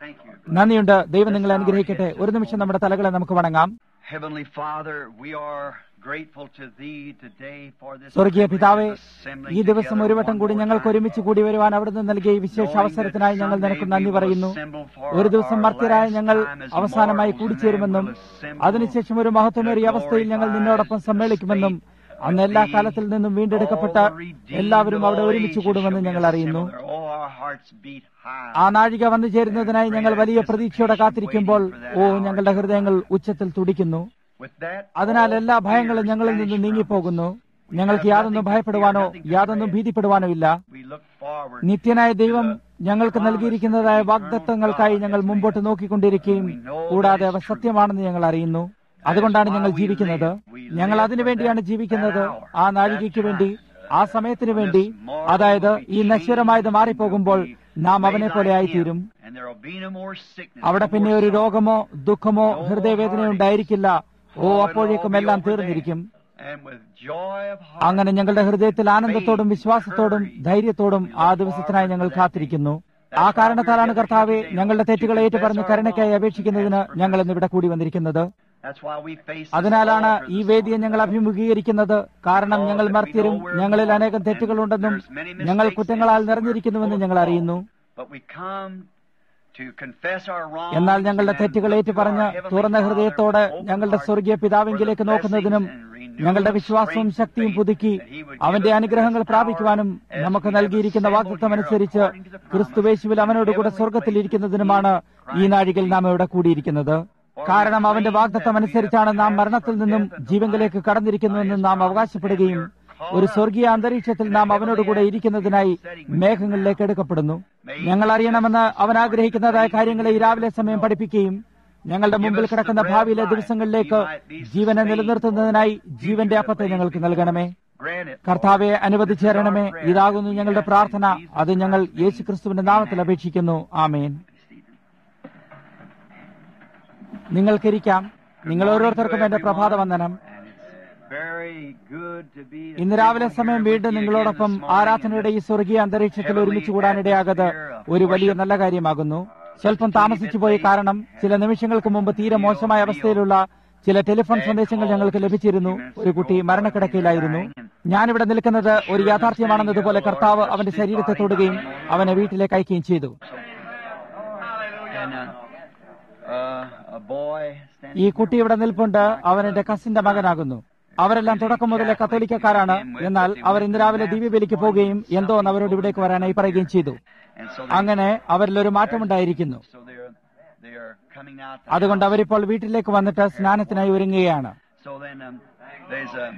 Thank you. നന്ദിയുണ്ട് ദൈവം നിങ്ങളെ അനുഗ്രഹിക്കട്ടെ ഒരു നിമിഷം നമ്മുടെ തലകളെ നമുക്ക് വണങ്ങാം Heavenly Father, we are grateful to Thee today for this സ്വർഗീയ privilege പിതാവേ of assembling ഈ ദിവസം together ഒരു വട്ടം one കൂടി more ഞങ്ങൾക്ക് time. ഒരുമിച്ച് കൂടി വരുവാൻ അവിടുന്ന് നൽകിയ ഈ വിശേഷ Knowing അവസരത്തിനായി that ഞങ്ങൾ someday നിനക്ക് we നന്ദി will പറയുന്നു assemble for ഒരു ദിവസം our മർത്യരായ last ഞങ്ങൾ time as അവസാനമായി mortals, കൂടിച്ചേരുമെന്നും and then we'll assemble അതിനുശേഷം ഒരു മഹത്വമേറിയ in a അവസ്ഥയിൽ ഞങ്ങൾ glorified നിന്നോടൊപ്പം സമ്മേളിക്കുമെന്നും state അന്ന് with എല്ലാ thee, കാലത്തിൽ നിന്നും വീണ്ടെടുക്കപ്പെട്ട all the redeemed എല്ലാവരും of അവിടെ all ഒരുമിച്ച് ages കൂടുമെന്ന് shall be ഞങ്ങൾ അറിയുന്നു assembled there. Oh, our hearts beat high. ആ നാഴിക വന്നു ചേരുന്നതിനായി ഞങ്ങൾ വലിയ പ്രതീക്ഷയോടെ കാത്തിരിക്കുമ്പോൾ ഓ ഞങ്ങളുടെ ഹൃദയങ്ങൾ ഉച്ചത്തിൽ തുടിക്കുന്നു With that, അതിനാൽ all എല്ലാ ഭയങ്ങളും fears ഞങ്ങളിൽ vanish നിന്ന് from നീങ്ങിപ്പോകുന്നു us. ഞങ്ങൾക്ക് യാതൊന്നും ഭയപ്പെടുവാനോ യാതൊന്നും ഭീതിപ്പെടുവാനോ ഇല്ല We look forward നിത്യനായ ദൈവം ഞങ്ങൾക്ക് നൽകിയിരിക്കുന്നതായ വാഗ്ദത്തങ്ങൾക്കായി ഞങ്ങൾ മുമ്പോട്ട് നോക്കിക്കൊണ്ടിരിക്കുകയും കൂടാതെ അവ സത്യമാണെന്ന് ഞങ്ങൾ അറിയുന്നു അതുകൊണ്ടാണ് ഞങ്ങൾ ജീവിക്കുന്നത് ഞങ്ങൾ അതിനു വേണ്ടിയാണ് ജീവിക്കുന്നത് ആ നാഴികയ്ക്ക് വേണ്ടി ആ സമയത്തിന് വേണ്ടി അതായത് ഈ നശ്വരമായത് മാറിപ്പോകുമ്പോൾ നാം അവനെ പോലെ ആയിത്തീരും And there will be no more sickness, അവിടെ no പിന്നെ more ഒരു sorrow. രോഗമോ ദുഃഖമോ ഹൃദയവേദനയോ ഉണ്ടായിരിക്കില്ല ഓ Oh, it'll അപ്പോഴേക്കും all be എല്ലാം over തീർന്നിരിക്കും then. And with joy of heart, അങ്ങനെ ഞങ്ങളുടെ ഹൃദയത്തിൽ ആനന്ദത്തോടും വിശ്വാസത്തോടും ധൈര്യത്തോടും ആ ദിവസത്തിനായി ഞങ്ങൾ കാത്തിരിക്കുന്നു ആ കാരണത്താലാണ് കർത്താവെ ഞങ്ങളുടെ തെറ്റുകളെ ഏറ്റുപറഞ്ഞ് കരുണയ്ക്കായി അപേക്ഷിക്കുന്നതിന് ഞങ്ങൾ ഇന്ന് ഇവിടെ കൂടി വന്നിരിക്കുന്നത് that's why we face this അതിനാലാണ് altar ഈ this വേദിയെ morning. ഞങ്ങൾ അഭിമുഖീകരിക്കുന്നത് കാരണം ഞങ്ങൾ മർത്യരും ഞങ്ങളിൽ അനേകം തെറ്റുകളുണ്ടെന്നും ഞങ്ങൾ കുറ്റങ്ങളാൽ നിറഞ്ഞിരിക്കുന്നുവെന്ന് ഞങ്ങൾ അറിയുന്നു But we come to confess our wrongs എന്നാൽ ഞങ്ങളുടെ and തെറ്റുകൾ look to ഏറ്റുപറഞ്ഞ് our Heavenly തുറന്ന Father ഹൃദയത്തോടെ with open ഞങ്ങളുടെ heart സ്വർഗീയ പിതാവിങ്കിലേക്ക് for the നോക്കുന്നതിനും blessings and renewal ഞങ്ങളുടെ of വിശ്വാസവും strength and ശക്തിയും faith പുതുക്കി that He would give അവന്റെ us അനുഗ്രഹങ്ങൾ this പ്രാപിക്കുവാനും hour as നമുക്ക് we have നൽകിയിരിക്കുന്ന assembled വാഗ്ദത്തം here അനുസരിച്ച് according to the promise ക്രിസ്തുവേശുവിൽ in അവനോടുകൂടെ heavenly സ്വർഗത്തിൽ places ഇരിക്കുന്നതിനുമാണ് in ഈ Christ നാഴികയിൽ നാം ഇവിടെ കൂടിയിരിക്കുന്നത് കാരണം അവന്റെ വാഗ്ദത്തം അനുസരിച്ചാണ് നാം മരണത്തിൽ നിന്നും ജീവങ്കിലേക്ക് കടന്നിരിക്കുന്നുവെന്ന് നാം അവകാശപ്പെടുകയും ഒരു സ്വർഗീയ അന്തരീക്ഷത്തിൽ നാം അവനോടുകൂടെ ഇരിക്കുന്നതിനായി മേഘങ്ങളിലേക്ക് എടുക്കപ്പെടുന്നു ഞങ്ങൾ അറിയണമെന്ന് അവൻ ആഗ്രഹിക്കുന്നതായ കാര്യങ്ങളെ ഈ രാവിലെ സമയം പഠിപ്പിക്കുകയും ഞങ്ങളുടെ മുമ്പിൽ കിടക്കുന്ന ഭാവിയിലെ ദിവസങ്ങളിലേക്ക് ജീവനെ നിലനിർത്തുന്നതിനായി ജീവന്റെ അപ്പത്തെ ഞങ്ങൾക്ക് നൽകണമേ Grant it, കർത്താവെ അനുവദിച്ചേരണമേ ഇതാകുന്നു ഞങ്ങളുടെ പ്രാർത്ഥന അത് ഞങ്ങൾ യേശുക്രിസ്തുവിന്റെ നാമത്തിൽ അപേക്ഷിക്കുന്നു ആമേൻ നിങ്ങൾക്കിരിക്കാം നിങ്ങൾ ഓരോരുത്തർക്കും എന്റെ പ്രഭാത വന്ദനം And it's very good to be ഇന്ന് രാവിലെ സമയം വീണ്ടും നിങ്ങളോടൊപ്പം ആരാധനയുടെ ഈ സ്വർഗീയ അന്തരീക്ഷത്തിൽ ഒരുമിച്ച് കൂടാനിടയാകത് ഒരു വലിയ നല്ല കാര്യമാകുന്നു സ്വല്പം താമസിച്ചു പോയി കാരണം ചില നിമിഷങ്ങൾക്ക് മുമ്പ് തീരെ മോശമായ അവസ്ഥയിലുള്ള ചില ടെലിഫോൺ സന്ദേശങ്ങൾ ഞങ്ങൾക്ക് ലഭിച്ചിരുന്നു ഒരു കുട്ടി മരണക്കിടക്കയിലായിരുന്നു ഞാനിവിടെ നിൽക്കുന്നത് ഒരു യാഥാർത്ഥ്യമാണെന്നതുപോലെ കർത്താവ് അവന്റെ ശരീരത്തെ തൊടുകയും അവനെ വീട്ടിലേക്ക് അയക്കുകയും ചെയ്തു And uh, uh, a boy standing ഈ കുട്ടി ഇവിടെ നിൽപ്പുണ്ട് അവൻ എന്റെ കസിന്റെ മകനാകുന്നു അവരെല്ലാം തുടക്കം മുതലേ കത്തോലിക്കക്കാരാണ് എന്നാൽ അവർ ഇന്ന് രാവിലെ ദിവ്യബലിക്ക് പോവുകയും എന്തോ എന്ന് അവരോട് ഇവിടേക്ക് വരാനായി പറയുകയും ചെയ്തു and so they, അങ്ങനെ അവരിലൊരു മാറ്റമുണ്ടായിരിക്കുന്നു so they're they are coming out. the അതുകൊണ്ട് house. അവരിപ്പോൾ വീട്ടിലേക്ക് വന്നിട്ട് സ്നാനത്തിനായി ഒരുങ്ങുകയാണ് So then um, there's a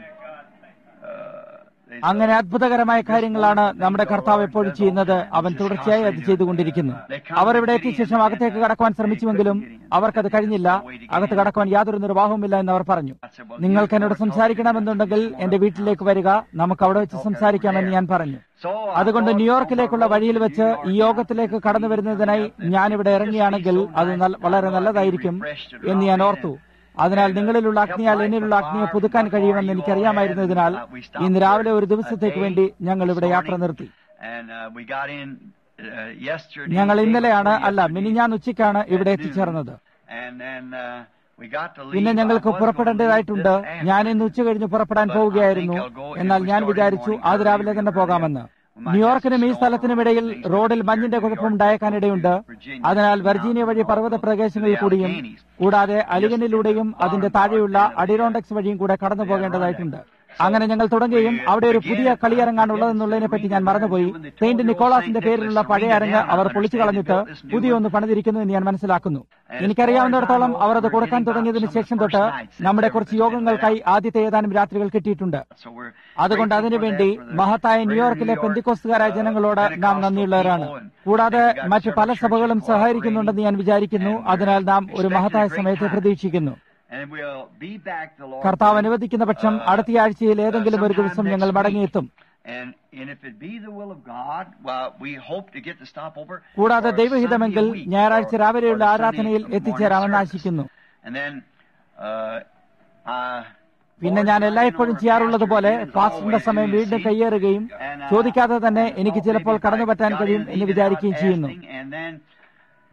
uh, there's അങ്ങനെ അത്ഭുതകരമായ കാര്യങ്ങളാണ് നമ്മുടെ കർത്താവ് എപ്പോഴും ചെയ്യുന്നത് അവൻ തുടർച്ചയായി അത് ചെയ്തുകൊണ്ടിരിക്കുന്നു അവർ ഇവിടെ എത്തിയ ശേഷം അകത്തേക്ക് കടക്കുവാൻ ശ്രമിച്ചുവെങ്കിലും അവർക്കത് കഴിഞ്ഞില്ല അകത്ത് കടക്കുവാൻ യാതൊരു നിർവാഹവുമില്ല എന്ന് അവർ പറഞ്ഞു നിങ്ങൾക്ക് എന്നോട് സംസാരിക്കണമെന്നുണ്ടെങ്കിൽ എന്റെ വീട്ടിലേക്ക് വരിക നമുക്ക് അവിടെ വെച്ച് സംസാരിക്കാമെന്ന് ഞാൻ പറഞ്ഞു so അതുകൊണ്ട് ന്യൂയോർക്കിലേക്കുള്ള വഴിയിൽ വെച്ച് ഈ യോഗത്തിലേക്ക് കടന്നു വരുന്നതിനായി ഞാനിവിടെ ഇറങ്ങിയാണെങ്കിൽ അത് നല്ല- വളരെ നല്ലതായിരിക്കും എന്ന് ഞാൻ ഓർത്തു അതിനാൽ നിങ്ങളിലുള്ള അഗ്നിയാൽ എന്നിലുള്ള അഗ്നിയെ പുതുക്കാൻ കഴിയുമെന്ന് എനിക്കറിയാമായിരുന്നതിനാൽ ഇന്ന് രാവിലെ ഒരു ദിവസത്തേക്ക് വേണ്ടി ഞങ്ങൾ ഇവിടെ യാത്ര നിർത്തി and uh, we got in uh, yesterday. ഞങ്ങൾ day ഇന്നലെയാണ് before അല്ല yesterday. മിനിഞ്ഞാൻ ഉച്ചയ്ക്കാണ് ഇവിടെ എത്തിച്ചേർന്നത് And then uh, we got to leave. പിന്നെ I ഞങ്ങൾക്ക് was gonna പുറപ്പെടേണ്ടതായിട്ടുണ്ട് leave this ഞാൻ ഇന്ന് ഉച്ച കഴിഞ്ഞ് പുറപ്പെടാൻ പോവുകയായിരുന്നു എന്നാൽ ഞാൻ വിചാരിച്ചു അത് രാവിലെ തന്നെ പോകാമെന്ന് ന്യൂയോർക്കിനും ഈ സ്ഥലത്തിനും ഇടയിൽ റോഡിൽ മഞ്ഞിന്റെ കുഴപ്പം ഉണ്ടായേക്കാനിടയുണ്ട് അതിനാൽ വെർജീനിയ വഴി പർവ്വത പ്രദേശങ്ങളിൽ കൂടിയും കൂടാതെ അലിഗനിലൂടെയും അതിന്റെ താഴെയുള്ള അഡിറോണ്ടക്സ് വഴിയും കൂടെ കടന്നു പോകേണ്ടതായിട്ടുണ്ട് അങ്ങനെ ഞങ്ങൾ തുടങ്ങുകയും അവിടെ ഒരു പുതിയ കളിയരങ്ങാണുള്ളതെന്നുള്ളതിനെ പറ്റി ഞാൻ മറന്നുപോയി സെയിന്റ് നിക്കോളാസിന്റെ പേരിലുള്ള പഴയ അരങ്ങ് അവർ പൊളിച്ചു കളഞ്ഞിട്ട് പുതിയ ഒന്ന് പണിതിരിക്കുന്നു എന്ന് ഞാൻ മനസ്സിലാക്കുന്നു എനിക്കറിയാവുന്നിടത്തോളം അവർ അത് കൊടുക്കാൻ തുടങ്ങിയതിനു ശേഷം തൊട്ട് നമ്മുടെ കുറച്ച് യോഗങ്ങൾക്കായി ആദ്യത്തെ ഏതാനും രാത്രികൾ കിട്ടിയിട്ടുണ്ട് So we're അതുകൊണ്ട് അതിനുവേണ്ടി മഹത്തായ ന്യൂയോർക്കിലെ പെന്തിക്കോസ്തുകാരായ ജനങ്ങളോട് നാം നന്ദിയുള്ളവരാണ് കൂടാതെ മറ്റു പല സഭകളും സഹായിക്കുന്നുണ്ടെന്ന് ഞാൻ വിചാരിക്കുന്നു അതിനാൽ നാം ഒരു മഹത്തായ സമയത്തെ പ്രതീക്ഷിക്കുന്നു and we'll be back the Lord. കർത്താവ് അനുവദിക്കുന്ന പക്ഷം അടുത്ത ആഴ്ചയിൽ ഏതെങ്കിലും ഒരു ദിവസം ഞങ്ങൾ മടങ്ങിയെത്തും And and if it be the will of God, well, we hope to get to stop over. കൂടാതെ for ദൈവഹിതമെങ്കിൽ Sunday a week ഞായറാഴ്ച or- രാവിലെയുള്ള or Sunday ആരാധനയിൽ morning എത്തിച്ചേരാമെന്ന് service. ആശിക്കുന്നു And then, uh, uh, പിന്നെ ഞാൻ എല്ലായ്പ്പോഴും ചെയ്യാറുള്ളത് പോലെ ഫാസ്റ്റിന്റെ സമയം വീണ്ടും കയ്യേറുകയും ചോദിക്കാതെ തന്നെ എനിക്ക് ചിലപ്പോൾ കടന്നു പറ്റാൻ കഴിയും എന്ന് വിചാരിക്കുകയും ചെയ്യുന്നു And then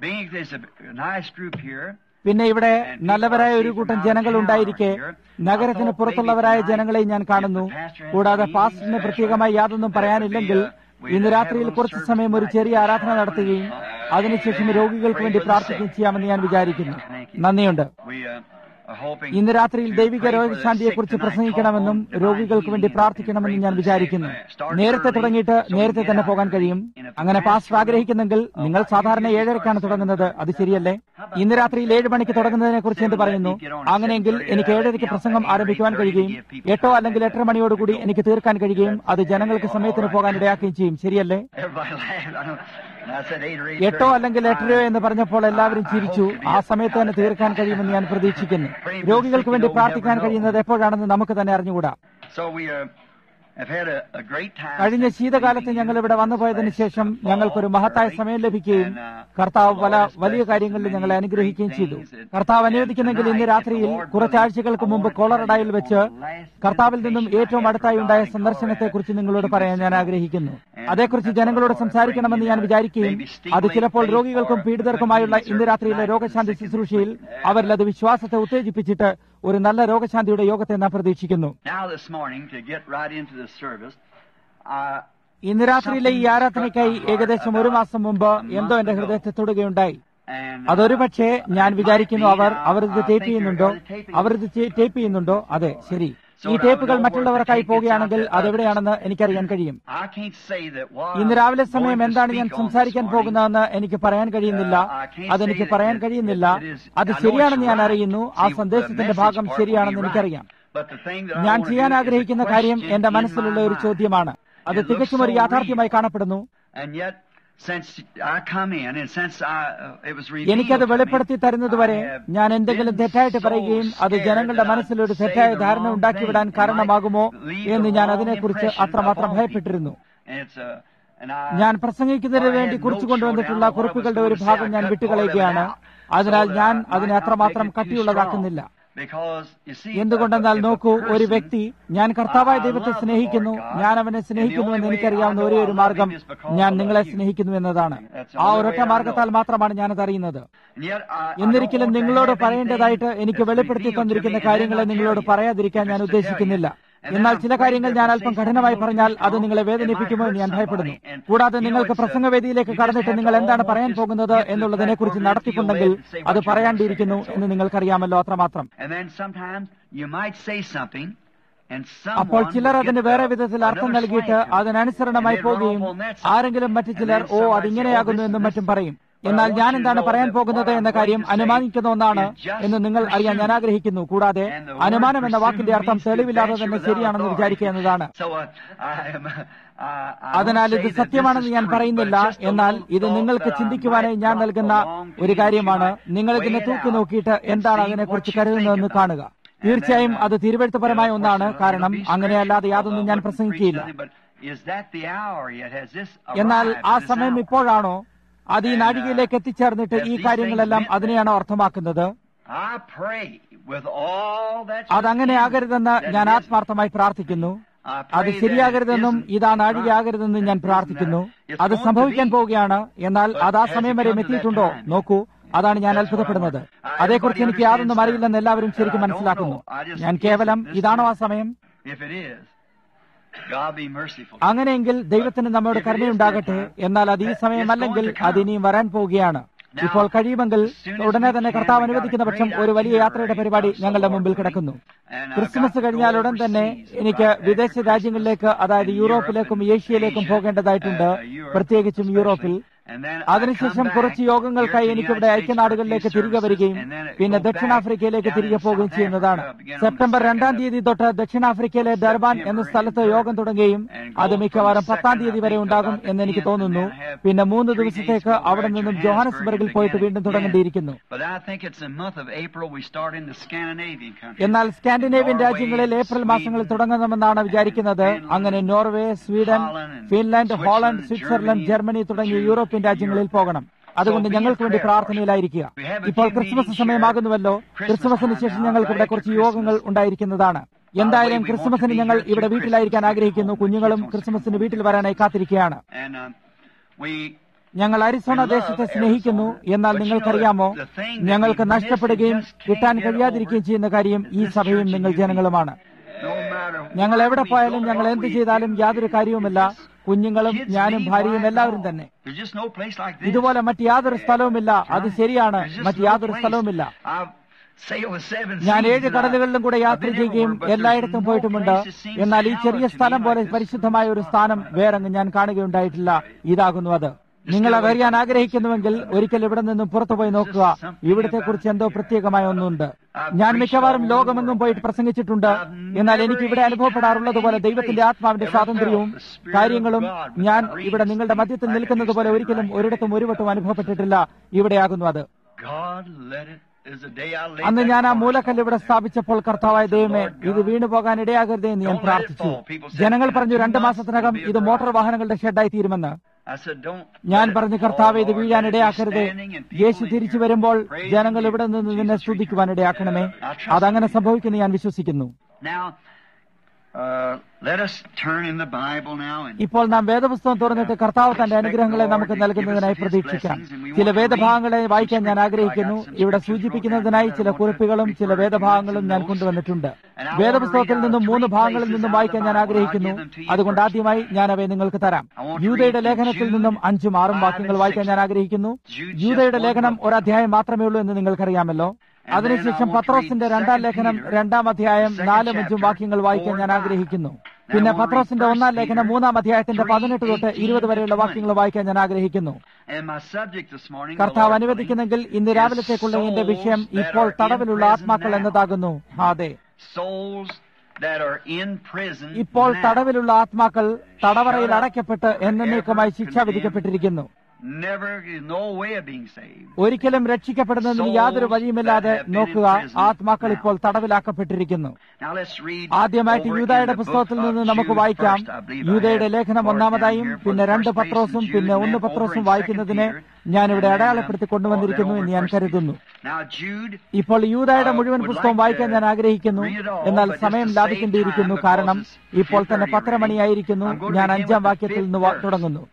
being there's a nice group here, പിന്നെ ഇവിടെ നല്ലവരായ ഒരു കൂട്ടം ജനങ്ങൾ ഉണ്ടായിരിക്കെ നഗരത്തിന് പുറത്തുള്ളവരായ ജനങ്ങളെ ഞാൻ കാണുന്നു കൂടാതെ പാസ്റ്ററിന് പ്രത്യേകമായി യാതൊന്നും പറയാനില്ലെങ്കിൽ ഇന്ന് രാത്രിയിൽ കുറച്ച് സമയം ഒരു ചെറിയ ആരാധന നടത്തുകയും അതിനുശേഷം രോഗികൾക്ക് വേണ്ടി പ്രാർത്ഥിക്കുകയും ചെയ്യാമെന്ന് ഞാൻ വിചാരിക്കുന്നു നന്ദിയുണ്ട് we uh, are hoping ഇന്ന് രാത്രിയിൽ ദൈവിക രോഗശാന്തിയെക്കുറിച്ച് പ്രസംഗിക്കണമെന്നും രോഗികൾക്ക് വേണ്ടി പ്രാർത്ഥിക്കണമെന്നും ഞാൻ വിചാരിക്കുന്നു നേരത്തെ തുടങ്ങിയിട്ട് നേരത്തെ തന്നെ പോകാൻ കഴിയും അങ്ങനെ പാസ്റ്റർ ആഗ്രഹിക്കുന്നെങ്കിൽ നിങ്ങൾ സാധാരണ ഏഴരക്കാണ് തുടങ്ങുന്നത് അത് ശരിയല്ലേ ഇന്ന് രാത്രിയിൽ ഏഴ് മണിക്ക് തുടങ്ങുന്നതിനെ കുറിച്ച് എന്ത് പറയുന്നു അങ്ങനെയെങ്കിൽ എനിക്ക് ഏഴരയ്ക്ക് പ്രസംഗം ആരംഭിക്കുവാൻ കഴിയുകയും എട്ടോ അല്ലെങ്കിൽ എട്ടര മണിയോടുകൂടി എനിക്ക് തീർക്കാൻ കഴിയുകയും അത് ജനങ്ങൾക്ക് സമയത്തിന് പോകാൻ ഇടയാക്കുകയും ചെയ്യും ശരിയല്ലേ everybody laughed. I know. And I said eight or eight. എട്ടോ അല്ലെങ്കിൽ എട്ടരയോ എന്ന് പറഞ്ഞപ്പോൾ എല്ലാവരും ചിരിച്ചു ആ സമയത്ത് തന്നെ തീർക്കാൻ കഴിയുമെന്ന് ഞാൻ പ്രതീക്ഷിക്കുന്നു രോഗികൾക്ക് വേണ്ടി പ്രാർത്ഥിക്കാൻ കഴിയുന്നത് എപ്പോഴാണെന്ന് നമുക്ക് തന്നെ അറിഞ്ഞുകൂടാ So we uh, have had a, a great time. കഴിഞ്ഞ ശീതകാലത്ത് ഞങ്ങൾ ഇവിടെ വന്നുപോയതിനു ശേഷം ഞങ്ങൾക്കൊരു മഹത്തായ സമയം ലഭിക്കുകയും കർത്താവ് പല വലിയ കാര്യങ്ങളിൽ ഞങ്ങളെ അനുഗ്രഹിക്കുകയും ചെയ്തു കർത്താവ് അനുവദിക്കുന്നെങ്കിൽ ഇന്ന് രാത്രിയിൽ കുറച്ചാഴ്ചകൾക്ക് മുമ്പ് കോളറഡായിൽ വെച്ച് കർത്താവിൽ നിന്നും ഏറ്റവും അടുത്തായി ഉണ്ടായ സന്ദർശനത്തെക്കുറിച്ച് നിങ്ങളോട് പറയാൻ ഞാൻ ആഗ്രഹിക്കുന്നു അതേക്കുറിച്ച് ജനങ്ങളോട് സംസാരിക്കണമെന്ന് ഞാൻ വിചാരിക്കുകയും അത് ചിലപ്പോൾ രോഗികൾക്കും പീഡിതർക്കുമായുള്ള ഇന്ന് രാത്രിയിലെ രോഗശാന്തി ശുശ്രൂഷയിൽ അവരിൽ അത് വിശ്വാസത്തെ ഉത്തേജിപ്പിച്ചിട്ട് ഒരു നല്ല രോഗശാന്തിയുടെ യോഗത്തെ നാം പ്രതീക്ഷിക്കുന്നു Now this morning, to get right into the service, uh, ഇന്ന് രാത്രിയിലെ ഈ ആരാധനയ്ക്കായി ഏകദേശം ഒരു മാസം മുമ്പ് എന്തോ എന്റെ ഹൃദയത്തെ തൊടുകയുണ്ടായി and അതൊരു പക്ഷേ ഞാൻ വിചാരിക്കുന്നു അവർ അവർ ഇത് ടേപ്പ് ചെയ്യുന്നുണ്ടോ അവർ ഇത് ടേപ്പ് ചെയ്യുന്നുണ്ടോ അതെ ശരി ഈ ടേപ്പുകൾ മറ്റുള്ളവർക്കായി പോവുകയാണെങ്കിൽ അതെവിടെയാണെന്ന് എനിക്കറിയാൻ കഴിയും I can't say that what ഇന്ന് രാവിലെ I'm സമയം going to എന്താണ് ഞാൻ speak on സംസാരിക്കാൻ this morning, പോകുന്നതെന്ന് എനിക്ക് പറയാൻ കഴിയുന്നില്ല അതെനിക്ക് പറയാൻ കഴിയുന്നില്ല അത് ശരിയാണെന്ന് ഞാൻ അറിയുന്നു ആ സന്ദേശത്തിന്റെ ഭാഗം ശരിയാണെന്ന് എനിക്കറിയാം but the thing that I ഞാൻ want to ചെയ്യാൻ do is ആഗ്രഹിക്കുന്ന a കാര്യം question എന്റെ in മനസ്സിലുള്ള my ഒരു mind. ചോദ്യമാണ് അത് It looks തികച്ചും ഒരു so യാഥാർത്ഥ്യമായി real. കാണപ്പെടുന്നു And yet, since I come in and since I, uh, it was revealed എനിക്കത് to me, വെളിപ്പെടുത്തി തരുന്നതുവരെ I have ഞാൻ എന്തെങ്കിലും been തെറ്റായിട്ട് so പറയുകയും അത് scared ജനങ്ങളുടെ that I'd മനസ്സിൽ ഒരു say തെറ്റായ the ധാരണ wrong ഉണ്ടാക്കിവിടാൻ thing and കാരണമാകുമോ might leave the എന്ന് ഞാൻ wrong അതിനെക്കുറിച്ച് impression അത്രമാത്രം upon ഭയപ്പെട്ടിരുന്നു people. And it's, uh, and I- ഞാൻ പ്രസംഗിക്കുന്നതിന് വേണ്ടി കുറിച്ചു കൊണ്ടുവന്നിട്ടുള്ള കുറിപ്പുകളുടെ ഒരു ഭാഗം ഞാൻ വിട്ടുകളയുകയാണ് അതിനാൽ ഞാൻ അതിനെ അത്രമാത്രം കട്ടിയുള്ളതാക്കുന്നില്ല Because, you see, എന്തുകൊണ്ടെന്നാൽ if a നോക്കൂ ഒരു person- വ്യക്തി ഞാൻ കർത്താവായ ദൈവത്തെ സ്നേഹിക്കുന്നു ഞാൻ അവനെ സ്നേഹിക്കുന്നുവെന്ന് എനിക്കറിയാവുന്ന ഒരേ ഒരു മാർഗം ഞാൻ നിങ്ങളെ സ്നേഹിക്കുന്നു എന്നതാണ് ആ ഒരൊറ്റ മാർഗത്താൽ മാത്രമാണ് ഞാനത് അറിയുന്നത് And yet I- I എന്നിരിക്കലും don't want to നിങ്ങളോട് have പറയേണ്ടതായിട്ട് anything എനിക്ക് that's വെളിപ്പെടുത്തി revealed to തന്നിരിക്കുന്ന me and കാര്യങ്ങളെ then not നിങ്ങളോട് tell you. പറയാതിരിക്കാൻ ഞാൻ If it's to tell ഉദ്ദേശിക്കുന്നില്ല you. And then എന്നാൽ I'm ചില afraid കാര്യങ്ങൾ that ഞാൻ if I അല്പം say കഠിനമായി something പറഞ്ഞാൽ too അത് strong, നിങ്ങളെ it might വേദനിപ്പിക്കുമോ എന്ന് ഞാൻ hurt ഭയപ്പെടുന്നു somebody. And, കൂടാതെ you know, നിങ്ങൾക്ക് it's a- പ്രസംഗവേദിയിലേക്ക് you just കടന്നിട്ട് have നിങ്ങൾ to എന്താണ് almost പറയാൻ just പോകുന്നത് get to the എന്നുള്ളതിനെ കുറിച്ച് platform and നടത്തിക്കൊണ്ടെങ്കിൽ feel led to say what അത് you're gonna പറയാണ്ടിരിക്കുന്നു say. എന്ന് നിങ്ങൾക്കറിയാമല്ലോ അത്രമാത്രം And then sometimes you might say something and അപ്പോൾ someone ചിലർ will അതിന് get വേറെ the- വിധത്തിൽ അർത്ഥം another നൽകിയിട്ട് slant to it. അതിനനുസരണമായി And they run പോവുകയും off on that side. ആരെങ്കിലും മറ്റു And ചിലർ then ഓ somebody അതിങ്ങനെയാകുന്നു say, "Oh, എന്നും this മറ്റും is പറയും But I എന്നാൽ want ഞാൻ you to എന്താണ് know പറയാൻ that പോകുന്നത് what I'm എന്ന കാര്യം going to say അനുമാനിക്കുന്ന ഒന്നാണ് is just എന്ന് നിങ്ങൾ അറിയാൻ ഞാൻ pursue. ആഗ്രഹിക്കുന്നു കൂടാതെ And the word അനുമാനം എന്ന pursue വാക്കിന്റെ അർത്ഥം means to തെളിവില്ലാതെ venture തന്നെ without ശരിയാണെന്ന് authority. വിചാരിക്കുക എന്നതാണ് So, uh, I am, uh, I അതിനാൽ don't ഇത് say that സത്യമാണെന്ന് this is ഞാൻ true, പറയുന്നില്ല but just a എന്നാൽ little ഇത് thought നിങ്ങൾക്ക് that I ചിന്തിക്കുവാനായി might ഞാൻ drop നൽകുന്ന along to ഒരു you കാര്യമാണ് that you might നിങ്ങൾ ഇതിനെ weigh it തൂക്കി out നോക്കിയിട്ട് and എന്താണ് see അതിനെക്കുറിച്ച് what you കരുതുന്നതെന്ന് think about കാണുക it. And തീർച്ചയായും then, uh, അത് തിരുവഴുത്തുപരമായ you know, ഒന്നാണ് of course, കാരണം it'll be അങ്ങനെയല്ലാതെ scriptural, യാതൊന്നും although ഞാൻ I wouldn't പ്രസംഗിക്കുകയില്ല preach nothing, but is that the hour yet? Has this എന്നാൽ arrived ആ at this സമയം hour? ഇപ്പോഴാണോ അത് ഈ And, uh, നാഴികയിലേക്ക് എത്തിച്ചേർന്നിട്ട് ഈ as these കാര്യങ്ങളെല്ലാം things meant അതിനെയാണോ അർത്ഥമാക്കുന്നത് I pray with all that അതങ്ങനെ ആകരുതെന്ന് ഞാൻ ആത്മാർത്ഥമായി പ്രാർത്ഥിക്കുന്നു അത് ശരിയാകരുതെന്നും ഇതാ നാഴികയാകരുതെന്നും ഞാൻ പ്രാർത്ഥിക്കുന്നു അത് സംഭവിക്കാൻ പോവുകയാണ് എന്നാൽ അത് ആ സമയം വരെ എത്തിയിട്ടുണ്ടോ നോക്കൂ അതാണ് ഞാൻ അത്ഭുതപ്പെടുന്നത് അതേക്കുറിച്ച് എനിക്ക് യാതൊന്നും അറിയില്ലെന്ന് എല്ലാവരും ശരിക്കും മനസ്സിലാക്കുന്നു ഞാൻ കേവലം ഇതാണോ ആ സമയം If it is, God be merciful. അങ്ങനെയെങ്കിൽ ദൈവത്തിന് നമ്മോട് കരുണയുണ്ടാകട്ടെ എന്നാൽ അത് ഈ സമയമല്ലെങ്കിൽ അത് ഇനിയും വരാൻ പോവുകയാണ് ഇപ്പോൾ കഴിയുമെങ്കിൽ ഉടനെ തന്നെ കർത്താവ് അനുവദിക്കുന്ന പക്ഷം ഒരു വലിയ യാത്രയുടെ പരിപാടി ഞങ്ങളുടെ മുമ്പിൽ കിടക്കുന്നു ക്രിസ്മസ് കഴിഞ്ഞാൽ ഉടൻ തന്നെ എനിക്ക് വിദേശ രാജ്യങ്ങളിലേക്ക് അതായത് യൂറോപ്പിലേക്കും ഏഷ്യയിലേക്കും പോകേണ്ടതായിട്ടുണ്ട് പ്രത്യേകിച്ചും യൂറോപ്പിൽ അതിനുശേഷം കുറച്ച് യോഗങ്ങൾക്കായി എനിക്കിവിടെ ഐക്യനാടുകളിലേക്ക് തിരികെ വരികയും പിന്നെ ദക്ഷിണാഫ്രിക്കയിലേക്ക് തിരികെ പോവുകയും ചെയ്യുന്നതാണ് സെപ്റ്റംബർ രണ്ടാം തീയതി തൊട്ട് ദക്ഷിണാഫ്രിക്കയിലെ ഡർബാൻ എന്ന സ്ഥലത്ത് യോഗം തുടങ്ങുകയും അത് മിക്കവാറും പത്താം തീയതി വരെ ഉണ്ടാകും എന്ന് എനിക്ക് തോന്നുന്നു പിന്നെ മൂന്ന് ദിവസത്തേക്ക് അവിടെ നിന്നും ജോഹാനസ്ബർഗിൽ പോയിട്ട് വീണ്ടും തുടങ്ങേണ്ടിയിരിക്കുന്നു But I think it's the month of April we start in the Scandinavian countries. എന്നാൽ സ്കാൻഡിനേഷ്യൻ രാജ്യങ്ങളിൽ ഏപ്രിൽ മാസങ്ങളിൽ തുടങ്ങണമെന്നാണ് വിചാരിക്കുന്നത് അങ്ങനെ Norway Sweden Finland Holland Switzerland Germany തുടങ്ങിയ യൂറോപ്യൻ രാജ്യങ്ങളിൽ പോകണം അതുകൊണ്ട് ഞങ്ങൾക്ക് വേണ്ടി പ്രാർത്ഥനയിലായിരിക്കുക ഇപ്പോൾ ക്രിസ്മസ് സമയമാകുന്നുവല്ലോ ക്രിസ്മസിന് ശേഷം ഞങ്ങൾക്ക് ഇവിടെ കുറച്ച് യോഗങ്ങൾ ഉണ്ടായിരിക്കുന്നതാണ് എന്തായാലും ക്രിസ്മസിന് ഞങ്ങൾ ഇവിടെ വീട്ടിലായിരിക്കാൻ ആഗ്രഹിക്കുന്നു കുഞ്ഞുങ്ങളും ക്രിസ്മസിന് വീട്ടിൽ വരാനായി കാത്തിരിക്കുകയാണ് And um, we ഞങ്ങൾ അരിസോണ ദേശത്തെ സ്നേഹിക്കുന്നു എന്നാൽ നിങ്ങൾക്കറിയാമോ ഞങ്ങൾക്ക് നഷ്ടപ്പെടുകയും കിട്ടാൻ കഴിയാതിരിക്കുകയും ചെയ്യുന്ന കാര്യം ഈ സഭയും നിങ്ങൾ ജനങ്ങളുമാണ് ഞങ്ങൾ എവിടെ പോയാലും ഞങ്ങൾ എന്ത് ചെയ്താലും യാതൊരു കാര്യവുമില്ല കുഞ്ഞുങ്ങളും ഞാനും ഭാര്യയും എല്ലാവരും തന്നെ ഇതുപോലെ മറ്റ് യാതൊരു സ്ഥലവുമില്ല അത് ശരിയാണ് മറ്റ് യാതൊരു സ്ഥലവുമില്ല ഞാൻ ഏഴ് കടലുകളിലും കൂടെ യാത്ര ചെയ്യുകയും എല്ലായിടത്തും പോയിട്ടുമുണ്ട് എന്നാൽ ഈ ചെറിയ സ്ഥലം പോലെ പരിശുദ്ധമായ ഒരു സ്ഥാനം വേറെങ്ങ് ഞാൻ കാണുകയുണ്ടായിട്ടില്ല ഇതാകുന്നു അത് നിങ്ങൾ അറിയാൻ ആഗ്രഹിക്കുന്നുവെങ്കിൽ ഒരിക്കൽ ഇവിടെ നിന്നും പുറത്തു പോയി നോക്കുക ഇവിടത്തെ കുറിച്ച് എന്തോ പ്രത്യേകമായ ഒന്നുണ്ട് ഞാൻ മിക്കവാറും ലോകമെങ്ങും പോയിട്ട് പ്രസംഗിച്ചിട്ടുണ്ട് എന്നാൽ എനിക്ക് ഇവിടെ അനുഭവപ്പെടാറുള്ളത് പോലെ ദൈവത്തിന്റെ ആത്മാവിന്റെ സ്വാതന്ത്ര്യവും കാര്യങ്ങളും ഞാൻ ഇവിടെ നിങ്ങളുടെ മധ്യത്തിൽ നിൽക്കുന്നത് പോലെ ഒരിക്കലും ഒരിടത്തും ഒരു വട്ടവും അനുഭവപ്പെട്ടിട്ടില്ല ഇവിടെയാകുന്നു അത് അന്ന് ഞാൻ ആ മൂലക്കല്ല് ഇവിടെ സ്ഥാപിച്ചപ്പോൾ കർത്താവായ ദൈവമേ ഇത് വീണു പോകാൻ ഇടയാകരുതേ എന്ന് ഞാൻ പ്രാർത്ഥിച്ചു ജനങ്ങൾ പറഞ്ഞു രണ്ടു മാസത്തിനകം ഇത് മോട്ടോർ വാഹനങ്ങളുടെ ഷെഡായി തീരുമെന്ന് ഞാൻ പറഞ്ഞു കർത്താവ് ഇത് വീഴാൻ ഇടയാക്കരുത് യേശു തിരിച്ചു വരുമ്പോൾ ജനങ്ങൾ ഇവിടെ നിന്ന് നിന്നെ സ്തുതിക്കുവാൻ ഇടയാക്കണമേ അതങ്ങനെ സംഭവിക്കുന്നു ഞാൻ വിശ്വസിക്കുന്നു ഇപ്പോൾ നാം വേദപുസ്തകം തുറന്നിട്ട് കർത്താവ് തന്റെ അനുഗ്രഹങ്ങളെ നമുക്ക് നൽകുന്നതിനായി പ്രതീക്ഷിക്കാം ചില വേദഭാഗങ്ങളെ വായിക്കാൻ ഞാൻ ആഗ്രഹിക്കുന്നു ഇവിടെ സൂചിപ്പിക്കുന്നതിനായി ചില കുറിപ്പുകളും ചില വേദഭാഗങ്ങളും ഞാൻ കൊണ്ടുവന്നിട്ടുണ്ട് വേദപുസ്തകത്തിൽ നിന്നും മൂന്ന് ഭാഗങ്ങളിൽ നിന്നും വായിക്കാൻ ഞാൻ ആഗ്രഹിക്കുന്നു അതുകൊണ്ട് ആദ്യമായി ഞാൻ അവയെ നിങ്ങൾക്ക് തരാം യൂതയുടെ ലേഖനത്തിൽ നിന്നും അഞ്ചും ആറും വാക്യങ്ങൾ വായിക്കാൻ ഞാൻ ആഗ്രഹിക്കുന്നു യൂതയുടെ ലേഖനം ഒരധ്യായം മാത്രമേ ഉള്ളൂ എന്ന് നിങ്ങൾക്കറിയാമല്ലോ അതിനുശേഷം പത്രോസിന്റെ രണ്ടാം ലേഖനം രണ്ടാം അധ്യായം നാലും അഞ്ചും വാക്യങ്ങൾ വായിക്കാൻ ഞാൻ ആഗ്രഹിക്കുന്നു പിന്നെ പത്രോസിന്റെ ഒന്നാം ലേഖനം മൂന്നാം അധ്യായത്തിന്റെ പതിനെട്ട് തൊട്ട് ഇരുപത് വരെയുള്ള വാക്യങ്ങൾ വായിക്കാൻ ഞാൻ ആഗ്രഹിക്കുന്നു കർത്താവ് അനുവദിക്കുന്നെങ്കിൽ ഇന്ന് രാവിലത്തേക്കുള്ള എന്റെ വിഷയം ഇപ്പോൾ തടവിലുള്ള ആത്മാക്കൾ എന്നതാകുന്നു അതെ ഇപ്പോൾ തടവിലുള്ള ആത്മാക്കൾ തടവറയിൽ അടയ്ക്കപ്പെട്ട് എന്നേക്കുമായി ശിക്ഷ വിധിക്കപ്പെട്ടിരിക്കുന്നു ഒരിക്കലും രക്ഷിക്കപ്പെടുന്നതിന് യാതൊരു വഴിയുമില്ലാതെ നോക്കുക ആത്മാക്കൾ ഇപ്പോൾ തടവിലാക്കപ്പെട്ടിരിക്കുന്നു ആദ്യമായിട്ട് യൂതയുടെ പുസ്തകത്തിൽ നിന്ന് നമുക്ക് വായിക്കാം യൂതയുടെ ലേഖനം ഒന്നാമതായും പിന്നെ രണ്ട് പത്രോസും പിന്നെ ഒന്ന് പത്രോസും വായിക്കുന്നതിനെ ഞാനിവിടെ അടയാളപ്പെടുത്തി കൊണ്ടുവന്നിരിക്കുന്നു എന്ന് ഞാൻ കരുതുന്നു ഇപ്പോൾ യൂതയുടെ മുഴുവൻ പുസ്തകം വായിക്കാൻ ഞാൻ ആഗ്രഹിക്കുന്നു എന്നാൽ സമയം ലാഭിക്കേണ്ടിയിരിക്കുന്നു കാരണം ഇപ്പോൾ തന്നെ പത്തര മണിയായിരിക്കുന്നു ഞാൻ അഞ്ചാം വാക്യത്തിൽ നിന്ന് തുടങ്ങുന്നു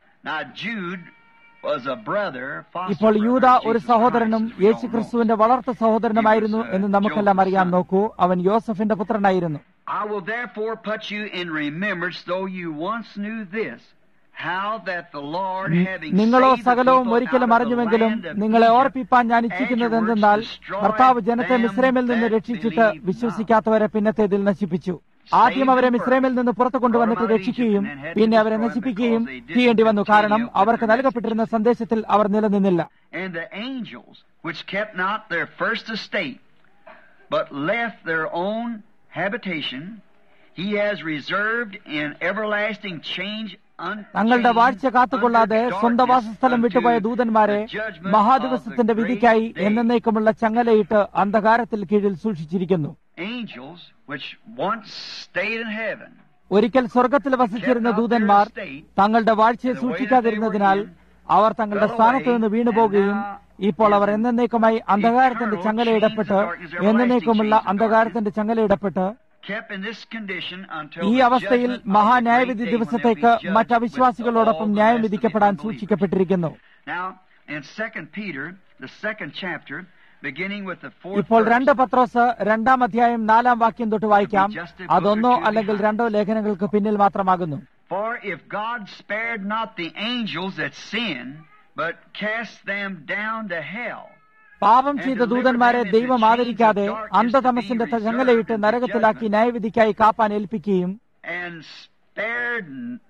ഇപ്പോൾ യൂത ഒരു സഹോദരനും യേശു ക്രിസ്തുവിന്റെ വളർത്തു സഹോദരനുമായിരുന്നു എന്ന് നമുക്കെല്ലാം അറിയാൻ നോക്കൂ അവൻ യോസഫിന്റെ പുത്രനായിരുന്നു I will therefore put you in remembrance, though you once knew this, how that the Lord, having നിങ്ങളോ saved the സകലവും people ഒരിക്കലും out of the അറിഞ്ഞുവെങ്കിലും land of നിങ്ങളെ Egypt, ഓർപ്പിപ്പാൻ ഞാൻ ഇച്ഛിക്കുന്നത് എന്തെന്നാൽ കർത്താവ് ജനത്തെ മിശ്രമിൽ നിന്ന് രക്ഷിച്ചിട്ട് വിശ്വസിക്കാത്തവരെ പിന്നത്തേതിൽ നശിപ്പിച്ചു ആദ്യം അവരെ മിശ്രമിൽ നിന്ന് പുറത്തു കൊണ്ടുവന്നിട്ട് രക്ഷിക്കുകയും പിന്നെ അവരെ നശിപ്പിക്കുകയും ചെയ്യേണ്ടി വന്നു കാരണം അവർക്ക് നൽകപ്പെട്ടിരുന്ന സന്ദേശത്തിൽ അവർ നിലനിന്നില്ല and the angels which kept not their first estate, but left their own habitation, he has reserved in everlasting change തങ്ങളുടെ വാഴ്ച കാത്തുകൊള്ളാതെ സ്വന്തം വാസസ്ഥലം വിട്ടുപോയ ദൂതന്മാരെ മഹാദിവസത്തിന്റെ വിധിക്കായി എന്നേക്കുമുള്ള ചങ്ങലയിട്ട് അന്ധകാരത്തിൽ കീഴിൽ സൂക്ഷിച്ചിരിക്കുന്നു angels which once stayed in heaven. ഒരിക്കൽ സ്വർഗത്തിൽ വസിച്ചിരുന്ന ദൂതന്മാർ തങ്ങളുടെ വാഴ്ചയെ സൂക്ഷിക്കാതിരുന്നതിനാൽ അവർ തങ്ങളുടെ സ്ഥാനത്ത് നിന്ന് വീണുപോകുകയും ഇപ്പോൾ അവർ എന്നേക്കുമായി അന്ധകാരത്തിന്റെ ചങ്ങലയിടപ്പെട്ട് എന്നേക്കുമുള്ള അന്ധകാരത്തിന്റെ ചങ്ങലയിടപ്പെട്ട് kept in this condition until ഈ the അവസ്ഥയിൽ judgment of the മഹാന്യായവിധി great day when ദിവസത്തേക്ക് they'll be judged മറ്റവിശ്വാസികളോടൊപ്പം with all the ന്യായം rest of വിധിക്കപ്പെടാൻ the unbelievers. സൂക്ഷിക്കപ്പെട്ടിരിക്കുന്നു Now, in Second Peter, the second chapter, beginning with the fourth ഇപ്പോൾ verse, രണ്ട് പത്രോസ് രണ്ടാം അധ്യായം നാലാം വാക്യം തൊട്ട് വായിക്കാം അതൊന്നോ അല്ലെങ്കിൽ രണ്ടോ ലേഖനങ്ങൾക്ക് പിന്നിൽ മാത്രമാകുന്നു For if God spared not the angels that sinned, but cast them down to hell, പാപം ചെയ്ത ദൂതന്മാരെ ദൈവം ആദരിക്കാതെ അന്ധതമസിന്റെ ചങ്ങലയിട്ട് നരകത്തിലാക്കി ന്യായവിധിക്കായി കാപ്പാൻ ഏൽപ്പിക്കുകയും and spared n-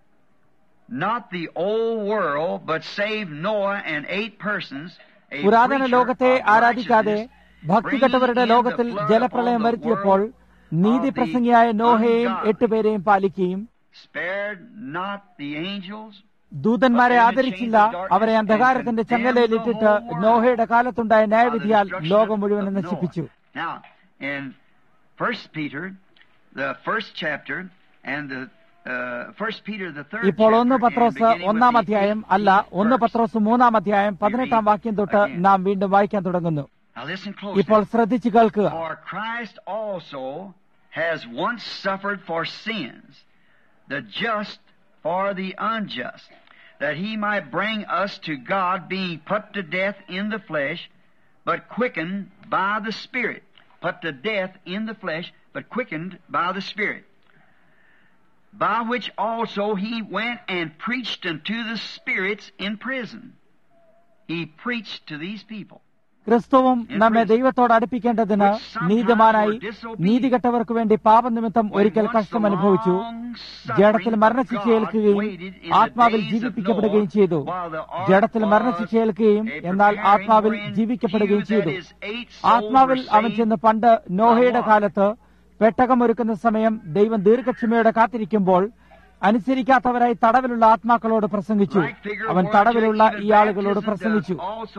not the old world, but saved Noah and eight persons, a പുരാതന preacher ലോകത്തെ of ആരാധിക്കാതെ righteousness, ഭക്തികെട്ടവരുടെ bringing in ലോകത്തിൽ the flood ജലപ്രളയം upon the വരുത്തിയപ്പോൾ world നീതി of the പ്രസംഗിയായ നോഹയെയും ungodly. എട്ടുപേരെയും പാലിക്കുകയും spared not the angels, ദൂതന്മാരെ ആദരിച്ചില്ല അവരെ അന്ധകാരത്തിന്റെ ചങ്ങലയിലിട്ടിട്ട് നോഹയുടെ കാലത്തുണ്ടായ ന്യായവിധിയാൽ ലോകം മുഴുവൻ നശിപ്പിച്ചു Now, in First Peter, the first chapter, and the uh, First Peter, the third ഇപ്പോൾ ഒന്ന് chapter, and Pathros beginning with ഒന്നാം the അധ്യായം eighteenth അല്ല ഒന്ന് verse. പത്രോസ് മൂന്നാം അധ്യായം പതിനെട്ടാം വാക്യം തൊട്ട് നാം വീണ്ടും വായിക്കാൻ തുടങ്ങുന്നു Now listen closely. ഇപ്പോൾ ശ്രദ്ധിച്ചു കേൾക്കുക For Christ also has once suffered for sins, the just for the unjust, that he might bring us to God, being put to death in the flesh, but quickened by the Spirit. Put to death in the flesh, but quickened by the Spirit. By which also he went and preached unto the spirits in prison. He preached to these people. ക്രിസ്തുവും നമ്മെ ദൈവത്തോട് അടുപ്പിക്കേണ്ടതിന് നീതിമാനായി നീതികെട്ടവർക്ക് വേണ്ടി പാപനിമിത്തം ഒരിക്കൽ കഷ്ടം അനുഭവിച്ചു ജഡത്തിൽ മരണശിക്ഷ ഏൽക്കുകയും ആത്മാവിൽ ജീവിപ്പിക്കപ്പെടുകയും ചെയ്തു ജഡത്തിൽ മരണശിക്ഷ ഏൽക്കുകയും എന്നാൽ ആത്മാവിൽ ജീവിക്കപ്പെടുകയും ചെയ്തു ആത്മാവിൽ അവൻ ചെന്ന് പണ്ട് നോഹയുടെ കാലത്ത് പെട്ടകമൊരുക്കുന്ന സമയം ദൈവം ദീർഘക്ഷമയോടെ കാത്തിരിക്കുമ്പോൾ അനുസരിക്കാത്തവരായി തടവിലുള്ള ആത്മാക്കളോട് പ്രസംഗിച്ചു അവൻ തടവിലുള്ള ഈ ആളുകളോട് പ്രസംഗിച്ചു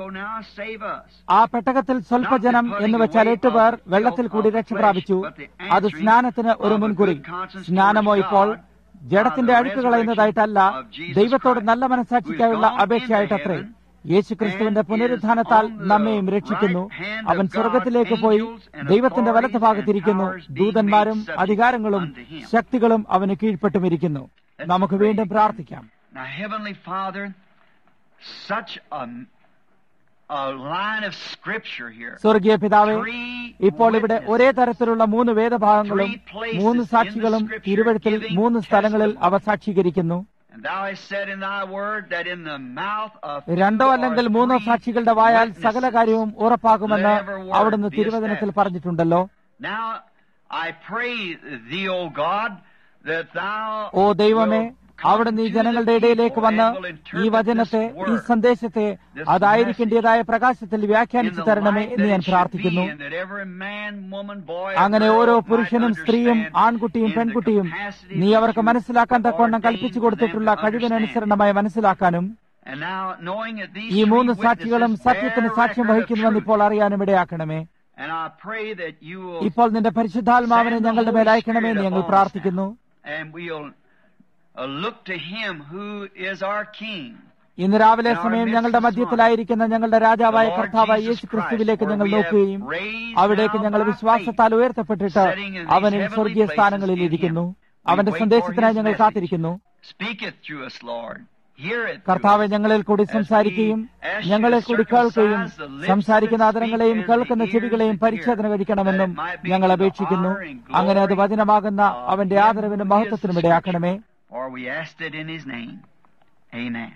ആ പെട്ടകത്തിൽ സ്വൽപ്പജനം എന്ന് വെച്ചാൽ എട്ട് പേർ വെള്ളത്തിൽ കൂടി രക്ഷ പ്രാപിച്ചു അത് സ്നാനത്തിന് ഒരു മുൻകുറി സ്നാനമോ ഇപ്പോൾ ജഡത്തിന്റെ അഴുക്ക് കളയുന്നതായിട്ടല്ല ദൈവത്തോട് നല്ല മനസാക്ഷിക്കായുള്ള അപേക്ഷയായിട്ടത്രേ യേശു ക്രിസ്തുവിന്റെ പുനരുദ്ധാനത്താൽ നമ്മെയും രക്ഷിക്കുന്നു അവൻ സ്വർഗത്തിലേക്ക് പോയി ദൈവത്തിന്റെ വലത്ത് ഭാഗത്തിരിക്കുന്നു ദൂതന്മാരും അധികാരങ്ങളും ശക്തികളും അവന് കീഴ്പ്പെട്ടുമിരിക്കുന്നു നമുക്ക് വീണ്ടും പ്രാർത്ഥിക്കാം Now, Heavenly Father, such a, a line of scripture here. സ്വർഗീയ പിതാവേ ഇപ്പോൾ ഇവിടെ ഒരേ തരത്തിലുള്ള മൂന്ന് വേദഭാഗങ്ങളും മൂന്ന് സാക്ഷികളും തിരുവഴുത്തിൽ മൂന്ന് സ്ഥലങ്ങളിൽ അവ സാക്ഷീകരിക്കുന്നു And thou hast said in thy word that in the mouth of two രണ്ടോ or അല്ലെങ്കിൽ മൂന്നോ three സാക്ഷികളുടെ വായാൽ സകല witnesses, കാര്യവും ഉറപ്പാകുമെന്ന് let every word അവിടുന്ന് be തിരുവചനത്തിൽ established. പറഞ്ഞിട്ടുണ്ടല്ലോ Now I pray thee, O God, that thou ഓ ദൈവമേ wilt come അവിടുന്ന് ഈ to ജനങ്ങളുടെ the ഇടയിലേക്ക് people വന്ന് and will interpret ഈ വചനത്തെ this ഈ word, സന്ദേശത്തെ this അതായിരിക്കേണ്ടതായ പ്രകാശത്തിൽ in വ്യാഖ്യാനിച്ചു the തരണമേ light എന്ന് that ഞാൻ it should പ്രാർത്ഥിക്കുന്നു be, and that every man, woman, boy, അങ്ങനെ or girl ഓരോ might പുരുഷനും സ്ത്രീയും understand ആൺകുട്ടിയും in the പെൺകുട്ടിയും capacity നീ that അവർക്ക് you മനസ്സിലാക്കാൻ തക്കവണ്ണം ordained കൽപ്പിച്ചു for them കൊടുത്തിട്ടുള്ള to understand. കഴിവിനനുസരണമായി മനസ്സിലാക്കാനും And now, knowing that these ഈ മൂന്ന് three സാക്ഷികളും witnesses സത്യത്തിന് bear സാക്ഷ്യം record of വഹിക്കുന്നുവെന്ന് truth, ഇപ്പോൾ അറിയാനും ഇടയാക്കണമേ and I pray that you will ഇപ്പോൾ നിന്റെ പരിശുദ്ധാത്മാവിനെ ഞങ്ങളുടെ മേൽ അയക്കണമേ എന്ന് ഞങ്ങൾ പ്രാർത്ഥിക്കുന്നു and we'll uh, look to him who is our king. ഇന്ന് രാവിലെ സമയം ഞങ്ങളുടെ മധ്യത്തിലായിരിക്കുന്ന ഞങ്ങളുടെ രാജാവായ കർത്താവായ യേശു ക്രിസ്തുവിലേക്ക് ഞങ്ങൾ നോക്കുകയും അവിടേക്ക് ഞങ്ങൾ വിശ്വാസത്താൽ ഉയർത്തപ്പെട്ടിട്ട് അവനിൽ സ്വർഗീയ സ്ഥാനങ്ങളിൽ ഇരിക്കുന്നു അവന്റെ സന്ദേശത്തിനായി ഞങ്ങൾ കാത്തിരിക്കുന്നു Speaketh through us, Lord. Hear it. through കർത്താവ് us. ഞങ്ങളിൽ കൂടി സംസാരിക്കുകയും ഞങ്ങളെ കൂടി കേൾക്കുകയും സംസാരിക്കുന്ന അതരങ്ങളെയും കേൾക്കുന്ന ചെവികളെയും പരിച്ഛേദന കഴിക്കണമെന്നും ഞങ്ങൾ അപേക്ഷിക്കുന്നു അങ്ങനെ അത് വചനമാകുന്ന അവന്റെ ആദരവിനും മഹത്വത്തിനും ഇടയാക്കണമേ For we asked it in his name. Amen.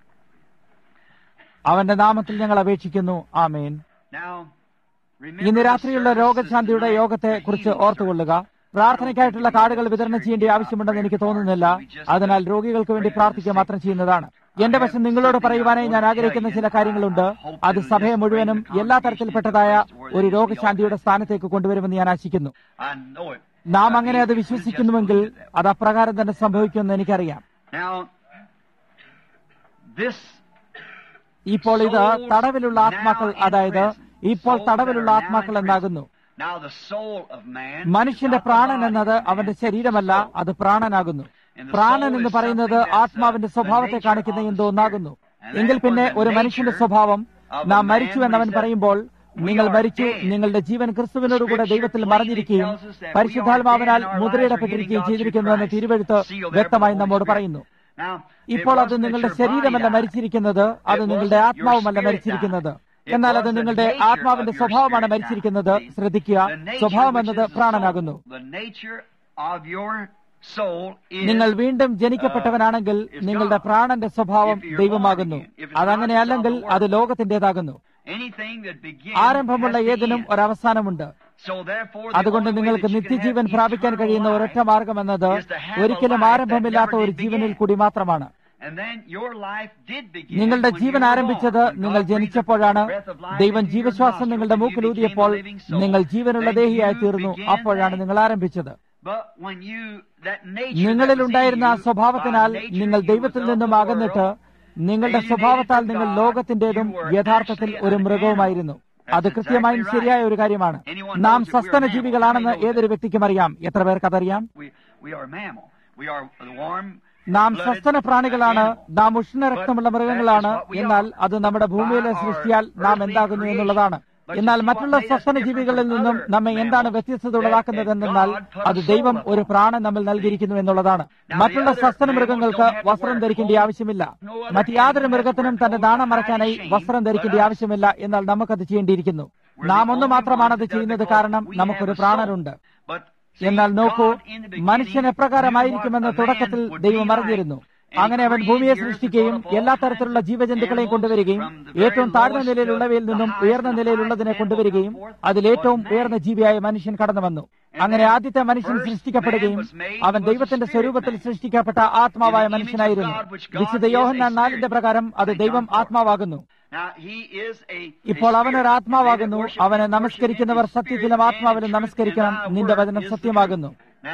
അവന്റെ നാമത്തിൽ ഞങ്ങൾ അപേക്ഷിക്കുന്നു ആമേൻ Now, ഇന്ന് remember the രാത്രിയുള്ള services രോഗശാന്തിയുടെ tonight യോഗത്തെ for കുറിച്ച് healing ഓർത്തുകൊള്ളുക പ്രാർത്ഥനയ്ക്കായിട്ടുള്ള കാർഡുകൾ വിതരണം ചെയ്യേണ്ട ആവശ്യമുണ്ടെന്ന് എനിക്ക് തോന്നുന്നില്ല അതിനാൽ രോഗികൾക്ക് വേണ്ടി പ്രാർത്ഥിക്കുക മാത്രം ചെയ്യുന്നതാണ് എന്റെ വശം നിങ്ങളോട് പറയുവാനായി ഞാൻ ആഗ്രഹിക്കുന്ന ചില കാര്യങ്ങളുണ്ട് അത് സഭയെ മുഴുവനും എല്ലാ തരത്തിൽപ്പെട്ടതായ ഒരു രോഗശാന്തിയുടെ സ്ഥാനത്തേക്ക് കൊണ്ടുവരുമെന്ന് ഞാൻ ആശിക്കുന്നു I know it. നാം അങ്ങനെ അത് വിശ്വസിക്കുന്നുവെങ്കിൽ അത് അപ്രകാരം തന്നെ സംഭവിക്കുമെന്ന് എനിക്കറിയാം Now, this ഇപ്പോൾ ഇത് തടവിലുള്ള ആത്മാക്കൾ അതായത് ഇപ്പോൾ തടവിലുള്ള ആത്മാക്കൾ എന്നാകുന്നു now the soul of man മനുഷ്യന്റെ പ്രാണൻ എന്നത് അവന്റെ ശരീരമല്ല അത് പ്രാണനാകുന്നു പ്രാണൻ എന്ന് പറയുന്നത് ആത്മാവിന്റെ സ്വഭാവത്തെ കാണിക്കുന്ന എന്തോ ഒന്നാകുന്നു എങ്കിൽ പിന്നെ ഒരു മനുഷ്യന്റെ സ്വഭാവം നാം മരിച്ചു എന്നവൻ പറയുമ്പോൾ നിങ്ങൾ മരിച്ചു നിങ്ങളുടെ ജീവൻ ക്രിസ്തുവിനോടുകൂടെ ദൈവത്തിൽ മറഞ്ഞിരിക്കുകയും പരിശുദ്ധാത്മാവിനാൽ മുദ്രയിടപ്പെട്ടിരിക്കുകയും ചെയ്തിരിക്കുന്നുവെന്ന് തിരുവെഴുത്ത് വ്യക്തമായി നമ്മോട് പറയുന്നു now ഇപ്പോൾ അത് നിങ്ങളുടെ ശരീരമല്ല മരിച്ചിരിക്കുന്നത് അത് നിങ്ങളുടെ ആത്മാവുമല്ല മരിച്ചിരിക്കുന്നത് എന്നാൽ അത് നിങ്ങളുടെ ആത്മാവിന്റെ സ്വഭാവമാണ് മരിച്ചിരിക്കുന്നത് ശ്രദ്ധിക്കുക സ്വഭാവം എന്നത് പ്രാണനാകുന്നു the nature of your soul is നിങ്ങൾ വീണ്ടും ജനിക്കപ്പെട്ടവനാണെങ്കിൽ നിങ്ങളുടെ പ്രാണന്റെ സ്വഭാവം ദൈവമാകുന്നു അതങ്ങനെയല്ലെങ്കിൽ അത് ലോകത്തിന്റേതാകുന്നു anything that begins ആരംഭമുള്ള has to ഏതിനും end. ഒരവസാനമുണ്ട് So therefore, the അതുകൊണ്ട് only way നിങ്ങൾക്ക് that you can നിത്യജീവൻ have പ്രാപിക്കാൻ eternal കഴിയുന്ന ഒരൊറ്റ life മാർഗം എന്നത് is to have a ഒരിക്കലും life that ആരംഭമില്ലാത്ത never ഒരു did ജീവനിൽ begin. കൂടി മാത്രമാണ് And then your life did begin നിങ്ങളുടെ when ജീവൻ you were ആരംഭിച്ചത് born. When നിങ്ങൾ God breathed ജനിച്ചപ്പോഴാണ് the breath of life ദൈവം into your ജീവശ്വാസം nostrils നിങ്ങളുടെ and you മൂക്കിലൂതിയപ്പോൾ became a living soul. നിങ്ങൾ ജീവനുള്ള Then ദേഹിയായി you തീർന്നു began അപ്പോഴാണ് that. നിങ്ങൾ ആരംഭിച്ചത് But when you, that nature that നിങ്ങളിൽ was in ഉണ്ടായിരുന്ന ആ you, സ്വഭാവത്തിനാൽ by nature നിങ്ങൾ you ദൈവത്തിൽ was of നിന്നും the അകന്നിട്ട് world, നിങ്ങളുടെ സ്വഭാവത്താൽ നിങ്ങൾ ലോകത്തിന്റേതും യഥാർത്ഥത്തിൽ ഒരു മൃഗവുമായിരുന്നു അത് കൃത്യമായും ശരിയായ ഒരു കാര്യമാണ് നാം സസ്തന ജീവികളാണെന്ന് ഏതൊരു വ്യക്തിക്കും അറിയാം എത്ര പേർക്ക് അതറിയാം We, we are a mammal. We are the warm നാം സസ്തന പ്രാണികളാണ് നാം ഉഷ്ണ രക്തമുള്ള മൃഗങ്ങളാണ് എന്നാൽ അത് നമ്മുടെ ഭൂമിയിലെ സൃഷ്ടിയാൽ നാം എന്താകുന്നു എന്നുള്ളതാണ് എന്നാൽ മറ്റുള്ള സ്വസ്ഥന ജീവികളിൽ നിന്നും നമ്മെ എന്താണ് വ്യത്യസ്തതയുള്ളതാക്കുന്നതെന്നാൽ അത് ദൈവം ഒരു പ്രാണൻ നമ്മൾ നൽകിയിരിക്കുന്നു എന്നുള്ളതാണ് മറ്റുള്ള സസ്തന മൃഗങ്ങൾക്ക് വസ്ത്രം ധരിക്കേണ്ട ആവശ്യമില്ല മറ്റ് യാതൊരു മൃഗത്തിനും തന്റെ ദാനം മറയ്ക്കാനായി വസ്ത്രം ധരിക്കേണ്ട ആവശ്യമില്ല എന്നാൽ നമുക്കത് ചെയ്യേണ്ടിയിരിക്കുന്നു നാം ഒന്ന് മാത്രമാണ് അത് ചെയ്യുന്നത് കാരണം നമുക്കൊരു പ്രാണനുണ്ട് എന്നാൽ നോക്കൂ മനുഷ്യൻ എപ്രകാരമായിരിക്കുമെന്ന് തുടക്കത്തിൽ ദൈവം അറിഞ്ഞിരുന്നു അങ്ങനെ അവൻ ഭൂമിയെ സൃഷ്ടിക്കുകയും എല്ലാ തരത്തിലുള്ള ജീവജന്തുക്കളെയും കൊണ്ടുവരികയും ഏറ്റവും താഴ്ന്ന നിലയിലുള്ളവയിൽ നിന്നും ഉയർന്ന നിലയിലുള്ളതിനെ കൊണ്ടുവരികയും അതിൽ ഏറ്റവും ഉയർന്ന ജീവിയായ മനുഷ്യൻ കടന്നു വന്നു അങ്ങനെ ആദ്യത്തെ മനുഷ്യൻ സൃഷ്ടിക്കപ്പെടുകയും അവൻ ദൈവത്തിന്റെ സ്വരൂപത്തിൽ സൃഷ്ടിക്കപ്പെട്ട ആത്മാവായ മനുഷ്യനായിരുന്നു വിശുദ്ധ യോഹന്നാൻ നാലിന്റെ പ്രകാരം അത് ദൈവം ആത്മാവാകുന്നു ഇപ്പോൾ അവനൊരു ആത്മാവാകുന്നു അവനെ നമസ്കരിക്കുന്നവർ സത്യത്തിലും ആത്മാവിലും നമസ്കരിക്കണം നിന്റെ വചനം സത്യമാകുന്നു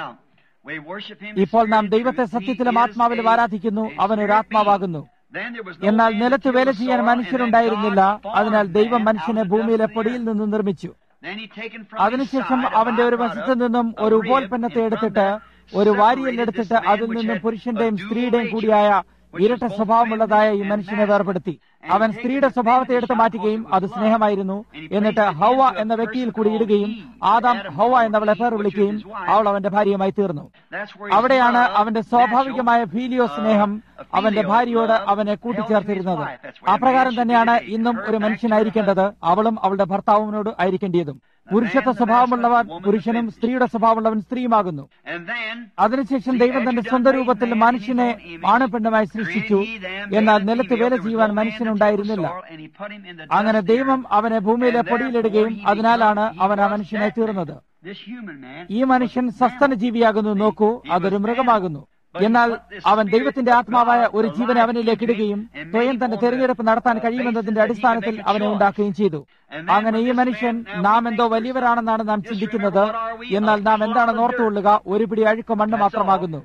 ഇപ്പോൾ നാം ദൈവത്തെ സത്യത്തിലും ആത്മാവിലും ആരാധിക്കുന്നു അവനൊരു ആത്മാവാകുന്നു എന്നാൽ നിലത്ത് വേല ചെയ്യാൻ മനുഷ്യരുണ്ടായിരുന്നില്ല അതിനാൽ ദൈവം മനുഷ്യനെ ഭൂമിയിലെ പൊടിയിൽ നിന്ന് നിർമ്മിച്ചു അതിനുശേഷം അവന്റെ ഒരു വശത്തു നിന്നും ഒരു ഉപോൽപ്പന്നത്തെ എടുത്തിട്ട് ഒരു വാരിയിൽ എടുത്തിട്ട് അതിൽ നിന്നും പുരുഷന്റെയും സ്ത്രീയുടെയും കൂടിയായ ഇരട്ട സ്വഭാവമുള്ളതായ ഈ മനുഷ്യനെ വേർപെടുത്തി അവൻ സ്ത്രീയുടെ സ്വഭാവത്തെ എടുത്തു മാറ്റുകയും അത് സ്നേഹമായിരുന്നു എന്നിട്ട് ഹൗവ എന്ന വ്യക്തിയിൽ കൂടി ഇടുകയും ആദാം ഹൗവ എന്നവളെ പേർ വിളിക്കുകയും അവൾ അവന്റെ ഭാര്യയുമായി തീർന്നു അവിടെയാണ് അവന്റെ സ്വാഭാവികമായ ഫീലിയോ സ്നേഹം അവന്റെ ഭാര്യയോട് അവനെ കൂട്ടിച്ചേർത്തിരുന്നത് അപ്രകാരം തന്നെയാണ് ഇന്നും ഒരു മനുഷ്യനായിരിക്കേണ്ടത് അവളും അവളുടെ ഭർത്താവിനോട് ആയിരിക്കേണ്ടതും പുരുഷത്വ സ്വഭാവമുള്ളവൻ പുരുഷനും സ്ത്രീയുടെ സ്വഭാവമുള്ളവൻ സ്ത്രീയുമാകുന്നു അതിനുശേഷം ദൈവം തന്റെ സ്വന്തം രൂപത്തിൽ മനുഷ്യനെ ആണപ്പെണ്ണുമായി സൃഷ്ടിച്ചു എന്നാൽ നിലത്ത് വേല ചെയ്യുവാൻ മനുഷ്യനുണ്ടായിരുന്നില്ല അങ്ങനെ ദൈവം അവനെ ഭൂമിയിലെ പൊടിയിലിടുകയും അതിനാലാണ് അവൻ ആ മനുഷ്യനായി തീർന്നത് ഈ മനുഷ്യൻ സസ്തന ജീവിയാകുന്നു നോക്കൂ അതൊരു മൃഗമാകുന്നു എന്നാൽ അവൻ ദൈവത്തിന്റെ ആത്മാവായ ഒരു ജീവനെ അവനിലേക്ക് ഇടുകയും സ്വയം തന്റെ തെരഞ്ഞെടുപ്പ് നടത്താൻ കഴിയുമെന്നതിന്റെ അടിസ്ഥാനത്തിൽ അവനെ ഉണ്ടാക്കുകയും ചെയ്തു അങ്ങനെ ഈ മനുഷ്യൻ നാം എന്തോ വലിയവരാണെന്നാണ് നാം ചിന്തിക്കുന്നത് എന്നാൽ നാം എന്താണെന്ന് ഓർത്തുകൊള്ളുക ഒരു പിടി അഴുക്ക് മണ്ണ് മാത്രമാകുന്നു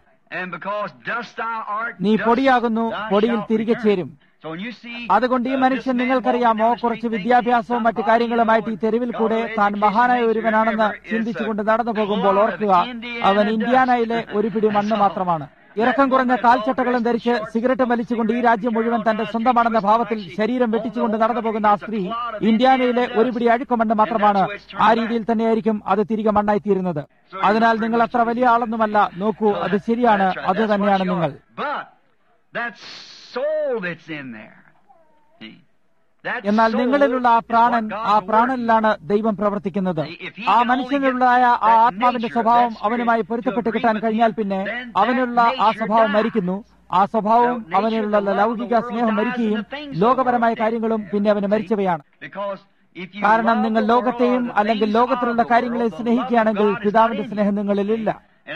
നീ പൊടിയാകുന്നു പൊടിയിൽ തിരികെ ചേരും അതുകൊണ്ട് ഈ മനുഷ്യൻ നിങ്ങൾക്കറിയാമോ കുറച്ച് വിദ്യാഭ്യാസവും മറ്റു കാര്യങ്ങളുമായിട്ട് ഈ തെരുവിൽ കൂടെ താൻ മഹാനായ ഒരുവനാണെന്ന് ചിന്തിച്ചുകൊണ്ട് നടന്നു പോകുമ്പോൾ ഓർക്കുക അവൻ ഇന്ത്യാനയിലെ ഒരു പിടി മണ്ണ് മാത്രമാണ് ഇറക്കം കുറഞ്ഞ കാൽച്ചട്ടകളും ധരിച്ച് സിഗരറ്റ് വലിച്ചുകൊണ്ട് ഈ രാജ്യം മുഴുവൻ തന്റെ സ്വന്തമാണെന്ന ഭാവത്തിൽ ശരീരം വെട്ടിച്ചുകൊണ്ട് നടന്നു പോകുന്ന ആ സ്ത്രീ ഇന്ത്യാനയിലെ ഒരു പിടി അഴുക്ക മണ്ണ് മാത്രമാണ് ആ രീതിയിൽ തന്നെയായിരിക്കും അത് തിരികെ മണ്ണായി തീരുന്നത് അതിനാൽ നിങ്ങൾ അത്ര വലിയ ആളൊന്നുമല്ല നോക്കൂ അത് ശരിയാണ് അത് തന്നെയാണ് നിങ്ങൾ എന്നാൽ നിങ്ങളിലുള്ള ആ പ്രാണൻ ആ പ്രാണനിലാണ് ദൈവം പ്രവർത്തിക്കുന്നത് ആ മനുഷ്യനിലുള്ളതായ ആ ആത്മാവിന്റെ സ്വഭാവം അവനുമായി പൊരുത്തപ്പെട്ട് കിട്ടാൻ കഴിഞ്ഞാൽ പിന്നെ അവനുള്ള ആ സ്വഭാവം മരിക്കുന്നു ആ സ്വഭാവവും അവനിലുള്ള ലൗകിക സ്നേഹം മരിക്കുകയും ലോകപരമായ കാര്യങ്ങളും പിന്നെ അവന് മരിച്ചവയാണ് കാരണം നിങ്ങൾ ലോകത്തെയും അല്ലെങ്കിൽ ലോകത്തിലുള്ള കാര്യങ്ങളെ സ്നേഹിക്കുകയാണെങ്കിൽ പിതാവിന്റെ സ്നേഹം നിങ്ങളിലില്ല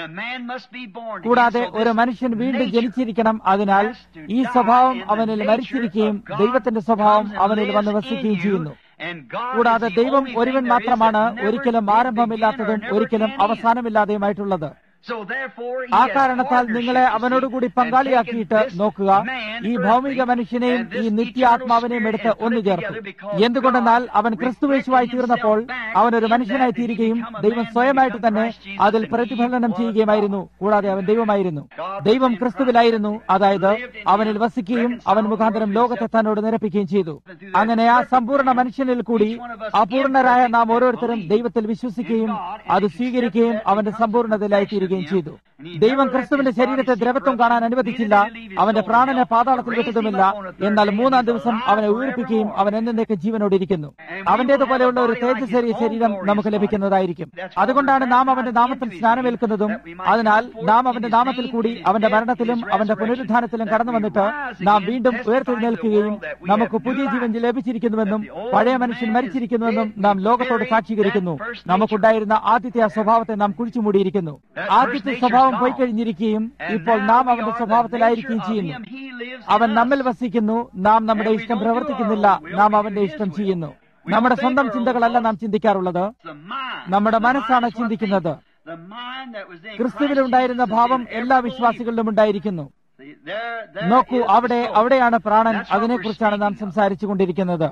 കൂടാതെ ഒരു മനുഷ്യൻ വീണ്ടും ജനിച്ചിരിക്കണം അതിനാൽ ഈ സ്വഭാവം അവനിൽ മരിച്ചിരിക്കുകയും ദൈവത്തിന്റെ സ്വഭാവം അവനിൽ വന്ന് വസിക്കുകയും ചെയ്യുന്നു കൂടാതെ ദൈവം ഒരുവൻ മാത്രമാണ് ഒരിക്കലും ആരംഭമില്ലാത്തതും ഒരിക്കലും അവസാനമില്ലാതെയുമായിട്ടുള്ളത് ആ കാരണത്താൽ നിങ്ങളെ അവനോടുകൂടി പങ്കാളിയാക്കിയിട്ട് നോക്കുക ഈ ഭൗമിക മനുഷ്യനെയും ഈ നിത്യാത്മാവിനെയും എടുത്ത് ഒന്നു ചേർത്തു എന്തുകൊണ്ടെന്നാൽ അവൻ ക്രിസ്തുവേശുവായി തീർന്നപ്പോൾ അവനൊരു മനുഷ്യനായി തീരുകയും ദൈവം സ്വയമായിട്ട് തന്നെ അതിൽ പ്രതിഫലനം ചെയ്യുകയുമായിരുന്നു കൂടാതെ അവൻ ദൈവമായിരുന്നു ദൈവം ക്രിസ്തുവിലായിരുന്നു അതായത് അവനിൽ വസിക്കുകയും അവൻ മുഖാന്തരം ലോകത്തെ തന്നോട് നിരപ്പിക്കുകയും ചെയ്തു അങ്ങനെ ആ സമ്പൂർണ്ണ മനുഷ്യനിൽ കൂടി അപൂർണരായ നാം ഓരോരുത്തരും ദൈവത്തിൽ വിശ്വസിക്കുകയും അത് സ്വീകരിക്കുകയും അവന്റെ സമ്പൂർണ്ണതയിലായി തീരുകയും ചെയ്തു ദൈവം ക്രിസ്തുവിന്റെ ശരീരത്തെ ദ്രവത്വം കാണാൻ അനുവദിച്ചില്ല അവന്റെ പ്രാണനെ പാതാളത്തിൽ വിട്ടതുമില്ല എന്നാൽ മൂന്നാം ദിവസം അവനെ ഉയർപ്പിക്കുകയും അവൻ എന്നേക്ക് ജീവനോടിരിക്കുന്നു അവന്റേതുപോലെയുള്ള ഒരു തേജസ്സേറിയ ശരീരം നമുക്ക് ലഭിക്കുന്നതായിരിക്കും അതുകൊണ്ടാണ് നാം അവന്റെ നാമത്തിൽ സ്നാനമേൽക്കുന്നതും അതിനാൽ നാം അവന്റെ നാമത്തിൽ കൂടി അവന്റെ മരണത്തിലും അവന്റെ പുനരുദ്ധാനത്തിലും കടന്നു വന്നിട്ട് നാം വീണ്ടും ഉയർത്തെഴുന്നേൽക്കുകയും നമുക്ക് പുതിയ ജീവൻ ലഭിച്ചിരിക്കുന്നുവെന്നും പഴയ മനുഷ്യൻ മരിച്ചിരിക്കുന്നുവെന്നും നാം ലോകത്തോട് സാക്ഷീകരിക്കുന്നു നമുക്കുണ്ടായിരുന്ന ആദ്യത്തെ ആ സ്വഭാവത്തെ നാം കുഴിച്ചുമൂടിയിരിക്കുന്നു ആദ്യത്തെ സ്വഭാവം പോയി കഴിഞ്ഞിരിക്കുകയും ഇപ്പോൾ നാം അവന്റെ സ്വഭാവത്തിലായിരിക്കുകയും ചെയ്യുന്നു അവൻ നമ്മിൽ വസിക്കുന്നു നാം നമ്മുടെ ഇഷ്ടം പ്രവർത്തിക്കുന്നില്ല നാം അവന്റെ ഇഷ്ടം ചെയ്യുന്നു നമ്മുടെ സ്വന്തം ചിന്തകളല്ല നാം ചിന്തിക്കാറുള്ളത് നമ്മുടെ മനസ്സാണ് ചിന്തിക്കുന്നത് ക്രിസ്തുവിലുണ്ടായിരുന്ന ഭാവം എല്ലാ വിശ്വാസികളിലും ഉണ്ടായിരിക്കുന്നു നോക്കൂ അവിടെ അവിടെയാണ് പ്രാണൻ അതിനെക്കുറിച്ചാണ് നാം സംസാരിച്ചു കൊണ്ടിരിക്കുന്നത്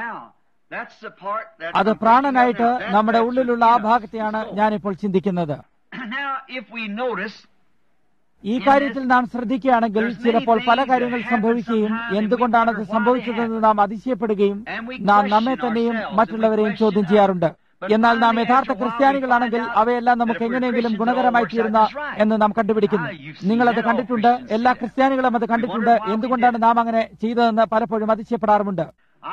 അത് പ്രാണനായിട്ട് നമ്മുടെ ഉള്ളിലുള്ള ആ ഭാഗത്തെയാണ് ഞാനിപ്പോൾ ചിന്തിക്കുന്നത് ഈ കാര്യത്തിൽ നാം ശ്രദ്ധിക്കുകയാണെങ്കിൽ ചിലപ്പോൾ പല കാര്യങ്ങൾ സംഭവിക്കുകയും എന്തുകൊണ്ടാണത് സംഭവിച്ചതെന്ന് നാം അതിശയപ്പെടുകയും നാം നമ്മെ തന്നെയും മറ്റുള്ളവരെയും ചോദ്യം ചെയ്യാറുണ്ട് എന്നാൽ നാം യഥാർത്ഥ ക്രിസ്ത്യാനികളാണെങ്കിൽ അവയെല്ലാം നമുക്ക് എങ്ങനെയെങ്കിലും ഗുണകരമായി തീരുന്ന എന്ന് നാം കണ്ടുപിടിക്കുന്നു നിങ്ങളത് കണ്ടിട്ടുണ്ട് എല്ലാ ക്രിസ്ത്യാനികളും അത് കണ്ടിട്ടുണ്ട് എന്തുകൊണ്ടാണ് നാം അങ്ങനെ ചെയ്തതെന്ന് പലപ്പോഴും അതിശയപ്പെടാറുമുണ്ട്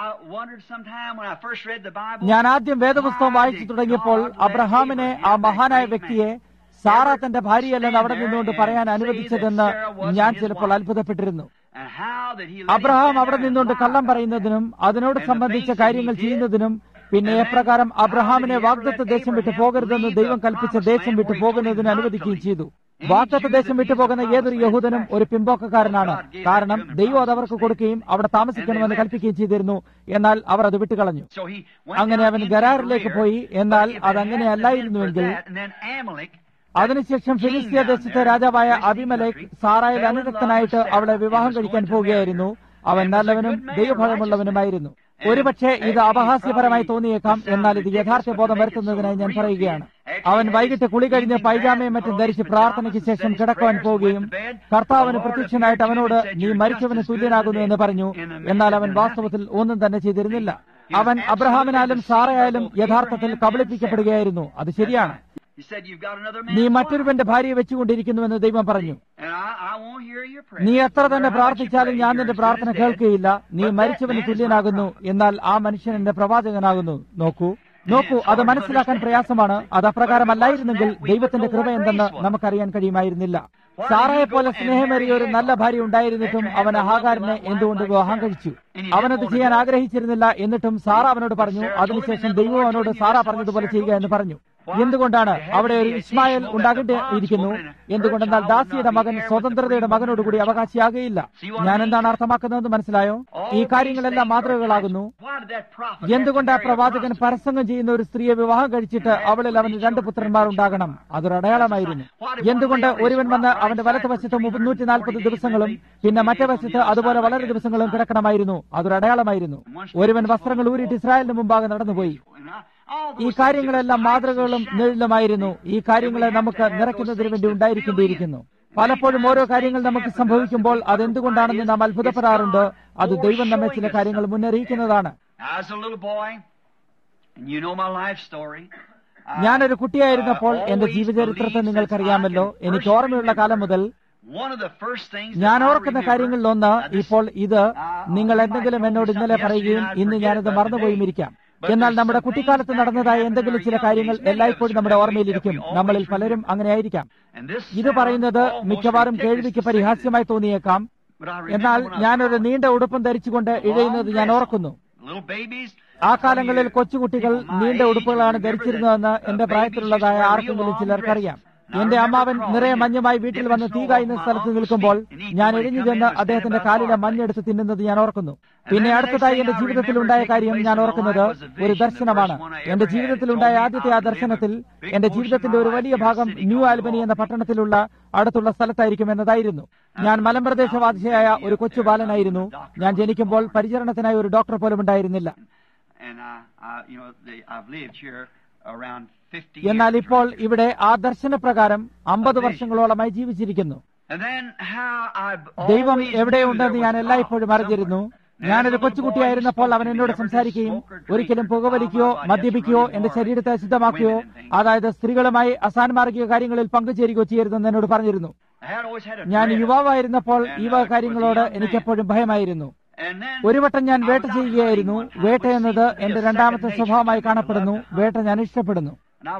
ഞാൻ ആദ്യം വേദപുസ്തകം വായിച്ചു തുടങ്ങിയപ്പോൾ അബ്രഹാമിനെ ആ മഹാനായ വ്യക്തിയെ സാറ തന്റെ ഭാര്യയല്ലെന്ന് അവിടെ നിന്നുകൊണ്ട് പറയാൻ അനുവദിച്ചതെന്ന് ഞാൻ ചിലപ്പോൾ അത്ഭുതപ്പെട്ടിരുന്നു അബ്രഹാം അവിടെ നിന്നുകൊണ്ട് കള്ളം പറയുന്നതിനും അതിനോട് സംബന്ധിച്ച കാര്യങ്ങൾ ചെയ്യുന്നതിനും പിന്നെ എപ്രകാരം അബ്രഹാമിനെ വാഗ്ദത്ത ദേശം വിട്ടു പോകരുതെന്ന് ദൈവം കൽപ്പിച്ച ദേശം വിട്ടു പോകുന്നതിന് അനുവദിക്കുകയും ചെയ്തു വാഗ്ദത്ത ദേശം വിട്ടുപോകുന്ന ഏതൊരു യഹൂദനും ഒരു പിമ്പോക്കക്കാരനാണ് കാരണം ദൈവം അത് അവർക്ക് കൊടുക്കുകയും അവിടെ താമസിക്കണമെന്ന് കൽപ്പിക്കുകയും ചെയ്തിരുന്നു എന്നാൽ അവർ അത് വിട്ടുകളഞ്ഞു അങ്ങനെ അവൻ ഗരാറിലേക്ക് പോയി എന്നാൽ അതങ്ങനെ അല്ലായിരുന്നുവെങ്കിൽ അതിനുശേഷം ഫിലിസ്തീയ ദേശത്തെ രാജാവായ അബിമലേക്ക് സാറായിൽ അനുരക്തനായിട്ട് അവളെ വിവാഹം കഴിക്കാൻ പോവുകയായിരുന്നു അവൻ നല്ലവനും ദൈവഭയമുള്ളവനുമായിരുന്നു ഒരുപക്ഷെ ഇത് അപഹാസ്യപരമായി തോന്നിയേക്കാം എന്നാൽ ഇത് യഥാർത്ഥ ബോധം വരുത്തുന്നതിനായി ഞാൻ പറയുകയാണ് അവൻ വൈകിട്ട് കുളി കഴിഞ്ഞ് പൈജാമയും മറ്റും ധരിച്ച് പ്രാർത്ഥനയ്ക്ക് ശേഷം കിടക്കുവാൻ പോവുകയും കർത്താവിന് പ്രത്യക്ഷനായിട്ട് അവനോട് നീ മരിച്ചവന് തുല്യനാകുന്നു എന്ന് പറഞ്ഞു എന്നാൽ അവൻ വാസ്തവത്തിൽ ഒന്നും തന്നെ ചെയ്തിരുന്നില്ല അവൻ അബ്രഹാമിനാലും സാറയാലും യഥാർത്ഥത്തിൽ കബളിപ്പിക്കപ്പെടുകയായിരുന്നു അത് ശരിയാണ് നീ മറ്റൊരുവന്റെ ഭാര്യയെ വെച്ചുകൊണ്ടിരിക്കുന്നുവെന്ന് ദൈവം പറഞ്ഞു നീ എത്ര തന്നെ പ്രാർത്ഥിച്ചാലും ഞാൻ നിന്റെ പ്രാർത്ഥന കേൾക്കുകയില്ല നീ മരിച്ചവന് തുല്യനാകുന്നു എന്നാൽ ആ മനുഷ്യൻ എന്റെ പ്രവാചകനാകുന്നു നോക്കൂ നോക്കൂ അത് മനസ്സിലാക്കാൻ പ്രയാസമാണ് അത് അപ്രകാരമല്ലായിരുന്നെങ്കിൽ ദൈവത്തിന്റെ കൃപ എന്തെന്ന് നമുക്കറിയാൻ കഴിയുമായിരുന്നില്ല സാറയെ പോലെ സ്നേഹമേറിയ ഒരു നല്ല ഭാര്യ ഉണ്ടായിരുന്നിട്ടും അവൻ ഹാകാരനെ എന്തുകൊണ്ട് വിവാഹം കഴിച്ചു അവനത് ചെയ്യാൻ ആഗ്രഹിച്ചിരുന്നില്ല എന്നിട്ടും സാറ അവനോട് പറഞ്ഞു അതിനുശേഷം ദൈവം അവനോട് സാറ പറഞ്ഞതുപോലെ ചെയ്യുക എന്ന് പറഞ്ഞു എന്തുകൊണ്ടാണ് അവിടെ ഒരു ഇസ്മായിൽ ഉണ്ടാകേണ്ടിയിരിക്കുന്നു എന്തുകൊണ്ടെന്നാൽ ദാസിയുടെ മകൻ സ്വതന്ത്രതയുടെ മകനോടുകൂടി അവകാശിയാകുകയില്ല ഞാൻ എന്താണ് അർത്ഥമാക്കുന്നതെന്ന് മനസ്സിലായോ ഈ കാര്യങ്ങളെല്ലാം മാതൃകകളാകുന്നു എന്തുകൊണ്ട് ആ പ്രവാചകൻ പരസംഗം ചെയ്യുന്ന ഒരു സ്ത്രീയെ വിവാഹം കഴിച്ചിട്ട് അവളിൽ അവന് രണ്ട് പുത്രന്മാർ ഉണ്ടാകണം അതൊരു അടയാളമായിരുന്നു എന്തുകൊണ്ട് ഒരുവൻ വന്ന് അവന്റെ വലത്തുവശത്ത് മുന്നൂറ്റി നാൽപ്പത് ദിവസങ്ങളും പിന്നെ മറ്റേ വശത്ത് അതുപോലെ വളരെ ദിവസങ്ങളും കിടക്കണമായിരുന്നു അതൊരു അടയാളമായിരുന്നു ഒരുവൻ വസ്ത്രങ്ങൾ ഊരിയിട്ട് ഇസ്രായേലിന് മുമ്പാകെ നടന്നുപോയി ഈ കാര്യങ്ങളെല്ലാം മാതൃകകളും നിഴലുമായിരുന്നു ഈ കാര്യങ്ങളെ നമുക്ക് നിറയ്ക്കുന്നതിന് വേണ്ടി ഉണ്ടായിരിക്കേണ്ടിയിരിക്കുന്നു പലപ്പോഴും ഓരോ കാര്യങ്ങൾ നമുക്ക് സംഭവിക്കുമ്പോൾ അതെന്തുകൊണ്ടാണെന്ന് നാം അത്ഭുതപ്പെടാറുണ്ട് അത് ദൈവം നമ്മെ ചില കാര്യങ്ങൾ മുന്നറിയിക്കുന്നതാണ് ഞാനൊരു കുട്ടിയായിരുന്നപ്പോൾ എന്റെ ജീവചരിത്രത്തെ നിങ്ങൾക്കറിയാമല്ലോ എനിക്ക് ഓർമ്മയുള്ള കാലം മുതൽ ഞാൻ ഓർക്കുന്ന കാര്യങ്ങളിൽ ഒന്ന് ഇപ്പോൾ ഇത് നിങ്ങൾ എന്തെങ്കിലും എന്നോട് ഇന്നലെ പറയുകയും ഇന്ന് ഞാനത് മറന്നുപോയും ഇരിക്കാം എന്നാൽ നമ്മുടെ കുട്ടിക്കാലത്ത് നടന്നതായ എന്തെങ്കിലും ചില കാര്യങ്ങൾ എല്ലായ്പ്പോഴും നമ്മുടെ ഓർമ്മയിലിരിക്കും നമ്മളിൽ പലരും അങ്ങനെ ആയിരിക്കാം ഇത് പറയുന്നത് മിക്കവാറും കേൾവിക്ക് പരിഹാസ്യമായി തോന്നിയേക്കാം എന്നാൽ ഞാനൊരു നീണ്ട ഉടുപ്പം ധരിച്ചുകൊണ്ട് ഇഴയുന്നത് ഞാൻ ഓർക്കുന്നു ആ കാലങ്ങളിൽ കൊച്ചുകുട്ടികൾ നീണ്ട ഉടുപ്പുകളാണ് ധരിച്ചിരുന്നതെന്ന് എന്റെ പ്രായത്തിലുള്ളതായ ആർക്കെങ്കിലും ചിലർക്കറിയാം എന്റെ അമ്മാവൻ നിറയെ മഞ്ഞുമായി വീട്ടിൽ വന്ന് തീ കായുന്ന സ്ഥലത്ത് നിൽക്കുമ്പോൾ ഞാൻ എഴിഞ്ഞു ചെന്ന് അദ്ദേഹത്തിന്റെ കാലിലെ മഞ്ഞെടുത്ത് തിന്നുന്നത് ഞാൻ ഓർക്കുന്നു പിന്നെ അടുത്തതായി എന്റെ ജീവിതത്തിൽ ഉണ്ടായ കാര്യം ഞാൻ ഓർക്കുന്നത് ഒരു ദർശനമാണ് എന്റെ ജീവിതത്തിലുണ്ടായ ആദ്യത്തെ ആ ദർശനത്തിൽ എന്റെ ജീവിതത്തിന്റെ ഒരു വലിയ ഭാഗം ന്യൂ ആൽബനി എന്ന പട്ടണത്തിലുള്ള അടുത്തുള്ള സ്ഥലത്തായിരിക്കും എന്നതായിരുന്നു ഞാൻ മലമ്പ്രദേശവാസിയായ ഒരു കൊച്ചു ബാലനായിരുന്നു ഞാൻ ജനിക്കുമ്പോൾ പരിചരണത്തിനായി ഒരു ഡോക്ടർ പോലും ഉണ്ടായിരുന്നില്ല എന്നാൽ ഇപ്പോൾ ഇവിടെ ആ ദർശനപ്രകാരം അമ്പത് വർഷങ്ങളോളമായി ജീവിച്ചിരിക്കുന്നു ദൈവം എവിടെയുണ്ടെന്ന് ഞാൻ എല്ലായ്പ്പോഴും അറിഞ്ഞിരുന്നു ഞാനൊരു കൊച്ചുകുട്ടിയായിരുന്നപ്പോൾ അവൻ എന്നോട് സംസാരിക്കുകയും ഒരിക്കലും പുകവലിക്കുകയോ മദ്യപിക്കുകയോ എന്റെ ശരീരത്തെ അശുദ്ധമാക്കുകയോ അതായത് സ്ത്രീകളുമായി അസാൻമാർഗിക കാര്യങ്ങളിൽ പങ്കുചേരുകയോ ചെയ്യരുതെന്ന് എന്നോട് പറഞ്ഞിരുന്നു ഞാൻ യുവാവായിരുന്നപ്പോൾ ഈ വക കാര്യങ്ങളോട് എനിക്കെപ്പോഴും ഭയമായിരുന്നു ഒരു വട്ടം ഞാൻ വേട്ട ചെയ്യുകയായിരുന്നു വേട്ട എന്നത് എന്റെ രണ്ടാമത്തെ സ്വഭാവമായി കാണപ്പെടുന്നു വേട്ട ഞാൻ ഇഷ്ടപ്പെടുന്നു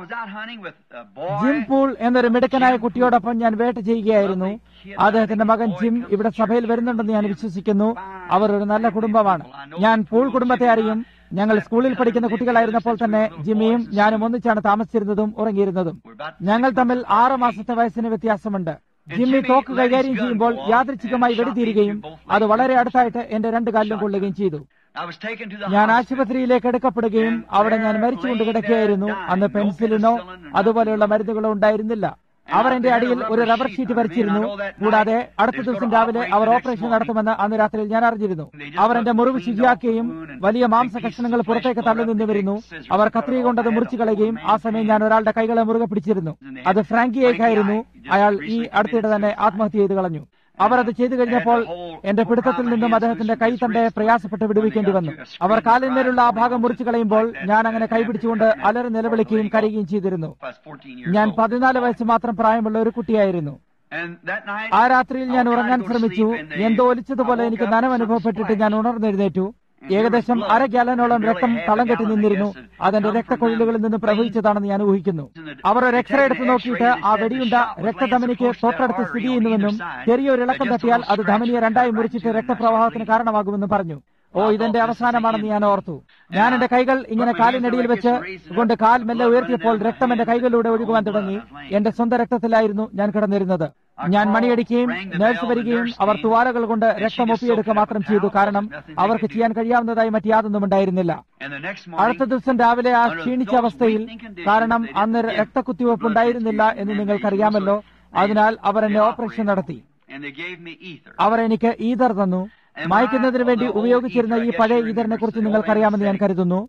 ജിം പൂൾ എന്നൊരു മിടുക്കനായ കുട്ടിയോടൊപ്പം ഞാൻ വേട്ട ചെയ്യുകയായിരുന്നു അദ്ദേഹത്തിന്റെ മകൻ ജിം ഇവിടെ സഭയിൽ വരുന്നുണ്ടെന്ന് ഞാൻ വിശ്വസിക്കുന്നു അവർ ഒരു നല്ല കുടുംബമാണ് ഞാൻ പൂൾ കുടുംബത്തെ അറിയും ഞങ്ങൾ സ്കൂളിൽ പഠിക്കുന്ന കുട്ടികളായിരുന്നപ്പോൾ തന്നെ ജിമ്മിയും ഞാനും ഒന്നിച്ചാണ് താമസിച്ചിരുന്നതും ഉറങ്ങിയിരുന്നതും ഞങ്ങൾ തമ്മിൽ ആറ് മാസത്തെ വയസ്സിന് വ്യത്യാസമുണ്ട് ജിമ്മി തോക്ക് കൈകാര്യം ചെയ്യുമ്പോൾ യാദൃച്ഛികമായി വെടിതീരുകയും അത് വളരെ അടുത്തായിട്ട് എന്റെ രണ്ട് കാലിലും കൊള്ളുകയും ചെയ്തു ഞാൻ ആശുപത്രിയിലേക്ക് എടുക്കപ്പെടുകയും അവിടെ ഞാൻ മരിച്ചുകൊണ്ട് കിടക്കുകയായിരുന്നു അന്ന് പെൻസിലിനോ അതുപോലെയുള്ള മരുന്നുകളോ ഉണ്ടായിരുന്നില്ല അവർ എന്റെ അടിയിൽ ഒരു റബ്ബർ ഷീറ്റ് വരച്ചിരുന്നു കൂടാതെ അടുത്ത ദിവസം രാവിലെ അവർ ഓപ്പറേഷൻ നടത്തുമെന്ന് അന്ന് രാത്രിയിൽ ഞാൻ അറിഞ്ഞിരുന്നു അവർ എന്റെ മുറിവ് ശുചിയാക്കുകയും വലിയ മാംസ കഷ്ണങ്ങൾ പുറത്തേക്ക് തള്ളി നിന്ന് വരുന്നു അവർ കത്രിക കൊണ്ടത് മുറിച്ചു കളയുകയും ആ സമയം ഞാൻ ഒരാളുടെ കൈകളെ മുറുകെ പിടിച്ചിരുന്നു അത് ഫ്രാങ്കി ആയിരുന്നു അയാൾ ഈ അടുത്തിടെ തന്നെ ആത്മഹത്യ ചെയ്ത് കളഞ്ഞു അവർ അത് ചെയ്തു കഴിഞ്ഞപ്പോൾ എന്റെ പിടുത്തത്തിൽ നിന്നും അദ്ദേഹത്തിന്റെ കൈ തന്റെ പ്രയാസപ്പെട്ട് വിടുവിക്കേണ്ടി വന്നു അവർ കാലിന്മേലുള്ള ആ ഭാഗം മുറിച്ചു കളയുമ്പോൾ ഞാൻ അങ്ങനെ കൈപിടിച്ചുകൊണ്ട് അലറി നിലവിളിക്കുകയും കരയുകയും ചെയ്തിരുന്നു ഞാൻ പതിനാല് വയസ്സ് മാത്രം പ്രായമുള്ള ഒരു കുട്ടിയായിരുന്നു ആ രാത്രിയിൽ ഞാൻ ഉറങ്ങാൻ ശ്രമിച്ചു എന്തോ ഒലിച്ചതുപോലെ എനിക്ക് നനം അനുഭവപ്പെട്ടിട്ട് ഞാൻ ഉണർന്നെഴുന്നേറ്റു ഏകദേശം അര ഗ്യാലനോളം രക്തം തളം കെട്ടി നിന്നിരുന്നു അതെന്റെ രക്തക്കൊഴലുകളിൽ നിന്ന് പ്രവഹിച്ചതാണെന്ന് ഞാൻ ഊഹിക്കുന്നു അവർ ഒരു എക്സ്റേ എടുത്ത് നോക്കിയിട്ട് ആ വെടിയുണ്ട രക്തധമനിക്ക് തൊട്ടടുത്ത് സ്ഥിതി ചെയ്യുന്നുവെന്നും ചെറിയൊരു ഇളക്കം തട്ടിയാൽ അത് ധമനിയെ രണ്ടായി മുറിച്ചിട്ട് രക്തപ്രവാഹത്തിന് കാരണമാകുമെന്നും പറഞ്ഞു ഓ ഇതെന്റെ അവസാനമാണെന്ന് ഞാൻ ഓർത്തു ഞാൻ എന്റെ കൈകൾ ഇങ്ങനെ കാലിനടിയിൽ വെച്ച് കൊണ്ട് കാൽ മെല്ലെ ഉയർത്തിയപ്പോൾ രക്തം എന്റെ കൈകളിലൂടെ ഒഴുകുവാൻ തുടങ്ങി എന്റെ സ്വന്തം രക്തത്തിലായിരുന്നു ഞാൻ കിടന്നിരുന്നത് ഞാൻ മണിയടിക്കുകയും നേഴ്സ് വരികയും അവർ തുവാലകൾ കൊണ്ട് രക്തം ഒപ്പിയെടുക്കുക മാത്രം ചെയ്തു കാരണം അവർക്ക് ചെയ്യാൻ കഴിയാവുന്നതായി മറ്റ് യാതൊന്നും ഉണ്ടായിരുന്നില്ല അടുത്ത ദിവസം രാവിലെ ആ ക്ഷീണിച്ച അവസ്ഥയിൽ കാരണം അന്ന് രക്തക്കുത്തിവയ്പ് ഉണ്ടായിരുന്നില്ല എന്ന് നിങ്ങൾക്കറിയാമല്ലോ അതിനാൽ അവർ എന്നെ ഓപ്പറേഷൻ നടത്തി അവർ എനിക്ക് ഈതർ തന്നു മായ്ക്കുന്നതിന് വേണ്ടി ഉപയോഗിച്ചിരുന്ന ഈ പഴയ ഈതറിനെ കുറിച്ച് നിങ്ങൾക്കറിയാമെന്ന് ഞാൻ കരുതുന്നു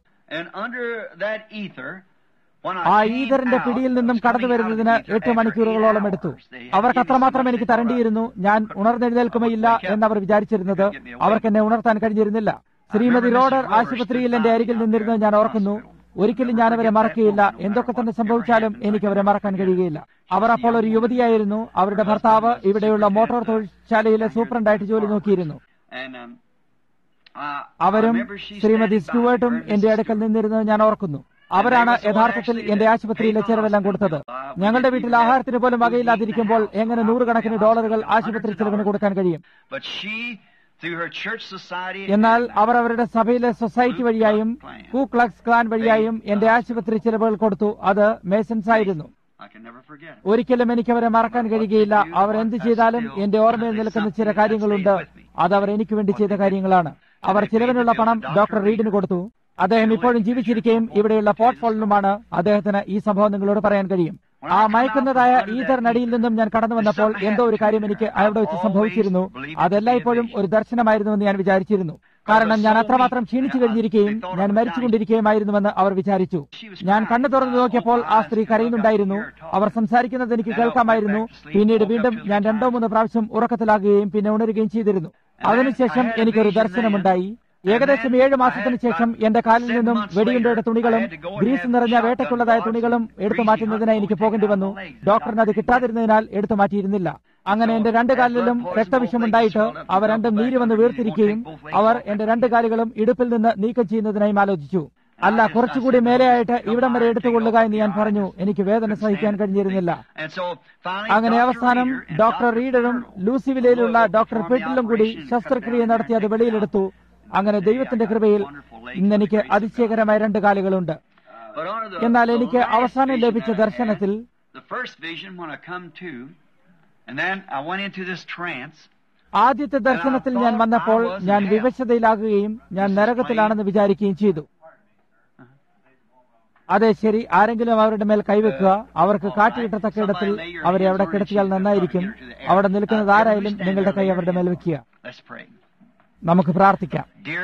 ആ ഈതറിന്റെ പിടിയിൽ നിന്നും കടന്നു വരുന്നതിന് എട്ട് മണിക്കൂറുകളോളം എടുത്തു അവർക്ക് അത്രമാത്രം എനിക്ക് തരേണ്ടിയിരുന്നു ഞാൻ ഉണർന്നെഴുന്നേൽക്കുമയില്ല എന്നവർ വിചാരിച്ചിരുന്നത് അവർക്ക് എന്നെ ഉണർത്താൻ കഴിഞ്ഞിരുന്നില്ല ശ്രീമതി റോഡർ ആശുപത്രിയിൽ എന്റെ അരികിൽ നിന്നിരുന്നത് ഞാൻ ഓർക്കുന്നു ഒരിക്കലും ഞാൻ അവരെ മറക്കുകയില്ല എന്തൊക്കെ തന്നെ സംഭവിച്ചാലും എനിക്ക് അവരെ മറക്കാൻ കഴിയുകയില്ല അവർ അപ്പോൾ ഒരു യുവതിയായിരുന്നു അവരുടെ ഭർത്താവ് ഇവിടെയുള്ള മോട്ടോർ തൊഴിൽശാലയിലെ സൂപ്രണ്ടായിട്ട് ജോലി നോക്കിയിരുന്നു അവരും ശ്രീമതി സ്റ്റുവേർട്ടും എന്റെ അടുക്കൽ നിന്നിരുന്നത് ഞാൻ ഓർക്കുന്നു അവരാണ് യഥാർത്ഥത്തിൽ എന്റെ ആശുപത്രിയിലെ ചെലവെല്ലാം കൊടുത്തത് ഞങ്ങളുടെ വീട്ടിൽ ആഹാരത്തിന് പോലും വകയില്ലാതിരിക്കുമ്പോൾ എങ്ങനെ നൂറുകണക്കിന് ഡോളറുകൾ ആശുപത്രി ചെലവിന് കൊടുക്കാൻ കഴിയും എന്നാൽ അവർ അവരുടെ സഭയിലെ സൊസൈറ്റി വഴിയായും കൂ ക്ലക്സ് ക്ലാൻ വഴിയായും എന്റെ ആശുപത്രി ചെലവുകൾ കൊടുത്തു അത് മേസൻസ് ആയിരുന്നു ഒരിക്കലും എനിക്ക് അവരെ മറക്കാൻ കഴിയുകയില്ല അവർ എന്ത് ചെയ്താലും എന്റെ ഓർമ്മയിൽ നിൽക്കുന്ന ചില കാര്യങ്ങളുണ്ട് അത് അവർ എനിക്ക് വേണ്ടി ചെയ്ത കാര്യങ്ങളാണ് അവർ ചിലവിനുള്ള പണം ഡോക്ടർ റീഡിന് കൊടുത്തു അദ്ദേഹം ഇപ്പോഴും ജീവിച്ചിരിക്കുകയും ഇവിടെയുള്ള പോർട്ട്ഫോളിനുമാണ് അദ്ദേഹത്തിന് ഈ സംഭവം നിങ്ങളോട് പറയാൻ കഴിയും ആ മയക്കുന്നതായ ഈതറിനടിയിൽ നിന്നും ഞാൻ കടന്നു വന്നപ്പോൾ എന്തോ ഒരു കാര്യം എനിക്ക് അവിടെ വെച്ച് സംഭവിച്ചിരുന്നു അതെല്ലായ്പ്പോഴും ഒരു ദർശനമായിരുന്നുവെന്ന് ഞാൻ വിചാരിച്ചിരുന്നു കാരണം ഞാൻ അത്രമാത്രം ക്ഷീണിച്ചു കഴിഞ്ഞിരിക്കുകയും ഞാൻ മരിച്ചുകൊണ്ടിരിക്കുകയുമായിരുന്നുവെന്ന് അവർ വിചാരിച്ചു ഞാൻ കണ്ണു തുറന്നു നോക്കിയപ്പോൾ ആ സ്ത്രീ കരയുന്നുണ്ടായിരുന്നു അവർ സംസാരിക്കുന്നത് എനിക്ക് കേൾക്കാമായിരുന്നു പിന്നീട് വീണ്ടും ഞാൻ രണ്ടോ മൂന്നോ പ്രാവശ്യം ഉറക്കത്തിലാകുകയും പിന്നെ ഉണരുകയും ചെയ്തിരുന്നു അതിനുശേഷം എനിക്കൊരു ദർശനമുണ്ടായി ഏകദേശം ഏഴ് മാസത്തിന് ശേഷം എന്റെ കാലിൽ നിന്നും വെടിയുണ്ടയുടെ തുണികളും ഗ്രീസ് നിറഞ്ഞ വേട്ടയ്ക്കുള്ളതായ തുണികളും എടുത്തു മാറ്റുന്നതിനായി എനിക്ക് പോകേണ്ടി വന്നു ഡോക്ടറിന് അത് കിട്ടാതിരുന്നതിനാൽ എടുത്തു മാറ്റിയിരുന്നില്ല അങ്ങനെ എന്റെ രണ്ട് കാലിലും രക്തവിഷമുണ്ടായിട്ട് അവ രണ്ടും നീര് വന്ന് വീർത്തിരിക്കുകയും അവർ എന്റെ രണ്ട് കാലുകളും ഇടുപ്പിൽ നിന്ന് നീക്കം ചെയ്യുന്നതിനായി ആലോചിച്ചു അല്ല കുറച്ചുകൂടി മേലെയായിട്ട് ഇവിടം വരെ എടുത്തുകൊള്ളുക എന്ന് ഞാൻ പറഞ്ഞു എനിക്ക് വേദന സഹിക്കാൻ കഴിഞ്ഞിരുന്നില്ല അങ്ങനെ അവസാനം ഡോക്ടർ റീഡറും ലൂസിവിലയിലുള്ള ഡോക്ടർ പെട്ടിലും കൂടി ശസ്ത്രക്രിയ നടത്തി അത് വെളിയിലെടുത്തു അങ്ങനെ ദൈവത്തിന്റെ കൃപയിൽ ഇന്നെനിക്ക് അതിശയകരമായ രണ്ട് കാലുകളുണ്ട് എന്നാൽ എനിക്ക് അവസാനം ലഭിച്ച ദർശനത്തിൽ ആദ്യത്തെ ദർശനത്തിൽ ഞാൻ വന്നപ്പോൾ ഞാൻ വിവശതയിലാകുകയും ഞാൻ നരകത്തിലാണെന്ന് വിചാരിക്കുകയും ചെയ്തു അതെ ശരി ആരെങ്കിലും അവരുടെ മേൽ കൈവെക്കുക അവർക്ക് കാറ്റുകിട്ടത്തക്ക ഇടത്തിൽ അവരെ അവിടെ കിടത്തിയാൽ നന്നായിരിക്കും അവിടെ നിൽക്കുന്നത് ആരായാലും നിങ്ങളുടെ കൈ അവരുടെ മേൽ വെക്കുക നമുക്ക് പ്രാർത്ഥിക്കാം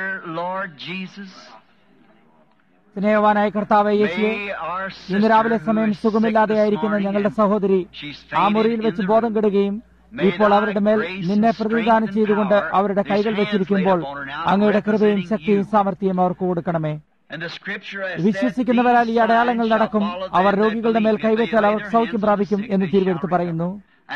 സ്നേഹവാനായ കർത്താവ് യേശുവെ ഇന്ന് രാവിലെ സമയം സുഖമില്ലാതെയായിരിക്കുന്ന ഞങ്ങളുടെ സഹോദരി ആ മുറിയിൽ വെച്ച് ബോധം കെടുകയും ഇപ്പോൾ അവരുടെ മേൽ നിന്നെ പ്രതിദാനം ചെയ്തുകൊണ്ട് അവരുടെ കൈകൾ വെച്ചിരിക്കുമ്പോൾ അങ്ങയുടെ കൃപയും ശക്തിയും സാമർഥ്യവും അവർക്ക് കൊടുക്കണമേ വിശ്വസിക്കുന്നവരാൽ ഈ അടയാളങ്ങൾ നടക്കും അവർ രോഗികളുടെ മേൽ കൈവച്ചാൽ അവർ സൗഖ്യം പ്രാപിക്കും എന്ന് തിരുവെടുത്ത് പറയുന്നു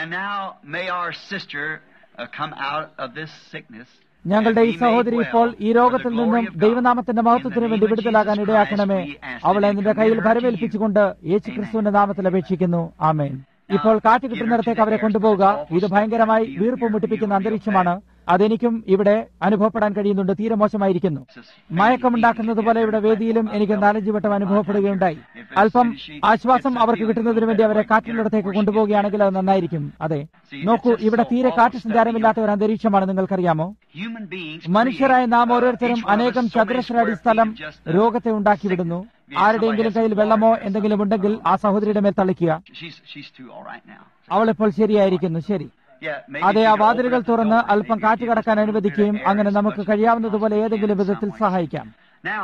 ഞങ്ങളുടെ ഈ സഹോദരി ഇപ്പോൾ ഈ രോഗത്തിൽ നിന്നും ദൈവനാമത്തിന്റെ മഹത്വത്തിന് വേണ്ടി വിടുതലാകാൻ ഇടയാക്കണമേ അവളെ നിന്റെ കയ്യിൽ ഭരമേൽപ്പിച്ചുകൊണ്ട് യേശു ക്രിസ്തുവിന്റെ നാമത്തിൽ അപേക്ഷിക്കുന്നു ആമേൻ ഇപ്പോൾ കാറ്റ് കിട്ടുന്നിടത്തേക്ക് അവരെ കൊണ്ടുപോവുക ഇത് ഭയങ്കരമായി വീർപ്പ് മുട്ടിപ്പിക്കുന്ന അന്തരീക്ഷമാണ് അതെനിക്കും ഇവിടെ അനുഭവപ്പെടാൻ കഴിയുന്നുണ്ട് തീരെ മോശമായിരിക്കുന്നു മയക്കമുണ്ടാക്കുന്നത് പോലെ ഇവിടെ വേദിയിലും എനിക്ക് നാലഞ്ച് വട്ടം അനുഭവപ്പെടുകയുണ്ടായി അല്പം ആശ്വാസം അവർക്ക് കിട്ടുന്നതിന് വേണ്ടി അവരെ കാറ്റിനിടത്തേക്ക് കൊണ്ടുപോവുകയാണെങ്കിൽ അത് നന്നായിരിക്കും അതെ നോക്കൂ ഇവിടെ തീരെ കാറ്റ് സഞ്ചാരമില്ലാത്ത ഒരു അന്തരീക്ഷമാണ് നിങ്ങൾക്കറിയാമോ മനുഷ്യരായ നാം ഓരോരുത്തരും അനേകം ചതുരശ്ര അടി സ്ഥലം രോഗത്തെ ഉണ്ടാക്കി വിടുന്നു ആരുടെയെങ്കിലും കയ്യിൽ വെള്ളമോ എന്തെങ്കിലും ഉണ്ടെങ്കിൽ ആ സഹോദരിയുടെ മേൽ തളിക്കുക She's she's too all right now. അവളിപ്പോൾ ശരിയായിരിക്കുന്നു ശരി Yeah, maybe അതെ if ആ you could വാതിലുകൾ open up the തുറന്ന് door, അല്പം you കാറ്റ് could കടക്കാൻ get അനുവദിക്കുകയും some അങ്ങനെ air നമുക്ക് as much കഴിയാവുന്നതുപോലെ as you ഏതെങ്കിലും can വിധത്തിൽ some way. സഹായിക്കാം Now,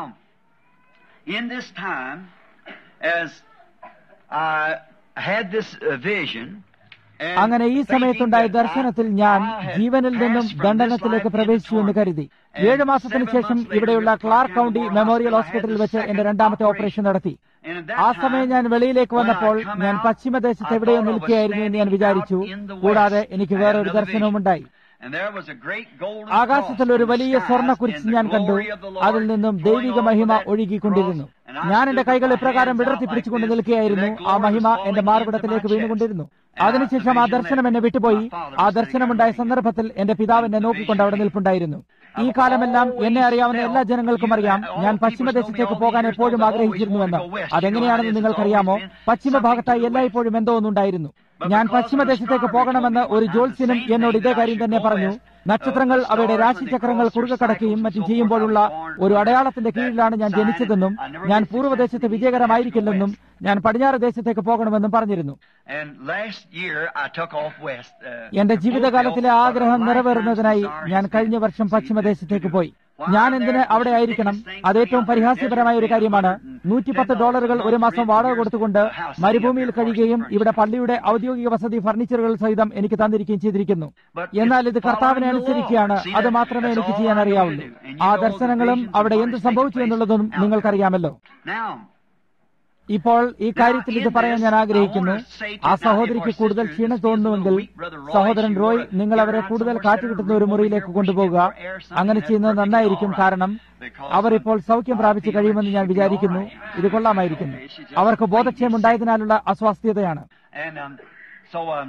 in this time, as I had this uh, vision, and അങ്ങനെ ഈ thinking സമയത്തുണ്ടായ that ദർശനത്തിൽ I- ഞാൻ I had ജീവനിൽ നിന്നും passed from ദണ്ഡനത്തിലേക്ക് this life പ്രവേശിച്ചു എന്ന് into കരുതി torment. ഏഴ് And മാസത്തിന് seven ശേഷം months later, ഇവിടെയുള്ള in Clark County Memorial memorial Hospital, I had ഹോസ്പിറ്റലിൽ the വെച്ച് second എന്റെ രണ്ടാമത്തെ operation. ഓപ്പറേഷൻ നടത്തി And at that ആ time, സമയം ഞാൻ വെളിയിലേക്ക് when I വന്നപ്പോൾ come ഞാൻ out, പശ്ചിമദേശത്ത് I എവിടെയോ thought I was നിൽക്കുകയായിരുന്നു എന്ന് ഞാൻ standing വിചാരിച്ചു out in the കൂടാതെ west. എനിക്ക് I had വേറൊരു another ദർശനവും vision. ഉണ്ടായി And there was a great golden ആകാശത്തിൽ cross ഒരു in the വലിയ skies, സ്വർണ്ണ and കുരിശ് the ഞാൻ കണ്ടു glory of the Lord അതിൽ നിന്നും flowing ദൈവിക over മഹിമ that ഒഴുകിക്കൊണ്ടിരുന്നു cross. And I ഞാൻ stood എന്റെ with കൈകൾ my ഇപ്രകാരം hands out വിടർത്തി like പിടിച്ചുകൊണ്ട് this, നിൽക്കുകയായിരുന്നു and that ആ glory മഹിമ was എന്റെ falling മാർവിടത്തിലേക്ക് into my വീണുകൊണ്ടിരുന്നു chest. And അതിനുശേഷം ആ the vision ദർശനം that എന്നെ വിട്ടുപോയി my father ആ was ദർശനമുണ്ടായ sitting സന്ദർഭത്തിൽ എന്റെ പിതാവ് എന്നെ നോക്കിക്കൊണ്ട് അവിടെ നിൽപ്പുണ്ടായിരുന്നു ഈ കാലമെല്ലാം എന്നെ അറിയാവുന്ന എല്ലാ ജനങ്ങൾക്കും അറിയാം ഞാൻ പശ്ചിമദേശത്തേക്ക് പോകാൻ എപ്പോഴും ആഗ്രഹിച്ചിരുന്നുവെന്ന് അതെങ്ങനെയാണെന്ന് നിങ്ങൾക്കറിയാമോ പശ്ചിമ ഭാഗത്തായി എല്ലായ്പ്പോഴും എന്തോ ഒന്നുണ്ടായിരുന്നു ഞാൻ പശ്ചിമദേശത്തേക്ക് പോകണമെന്ന് ഒരു ജ്യോത്സ്യനും എന്നോട് ഇതേ കാര്യം തന്നെ പറഞ്ഞു നക്ഷത്രങ്ങൾ അവയുടെ രാശിചക്രങ്ങൾ കുറുകെ കടക്കുകയും മറ്റും ചെയ്യുമ്പോഴുള്ള ഒരു അടയാളത്തിന്റെ കീഴിലാണ് ഞാൻ ജനിച്ചതെന്നും ഞാൻ പൂർവ്വദേശത്ത് വിജയകരമായിരിക്കില്ലെന്നും ഞാൻ പടിഞ്ഞാറ് ദേശത്തേക്ക് പോകണമെന്നും പറഞ്ഞിരുന്നു And last year I took off west. Uh, എന്റെ ജീവിതകാലത്തിലെ ആഗ്രഹം നിറവേറുന്നതിനായി ഞാൻ കഴിഞ്ഞ വർഷം പശ്ചിമദേശത്തേക്ക് പോയി ഞാൻ എന്തിന് അവിടെ ആയിരിക്കണം അത് ഏറ്റവും പരിഹാസ്യപരമായ ഒരു കാര്യമാണ് നൂറ്റിപ്പത്ത് ഡോളറുകൾ ഒരു മാസം വാടക കൊടുത്തുകൊണ്ട് മരുഭൂമിയിൽ കഴിയുകയും ഇവിടെ പള്ളിയുടെ ഔദ്യോഗിക വസതി ഫർണിച്ചറുകൾ സഹിതം എനിക്ക് തന്നിരിക്കുകയും ചെയ്തിരിക്കുന്നു എന്നാൽ ഇത് കർത്താവിനെ അനുസരിക്കുകയാണ് അത് മാത്രമേ എനിക്ക് ചെയ്യാൻ അറിയാവുള്ളൂ ആ ദർശനങ്ങളും അവിടെ എന്ത് സംഭവിച്ചു എന്നുള്ളതും നിങ്ങൾക്കറിയാമല്ലോ Now, ഇപ്പോൾ ഈ കാര്യത്തിൽ ഇത് പറയാൻ ഞാൻ ആഗ്രഹിക്കുന്നു ആ സഹോദരിക്ക് കൂടുതൽ ക്ഷീണം തോന്നുന്നുവെങ്കിൽ സഹോദരൻ റോയ് നിങ്ങൾ അവരെ കൂടുതൽ കാറ്റ് കിട്ടുന്ന ഒരു മുറിയിലേക്ക് കൊണ്ടുപോകുക അങ്ങനെ ചെയ്യുന്നത് നന്നായിരിക്കും കാരണം അവർ ഇപ്പോൾ സൗഖ്യം പ്രാപിച്ചു കഴിയുമെന്ന് ഞാൻ വിചാരിക്കുന്നു ഇത് കൊള്ളാമായിരിക്കുന്നു അവർക്ക് ബോധക്ഷയം ഉണ്ടായതിനാലുള്ള അസ്വാസ്ഥ്യതയാണ് and um, so um,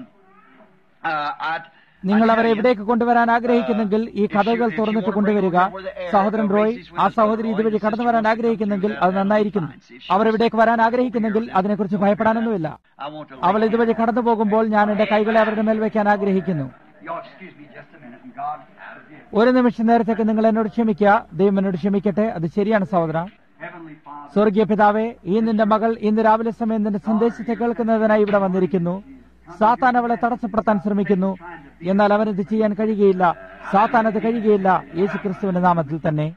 uh, I. നിങ്ങൾ അവരെ എവിടേക്ക് കൊണ്ടുവരാൻ ആഗ്രഹിക്കുന്നെങ്കിൽ ഈ കഥകൾ തുറന്നിട്ട് കൊണ്ടുവരിക സഹോദരൻ റോയ് ആ സഹോദരി ഇതുവഴി കടന്നു വരാൻ ആഗ്രഹിക്കുന്നെങ്കിൽ അത് നന്നായിരിക്കുന്നു അവർ ഇവിടേക്ക് വരാൻ ആഗ്രഹിക്കുന്നെങ്കിൽ അതിനെക്കുറിച്ച് ഭയപ്പെടാനൊന്നുമില്ല I want to. അവൾ ഇതുവഴി കടന്നു പോകുമ്പോൾ ഞാൻ എന്റെ കൈകളെ അവരുടെ മേൽ വയ്ക്കാൻ ആഗ്രഹിക്കുന്നു Y'all excuse me just a minute, and God forgive. ഒരു നിമിഷം നേരത്തേക്ക് നിങ്ങൾ എന്നോട് ക്ഷമിക്കുക ദൈവം എന്നോട് ക്ഷമിക്കട്ടെ അത് ശരിയാണ് സഹോദര Heavenly Father. സ്വർഗീയ പിതാവേ ഈ നിന്റെ മകൾ ഇന്ന് രാവിലെ സമയം നിന്റെ സന്ദേശത്തെ കേൾക്കുന്നതിനായി ഇവിടെ വന്നിരിക്കുന്നു സാത്താൻ അവളെ തടസ്സപ്പെടുത്താൻ ശ്രമിക്കുന്നു എന്നാൽ അവനത് ചെയ്യാൻ കഴിയുകയില്ല സാത്താൻ അത് കഴിയുകയില്ല യേശു ക്രിസ്തുവിന്റെ നാമത്തിൽ തന്നെ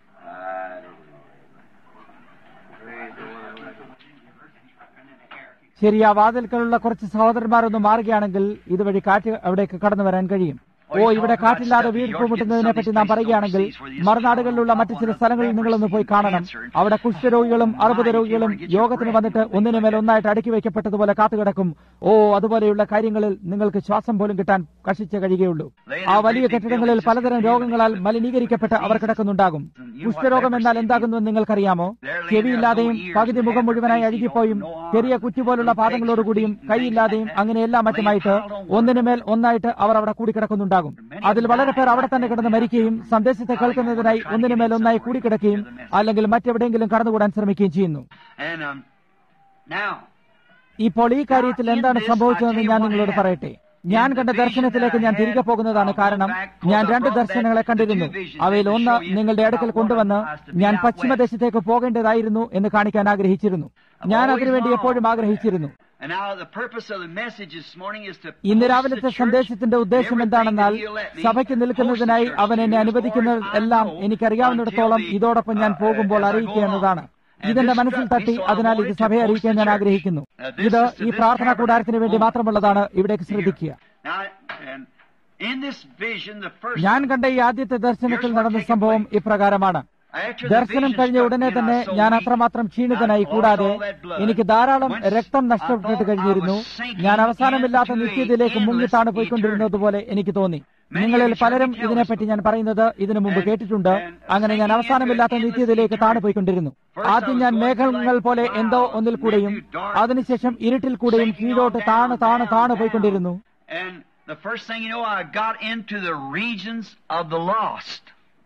ശരി ആ വാതിൽക്കലുള്ള കുറച്ച് സഹോദരന്മാർ ഒന്ന് മാറുകയാണെങ്കിൽ ഇതുവഴി കാറ്റ് അവിടേക്ക് കടന്നു വരാൻ കഴിയും ഓ ഇവിടെ കാറ്റില്ലാതെ വീർപ്പ് മുട്ടുന്നതിനെ പറ്റി നാം പറയുകയാണെങ്കിൽ മറുനാടുകളിലുള്ള മറ്റു ചില സ്ഥലങ്ങളിൽ നിങ്ങളൊന്ന് പോയി കാണണം അവിടെ കുഷ്ഠരോഗികളും അർബുദ രോഗികളും യോഗത്തിന് വന്നിട്ട് ഒന്നിനു മേൽ ഒന്നായിട്ട് അടുക്കി വയ്ക്കപ്പെട്ടതുപോലെ കാത്തുകിടക്കും ഓ അതുപോലെയുള്ള കാര്യങ്ങളിൽ നിങ്ങൾക്ക് ശ്വാസം പോലും കിട്ടാൻ കഷിച്ച് കഴിയുകയുള്ളൂ ആ വലിയ കെട്ടിടങ്ങളിൽ പലതരം രോഗങ്ങളാൽ മലിനീകരിക്കപ്പെട്ട് അവർ കിടക്കുന്നുണ്ടാകും കുഷ്ഠരോഗം എന്നാൽ എന്താകുന്നുവെന്ന് നിങ്ങൾക്കറിയാമോ ചെവിയില്ലാതെയും പകുതി മുഖം മുഴുവനായി അഴുകിപ്പോയും ചെറിയ കുറ്റിപോലുള്ള പാദങ്ങളോടുകൂടിയും കൈയില്ലാതെയും അങ്ങനെ എല്ലാം മറ്റുമായിട്ട് ഒന്നിനുമേൽ ഒന്നായിട്ട് അവർ അവിടെ കൂടിക്കിടക്കുന്നുണ്ടാകും അതിൽ വളരെ പേർ അവിടെ തന്നെ കിടന്ന് മരിക്കുകയും സന്ദേശത്തെ കേൾക്കുന്നതിനായി ഒന്നിനുമേൽ ഒന്നായി കൂടിക്കിടക്കുകയും അല്ലെങ്കിൽ മറ്റെവിടെയെങ്കിലും കടന്നുകൂടാൻ ശ്രമിക്കുകയും ചെയ്യുന്നു And um, now, ഇപ്പോൾ ഈ കാര്യത്തിൽ എന്താണ് സംഭവിച്ചതെന്ന് ഞാൻ നിങ്ങളോട് പറയട്ടെ ഞാൻ കണ്ട ദർശനത്തിലേക്ക് ഞാൻ തിരികെ പോകുന്നതാണ് കാരണം ഞാൻ രണ്ട് ദർശനങ്ങളെ കണ്ടിരുന്നു അവയിൽ ഒന്ന് നിങ്ങളുടെ അടുക്കൽ കൊണ്ടുവന്ന് ഞാൻ പശ്ചിമദേശത്തേക്ക് പോകേണ്ടതായിരുന്നു എന്ന് കാണിക്കാൻ ആഗ്രഹിച്ചിരുന്നു ഞാൻ അതിനുവേണ്ടി എപ്പോഴും ആഗ്രഹിച്ചിരുന്നു and now the purpose of the message this morning is to ഇന്ന് post രാവിലത്തെ the church സന്ദേശത്തിന്റെ ഉദ്ദേശം everything എന്താണെന്നാൽ that he'll let me സഭയ്ക്ക് post നിൽക്കുന്നതിനായി the church അവൻ എന്നെ to you, അനുവദിക്കുന്നത് as far as I എല്ലാം know, എനിക്കറിയാവുന്നിടത്തോളം until the, ഇതോടൊപ്പം ഞാൻ uh, പോകുമ്പോൾ as I go അറിയിക്കുക along. എന്നതാണ് And ഇതെന്റെ this മനസ്സിൽ struck me, തട്ടി so I അതിനാൽ ഇത് wanted to സഭയെ post അറിയിക്കാൻ the ഞാൻ church. ആഗ്രഹിക്കുന്നു Now, this ഇത് is to ഈ this പ്രാർത്ഥനാ കൂടാരത്തിന് വേണ്ടി tabernacle. മാത്രമുള്ളതാണ് ഇവിടേക്ക് ശ്രദ്ധിക്കുക Now, and in this vision, the first ഞാൻ കണ്ട ഈ ആദ്യത്തെ ദർശനത്തിൽ നടന്ന സംഭവം ഇപ്രകാരമാണ് after the ദർശനം vision കഴിഞ്ഞ struck ഉടനെ me, തന്നെ I was so ഞാൻ weak, അത്രമാത്രം ക്ഷീണിതനായി I കൂടാതെ lost all that blood. എനിക്ക് ധാരാളം Once രക്തം I നഷ്ടപ്പെട്ട് thought I കഴിഞ്ഞിരുന്നു was sinking ഞാൻ അവസാനമില്ലാത്ത into a നിത്യതയിലേക്ക് മുങ്ങിത്താണ് endless പോയിക്കൊണ്ടിരുന്നത് പോലെ എനിക്ക് തോന്നി Many നിങ്ങളിൽ of you പലരും heard me tell ഇതിനെപ്പറ്റി this ഞാൻ പറയുന്നത് ഇതിനു മുമ്പ് And- കേട്ടിട്ടുണ്ട് and അങ്ങനെ ഞാൻ sinking അവസാനമില്ലാത്ത into an നിത്യതയിലേക്ക് endless താണു പോയിക്കൊണ്ടിരുന്നു First I ആദ്യം was ഞാൻ going through മേഘങ്ങൾ like പോലെ എന്തോ clouds, ഒന്നിൽ കൂടെയും then through dark, അതിനുശേഷം ഇരുട്ടിൽ കൂടെയും sinking on കീഴോട്ട് down, താണ് താണ് down, താണ് down. പോയിക്കൊണ്ടിരുന്നു And the first thing you know, I got into the regions of the lost.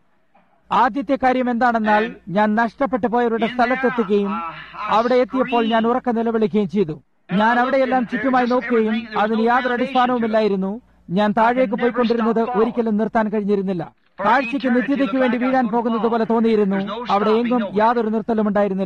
ആദ്യത്തെ കാര്യം എന്താണെന്നാൽ ഞാൻ നഷ്ടപ്പെട്ടു പോയവരുടെ സ്ഥലത്തെത്തുകയും അവിടെ എത്തിയപ്പോൾ ഞാൻ ഉറക്ക നിലവിളിക്കുകയും ചെയ്തു ഞാൻ അവിടെയെല്ലാം ചുറ്റുമായി നോക്കുകയും അതിന് യാതൊരു അടിസ്ഥാനവുമില്ലായിരുന്നു ഞാൻ താഴേക്ക് പോയിക്കൊണ്ടിരുന്നത് ഒരിക്കലും നിർത്താൻ കഴിഞ്ഞിരുന്നില്ല കാഴ്ചയ്ക്ക് നിത്യതയ്ക്ക് വേണ്ടി വീഴാൻ പോകുന്നത് പോലെ തോന്നിയിരുന്നു അവിടെ എങ്ങും യാതൊരു നിർത്തലും ഉണ്ടായിരുന്നില്ല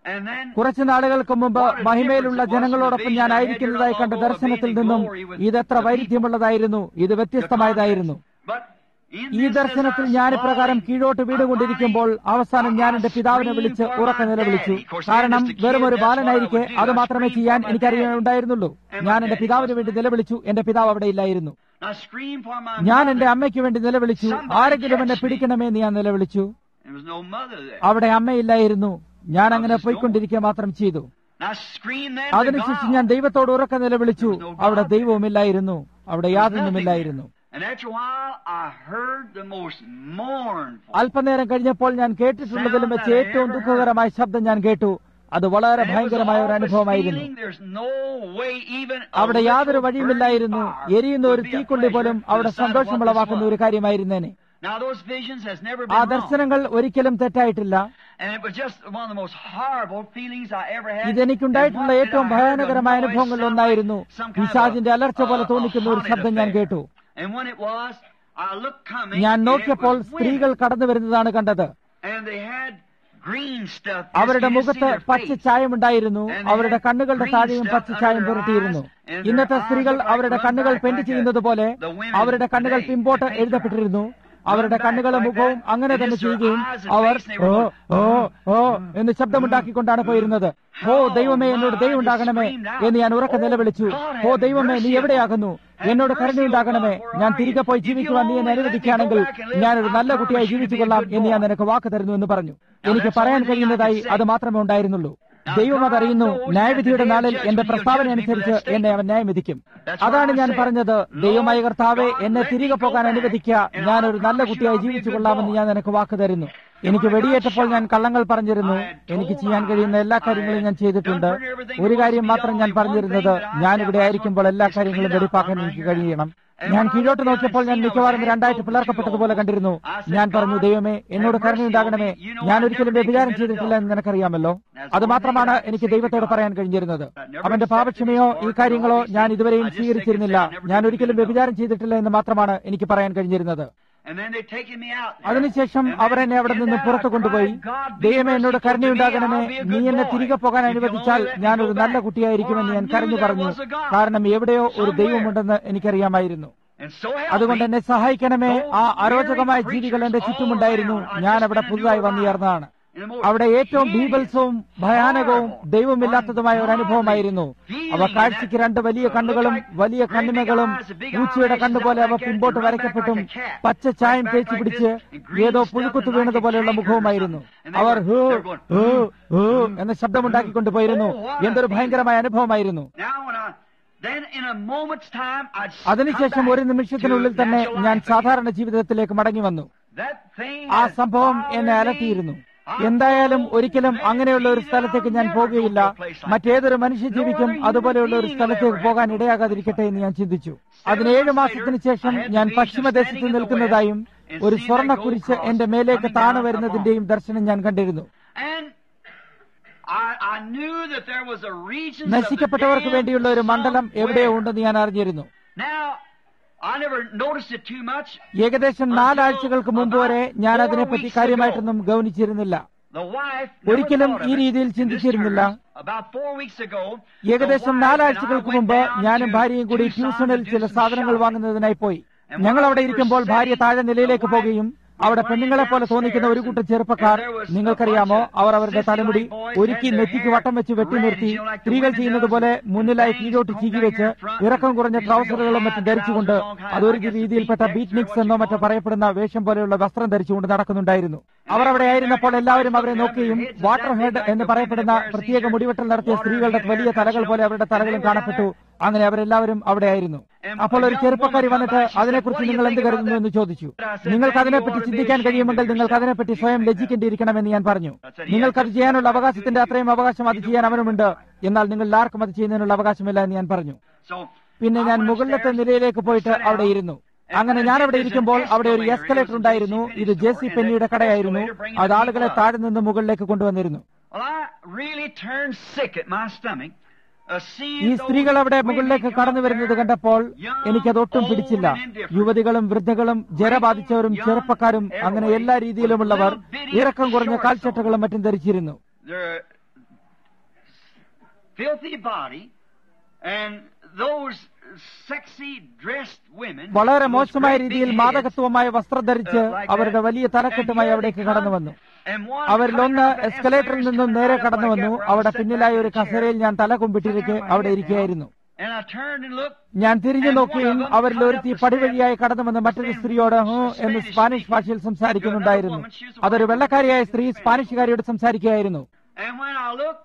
And then കുറച്ചു നാളുകൾക്ക് മുമ്പ് മഹിമയിലുള്ള ജനങ്ങളോടൊപ്പം ഞാൻ ആയിരിക്കുന്നതായി കണ്ട ദർശനത്തിൽ നിന്നും ഇതെത്ര വൈരുദ്ധ്യമുള്ളതായിരുന്നു ഇത് വ്യത്യസ്തമായതായിരുന്നു but in ഈ this ദർശനത്തിൽ as I ഞാൻ ഇപ്രകാരം stood, കീഴോട്ട് വീടുകൊണ്ടിരിക്കുമ്പോൾ അവസാനം ഞാൻ എന്റെ പിതാവിനെ വിളിച്ച് ഉറക്കെ നിലവിളിച്ചു കാരണം വെറും ഒരു ബാലനായിരിക്കെ അത് മാത്രമേ ചെയ്യാൻ എനിക്കറിയുന്നുണ്ടായിരുന്നുള്ളൂ ഞാൻ എന്റെ പിതാവിന് വേണ്ടി നിലവിളിച്ചു എന്റെ പിതാവ് അവിടെ ഇല്ലായിരുന്നു I screamed for my ഞാൻ mother. എന്റെ അമ്മയ്ക്ക് വേണ്ടി നിലവിളിച്ചു ആരെങ്കിലും എന്നെ പിടിക്കണമെന്ന് ഞാൻ നിലവിളിച്ചു There was no mother there. അവിടെ അമ്മയില്ലായിരുന്നു ഞാൻ അങ്ങനെ പോയിക്കൊണ്ടിരിക്കുക മാത്രം ചെയ്തു And I screamed then to അതിനുശേഷം God. ഞാൻ ദൈവത്തോട് ഉറക്കെ നിലവിളിച്ചു അവിടെ ദൈവവുമില്ലായിരുന്നു അവിടെ യാതൊന്നുമില്ലായിരുന്നു And after a while, I heard the most mournful. അല്പനേരം കഴിഞ്ഞപ്പോൾ ഞാൻ കേട്ടിട്ടുള്ളതിലും വെച്ച് ഏറ്റവും ദുഃഖകരമായ ശബ്ദം ഞാൻ കേട്ടു അത് വളരെ And it was ഭയങ്കരമായ ഒരു all this അനുഭവമായിരുന്നു feeling, there's no way even a അവിടെ യാതൊരു little വഴിയുമില്ലായിരുന്നു burning fire എരിയുന്ന ഒരു would be a തീക്കൊള്ളി പോലും pleasure to അവിടെ the son of what സന്തോഷമുളവാക്കുന്ന this ഒരു was. കാര്യമായിരുന്നേനെ Now those visions has never ആ been wrong. ദർശനങ്ങൾ ഒരിക്കലും തെറ്റായിട്ടില്ല And it was just one of the most horrible feelings I ever had. ഇതെനിക്കുണ്ടായിട്ടുള്ള And once ഏറ്റവും did I hear the ഭയാനകരമായ noise അനുഭവങ്ങളിൽ sound ഒന്നായിരുന്നു like some kind of a- പിശാചിന്റെ അലർച്ച പോലെ a- a തോന്നിക്കുന്ന ഒരു haunted ശബ്ദം ഞാൻ affair. കേട്ടു And when it was, I looked coming, ഞാൻ and it നോക്കിയപ്പോൾ was സ്ത്രീകൾ women. കടന്നു വരുന്നതാണ് കണ്ടത് And they had green stuff. അവരുടെ You could മുഖത്ത് see their പച്ച face. ചായമുണ്ടായിരുന്നു അവരുടെ കണ്ണുകളുടെ താഴെയും പച്ച ചായം പുരട്ടിയിരുന്നു ഇന്നത്തെ സ്ത്രീകൾ അവരുടെ കണ്ണുകൾ പെയിന്റ് ചെയ്യുന്നത് പോലെ അവരുടെ കണ്ണുകൾ പിമ്പോട്ട് എഴുതപ്പെട്ടിരുന്നു അവരുടെ കണ്ണുകളും മുഖവും അങ്ങനെ തന്നെ ചെയ്യുകയും അവർ ഓ ഓ ഓ എന്ന് ശബ്ദമുണ്ടാക്കിക്കൊണ്ടാണ് പോയിരുന്നത് ഓ ദൈവമേ എന്നോട് ദൈവം ഉണ്ടാകണമേ എന്ന് ഞാൻ ഉറക്കെ നിലവിളിച്ചു ഓ ദൈവമേ നീ എവിടെയാകുന്നു എന്നോട് കരുണയുണ്ടാകണമേ ഞാൻ തിരികെ പോയി ജീവിക്കുവാൻ നീ എന്നെ അനുവദിക്കുകയാണെങ്കിൽ ഞാനൊരു നല്ല കുട്ടിയായി ജീവിച്ചു കൊള്ളാം എന്ന് ഞാൻ നിനക്ക് വാക്ക് തരുന്നു എന്ന് പറഞ്ഞു എനിക്ക് പറയാൻ കഴിയുന്നതായി അത് മാത്രമേ ഉണ്ടായിരുന്നുള്ളൂ ദൈവം അതറിയുന്നു ന്യായവിധിയുടെ നാളിൽ എന്റെ പ്രസ്താവന അനുസരിച്ച് എന്നെ അവൻ ന്യായം വിധിക്കും അതാണ് ഞാൻ പറഞ്ഞത് ദൈവമായ കർത്താവെ എന്നെ തിരികെ പോകാൻ അനുവദിക്കുക ഞാനൊരു നല്ല കുട്ടിയായി ജീവിച്ചു കൊള്ളാമെന്ന് ഞാൻ നിനക്ക് വാക്ക് തരുന്നു എനിക്ക് വെടിയേറ്റപ്പോൾ ഞാൻ കള്ളങ്ങൾ പറഞ്ഞിരുന്നു എനിക്ക് ചെയ്യാൻ കഴിയുന്ന എല്ലാ കാര്യങ്ങളും ഞാൻ ചെയ്തിട്ടുണ്ട് ഒരു കാര്യം മാത്രം ഞാൻ പറഞ്ഞിരുന്നത് ഞാൻ ഇവിടെ ആയിരിക്കുമ്പോൾ എല്ലാ കാര്യങ്ങളും വെടിപ്പാക്കാൻ എനിക്ക് കഴിയണം ഞാൻ കീഴോട്ട് നോക്കിയപ്പോൾ ഞാൻ മിക്കവാറും രണ്ടായിട്ട് പിളർക്കപ്പെട്ടതുപോലെ കണ്ടിരുന്നു ഞാൻ പറഞ്ഞു ദൈവമേ എന്നോട് കരുണയുണ്ടാകണമേ ഞാൻ ഒരിക്കലും വ്യഭിചാരം ചെയ്തിട്ടില്ല എന്ന് നിനക്കറിയാമല്ലോ അത് മാത്രമാണ് എനിക്ക് ദൈവത്തോട് പറയാൻ കഴിഞ്ഞിരുന്നത് അവന്റെ പാപക്ഷമയോ ഈ കാര്യങ്ങളോ ഞാൻ ഇതുവരെയും സ്വീകരിച്ചിരുന്നില്ല ഞാൻ ഒരിക്കലും വ്യഭിചാരം ചെയ്തിട്ടില്ല എന്ന് മാത്രമാണ് എനിക്ക് പറയാൻ കഴിഞ്ഞിരുന്നത് And then they taken me out. there. അതിനുശേഷം And അവർ എന്നെ അവിടെ നിന്ന് പുറത്തു കൊണ്ടുപോയി ദൈവമേ എന്നോട് കരുണയുണ്ടാകണമേ നീ എന്നെ തിരികെ പോകാൻ അനുവദിച്ചാൽ ഞാനൊരു നല്ല കുട്ടിയായിരിക്കുമെന്ന് ഞാൻ കരഞ്ഞു പറഞ്ഞു കാരണം എവിടെയോ ഒരു ദൈവമുണ്ടെന്ന് എനിക്കറിയാമായിരുന്നു And so help അതുകൊണ്ട് me. എന്നെ സഹായിക്കണമേ ആ അരോചകമായ ജീവികൾ എന്റെ ചുറ്റുമുണ്ടായിരുന്നു ഞാൻ അവിടെ പുതുതായി വന്നുയർന്നതാണ് അവിടെ ഏറ്റവും ബീബൽസവും ഭയാനകവും ദൈവമില്ലാത്തതുമായ ഒരു അനുഭവമായിരുന്നു അവ കാഴ്ചയ്ക്ക് രണ്ട് വലിയ കണ്ണുകളും വലിയ കണ്ണിമകളും പൂച്ചയുടെ കണ്ണുപോലെ അവ പിമ്പോട്ട് വരയ്ക്കപ്പെട്ടും പച്ച ചായം തേച്ച് പിടിച്ച് ഏതോ പുഴുക്കുത്തു വീണതുപോലെയുള്ള മുഖവുമായിരുന്നു അവർ ഹൂ ഹൂ ഹൂ എന്ന ശബ്ദമുണ്ടാക്കിക്കൊണ്ട് പോയിരുന്നു എന്തൊരു ഭയങ്കരമായ അനുഭവമായിരുന്നു Now when I then in a moment's time I'd come അതിനുശേഷം back ഒരു നിമിഷത്തിനുള്ളിൽ to തന്നെ natural ഞാൻ life സാധാരണ ജീവിതത്തിലേക്ക് മടങ്ങി വന്നു again. That thing ആ has സംഭവം എന്നെ bothered me. അലട്ടിയിരുന്നു എന്തായാലും ഒരിക്കലും അങ്ങനെയുള്ള ഒരു സ്ഥലത്തേക്ക് ഞാൻ പോകുകയില്ല മറ്റേതൊരു മനുഷ്യജീവിക്കും അതുപോലെയുള്ള ഒരു സ്ഥലത്തേക്ക് പോകാൻ ഇടയാകാതിരിക്കട്ടെ എന്ന് ഞാൻ ചിന്തിച്ചു അതിന് ഏഴു മാസത്തിന് ശേഷം ഞാൻ പശ്ചിമദേശത്ത് നിൽക്കുന്നതായും ഒരു സ്വർണ്ണ കുരിശ് എന്റെ മേലേക്ക് താണു വരുന്നതിന്റെയും ദർശനം ഞാൻ കണ്ടിരുന്നു And I, I knew that there was a region of the നശിക്കപ്പെട്ടവർക്ക് വേണ്ടിയുള്ള ഒരു മണ്ഡലം എവിടെയോ ഉണ്ടെന്ന് ഞാൻ അറിഞ്ഞിരുന്നു Now I never noticed it too much. ഏകദേശം നാലാഴ്ചകൾക്ക് മുമ്പ് വരെ ഞാൻ അതിനെപ്പറ്റി കാര്യമായിട്ടൊന്നും ഗൗനിച്ചിരുന്നില്ല The wife never ഒരിക്കലും thought of ഈ it രീതിയിൽ in this ചിന്തിച്ചിരുന്നില്ല term. About four weeks ago, ഏകദേശം the wife നാലാഴ്ചകൾക്ക് and I മുമ്പ് went down ഞാനും to ഭാര്യയും കൂടി Tucson ട്യൂഷനിൽ to do ചില some സാധനങ്ങൾ shopping. വാങ്ങുന്നതിനായി പോയി ഞങ്ങൾ അവിടെ ഇരിക്കുമ്പോൾ ഭാര്യ താഴെ നിലയിലേക്ക് പോകുകയും അവിടെ പെണ്ണുങ്ങളെ പോലെ തോന്നിക്കുന്ന ഒരു കൂട്ടം ചെറുപ്പക്കാർ നിങ്ങൾക്കറിയാമോ അവർ അവരുടെ തലമുടി ഒരുക്കി നെറ്റിക്ക് വട്ടം വെച്ച് വെട്ടി നിർത്തി സ്ത്രീകൾ ചെയ്യുന്നത് പോലെ മുന്നിലായി കീഴോട്ട് ചീകി വെച്ച് ഇറക്കം കുറഞ്ഞ ട്രൗസറുകളും മറ്റും ധരിച്ചുകൊണ്ട് അതൊരു രീതിയിൽപ്പെട്ട ബീറ്റ്നിക്സ് എന്നോ മറ്റോ പറയപ്പെടുന്ന വേഷം പോലെയുള്ള വസ്ത്രം ധരിച്ചുകൊണ്ട് നടക്കുന്നുണ്ടായിരുന്നു അവർ അവിടെ ആയിരുന്നപ്പോൾ എല്ലാവരും അവരെ നോക്കുകയും വാട്ടർ ഹെഡ് എന്ന് പറയപ്പെടുന്ന പ്രത്യേക മുടിവെട്ടൽ നടത്തിയ സ്ത്രീകളുടെ വലിയ തലകൾ പോലെ അവരുടെ തലകളും കാണപ്പെട്ടു അങ്ങനെ അവരെല്ലാവരും അവിടെ ആയിരുന്നു അപ്പോൾ ഒരു ചെറുപ്പക്കാരി വന്നിട്ട് അതിനെക്കുറിച്ച് നിങ്ങൾ എന്ത് കരുതുന്നു എന്ന് ചോദിച്ചു നിങ്ങൾക്ക് അതിനെപ്പറ്റി ചിന്തിക്കാൻ കഴിയുമെങ്കിൽ നിങ്ങൾക്ക് അതിനെപ്പറ്റി സ്വയം ലജ്ജിക്കേണ്ടിയിരിക്കണമെന്ന് ഞാൻ പറഞ്ഞു നിങ്ങൾക്ക് അത് ചെയ്യാനുള്ള അവകാശത്തിന്റെ അത്രയും അവകാശം അത് ചെയ്യാൻ അവനുമുണ്ട് എന്നാൽ നിങ്ങൾ ആർക്കും അത് ചെയ്യുന്നതിനുള്ള അവകാശമില്ല എന്ന് ഞാൻ പറഞ്ഞു So പിന്നെ ഞാൻ മുകളിലത്തെ നിലയിലേക്ക് പോയിട്ട് അവിടെ ഇരുന്നു അങ്ങനെ ഞാൻ അവിടെ ഇരിക്കുമ്പോൾ അവിടെ ഒരു എസ്കലേറ്റർ ഉണ്ടായിരുന്നു ഇത് ജെ സി പെന്നിയുടെ കടയായിരുന്നു അത് ആളുകളെ താഴെ നിന്ന് മുകളിലേക്ക് കൊണ്ടുവന്നിരുന്നു Well, I really turned sick at my stomach. Uh, seeing ഈ those സ്ത്രീകൾ അവിടെ women മുകളിലേക്ക് come കടന്നു up വരുന്നത് there, കണ്ടപ്പോൾ young, എനിക്കതൊട്ടും old, പിടിച്ചില്ല and indifferent. യുവതികളും വൃദ്ധകളും ജരബാധിച്ചവരും ചെറുപ്പക്കാരും അങ്ങനെ എല്ലാ രീതിയിലുമുള്ളവർ ഇറക്കം കുറഞ്ഞ കാൽച്ചട്ടകളും മറ്റും ധരിച്ചിരുന്നു Their filthy body, and those sexy dressed women. വളരെ those മോശമായ great big രീതിയിൽ heads, മാതകത്വമായ വസ്ത്രം ധരിച്ച് uh, like അവരുടെ that. വലിയ തലക്കെട്ടുമായി And here അവിടേക്ക് they കടന്നു come, വന്നു and one അവരിലൊന്ന് coming up the എസ്കലേറ്ററിൽ escalators നിന്നും coming നേരെ right up കടന്നു like വന്നു that, where I അവിടെ sat പിന്നിലായ back ഒരു in the chair. കസേരയിൽ ഞാൻ തല കുമ്പിട്ടിരിക്കെ അവിടെ ഇരിക്കുകയായിരുന്നു And I turned and looked, ഞാൻ തിരിഞ്ഞു നോക്കുകയും അവരിൽ ഒരുത്തി പടിവഴിയായി കടന്നു വന്ന് മറ്റൊരു സ്ത്രീയോട് ഹ് എന്ന് സ്പാനിഷ് ഭാഷയിൽ സംസാരിക്കുന്നുണ്ടായിരുന്നു അതൊരു വെള്ളക്കാരിയായ സ്ത്രീ സ്പാനിഷുകാരിയോട് സംസാരിക്കുകയായിരുന്നു and when I looked,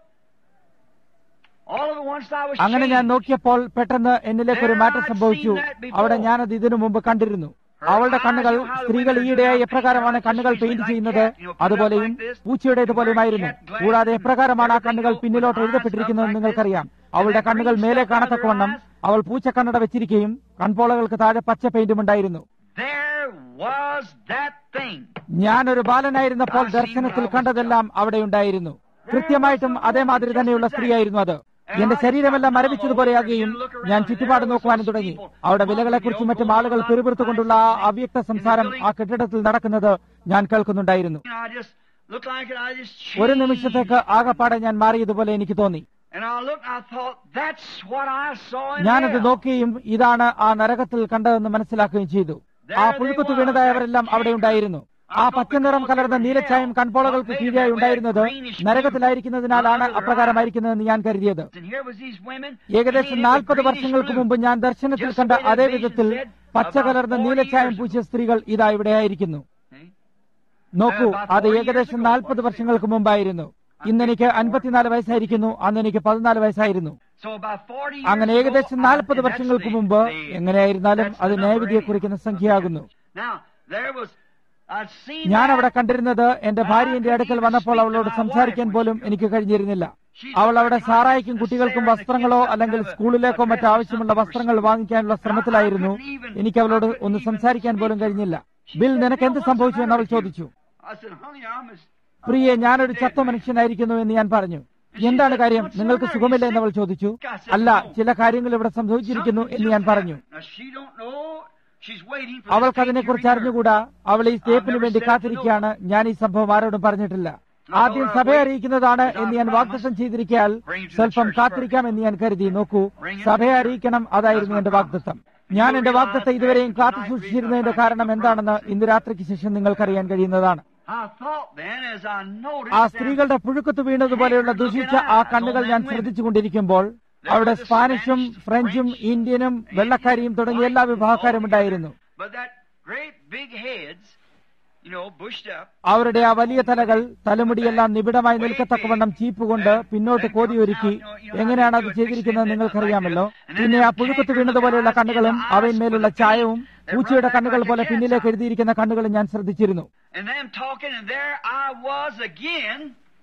all of at once I was അങ്ങനെ ഞാൻ changed. നോക്കിയപ്പോൾ പെട്ടെന്ന് എന്നിലേക്ക് ഒരു മാറ്റം സംഭവിച്ചു അവിടെ ഞാനത് ഇതിനു മുമ്പ് കണ്ടിരുന്നു അവളുടെ കണ്ണുകൾ സ്ത്രീകൾ ഈയിടെയായി എപ്രകാരമാണ് കണ്ണുകൾ പെയിന്റ് ചെയ്യുന്നത് അതുപോലെയും പൂച്ചയുടേതുപോലെയുമായിരുന്നു കൂടാതെ എപ്രകാരമാണ് ആ കണ്ണുകൾ പിന്നിലോട്ട് എഴുതപ്പെട്ടിരിക്കുന്നതെന്ന് നിങ്ങൾക്കറിയാം അവളുടെ കണ്ണുകൾ മേലെ കാണത്തക്കവണ്ണം അവൾ പൂച്ചക്കണ്ണട വെച്ചിരിക്കുകയും കൺപോളകൾക്ക് താഴെ പച്ച പെയിന്റും ഉണ്ടായിരുന്നു There was that thing. ഞാനൊരു ബാലനായിരുന്നപ്പോൾ ദർശനത്തിൽ കണ്ടതെല്ലാം അവിടെ ഉണ്ടായിരുന്നു കൃത്യമായിട്ടും അതേമാതിരി തന്നെയുള്ള സ്ത്രീയായിരുന്നു അത് എന്റെ ശരീരമെല്ലാം മരവിച്ചതുപോലെയാകുകയും ഞാൻ ചുറ്റുപാട് നോക്കുവാനും തുടങ്ങി അവിടെ വിലകളെക്കുറിച്ചും മറ്റും ആളുകൾ പെരുപിറുത്തുകൊണ്ടുള്ള ആ അവ്യക്ത സംസാരം ആ കെട്ടിടത്തിൽ നടക്കുന്നത് ഞാൻ കേൾക്കുന്നുണ്ടായിരുന്നു You know, I just looked like it. I just ഒരു changed. നിമിഷത്തേക്ക് ആകപ്പാടെ ഞാൻ മാറിയതുപോലെ എനിക്ക് തോന്നി And I looked, I thought, that's what I saw in ഞാനത് hell. നോക്കുകയും ഇതാണ് ആ നരകത്തിൽ കണ്ടതെന്ന് മനസ്സിലാക്കുകയും ചെയ്തു ആ പുഴുക്കത്ത് വീണതായവരെല്ലാം അവിടെ ഉണ്ടായിരുന്നു ആ പച്ചനിറം കലർന്ന നീലച്ചായം കൺപോളകൾക്ക് കീഴായി ഉണ്ടായിരുന്നത് നരകത്തിലായിരിക്കുന്നതിനാലാണ് അപ്രകാരമായിരിക്കുന്നതെന്ന് ഞാൻ കരുതിയത് And here was these women. ഏകദേശം painted with നാൽപ്പത് greenish വർഷങ്ങൾക്ക് blue. മുമ്പ് ഞാൻ ദർശനത്തിൽ Just കണ്ട the way the അതേ vision വിധത്തിൽ said പച്ച about കലർന്ന 40 നീലച്ചായം years പൂച്ച സ്ത്രീകൾ ഇതാ ഇവിടെ ആയിരിക്കുന്നു See? നോക്കൂ About അത് 40 years ഏകദേശം ago. നാൽപ്പത് വർഷങ്ങൾക്ക് മുമ്പായിരുന്നു ഇന്ന് എനിക്ക് അൻപത്തിനാല് വയസ്സായിരിക്കുന്നു അന്ന് എനിക്ക് പതിനാല് വയസ്സായിരുന്നു So about 40 years അങ്ങനെ ago, ഏകദേശം I- നാൽപ്പത് and that's വർഷങ്ങൾക്ക് the- മുമ്പ് the- എങ്ങനെയായിരുന്നാലും that's the അത് number ന്യായവിധിയെ anyway. കുറിക്കുന്ന സംഖ്യയാകുന്നു Now, there was, I'd seen ഞാൻ that. അവിടെ കണ്ടിരുന്നത് എന്റെ ഭാര്യ എന്റെ അടുക്കൽ വന്നപ്പോൾ അവളോട് സംസാരിക്കാൻ പോലും എനിക്ക് കഴിഞ്ഞിരുന്നില്ല അവൾ അവിടെ സാറായിക്കും കുട്ടികൾക്കും വസ്ത്രങ്ങളോ അല്ലെങ്കിൽ സ്കൂളിലേക്കോ മറ്റോ ആവശ്യമുള്ള വസ്ത്രങ്ങൾ വാങ്ങിക്കാനുള്ള ശ്രമത്തിലായിരുന്നു എനിക്ക് അവളോട് ഒന്ന് സംസാരിക്കാൻ പോലും കഴിഞ്ഞില്ല ബിൽ നിനക്ക് എന്ത് സംഭവിച്ചു എന്ന് അവൾ ചോദിച്ചു I said, honey, I'm as പ്രിയെ ഞാനൊരു ചത്ത മനുഷ്യനായിരിക്കുന്നു എന്ന് ഞാൻ പറഞ്ഞു എന്താണ് കാര്യം നിങ്ങൾക്ക് സുഖമില്ല എന്ന് അവൾ ചോദിച്ചു അല്ല ചില കാര്യങ്ങൾ ഇവിടെ സംഭവിച്ചിരിക്കുന്നു എന്ന് ഞാൻ പറഞ്ഞു Now she don't know. She's waiting for അവൾക്ക് this tape to അതിനെക്കുറിച്ച് return. അറിഞ്ഞുകൂടാ അവൾ ഈ സ്റ്റേപ്പിന് വേണ്ടി കാത്തിരിക്കുകയാണ് ഞാൻ ഈ സംഭവം ആരോടും പറഞ്ഞിട്ടില്ല ആദ്യം സഭയെ അറിയിക്കുന്നതാണ് എന്ന് ഞാൻ വാഗ്ദത്തം ചെയ്തിരിക്കാൽ സ്വല്പം കാത്തിരിക്കാം എന്ന് ഞാൻ കരുതി നോക്കൂ സഭയെ അറിയിക്കണം അതായിരുന്നു എന്റെ വാഗ്ദത്തം ഞാൻ എന്റെ വാഗ്ദത്തം ഇതുവരെയും കാത്തു സൂക്ഷിച്ചിരുന്നതിന്റെ കാരണം എന്താണെന്ന് ഇന്ന് രാത്രിക്ക് ശേഷം നിങ്ങൾക്കറിയാൻ കഴിയുന്നതാണ് I thought then, as I noticed ആ that സ്ത്രീകളുടെ പുഴുക്കത്ത് വീണതുപോലെയുള്ള ദുഷിച്ച ആ കണ്ണുകൾ ഞാൻ ശ്രദ്ധിച്ചുകൊണ്ടിരിക്കുമ്പോൾ അവിടെ സ്പാനിഷും ഫ്രഞ്ചും ഇന്ത്യനും വെള്ളക്കാരിയും തുടങ്ങിയ എല്ലാ വിഭാഗക്കാരും ഉണ്ടായിരുന്നു But that great big heads, you know, bushed up. അവരുടെ ആ വലിയ തലകൾ തലമുടിയെല്ലാം നിബിഡമായി നിൽക്കത്തക്കവണ്ണം ചീപ്പ് കൊണ്ട് പിന്നോട്ട് കോതിയൊരുക്കി എങ്ങനെയാണ് അത് ചെയ്തിരിക്കുന്നത് നിങ്ങൾക്കറിയാമല്ലോ പിന്നെ ആ പുഴുക്കത്ത് വീണതുപോലെയുള്ള കണ്ണുകളും അവയിന്മേലുള്ള ചായവും പൂച്ചയുടെ കണ്ണുകൾ പോലെ പിന്നിലേക്ക് എഴുതിയിരിക്കുന്ന കണ്ണുകളും ഞാൻ ശ്രദ്ധിച്ചിരുന്നു And them talking, and there I was again,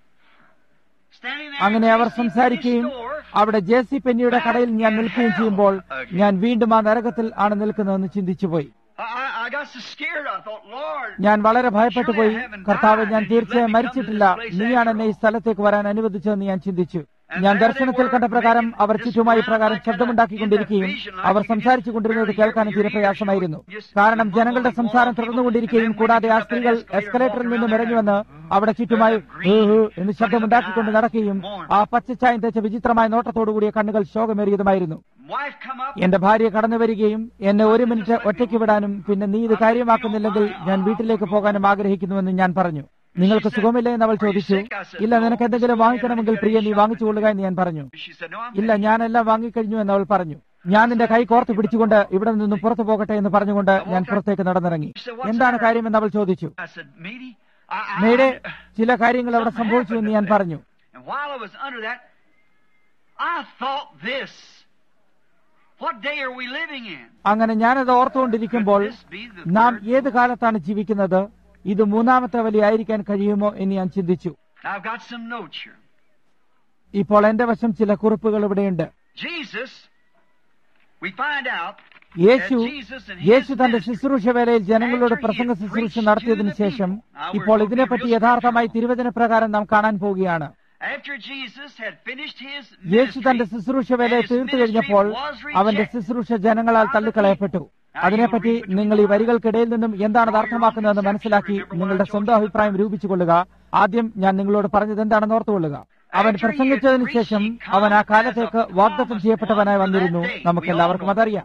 standing there. അങ്ങനെ in അവർ J.C. Penney's സംസാരിക്കുകയും store, അവിടെ ജെ സി പെന്നിയുടെ കടയിൽ ഞാൻ നിൽക്കുകയും ചെയ്യുമ്പോൾ ഞാൻ വീണ്ടും ആ നരകത്തിൽ ആണ് നിൽക്കുന്നതെന്ന് ചിന്തിച്ചുപോയി I, I- I got so scared. I thought, Lord, ഞാൻ വളരെ ഭയപ്പെട്ടു പോയി കർത്താവ് ഞാൻ തീർച്ചയായും മരിച്ചിട്ടില്ല നീയാണ് എന്നെ ഈ സ്ഥലത്തേക്ക് വരാൻ അനുവദിച്ചതെന്ന് ഞാൻ ചിന്തിച്ചു ഞാൻ ദർശനത്തിൽ കണ്ട പ്രകാരം അവർ ചുറ്റുമായി പ്രകാരം ശബ്ദമുണ്ടാക്കിക്കൊണ്ടിരിക്കുകയും അവർ സംസാരിച്ചു കൊണ്ടിരുന്നത് കേൾക്കാനും തീരെ പ്രയാസമായിരുന്നു കാരണം ജനങ്ങളുടെ സംസാരം തുടർന്നുകൊണ്ടിരിക്കുകയും കൂടാതെ ആ സ്ത്രീകൾ എസ്കലേറ്ററിൽ നിന്നും ഇറങ്ങിവന്ന് അവിടെ ചുറ്റുമായി ഹ് ഹ് എന്ന് ശബ്ദമുണ്ടാക്കിക്കൊണ്ട് നടക്കുകയും ആ പച്ചച്ചായം തെച്ച വിചിത്രമായ നോട്ടത്തോടുകൂടിയ കണ്ണുകൾ ശോകമേറിയതുമായിരുന്നു wife come up. എന്റെ ഭാര്യ കടന്നു വരികയും എന്നെ ഒരു മിനിറ്റ് ഒറ്റയ്ക്ക് വിടാനും പിന്നെ നീ ഇത് കാര്യമാക്കുന്നില്ലെങ്കിൽ ഞാൻ വീട്ടിലേക്ക് പോകാനും ആഗ്രഹിക്കുന്നുവെന്ന് ഞാൻ പറഞ്ഞു നിങ്ങൾക്ക് സുഖമില്ലേ എന്ന് അവൾ ചോദിച്ചു ഇല്ല നിനക്ക് എന്തെങ്കിലും വാങ്ങിക്കണമെങ്കിൽ പ്രിയ നീ വാങ്ങിച്ചു കൊള്ളുക എന്ന് ഞാൻ പറഞ്ഞു She said, No, I'm ഇല്ല ഞാനെല്ലാം വാങ്ങിക്കഴിഞ്ഞു എന്ന് അവൾ പറഞ്ഞു ഞാൻ നിന്റെ കൈ കോർത്ത് പിടിച്ചുകൊണ്ട് ഇവിടെ നിന്നും പുറത്തു പോകട്ടെ എന്ന് പറഞ്ഞുകൊണ്ട് ഞാൻ പുറത്തേക്ക് നടന്നിറങ്ങി എന്താണ് കാര്യമെന്ന് അവൾ ചോദിച്ചു I said, Meaty, I, I, മേടെ ചില കാര്യങ്ങൾ അവിടെ സംഭവിച്ചു എന്ന് ഞാൻ പറഞ്ഞു And while I was under that, I thought this. What day are we living in? അങ്ങനെ ഞാനത് ഓർത്തുകൊണ്ടിരിക്കുമ്പോൾ നാം ഏത് കാലത്താണ് ജീവിക്കുന്നത് ഇത് മൂന്നാമത്തെ വലിയായിരിക്കാൻ കഴിയുമോ എന്ന് ഞാൻ ചിന്തിച്ചു Now, I've got some notes here. ഇപ്പോൾ എന്റെ വശം ചില കുറിപ്പുകൾ ഇവിടെയുണ്ട് Jesus, we find out യേശു യേശു തന്റെ ശുശ്രൂഷ വേലയിൽ ജനങ്ങളോട് പ്രസംഗ ശുശ്രൂഷ നടത്തിയതിനു ശേഷം ഇപ്പോൾ ഇതിനെപ്പറ്റി യഥാർത്ഥമായി തിരുവചന പ്രകാരം നാം കാണാൻ പോവുകയാണ് after Jesus had finished his യേശു തന്റെ ministry, ശുശ്രൂഷ വേലയെ തീർത്തു കഴിഞ്ഞപ്പോൾ അവന്റെ ശുശ്രൂഷ ജനങ്ങളാൽ തള്ളിക്കളയപ്പെട്ടു അതിനെപ്പറ്റി നിങ്ങൾ ഈ വരികൾക്കിടയിൽ നിന്നും എന്താണ് അത് അർത്ഥമാക്കുന്നതെന്ന് മനസ്സിലാക്കി നിങ്ങളുടെ സ്വന്തം അഭിപ്രായം രൂപിച്ചുകൊള്ളുക ആദ്യം ഞാൻ നിങ്ങളോട് പറഞ്ഞത് എന്താണെന്ന് ഓർത്തുകൊള്ളുക അവൻ പ്രസംഗിച്ചതിന് ശേഷം അവൻ ആ കാലത്തേക്ക് വാഗ്ദത്തം ചെയ്യപ്പെട്ടവനായി വന്നിരുന്നു നമുക്കെല്ലാവർക്കും അതറിയാം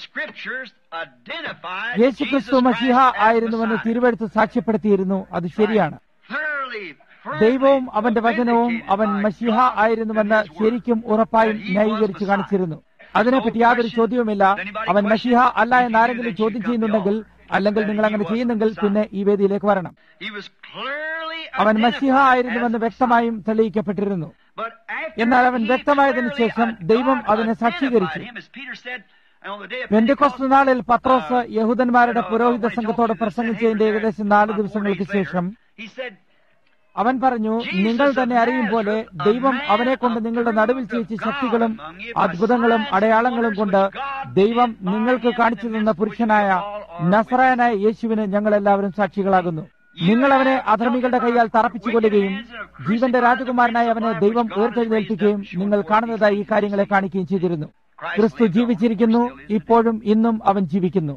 യേശുക്രിസ്തു മസിഹ ആയിരുന്നുവെന്ന് തിരുവഴുത്ത് സാക്ഷ്യപ്പെടുത്തിയിരുന്നു അത് ശരിയാണ് ദൈവവും അവന്റെ വചനവും അവൻ മഷിഹ ആയിരുന്നുവെന്ന് ശരിക്കും ഉറപ്പായും ന്യായീകരിച്ചു കാണിച്ചിരുന്നു അതിനെപ്പറ്റി യാതൊരു ചോദ്യവുമില്ല അവൻ മഷിഹ അല്ല എന്ന് ആരെങ്കിലും ചോദ്യം ചെയ്യുന്നുണ്ടെങ്കിൽ അല്ലെങ്കിൽ നിങ്ങൾ അങ്ങനെ ചെയ്യുന്നെങ്കിൽ പിന്നെ ഈ വേദിയിലേക്ക് വരണം അവൻ മസിഹ ആയിരുന്നുവെന്ന് വ്യക്തമായും തെളിയിക്കപ്പെട്ടിരുന്നു എന്നാൽ അവൻ വ്യക്തമായതിനു ശേഷം ദൈവം അതിനെ സാക്ഷീകരിച്ചു പെന്തുകൊസ്തു നാളിൽ പത്രോസ് യഹൂദന്മാരുടെ പുരോഹിത സംഘത്തോട് പ്രസംഗിച്ചതിന്റെ ഏകദേശം നാല് ദിവസങ്ങൾക്ക് ശേഷം അവൻ പറഞ്ഞു നിങ്ങൾ തന്നെ അറിയും പോലെ ദൈവം അവനെ കൊണ്ട് നിങ്ങളുടെ നടുവിൽ ചെയ്യിച്ച ശക്തികളും അത്ഭുതങ്ങളും അടയാളങ്ങളും കൊണ്ട് ദൈവം നിങ്ങൾക്ക് കാണിച്ചു തന്ന പുരുഷനായ നസറായനായ യേശുവിന് ഞങ്ങൾ എല്ലാവരും സാക്ഷികളാകുന്നു നിങ്ങൾ അവനെ അധർമ്മികളുടെ കൈയാൽ തറപ്പിച്ചു കൊല്ലുകയും ജീവന്റെ രാജകുമാരനായി അവനെ ദൈവം ഉയർത്തെഴുന്നേൽപ്പിക്കുകയും നിങ്ങൾ കാണുന്നതായി ഈ കാര്യങ്ങളെ കാണിക്കുകയും ചെയ്തിരുന്നു ക്രിസ്തു ജീവിച്ചിരിക്കുന്നു ഇപ്പോഴും ഇന്നും അവൻ ജീവിക്കുന്നു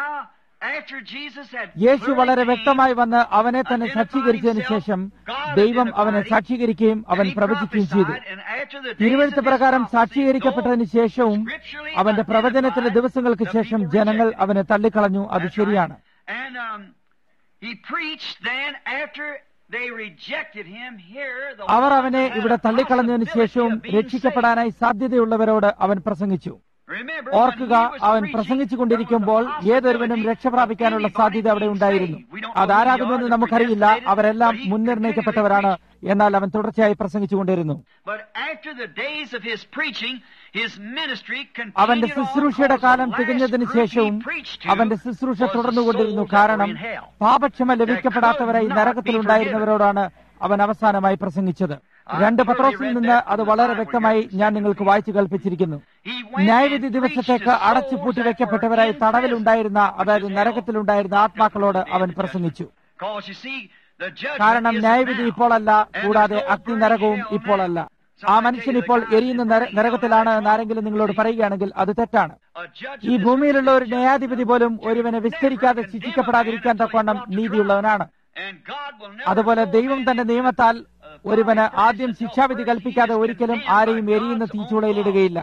യേശു വളരെ വ്യക്തമായി വന്ന് അവനെ തന്നെ സാക്ഷീകരിച്ചതിന് ശേഷം ദൈവം അവനെ സാക്ഷീകരിക്കുകയും അവൻ പ്രവചിക്കുകയും ചെയ്തു തിരുവഴുത്ത് പ്രകാരം സാക്ഷീകരിക്കപ്പെട്ടതിന് ശേഷവും അവന്റെ പ്രവചനത്തിന്റെ ദിവസങ്ങൾക്ക് ശേഷം ജനങ്ങൾ അവനെ തള്ളിക്കളഞ്ഞു അത് ശരിയാണ് അവർ അവനെ ഇവിടെ തള്ളിക്കളഞ്ഞതിന് ശേഷവും രക്ഷിക്കപ്പെടാനായി സാധ്യതയുള്ളവരോട് അവൻ പ്രസംഗിച്ചു ഓർക്കുക അവൻ പ്രസംഗിച്ചു കൊണ്ടിരിക്കുമ്പോൾ ഏതൊരുവനും രക്ഷ പ്രാപിക്കാനുള്ള സാധ്യത അവിടെ ഉണ്ടായിരുന്നു അതാരാകുമെന്ന് നമുക്കറിയില്ല അവരെല്ലാം മുൻനിർണയിക്കപ്പെട്ടവരാണ് എന്നാൽ അവൻ തുടർച്ചയായി പ്രസംഗിച്ചുകൊണ്ടിരുന്നു അവന്റെ ശുശ്രൂഷയുടെ കാലം തികഞ്ഞതിന് ശേഷവും അവന്റെ ശുശ്രൂഷ തുടർന്നുകൊണ്ടിരുന്നു കാരണം പാപക്ഷമ ലഭിക്കപ്പെടാത്തവരായി നരകത്തിലുണ്ടായിരുന്നവരോടാണ് അവൻ അവസാനമായി പ്രസംഗിച്ചത് രണ്ട് പത്രോസിൽ നിന്ന് അത് വളരെ വ്യക്തമായി ഞാൻ നിങ്ങൾക്ക് വായിച്ചു കൽപ്പിച്ചിരിക്കുന്നു ന്യായവിധി ദിവസത്തേക്ക് അടച്ചു പൂട്ടി വെക്കപ്പെട്ടവരായി തടവിലുണ്ടായിരുന്ന അതായത് നരകത്തിലുണ്ടായിരുന്ന ആത്മാക്കളോട് അവൻ പ്രസംഗിച്ചു കാരണം ന്യായവിധി ഇപ്പോഴല്ല കൂടാതെ അഗ്നി നരകവും ഇപ്പോഴല്ല ആ മനുഷ്യൻ ഇപ്പോൾ എരിയുന്ന നരകത്തിലാണ് എന്ന് ആരെങ്കിലും നിങ്ങളോട് പറയുകയാണെങ്കിൽ അത് തെറ്റാണ് ഈ ഭൂമിയിലുള്ള ഒരു ന്യായാധിപതി പോലും ഒരുവനെ വിസ്തരിക്കാതെ ശിക്ഷിക്കപ്പെടാതിരിക്കാൻ തക്കവണ്ണം നീതിയുള്ളവനാണ് അതുപോലെ ദൈവം തന്റെ നിയമത്താൽ ഒരുവന് ആദ്യം ശിക്ഷാവിധി കൽപ്പിക്കാതെ ഒരിക്കലും ആരെയും എരിയുന്ന തീച്ചൂളയിലിടുകയില്ല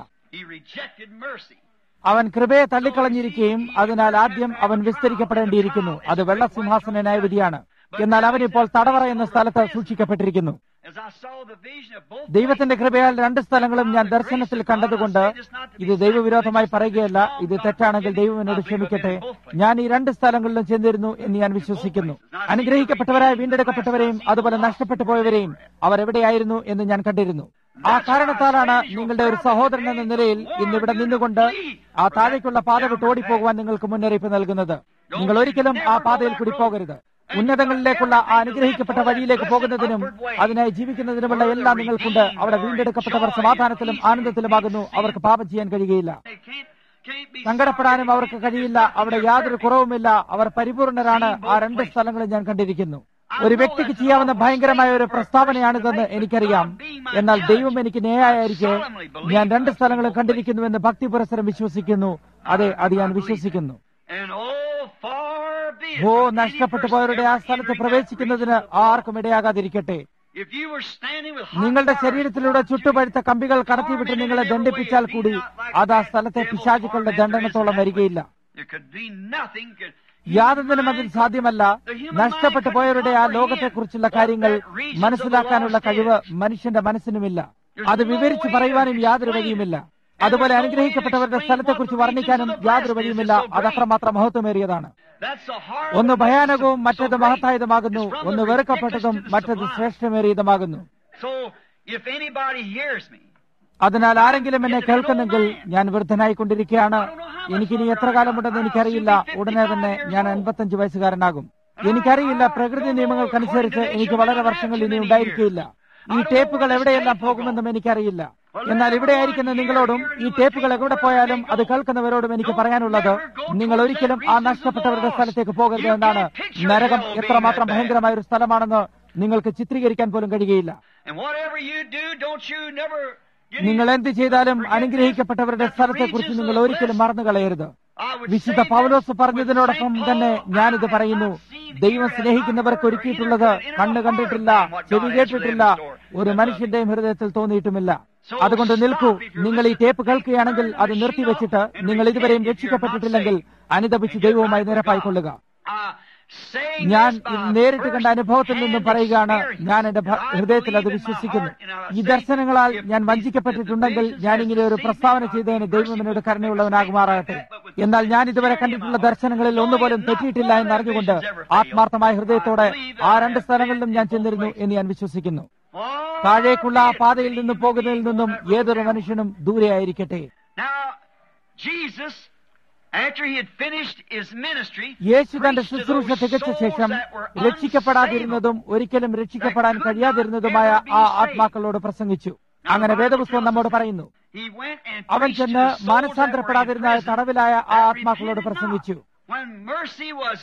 അവൻ കൃപയെ തള്ളിക്കളഞ്ഞിരിക്കുകയും അതിനാൽ ആദ്യം അവൻ വിസ്തരിക്കപ്പെടേണ്ടിയിരിക്കുന്നു അത് വെള്ളസിംഹാസന ന്യായവിധിയാണ് എന്നാൽ അവൻ ഇപ്പോൾ തടവറ എന്ന സ്ഥലത്ത് സൂക്ഷിക്കപ്പെട്ടിരിക്കുന്നു ദൈവത്തിന്റെ കൃപയാൽ രണ്ട് സ്ഥലങ്ങളും ഞാൻ ദർശനത്തിൽ കണ്ടതുകൊണ്ട് ഇത് ദൈവവിരോധമായി പറയുകയല്ല ഇത് തെറ്റാണെങ്കിൽ ദൈവം എന്നോട് ക്ഷമിക്കട്ടെ ഞാൻ ഈ രണ്ട് സ്ഥലങ്ങളിലും ചെന്നിരുന്നു എന്ന് ഞാൻ വിശ്വസിക്കുന്നു അനുഗ്രഹിക്കപ്പെട്ടവരായ വീണ്ടെടുക്കപ്പെട്ടവരെയും അതുപോലെ നഷ്ടപ്പെട്ടു പോയവരെയും അവർ എവിടെയായിരുന്നു എന്ന് ഞാൻ കണ്ടിരുന്നു ആ കാരണത്താലാണ് നിങ്ങളുടെ ഒരു സഹോദരൻ എന്ന നിലയിൽ ഇന്നിവിടെ നിന്നുകൊണ്ട് ആ താഴേക്കുള്ള പാത വിട്ട് ഓടിപ്പോകുവാൻ നിങ്ങൾക്ക് മുന്നറിയിപ്പ് നൽകുന്നത് നിങ്ങൾ ഒരിക്കലും ആ പാതയിൽ കൂടി പോകരുത് ഉന്നതങ്ങളിലേക്കുള്ള ആ അനുഗ്രഹിക്കപ്പെട്ട വഴിയിലേക്ക് പോകുന്നതിനും അതിനായി ജീവിക്കുന്നതിനുമുള്ള എല്ലാം നിങ്ങൾക്കുണ്ട് അവിടെ വീണ്ടെടുക്കപ്പെട്ടവർ സമാധാനത്തിലും ആനന്ദത്തിലുമാകുന്നു അവർക്ക് പാപം ചെയ്യാൻ കഴിയുകയില്ല സങ്കടപ്പെടാനും അവർക്ക് കഴിയില്ല അവിടെ യാതൊരു കുറവുമില്ല അവർ പരിപൂർണരാണ് ആ രണ്ട് സ്ഥലങ്ങളും ഞാൻ കണ്ടിരിക്കുന്നു ഒരു വ്യക്തിക്ക് ചെയ്യാവുന്ന ഭയങ്കരമായ ഒരു പ്രസ്താവനയാണിതെന്ന് എനിക്കറിയാം എന്നാൽ ദൈവം എനിക്ക് നേയായിരിക്കെ ഞാൻ രണ്ട് സ്ഥലങ്ങളും കണ്ടിരിക്കുന്നുവെന്ന് ഭക്തി പുരസരം വിശ്വസിക്കുന്നു അതെ അത് ഞാൻ വിശ്വസിക്കുന്നു ഓ നഷ്ടപ്പെട്ടു പോയവരുടെ ആ സ്ഥലത്ത് പ്രവേശിക്കുന്നതിന് ആർക്കും ഇടയാകാതിരിക്കട്ടെ നിങ്ങളുടെ ശരീരത്തിലൂടെ ചുട്ടുപഴുത്ത കമ്പികൾ കടത്തിവിട്ട് നിങ്ങളെ ദണ്ഡിപ്പിച്ചാൽ കൂടി അത് ആ സ്ഥലത്തെ പിശാചുക്കളുടെ ദണ്ഡനത്തോളം വരികയില്ല യാതൊന്നിനും അതിൽ സാധ്യമല്ല നഷ്ടപ്പെട്ടു പോയവരുടെ ആ ലോകത്തെക്കുറിച്ചുള്ള കാര്യങ്ങൾ മനസ്സിലാക്കാനുള്ള കഴിവ് മനുഷ്യന്റെ മനസ്സിനുമില്ല അത് വിവരിച്ചു പറയുവാനും യാതൊരു വഴിയുമില്ല അതുപോലെ അനുഗ്രഹിക്കപ്പെട്ടവരുടെ സ്ഥലത്തെക്കുറിച്ച് വർണ്ണിക്കാനും യാതൊരു വഴിയുമില്ല അത് അത്രമാത്രം മഹത്വമേറിയതാണ് ഒന്ന് ഭയാനകവും മറ്റത് മഹത്തായതുമാകുന്നു ഒന്ന് വെറുക്കപ്പെട്ടതും മറ്റത് ശ്രേഷ്ഠമേറിയതുമാകുന്നു അതിനാൽ ആരെങ്കിലും എന്നെ കേൾക്കുന്നെങ്കിൽ ഞാൻ വൃദ്ധനായിക്കൊണ്ടിരിക്കുകയാണ് എനിക്കിനി എത്ര കാലമുണ്ടെന്ന് എനിക്കറിയില്ല ഉടനെ തന്നെ ഞാൻ അൻപത്തഞ്ച് വയസ്സുകാരനാകും എനിക്കറിയില്ല പ്രകൃതി നിയമങ്ങൾക്കനുസരിച്ച് എനിക്ക് വളരെ വർഷങ്ങൾ ഇനി ഉണ്ടായിരിക്കില്ല ഈ ടേപ്പുകൾ എവിടെയെല്ലാം പോകുമെന്നും എനിക്കറിയില്ല എന്നാൽ ഇവിടെ ആയിരിക്കുന്ന നിങ്ങളോടും ഈ ടേപ്പുകൾ എവിടെ പോയാലും അത് കേൾക്കുന്നവരോടും എനിക്ക് പറയാനുള്ളത് നിങ്ങൾ ഒരിക്കലും ആ നഷ്ടപ്പെട്ടവരുടെ സ്ഥലത്തേക്ക് പോകരുത് എന്നാണ് നരകം എത്രമാത്രം ഭയങ്കരമായ ഒരു സ്ഥലമാണെന്ന് നിങ്ങൾക്ക് ചിത്രീകരിക്കാൻ പോലും കഴിയുകയില്ല നിങ്ങൾ എന്ത് ചെയ്താലും അനുഗ്രഹിക്കപ്പെട്ടവരുടെ സ്ഥലത്തെക്കുറിച്ച് നിങ്ങൾ ഒരിക്കലും മറന്നു കളയരുത് വിശുദ്ധ പൗലോസ് പറഞ്ഞതിനോടൊപ്പം തന്നെ ഞാനിത് പറയുന്നു ദൈവം സ്നേഹിക്കുന്നവർക്ക് ഒരുക്കിയിട്ടുള്ളത് കണ്ണ് കണ്ടിട്ടില്ല ചെവി കേട്ടിട്ടില്ല ഒരു മനുഷ്യന്റെയും ഹൃദയത്തിൽ തോന്നിയിട്ടുമില്ല അതുകൊണ്ട് നിൽക്കൂ നിങ്ങൾ ഈ ടേപ്പ് കേൾക്കുകയാണെങ്കിൽ അത് നിർത്തിവെച്ചിട്ട് നിങ്ങൾ ഇതുവരെയും രക്ഷിക്കപ്പെട്ടിട്ടില്ലെങ്കിൽ അനുദപിച്ച് ദൈവവുമായി നിരപ്പായിക്കൊള്ളുക ഞാൻ ഇത് നേരിട്ട് കണ്ട അനുഭവത്തിൽ നിന്നും പറയുകയാണ് ഞാൻ എന്റെ ഭ- ഹൃദയത്തിൽ അത് വിശ്വസിക്കുന്നു ഈ ദർശനങ്ങളാൽ ഞാൻ വഞ്ചിക്കപ്പെട്ടിട്ടുണ്ടെങ്കിൽ ഞാൻ ഇങ്ങനെ ഒരു പ്രസ്താവന ചെയ്തതിന് ദൈവം എന്നോട് കരുണയുള്ളവനാകുമാറാകട്ടെ എന്നാൽ ഞാൻ ഇതുവരെ കണ്ടിട്ടുള്ള ദർശനങ്ങളിൽ ഒന്നുപോലും തെറ്റിയിട്ടില്ല എന്ന് അറിഞ്ഞുകൊണ്ട് ആത്മാർത്ഥമായ ഹൃദയത്തോടെ ആ രണ്ട് സ്ഥലങ്ങളിലും ഞാൻ ചെന്നിരുന്നു എന്ന് ഞാൻ വിശ്വസിക്കുന്നു താഴേക്കുള്ള ആ പാതയിൽ നിന്നും പോകുന്നതിൽ നിന്നും ഏതൊരു മനുഷ്യനും ദൂരെയായിരിക്കട്ടെ Now, Jesus, after he had finished his ministry, യേശു തന്റെ preached to ശുശ്രൂഷ those തികച്ച souls ശേഷം that were രക്ഷിക്കപ്പെടാതിരുന്നതും ഒരിക്കലും രക്ഷിക്കപ്പെടാൻ കഴിയാതിരുന്നതുമായ ആ ആത്മാക്കളോട് പ്രസംഗിച്ചു അങ്ങനെ വേദപുസ്തകം നമ്മോട് പറയുന്നു He went and അവൻ preached to ചെന്ന് the souls that were in മാനസാന്തരപ്പെടാതിരുന്ന prison തടവിലായ ആ that ആത്മാക്കളോട് repented പ്രസംഗിച്ചു not. When mercy was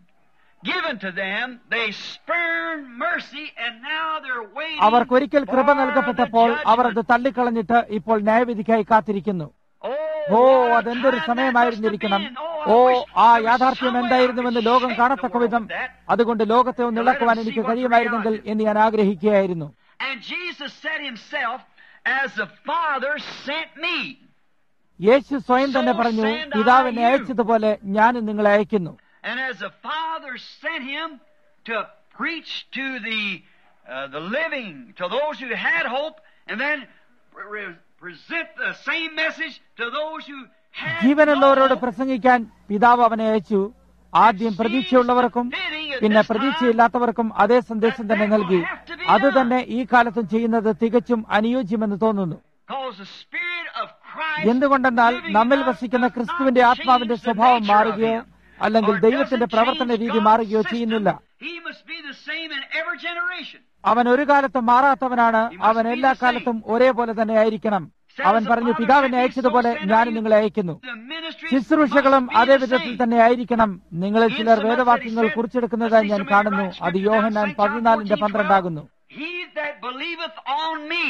given to them, they spurned mercy and now they're waiting അവർക്കൊരിക്കൽ കൃപ for the നൽകപ്പെട്ടപ്പോൾ അവർ അത് judgment. തള്ളിക്കളഞ്ഞിട്ട് ഇപ്പോൾ ന്യായവിധിക്കായി കാത്തിരിക്കുന്നു Oh, ഓ what a അതെന്തൊരു time സമയമായിരുന്നിരിക്കണം that must have been. Oh Oh, I wish ആ there was യാഥാർത്ഥ്യം some way I എന്തായിരുന്നുവെന്ന് could ലോകം shake the കാണത്തക്ക world വിധം with that. അതുകൊണ്ട് ലോകത്തെ ഒന്ന് ഇളക്കുവാൻ എനിക്ക് കഴിയുമായിരുന്നെങ്കിൽ എന്ന് ഞാൻ ആഗ്രഹിക്കുകയായിരുന്നു And Jesus said himself, as the Father sent me. യേശു സ്വയം തന്നെ പറഞ്ഞു പിതാവിനെ അയച്ചതുപോലെ ഞാൻ നിങ്ങളെ അയക്കുന്നു And as the Father sent him to preach to the uh, the living, to those who had hope, and then re- present the same message to those who had no ജീവനുള്ളവരോട് hope. പ്രസംഗിക്കാൻ പിതാവ് അവനെ അയച്ചു ആദ്യം പ്രതീക്ഷയുള്ളവർക്കും പിന്നെ പ്രതീക്ഷയില്ലാത്തവർക്കും അതേ സന്ദേശം തന്നെ നൽകി അത് തന്നെ ഈ കാലത്തും ചെയ്യുന്നത് തികച്ചും അനുയോജ്യമെന്ന് തോന്നുന്നു Because the Spirit of Christ എന്തുകൊണ്ടെന്നാൽ living നമ്മിൽ in us വസിക്കുന്ന does ക്രിസ്തുവിന്റെ not ആത്മാവിന്റെ change the സ്വഭാവം nature of മാറുകയോ him. അല്ലെങ്കിൽ Or ദൈവത്തിന്റെ doesn't പ്രവർത്തന change രീതി God's മാറുകയോ system. ചെയ്യുന്നില്ല He must be the same in every generation. അവൻ ഒരു കാലത്തും മാറാത്തവനാണ് അവൻ എല്ലാ കാലത്തും ഒരേപോലെ തന്നെ ആയിരിക്കണം അവൻ പറഞ്ഞു പിതാവിനെ അയച്ചതുപോലെ ഞാൻ നിങ്ങളെ അയക്കുന്നു The ministry ശുശ്രൂഷകളും must be അതേ the വിധത്തിൽ same. തന്നെ ആയിരിക്കണം നിങ്ങളിൽ ചിലർ വേദവാക്യങ്ങൾ കുറിച്ചെടുക്കുന്നതായി ഞാൻ കാണുന്നു അത് യോഹന്നാൻ പതിനാലിന്റെ പന്ത്രണ്ടാകുന്നു He that believeth on me,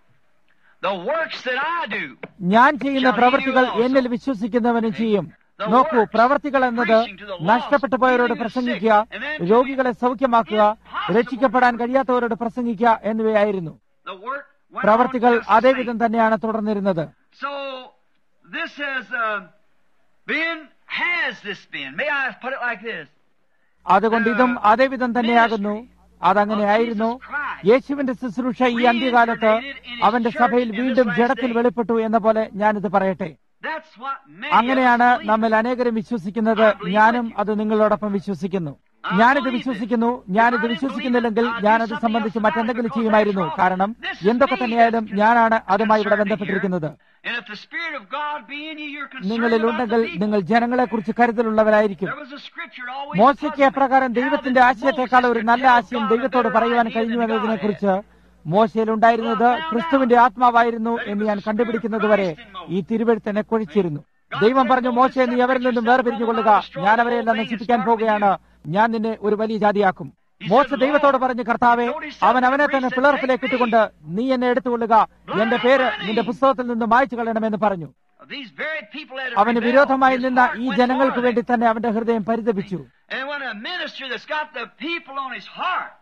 the works that I do, ഞാൻ ചെയ്യുന്ന പ്രവൃത്തികൾ എന്നിൽ വിശ്വസിക്കുന്നവനും ചെയ്യും നോക്കൂ പ്രവൃത്തികൾ എന്നത് നഷ്ടപ്പെട്ടു പോയവരോട് പ്രസംഗിക്കുക രോഗികളെ സൗഖ്യമാക്കുക രക്ഷിക്കപ്പെടാൻ കഴിയാത്തവരോട് പ്രസംഗിക്കുക എന്നിവയായിരുന്നു the work went on പ്രവർത്തികൾ just the അതേ same. വിധം തന്നെയാണ് തുടർന്നിരുന്നത് So this has uh, been, has this been? May I put it like this? അതുകൊണ്ട് ഇതും അതേ വിധം തന്നെയാകുന്നു അതങ്ങനെയായിരുന്നു യേശുവിന്റെ ശുശ്രൂഷ ഈ അന്ത്യകാലത്ത് അവന്റെ സഭയിൽ വീണ്ടും ജഡത്തിൽ വെളിപ്പെട്ടു എന്ന പോലെ ഞാനിത് പറയട്ടെ That's what many അങ്ങനെയാണ് of us believe. നമ്മിൽ അനേകരും വിശ്വസിക്കുന്നത് ഞാനും അത് നിങ്ങളോടൊപ്പം വിശ്വസിക്കുന്നു ഞാനിത് വിശ്വസിക്കുന്നു ഞാനിത് വിശ്വസിക്കുന്നില്ലെങ്കിൽ ഞാനത് സംബന്ധിച്ച് മറ്റെന്തെങ്കിലും ചെയ്യുമായിരുന്നു കാരണം എന്തൊക്കെ തന്നെയായാലും ഞാനാണ് അതുമായി ഇവിടെ ബന്ധപ്പെട്ടിരിക്കുന്നത് And if the Spirit of God be in you, you're concerned നിങ്ങളിൽ about ഉണ്ടെങ്കിൽ the people. നിങ്ങൾ ജനങ്ങളെ കുറിച്ച് കരുതലുള്ളവരായിരിക്കും There was a scripture always മോശയ്ക്ക് puzzled me. എപ്രകാരം ദൈവത്തിന്റെ How did ആശയത്തെക്കാൾ ഒരു Moses നല്ല tell ആശയം God a ദൈവത്തോട് better പറയുവാൻ idea കഴിഞ്ഞു than എന്നതിനെ God കുറിച്ച് മോശയിലുണ്ടായിരുന്നത് ക്രിസ്തുവിന്റെ ആത്മാവായിരുന്നു എന്ന് ഞാൻ കണ്ടുപിടിക്കുന്നതുവരെ ഈ തിരുവഴുത്തനെ കുഴിച്ചിരുന്നു ദൈവം പറഞ്ഞു മോശയെ നീ അവരിൽ നിന്നും വേർപിരിഞ്ഞു കൊള്ളുക ഞാൻ അവരെയെല്ലാം നശിപ്പിക്കാൻ പോവുകയാണ് ഞാൻ നിന്നെ ഒരു വലിയ ജാതിയാക്കും മോശ ദൈവത്തോട് പറഞ്ഞു കർത്താവെ അവൻ അവനെ തന്നെ പിളർപ്പിലേക്ക് ഇട്ടുകൊണ്ട് നീ എന്നെ എടുത്തുകൊള്ളുക എന്റെ പേര് നിന്റെ പുസ്തകത്തിൽ നിന്ന് മായ്ച്ചു കളയണമെന്ന് പറഞ്ഞു These very people that അവന് rebelled, വിരോധമായി his നിന്ന heart ഈ went ജനങ്ങൾക്ക് toward വേണ്ടി them. തന്നെ അവന്റെ ഹൃദയം പരിതപിച്ചു And when a minister that's got the people on his heart,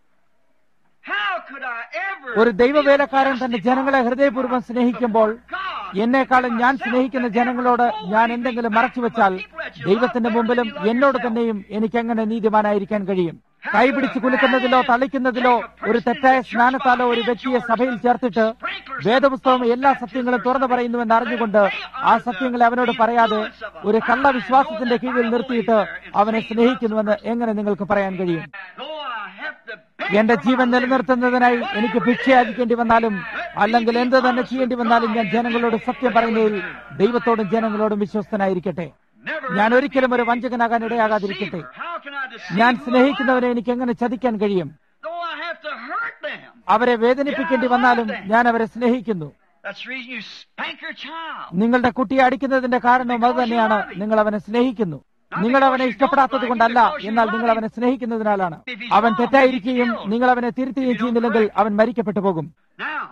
how could I ever ഒരു ദൈവവേലക്കാരൻ feel തന്റെ justified ജനങ്ങളെ ഹൃദയപൂർവ്വം സ്നേഹിക്കുമ്പോൾ God എന്നെക്കാളും ഞാൻ സ്നേഹിക്കുന്ന ജനങ്ങളോട് ഞാൻ എന്തെങ്കിലും മറച്ചുവെച്ചാൽ ദൈവത്തിന്റെ മുമ്പിലും എന്നോട് തന്നെയും എനിക്കെങ്ങനെ നീതിമാനായിരിക്കാൻ കഴിയും കൈപിടിച്ച് കുലുക്കുന്നതിലോ തളിക്കുന്നതിലോ ഒരു തെറ്റായ സ്നാനത്താലോ ഒരു വ്യക്തിയെ സഭയിൽ ചേർത്തിട്ട് വേദപുസ്തകം എല്ലാ സത്യങ്ങളും തുറന്നു പറയുന്നുവെന്ന് അറിഞ്ഞുകൊണ്ട് ആ സത്യങ്ങളെ അവനോട് പറയാതെ ഒരു കള്ള വിശ്വാസത്തിന്റെ കീഴിൽ നിർത്തിയിട്ട് അവനെ സ്നേഹിക്കുന്നുവെന്ന് എങ്ങനെ നിങ്ങൾക്ക് പറയാൻ കഴിയും Though I have to beg എന്റെ for ജീവൻ my living, നിലനിർത്തുന്നതിനായി എനിക്ക് ഭിക്ഷയാചിക്കേണ്ടി വന്നാലും അല്ലെങ്കിൽ എന്ത് തന്നെ ചെയ്യേണ്ടി വന്നാലും ഞാൻ ജനങ്ങളോട് സത്യം പറയുന്നതിൽ ദൈവത്തോടും ജനങ്ങളോടും വിശ്വസ്തനായിരിക്കട്ടെ never ഞാൻ ഒരിക്കലും ഒരു വഞ്ചകനാകാൻ ഇടയാകാതിരിക്കട്ടെ deceiver. How can I deceive ഞാൻ who I സ്നേഹിക്കുന്നവരെ എനിക്ക് എങ്ങനെ ചതിക്കാൻ കഴിയും love? Though I have to hurt them. അവരെ വേദനിപ്പിക്കേണ്ടി വന്നാലും ഞാൻ അവരെ സ്നേഹിക്കുന്നു That's the reason you spank your child. നിങ്ങളുടെ കുട്ടിയെ അടിക്കുന്നതിന്റെ കാരണവും അത് തന്നെയാണ് നിങ്ങൾ അവനെ സ്നേഹിക്കുന്നു നിങ്ങൾ അവനെ ഇഷ്ടപ്പെടാത്തത് കൊണ്ടല്ല എന്നാൽ നിങ്ങൾ അവനെ സ്നേഹിക്കുന്നതിനാലാണ് അവൻ തെറ്റായിരിക്കുകയും നിങ്ങൾ അവനെ തിരുത്തുകയും ചെയ്യുന്നില്ലെങ്കിൽ അവൻ മരിക്കപ്പെട്ടു പോകും Now,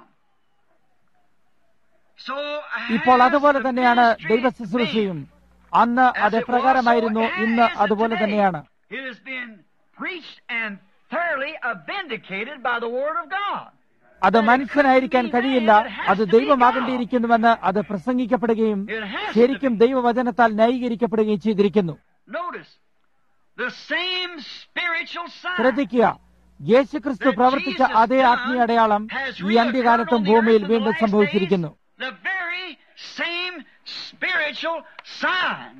so ഇപ്പോൾ has അതുപോലെ the തന്നെയാണ് ministry ദൈവ ശുശ്രൂഷയും അന്ന് അത് എപ്രകാരമായിരുന്നു ഇന്ന് അതുപോലെ തന്നെയാണ് It has been preached and thoroughly vindicated by the Word of God. അത് മനുഷ്യനായിരിക്കാൻ കഴിയില്ല അത് ദൈവമാകേണ്ടിയിരിക്കുന്നുവെന്ന് അത് പ്രസംഗിക്കപ്പെടുകയും ശരിക്കും ദൈവവചനത്താൽ ന്യായീകരിക്കപ്പെടുകയും ചെയ്തിരിക്കുന്നു Notice the same spiritual sign. ശ്രദ്ധിക്കുക യേശുക്രിസ്തു പ്രവർത്തിച്ച അതേ ആത്മീയ അടയാളം ഈ അന്ത്യകാലത്തും ഭൂമിയിൽ വീണ്ടും സംഭവിച്ചിരിക്കുന്നു The very same spiritual sign.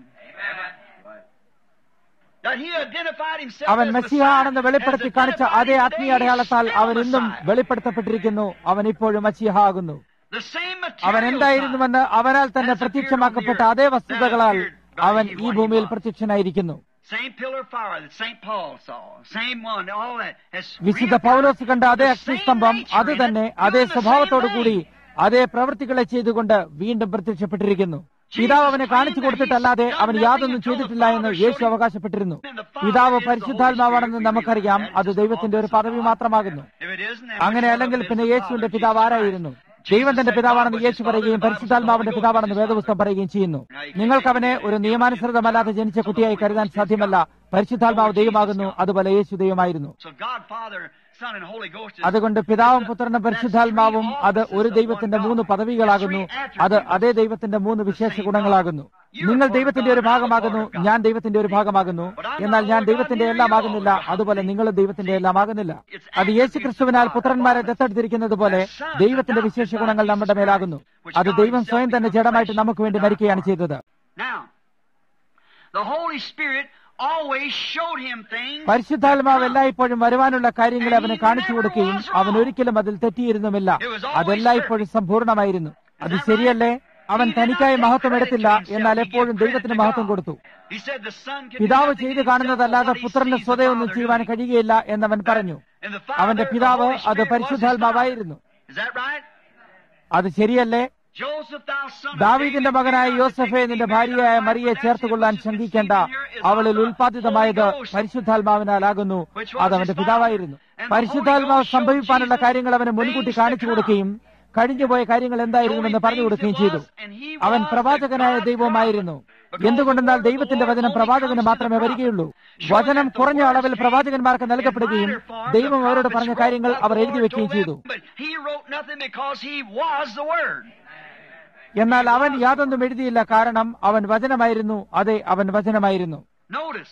That he identified himself അവൻ as മെസ്സിഹ Messiah, ആണെന്ന് വെളിപ്പെടുത്തി as കാണിച്ച identified അതേ today ആത്മീയ അടയാളത്താൽ is still അവൻ ഇന്നും Messiah. വെളിപ്പെടുത്തപ്പെട്ടിരിക്കുന്നു അവൻ ഇപ്പോഴും മസിഹ ആകുന്നു The same അവൻ material എന്തായിരുന്നുവെന്ന് അവനാൽ തന്നെ പ്രത്യക്ഷമാക്കപ്പെട്ട അതേ വസ്തുതകളാൽ അവൻ ഈ ഭൂമിയിൽ പ്രത്യക്ഷനായിരിക്കുന്നു sign. Same pillar of fire that St. Paul saw. Same one, all that. has വിശുദ്ധ reappeared. പൗലോസ് കണ്ട അതേ The same അഗ്നിസ്തംഭം nature അത് in it, തന്നെ doing അതേ the same സ്വഭാവത്തോടുകൂടി thing. അതേ പ്രവൃത്തികളെ ചെയ്തുകൊണ്ട് വീണ്ടും പ്രത്യക്ഷപ്പെട്ടിരിക്കുന്നു പിതാവ് അവനെ കാണിച്ചു കൊടുത്തിട്ടല്ലാതെ അവൻ യാതൊന്നും ചെയ്തിട്ടില്ല എന്ന് യേശു അവകാശപ്പെട്ടിരുന്നു പിതാവ് പരിശുദ്ധാത്മാവാണെന്ന് നമുക്കറിയാം അത് ദൈവത്തിന്റെ ഒരു പദവി മാത്രമാകുന്നു If it isn't, then അങ്ങനെ which അല്ലെങ്കിൽ one is പിന്നെ the യേശുവിന്റെ Father? പിതാവ് ആരായിരുന്നു ദൈവം തന്റെ പിതാവാണെന്ന് യേശു പറയുകയും പരിശുദ്ധാത്മാവിന്റെ പിതാവാണെന്ന് വേദപുസ്തകം പറയുകയും ചെയ്യുന്നു നിങ്ങൾക്ക് അവനെ ഒരു നിയമാനുസൃതമല്ലാതെ ജനിച്ച കുട്ടിയായി കരുതാൻ സാധ്യമല്ല പരിശുദ്ധാത്മാവ് ദൈവമാകുന്നു അതുപോലെ യേശു ദൈവമായിരുന്നു So God, Father, Son, and Holy Ghost is അതുകൊണ്ട് പിതാവും പുത്രനും പരിശുദ്ധാത്മാവും അത് ഒരു ദൈവത്തിന്റെ മൂന്ന് പദവികളാകുന്നു അത് അതേ ദൈവത്തിന്റെ മൂന്ന് വിശേഷ ഗുണങ്ങളാകുന്നു നിങ്ങൾ ദൈവത്തിന്റെ ഒരു ഭാഗമാകുന്നു ഞാൻ ദൈവത്തിന്റെ ഒരു ഭാഗമാകുന്നു എന്നാൽ ഞാൻ ദൈവത്തിന്റെ എല്ലാമാകുന്നില്ല അതുപോലെ നിങ്ങളും ദൈവത്തിന്റെ എല്ലാമാകുന്നില്ല അത് യേശു ക്രിസ്തുവിനാൽ പുത്രന്മാരെ ദത്തെടുത്തിരിക്കുന്നത് പോലെ ദൈവത്തിന്റെ വിശേഷ ഗുണങ്ങൾ നമ്മുടെ മേലാകുന്നു അത് ദൈവം സ്വയം തന്നെ ജഡമായിട്ട് നമുക്ക് വേണ്ടി മരിക്കുകയാണ് ചെയ്തത് Now, the Holy Spirit always showed him things. പരിശുദ്ധാത്മാവ് എല്ലായ്പ്പോഴും വരുവാനുള്ള കാര്യങ്ങളെ അവന് കാണിച്ചു കൊടുക്കുകയും അവൻ ഒരിക്കലും അതിൽ തെറ്റിയിരുന്നുമില്ല അതെല്ലായ്പ്പോഴും സമ്പൂർണമായിരുന്നു അത് ശരിയല്ലേ അവൻ തനിക്കായി മഹത്വം എടുത്തില്ല എന്നാൽ എപ്പോഴും ദൈവത്തിന് മഹത്വം കൊടുത്തു He said the Son can do പിതാവ് nothing ചെയ്തു himself കാണുന്നതല്ലാതെ but what he പുത്രന് sees the സ്വതേ ഒന്നും Father ചെയ്യുവാൻ doing. കഴിയുകയില്ല എന്നവൻ പറഞ്ഞു And the Father, അവന്റെ the പിതാവ് Holy അത് Spirit was his പരിശുദ്ധാത്മാവായിരുന്നു Father. Is that right? അത് ശരിയല്ലേ Joseph, thou son of ദാവീദിന്റെ David, മകനായ fear not to യോസഫെ take നിന്റെ thee ഭാര്യയായ Mary's മറിയെ wife, ചേർത്തുകൊള്ളാൻ for that which is ശങ്കിക്കേണ്ട conceived in her is അവളിൽ of the ഉൽപ്പാദിതമായത് Holy Ghost. പരിശുദ്ധാത്മാവിനാലാകുന്നു അത് അവന്റെ പിതാവായിരുന്നു പരിശുദ്ധാത്മാവ് സംഭവിപ്പാനുള്ള കാര്യങ്ങൾ അവന് മുൻകൂട്ടി കാണിച്ചു കൊടുക്കുകയും കഴിഞ്ഞുപോയ കാര്യങ്ങൾ എന്തായിരുന്നുവെന്ന് പറഞ്ഞു കൊടുക്കുകയും ചെയ്തു അവൻ പ്രവാചകനായ ദൈവമായിരുന്നു എന്തുകൊണ്ടെന്നാൽ ദൈവത്തിന്റെ വചനം പ്രവാചകന് മാത്രമേ വരികയുള്ളൂ വചനം കുറഞ്ഞ അളവിൽ പ്രവാചകന്മാർക്ക് നൽകപ്പെടുകയും ദൈവം അവരോട് പറഞ്ഞ കാര്യങ്ങൾ അവർ എഴുതി വെക്കുകയും ചെയ്തു But he wrote nothing because he was the Word. എന്നാൽ അവൻ യാതൊന്നും എഴുതിയില്ല കാരണം അവൻ വചനമായിരുന്നു അതെ അവൻ വചനമായിരുന്നു Notice,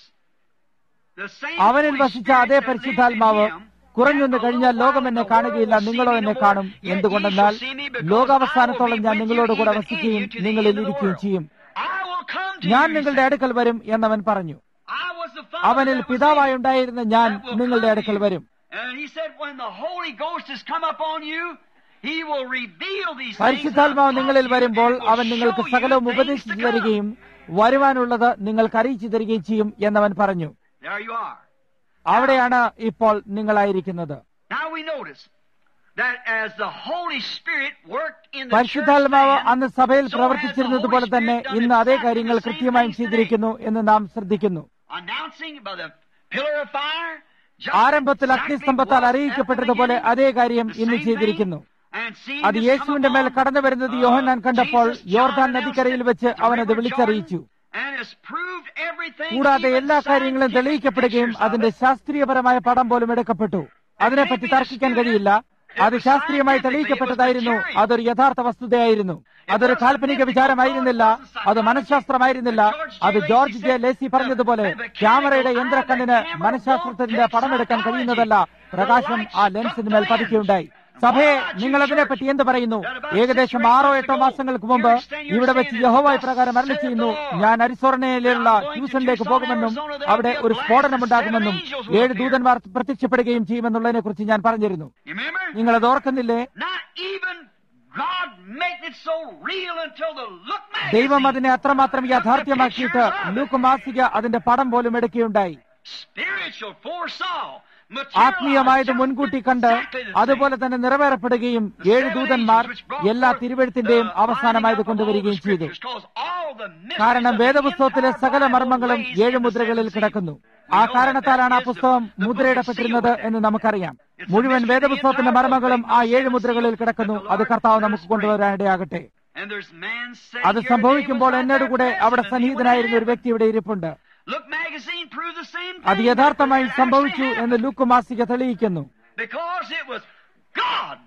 the same അവനിൽ Holy വസിച്ച Spirit അതേ that lived in പരിശുദ്ധാത്മാവ് him, കുറഞ്ഞൊന്ന് കഴിഞ്ഞാൽ ലോകം എന്നെ കാണുകയില്ല നിങ്ങളോ എന്നെ കാണും എന്തുകൊണ്ടെന്നാൽ ലോകാവസാനത്തോളം ഞാൻ നിങ്ങളോട് കൂടെ വസിക്കുകയും നിങ്ങളിൽ ഇരിക്കുകയും ചെയ്യും I will come to ഞാൻ you, he നിങ്ങളുടെ said. അടുക്കൽ വരും എന്നവൻ പറഞ്ഞു I was the Father അവനിൽ that was പിതാവായി in ഉണ്ടായിരുന്ന ഞാൻ that will നിങ്ങളുടെ come to അടുക്കൽ you. വരും And he said, when the Holy Ghost has come upon you, he will reveal these things പരിശുദ്ധാത്മാവ് unto നിങ്ങളിൽ you വരുമ്പോൾ and will അവൻ നിങ്ങൾക്ക് show you സകലവും things ഉപദേശിച്ചു to come. തരികയും വരുവാനുള്ളത് നിങ്ങൾക്ക് അറിയിച്ചു തരികയും ചെയ്യും എന്നവൻ പറഞ്ഞു There you are. അവിടെയാണ് ഇപ്പോൾ നിങ്ങളായിരിക്കുന്നത് Now we notice that as the Holy Spirit worked in the church പരിശുദ്ധാത്മാവ് then, അന്ന് സഭയിൽ so has പ്രവർത്തിച്ചിരുന്നത് the പോലെ Holy തന്നെ Spirit done ഇന്ന് അതേ exactly കാര്യങ്ങൾ the same കൃത്യമായും things today. ചെയ്തിരിക്കുന്നു എന്ന് നാം ശ്രദ്ധിക്കുന്നു announcing by the pillar of fire, just ആരംഭത്തിൽ exactly അഗ്നിസ്തംഭത്താൽ what അറിയിക്കപ്പെട്ടതുപോലെ happened അതേ കാര്യം the ഇന്ന് same ചെയ്തിരിക്കുന്നു thing, and seeing അത് this യേശുവിന്റെ come മേൽ upon, കടന്നു വരുന്നത് uh, യോഹന്നാൻ കണ്ടപ്പോൾ Jesus, യോർദാൻ John നദിക്കരയിൽ announced വെച്ച് it, the അവനത് river വിളിച്ചറിയിച്ചു Jordan, and has proved everything, കൂടാതെ even എല്ലാ കാര്യങ്ങളും scientific തെളിയിക്കപ്പെടുകയും pictures of അതിന്റെ it. ശാസ്ത്രീയപരമായ പടം പോലും എടുക്കപ്പെട്ടു അതിനെപ്പറ്റി തർക്കിക്കാൻ കഴിയില്ല അത് ശാസ്ത്രീയമായി തെളിയിക്കപ്പെട്ടതായിരുന്നു അതൊരു യഥാർത്ഥ വസ്തുതയായിരുന്നു അതൊരു കാൽപ്പനിക വിചാരമായിരുന്നില്ല അത് മനഃശാസ്ത്രമായിരുന്നില്ല അത് ജോർജ് ജെ ലേസി പറഞ്ഞതുപോലെ ക്യാമറയുടെ യന്ത്രക്കണ്ണിന് മനഃശാസ്ത്രത്തിന്റെ പടമെടുക്കാൻ കഴിയുന്നതല്ല പ്രകാശം ആ ലെൻസിന് മേൽ പതിക്കുകയുണ്ടായി സഭയെ നിങ്ങൾ അതിനെപ്പറ്റി എന്ത് പറയുന്നു ഏകദേശം ആറോ എട്ടോ മാസങ്ങൾക്ക് മുമ്പ് ഇവിടെ വെച്ച് യഹോവായി പ്രകാരം അരളി ചെയ്യുന്നു ഞാൻ അരിസോർണയിലുള്ള ഹ്യൂസണിലേക്ക് പോകുമെന്നും അവിടെ ഒരു സ്ഫോടനമുണ്ടാകുമെന്നും ഏഴ് ദൂതന്മാർ പ്രത്യക്ഷപ്പെടുകയും ചെയ്യുമെന്നുള്ളതിനെ കുറിച്ച് ഞാൻ പറഞ്ഞിരുന്നു You remember? നിങ്ങൾ അത് ഓർക്കുന്നില്ലേ Not even God made it so real until the look ദൈവം magazine. അതിനെ അത്രമാത്രം യാഥാർത്ഥ്യമാക്കിയിട്ട് ലൂക്ക് മാസിക അതിന്റെ പടം പോലും എടുക്കുകയുണ്ടായി Spiritual foresaw. ആത്മീയമായത് മുൻകൂട്ടി കണ്ട് അതുപോലെ തന്നെ നിറവേറപ്പെടുകയും ഏഴ് ദൂതന്മാർ എല്ലാ തിരുവഴുത്തിന്റെയും അവസാനമായത് കൊണ്ടുവരികയും ചെയ്തു കാരണം വേദപുസ്തകത്തിലെ സകല മർമ്മങ്ങളും ഏഴ് മുദ്രകളിൽ കിടക്കുന്നു ആ കാരണത്താലാണ് ആ പുസ്തകം മുദ്രയിടപ്പെട്ടിരുന്നത് എന്ന് നമുക്കറിയാം മുഴുവൻ വേദപുസ്തകത്തിന്റെ മർമ്മങ്ങളും ആ ഏഴ് മുദ്രകളിൽ കിടക്കുന്നു അത് കർത്താവ് നമുക്ക് കൊണ്ടുവരാനിടയാകട്ടെ അത് സംഭവിക്കുമ്പോൾ എന്നോട് കൂടെ അവിടെ സന്നിഹിതനായിരുന്ന ഒരു വ്യക്തി ഇവിടെ ഇരിപ്പുണ്ട് Look magazine proved the same അത് thing. യഥാർത്ഥമായി It actually സംഭവിച്ചു happened. എന്ന് ലൂക്ക് മാസിക തെളിയിക്കുന്നു Because it was God.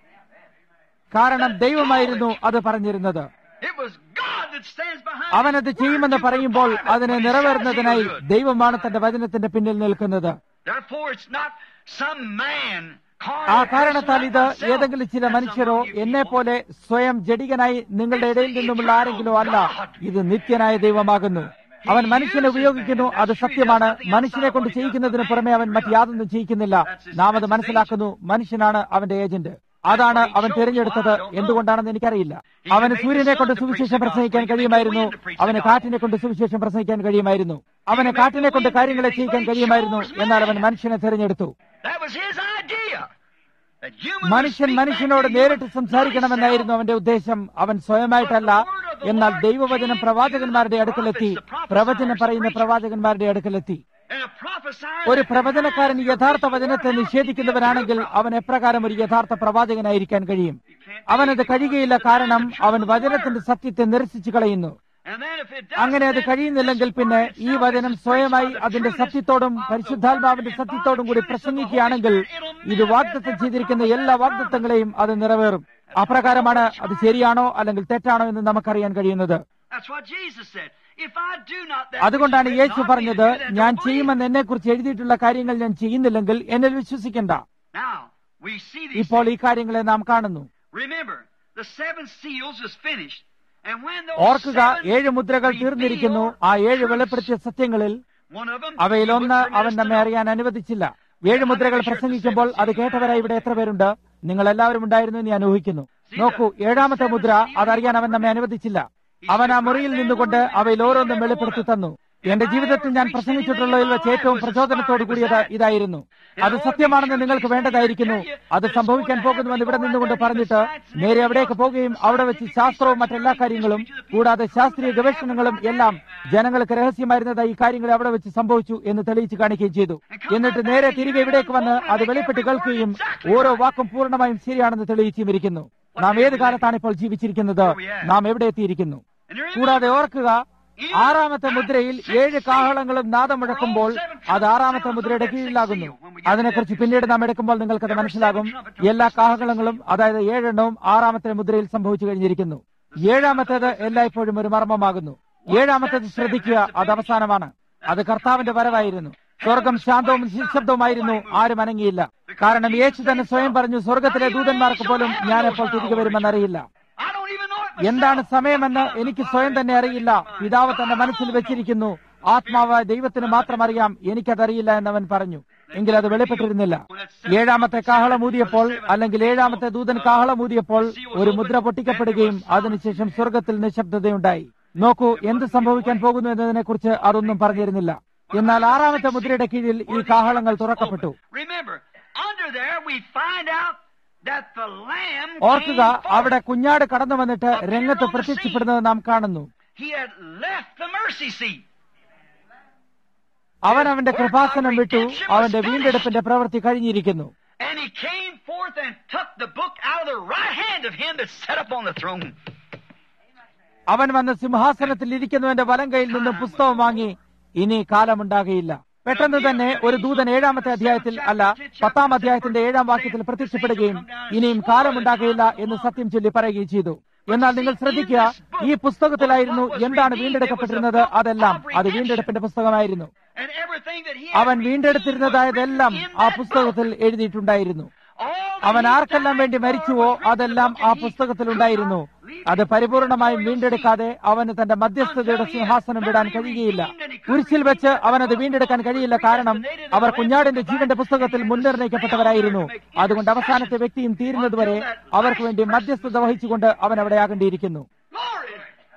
കാരണം ദൈവമായിരുന്നു അത് പറഞ്ഞിരുന്നത് It was God that stands behind അവനത് His ചെയ്യുമെന്ന് word to പറയുമ്പോൾ perform it അതിനെ when He says നിറവേറുന്നതിനായി He will do it. ദൈവമാണ് തന്റെ വചനത്തിന്റെ പിന്നിൽ നിൽക്കുന്നത് Therefore, it's not some man. carnal ആ person കാരണത്താൽ like ഇത് myself ഏതെങ്കിലും ചില that's മനുഷ്യരോ among you എന്നെ people. പോലെ സ്വയം ജഡികനായി നിങ്ങളുടെ ഇടയിൽ നിന്നുമുള്ള ആരെങ്കിലോ അല്ല ഇത് നിത്യനായ ദൈവമാകുന്നു അവൻ മനുഷ്യനെ ഉപയോഗിക്കുന്നു അത് സത്യമാണ് മനുഷ്യനെ കൊണ്ട് ചെയ്യിക്കുന്നതിന് പുറമെ അവൻ മറ്റ് യാതൊന്നും ചെയ്യിക്കുന്നില്ല നാം അത് മനസ്സിലാക്കുന്നു മനുഷ്യനാണ് അവന്റെ ഏജന്റ് അതാണ് അവൻ തിരഞ്ഞെടുത്തത് എന്തുകൊണ്ടാണെന്ന് എനിക്കറിയില്ല അവന് സൂര്യനെ കൊണ്ട് സുവിശേഷം പ്രസംഗിക്കാൻ കഴിയുമായിരുന്നു അവന് കാറ്റിനെ കൊണ്ട് സുവിശേഷം പ്രസംഗിക്കാൻ കഴിയുമായിരുന്നു അവന് കാറ്റിനെ കൊണ്ട് കാര്യങ്ങളെ ചെയ്യിക്കാൻ കഴിയുമായിരുന്നു എന്നാൽ അവൻ മനുഷ്യനെ തിരഞ്ഞെടുത്തു That was his idea. That human മനുഷ്യൻ would speak മനുഷ്യനോട് back to നേരിട്ട് you, സംസാരിക്കണമെന്നായിരുന്നു അവന്റെ ഉദ്ദേശം അവൻ സ്വയമായിട്ടല്ല എന്നാൽ ദൈവവചനം പ്രവാചകന്മാരുടെ അടുക്കലെത്തി പ്രവചനം പറയുന്ന പ്രവാചകന്മാരുടെ അടുക്കലെത്തി And a prophesier ഒരു that പ്രവചനക്കാരൻ denies യഥാർത്ഥ the വചനത്തെ word, how നിഷേധിക്കുന്നവനാണെങ്കിൽ can he be a അവൻ എപ്രകാരം ഒരു യഥാർത്ഥ പ്രവാചകനായിരിക്കാൻ കഴിയും അവനത് കഴിയുകയില്ല കാരണം അവൻ വചനത്തിന്റെ സത്യത്തെ നിരസിച്ചു കളയുന്നു And then if it അങ്ങനെ അത് doesn't, കഴിയുന്നില്ലെങ്കിൽ പിന്നെ ഈ വചനം സ്വയമായി അതിന്റെ സത്യത്തോടും പരിശുദ്ധാത്മാവിന്റെ സത്യത്തോടും കൂടി പ്രസംഗിക്കുകയാണെങ്കിൽ ഇത് വാഗ്ദത്തം ചെയ്തിരിക്കുന്ന എല്ലാ വാഗ്ദത്തങ്ങളെയും അത് നിറവേറും അപ്രകാരമാണ് അത് ശരിയാണോ അല്ലെങ്കിൽ തെറ്റാണോ എന്ന് നമുക്കറിയാൻ കഴിയുന്നത് That's what Jesus said. If I do not that അതുകൊണ്ടാണ് which is Yeshu written of me പറഞ്ഞത് to do, then ഞാൻ don't believe. ചെയ്യുമെന്ന് എന്നെ കുറിച്ച് എഴുതിയിട്ടുള്ള കാര്യങ്ങൾ ഞാൻ ചെയ്യുന്നില്ലെങ്കിൽ എന്നിൽ വിശ്വസിക്കണ്ട Now, we see these ഇപ്പോൾ things. ഈ കാര്യങ്ങളെ നാം കാണുന്നു Remember, the seven seals is finished. And when those ഓർക്കുക seven ഏഴ് മുദ്രകൾ തീർന്നിരിക്കുന്നു ആ ഏഴ് വെളിപ്പെടുത്തിയ സത്യങ്ങളിൽ one of them, അവയിലൊന്ന് he wouldn't അവൻ permit us നമ്മെ to know. അറിയാൻ അനുവദിച്ചില്ല ഏഴ് മുദ്രകൾ പ്രസംഗിക്കുമ്പോൾ അത് കേട്ടവരായി ഇവിടെ എത്ര പേരുണ്ട് നിങ്ങൾ എല്ലാവരും ഉണ്ടായിരുന്നു എന്ന് ഞാൻ ഊഹിക്കുന്നു നോക്കൂ ഏഴാമത്തെ മുദ്ര അതറിയാൻ അവൻ നമ്മെ അനുവദിച്ചില്ല അവൻ ആ മുറിയിൽ നിന്നുകൊണ്ട് അവയിൽ ഓരോന്നും വെളിപ്പെടുത്തി തന്നു എന്റെ ജീവിതത്തിൽ ഞാൻ പ്രസംഗിച്ചിട്ടുള്ളതിൽ വെച്ച് ഏറ്റവും പ്രചോദനത്തോടു കൂടിയത് ഇതായിരുന്നു അത് സത്യമാണെന്ന് നിങ്ങൾക്ക് വേണ്ടതായിരിക്കുന്നു അത് സംഭവിക്കാൻ പോകുന്നുവെന്ന് ഇവിടെ നിന്നുകൊണ്ട് പറഞ്ഞിട്ട് നേരെ അവിടേക്ക് പോവുകയും അവിടെ വെച്ച് ശാസ്ത്രവും മറ്റെല്ലാ കാര്യങ്ങളും കൂടാതെ ശാസ്ത്രീയ ഗവേഷണങ്ങളും എല്ലാം ജനങ്ങൾക്ക് രഹസ്യമായിരുന്നതായി ഈ കാര്യങ്ങൾ അവിടെ വെച്ച് സംഭവിച്ചു എന്ന് തെളിയിച്ചു കാണിക്കുകയും ചെയ്തു എന്നിട്ട് നേരെ തിരികെ ഇവിടേക്ക് വന്ന് അത് വെളിപ്പെട്ട് കേൾക്കുകയും ഓരോ വാക്കും പൂർണ്ണമായും ശരിയാണെന്ന് തെളിയിച്ചും ഇരിക്കുന്നു നാം ഏത് കാലത്താണ് ഇപ്പോൾ ജീവിച്ചിരിക്കുന്നത് നാം എവിടെ എത്തിയിരിക്കുന്നു And remember, കൂടാതെ ഓർക്കുക ആറാമത്തെ മുദ്രയിൽ ഏഴ് കാഹളങ്ങളും നാദം മുഴക്കുമ്പോൾ അത് ആറാമത്തെ മുദ്രയുടെ കീഴിലാകുന്നു അതിനെക്കുറിച്ച് പിന്നീട് നാം എടുക്കുമ്പോൾ നിങ്ങൾക്കത് മനസ്സിലാകും എല്ലാ കാഹളങ്ങളും അതായത് ഏഴെണ്ണവും ആറാമത്തെ മുദ്രയിൽ സംഭവിച്ചു കഴിഞ്ഞിരിക്കുന്നു ഏഴാമത്തേത് എല്ലായ്പ്പോഴും ഒരു മർമ്മമാകുന്നു ഏഴാമത്തേത് ശ്രദ്ധിക്കുക അത് അവസാനമാണ് അത് കർത്താവിന്റെ വരവായിരുന്നു സ്വർഗം ശാന്തവും നിശബ്ദവുമായിരുന്നു ആരും അനങ്ങിയില്ല കാരണം യേശു തന്നെ സ്വയം പറഞ്ഞു സ്വർഗത്തിലെ ദൂതന്മാർക്ക് പോലും ഞാൻ എപ്പോൾ തിരികെ വരുമെന്നറിയില്ല I don't even know it എന്താണ് myself. സമയമെന്ന് എനിക്ക് സ്വയം തന്നെ അറിയില്ല പിതാവ് തന്റെ മനസ്സിൽ വെച്ചിരിക്കുന്നു ആത്മാവായ ദൈവത്തിന് മാത്രം അറിയാം എനിക്കതറിയില്ല എന്നവൻ പറഞ്ഞു എങ്കിൽ അത് വെളിപ്പെട്ടിരുന്നില്ല ഏഴാമത്തെ കാഹളമൂതിയപ്പോൾ അല്ലെങ്കിൽ ഏഴാമത്തെ ദൂതൻ കാഹളമൂതിയപ്പോൾ ഒരു മുദ്ര പൊട്ടിക്കപ്പെടുകയും അതിനുശേഷം സ്വർഗത്തിൽ നിശബ്ദതയുണ്ടായി നോക്കൂ എന്ത് സംഭവിക്കാൻ പോകുന്നു എന്നതിനെക്കുറിച്ച് അതൊന്നും പറഞ്ഞിരുന്നില്ല എന്നാൽ ആറാമത്തെ മുദ്രയുടെ കീഴിൽ ഈ കാഹളങ്ങൾ തുറക്കപ്പെട്ടു Remember, under there we find out that the lamb ഓർക്കുക came forth. അവിടെ കുഞ്ഞാട് കടന്നു വന്നിട്ട് രംഗത്ത് പ്രത്യക്ഷപ്പെടുന്നത് നാം കാണുന്നു He had left the mercy seat. അവൻ അവന്റെ കൃപാസനം വിട്ടു അവന്റെ വീണ്ടെടുപ്പിന്റെ പ്രവൃത്തി കഴിഞ്ഞിരിക്കുന്നു And he came forth and took the book out of the right hand of him that sat up on the throne. അവൻ വന്ന് സിംഹാസനത്തിൽ ഇരിക്കുന്നവന്റെ വലം കയ്യിൽ നിന്ന് പുസ്തകം വാങ്ങി ഇനി കാലമുണ്ടാകയില്ല പെട്ടെന്ന് തന്നെ ഒരു ദൂതൻ ഏഴാമത്തെ അധ്യായത്തിൽ അല്ല പത്താം അധ്യായത്തിന്റെ ഏഴാം വാക്യത്തിൽ പ്രത്യക്ഷപ്പെടുകയും ഇനിയും കാലമുണ്ടാകയില്ല എന്ന് സത്യം ചൊല്ലി പറയുകയും ചെയ്തു എന്നാൽ നിങ്ങൾ ശ്രദ്ധിക്കുക ഈ പുസ്തകത്തിലായിരുന്നു എന്താണ് വീണ്ടെടുക്കപ്പെട്ടിരുന്നത് അതെല്ലാം അത് വീണ്ടെടുപ്പിന്റെ പുസ്തകമായിരുന്നു And everything that he അവൻ had വീണ്ടെടുത്തിരുന്നതായതെല്ലാം redeemed was ആ written in that പുസ്തകത്തിൽ book. എഴുതിയിട്ടുണ്ടായിരുന്നു All that അവൻ he ആർക്കെല്ലാം died വേണ്ടി for മരിച്ചുവോ was written in the അതെല്ലാം book, ആ and he പുസ്തകത്തിലുണ്ടായിരുന്നു could not leave അത് it പരിപൂർണമായും before വീണ്ടെടുക്കാതെ അവന് തന്റെ മധ്യസ്ഥതയുടെ സിംഹാസനം വിടാൻ കഴിയുകയില്ല കുരിശിൽ വെച്ച് അവനത് വീണ്ടെടുക്കാൻ കഴിയില്ല കാരണം അവർ കുഞ്ഞാടിന്റെ ജീവന്റെ പുസ്തകത്തിൽ മുൻനിർണയിക്കപ്പെട്ടവരായിരുന്നു അതുകൊണ്ട് അവസാനത്തെ വ്യക്തിയും തീരുന്നതുവരെ അവർക്ക് വേണ്ടി മധ്യസ്ഥത വഹിച്ചുകൊണ്ട് അവൻ അവിടെ ആകേണ്ടിയിരിക്കുന്നു Glory.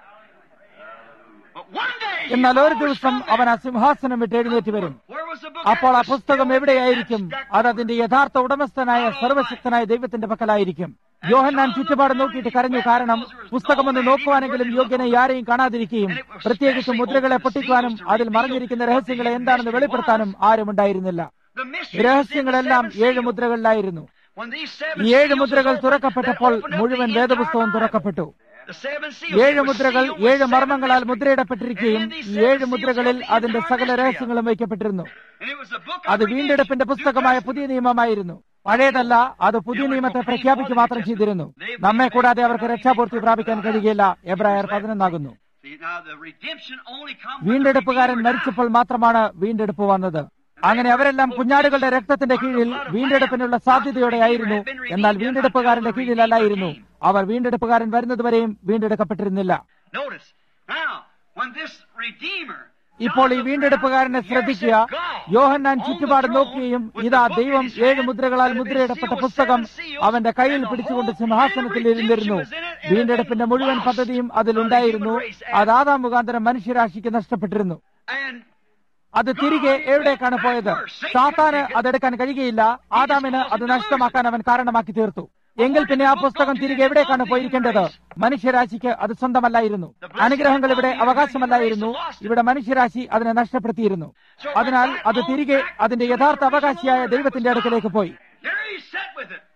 But one day he എന്നാൽ ഒരു rose ദിവസം from അവൻ there. ആ സിംഹാസനം വിട്ട് എഴുന്നേറ്റ് വരും Where was the book അപ്പോൾ ആ at? പുസ്തകം Still എവിടെയായിരിക്കും in that അത് അതിന്റെ യഥാർത്ഥ ഉടമസ്ഥനായ സർവശക്തനായ ദൈവത്തിന്റെ പക്കലായിരിക്കും യോഹന്നാൻ ചുറ്റുപാട് നോക്കിയിട്ട് കരഞ്ഞു കാരണം പുസ്തകമൊന്ന് നോക്കുവാനെങ്കിലും യോഗ്യനെ ആരെയും കാണാതിരിക്കുകയും പ്രത്യേകിച്ച് മുദ്രകളെ പൊട്ടിക്കുവാനും അതിൽ മറഞ്ഞിരിക്കുന്ന രഹസ്യങ്ങളെ എന്താണെന്ന് വെളിപ്പെടുത്താനും ആരും ഉണ്ടായിരുന്നില്ല The mystery രഹസ്യങ്ങളെല്ലാം was in the ഏഴ് seven മുദ്രകളിലായിരുന്നു seals. When these seven ഈ ഏഴ് seals മുദ്രകൾ was opened, തുറക്കപ്പെട്ടപ്പോൾ that opened up മുഴുവൻ the വേദപുസ്തകവും entire തുറക്കപ്പെട്ടു Bible. the seven seals. ഏഴ് It was മുദ്രകൾ sealed with ഏഴ് seven മർമ്മങ്ങളാൽ mysteries. മുദ്രയിടപ്പെട്ടിരിക്കുകയും ഈ ഏഴ് മുദ്രകളിൽ അതിന്റെ സകല രഹസ്യങ്ങളും വയ്ക്കപ്പെട്ടിരുന്നു And it was the book of അത് വീണ്ടെടുപ്പിന്റെ redemption. പുസ്തകമായ പുതിയ നിയമമായിരുന്നു പഴയതല്ല അത് പുതിയ നിയമത്തെ പ്രഖ്യാപിക്കുക മാത്രം ചെയ്തിരുന്നു നമ്മെ കൂടാതെ അവർക്ക് രക്ഷാപൂർത്തി പ്രാപിക്കാൻ കഴിയുകയില്ല എബ്രായർ പതിനൊന്നാകുന്നു See, now the redemption only comes when the വീണ്ടെടുപ്പുകാരൻ Redeemer മരിച്ചപ്പോൾ മാത്രമാണ് വീണ്ടെടുപ്പ് വന്നത് അങ്ങനെ അവരെല്ലാം കുഞ്ഞാടുകളുടെ രക്തത്തിന്റെ കീഴിൽ വീണ്ടെടുപ്പിനുള്ള സാധ്യതയോടെയായിരുന്നു എന്നാൽ വീണ്ടെടുപ്പുകാരന്റെ കീഴിലല്ലായിരുന്നു അവർ വീണ്ടെടുപ്പുകാരൻ വരുന്നതുവരെയും വീണ്ടെടുക്കപ്പെട്ടിരുന്നില്ല died. Notice, now, when this Redeemer ഇപ്പോൾ ഈ വീണ്ടെടുപ്പുകാരനെ ശ്രദ്ധിക്കുക യോഹന്നാൻ ചുറ്റുപാട് നോക്കുകയും ഇതാ ദൈവം ഏഴ് മുദ്രകളാൽ മുദ്രയിടപ്പെട്ട പുസ്തകം അവന്റെ കയ്യിൽ പിടിച്ചുകൊണ്ട് സിംഹാസനത്തിൽ ഇരുന്നിരുന്നു വീണ്ടെടുപ്പിന്റെ മുഴുവൻ പദ്ധതിയും അതിലുണ്ടായിരുന്നു അത് ആദാം മുഖാന്തരം മനുഷ്യരാശിക്ക് നഷ്ടപ്പെട്ടിരുന്നു and അത് തിരികെ എവിടേക്കാണ് പോയത് സാത്താന് അതെടുക്കാൻ കഴിയുകയില്ല ആദാമിന് അത് നഷ്ടമാക്കാൻ അവൻ കാരണമാക്കി തീർത്തു എങ്കിൽ പിന്നെ ആ പുസ്തകം തിരികെ എവിടേക്കാണ് പോയിരിക്കേണ്ടത് മനുഷ്യരാശിക്ക് അത് സ്വന്തമല്ലായിരുന്നു അനുഗ്രഹങ്ങൾ ഇവിടെ അവകാശമല്ലായിരുന്നു ഇവിടെ മനുഷ്യരാശി അതിനെ നഷ്ടപ്പെടുത്തിയിരുന്നു അതിനാൽ അത് തിരികെ അതിന്റെ യഥാർത്ഥ അവകാശിയായ ദൈവത്തിന്റെ അടുക്കലേക്ക് പോയി there he sat with it.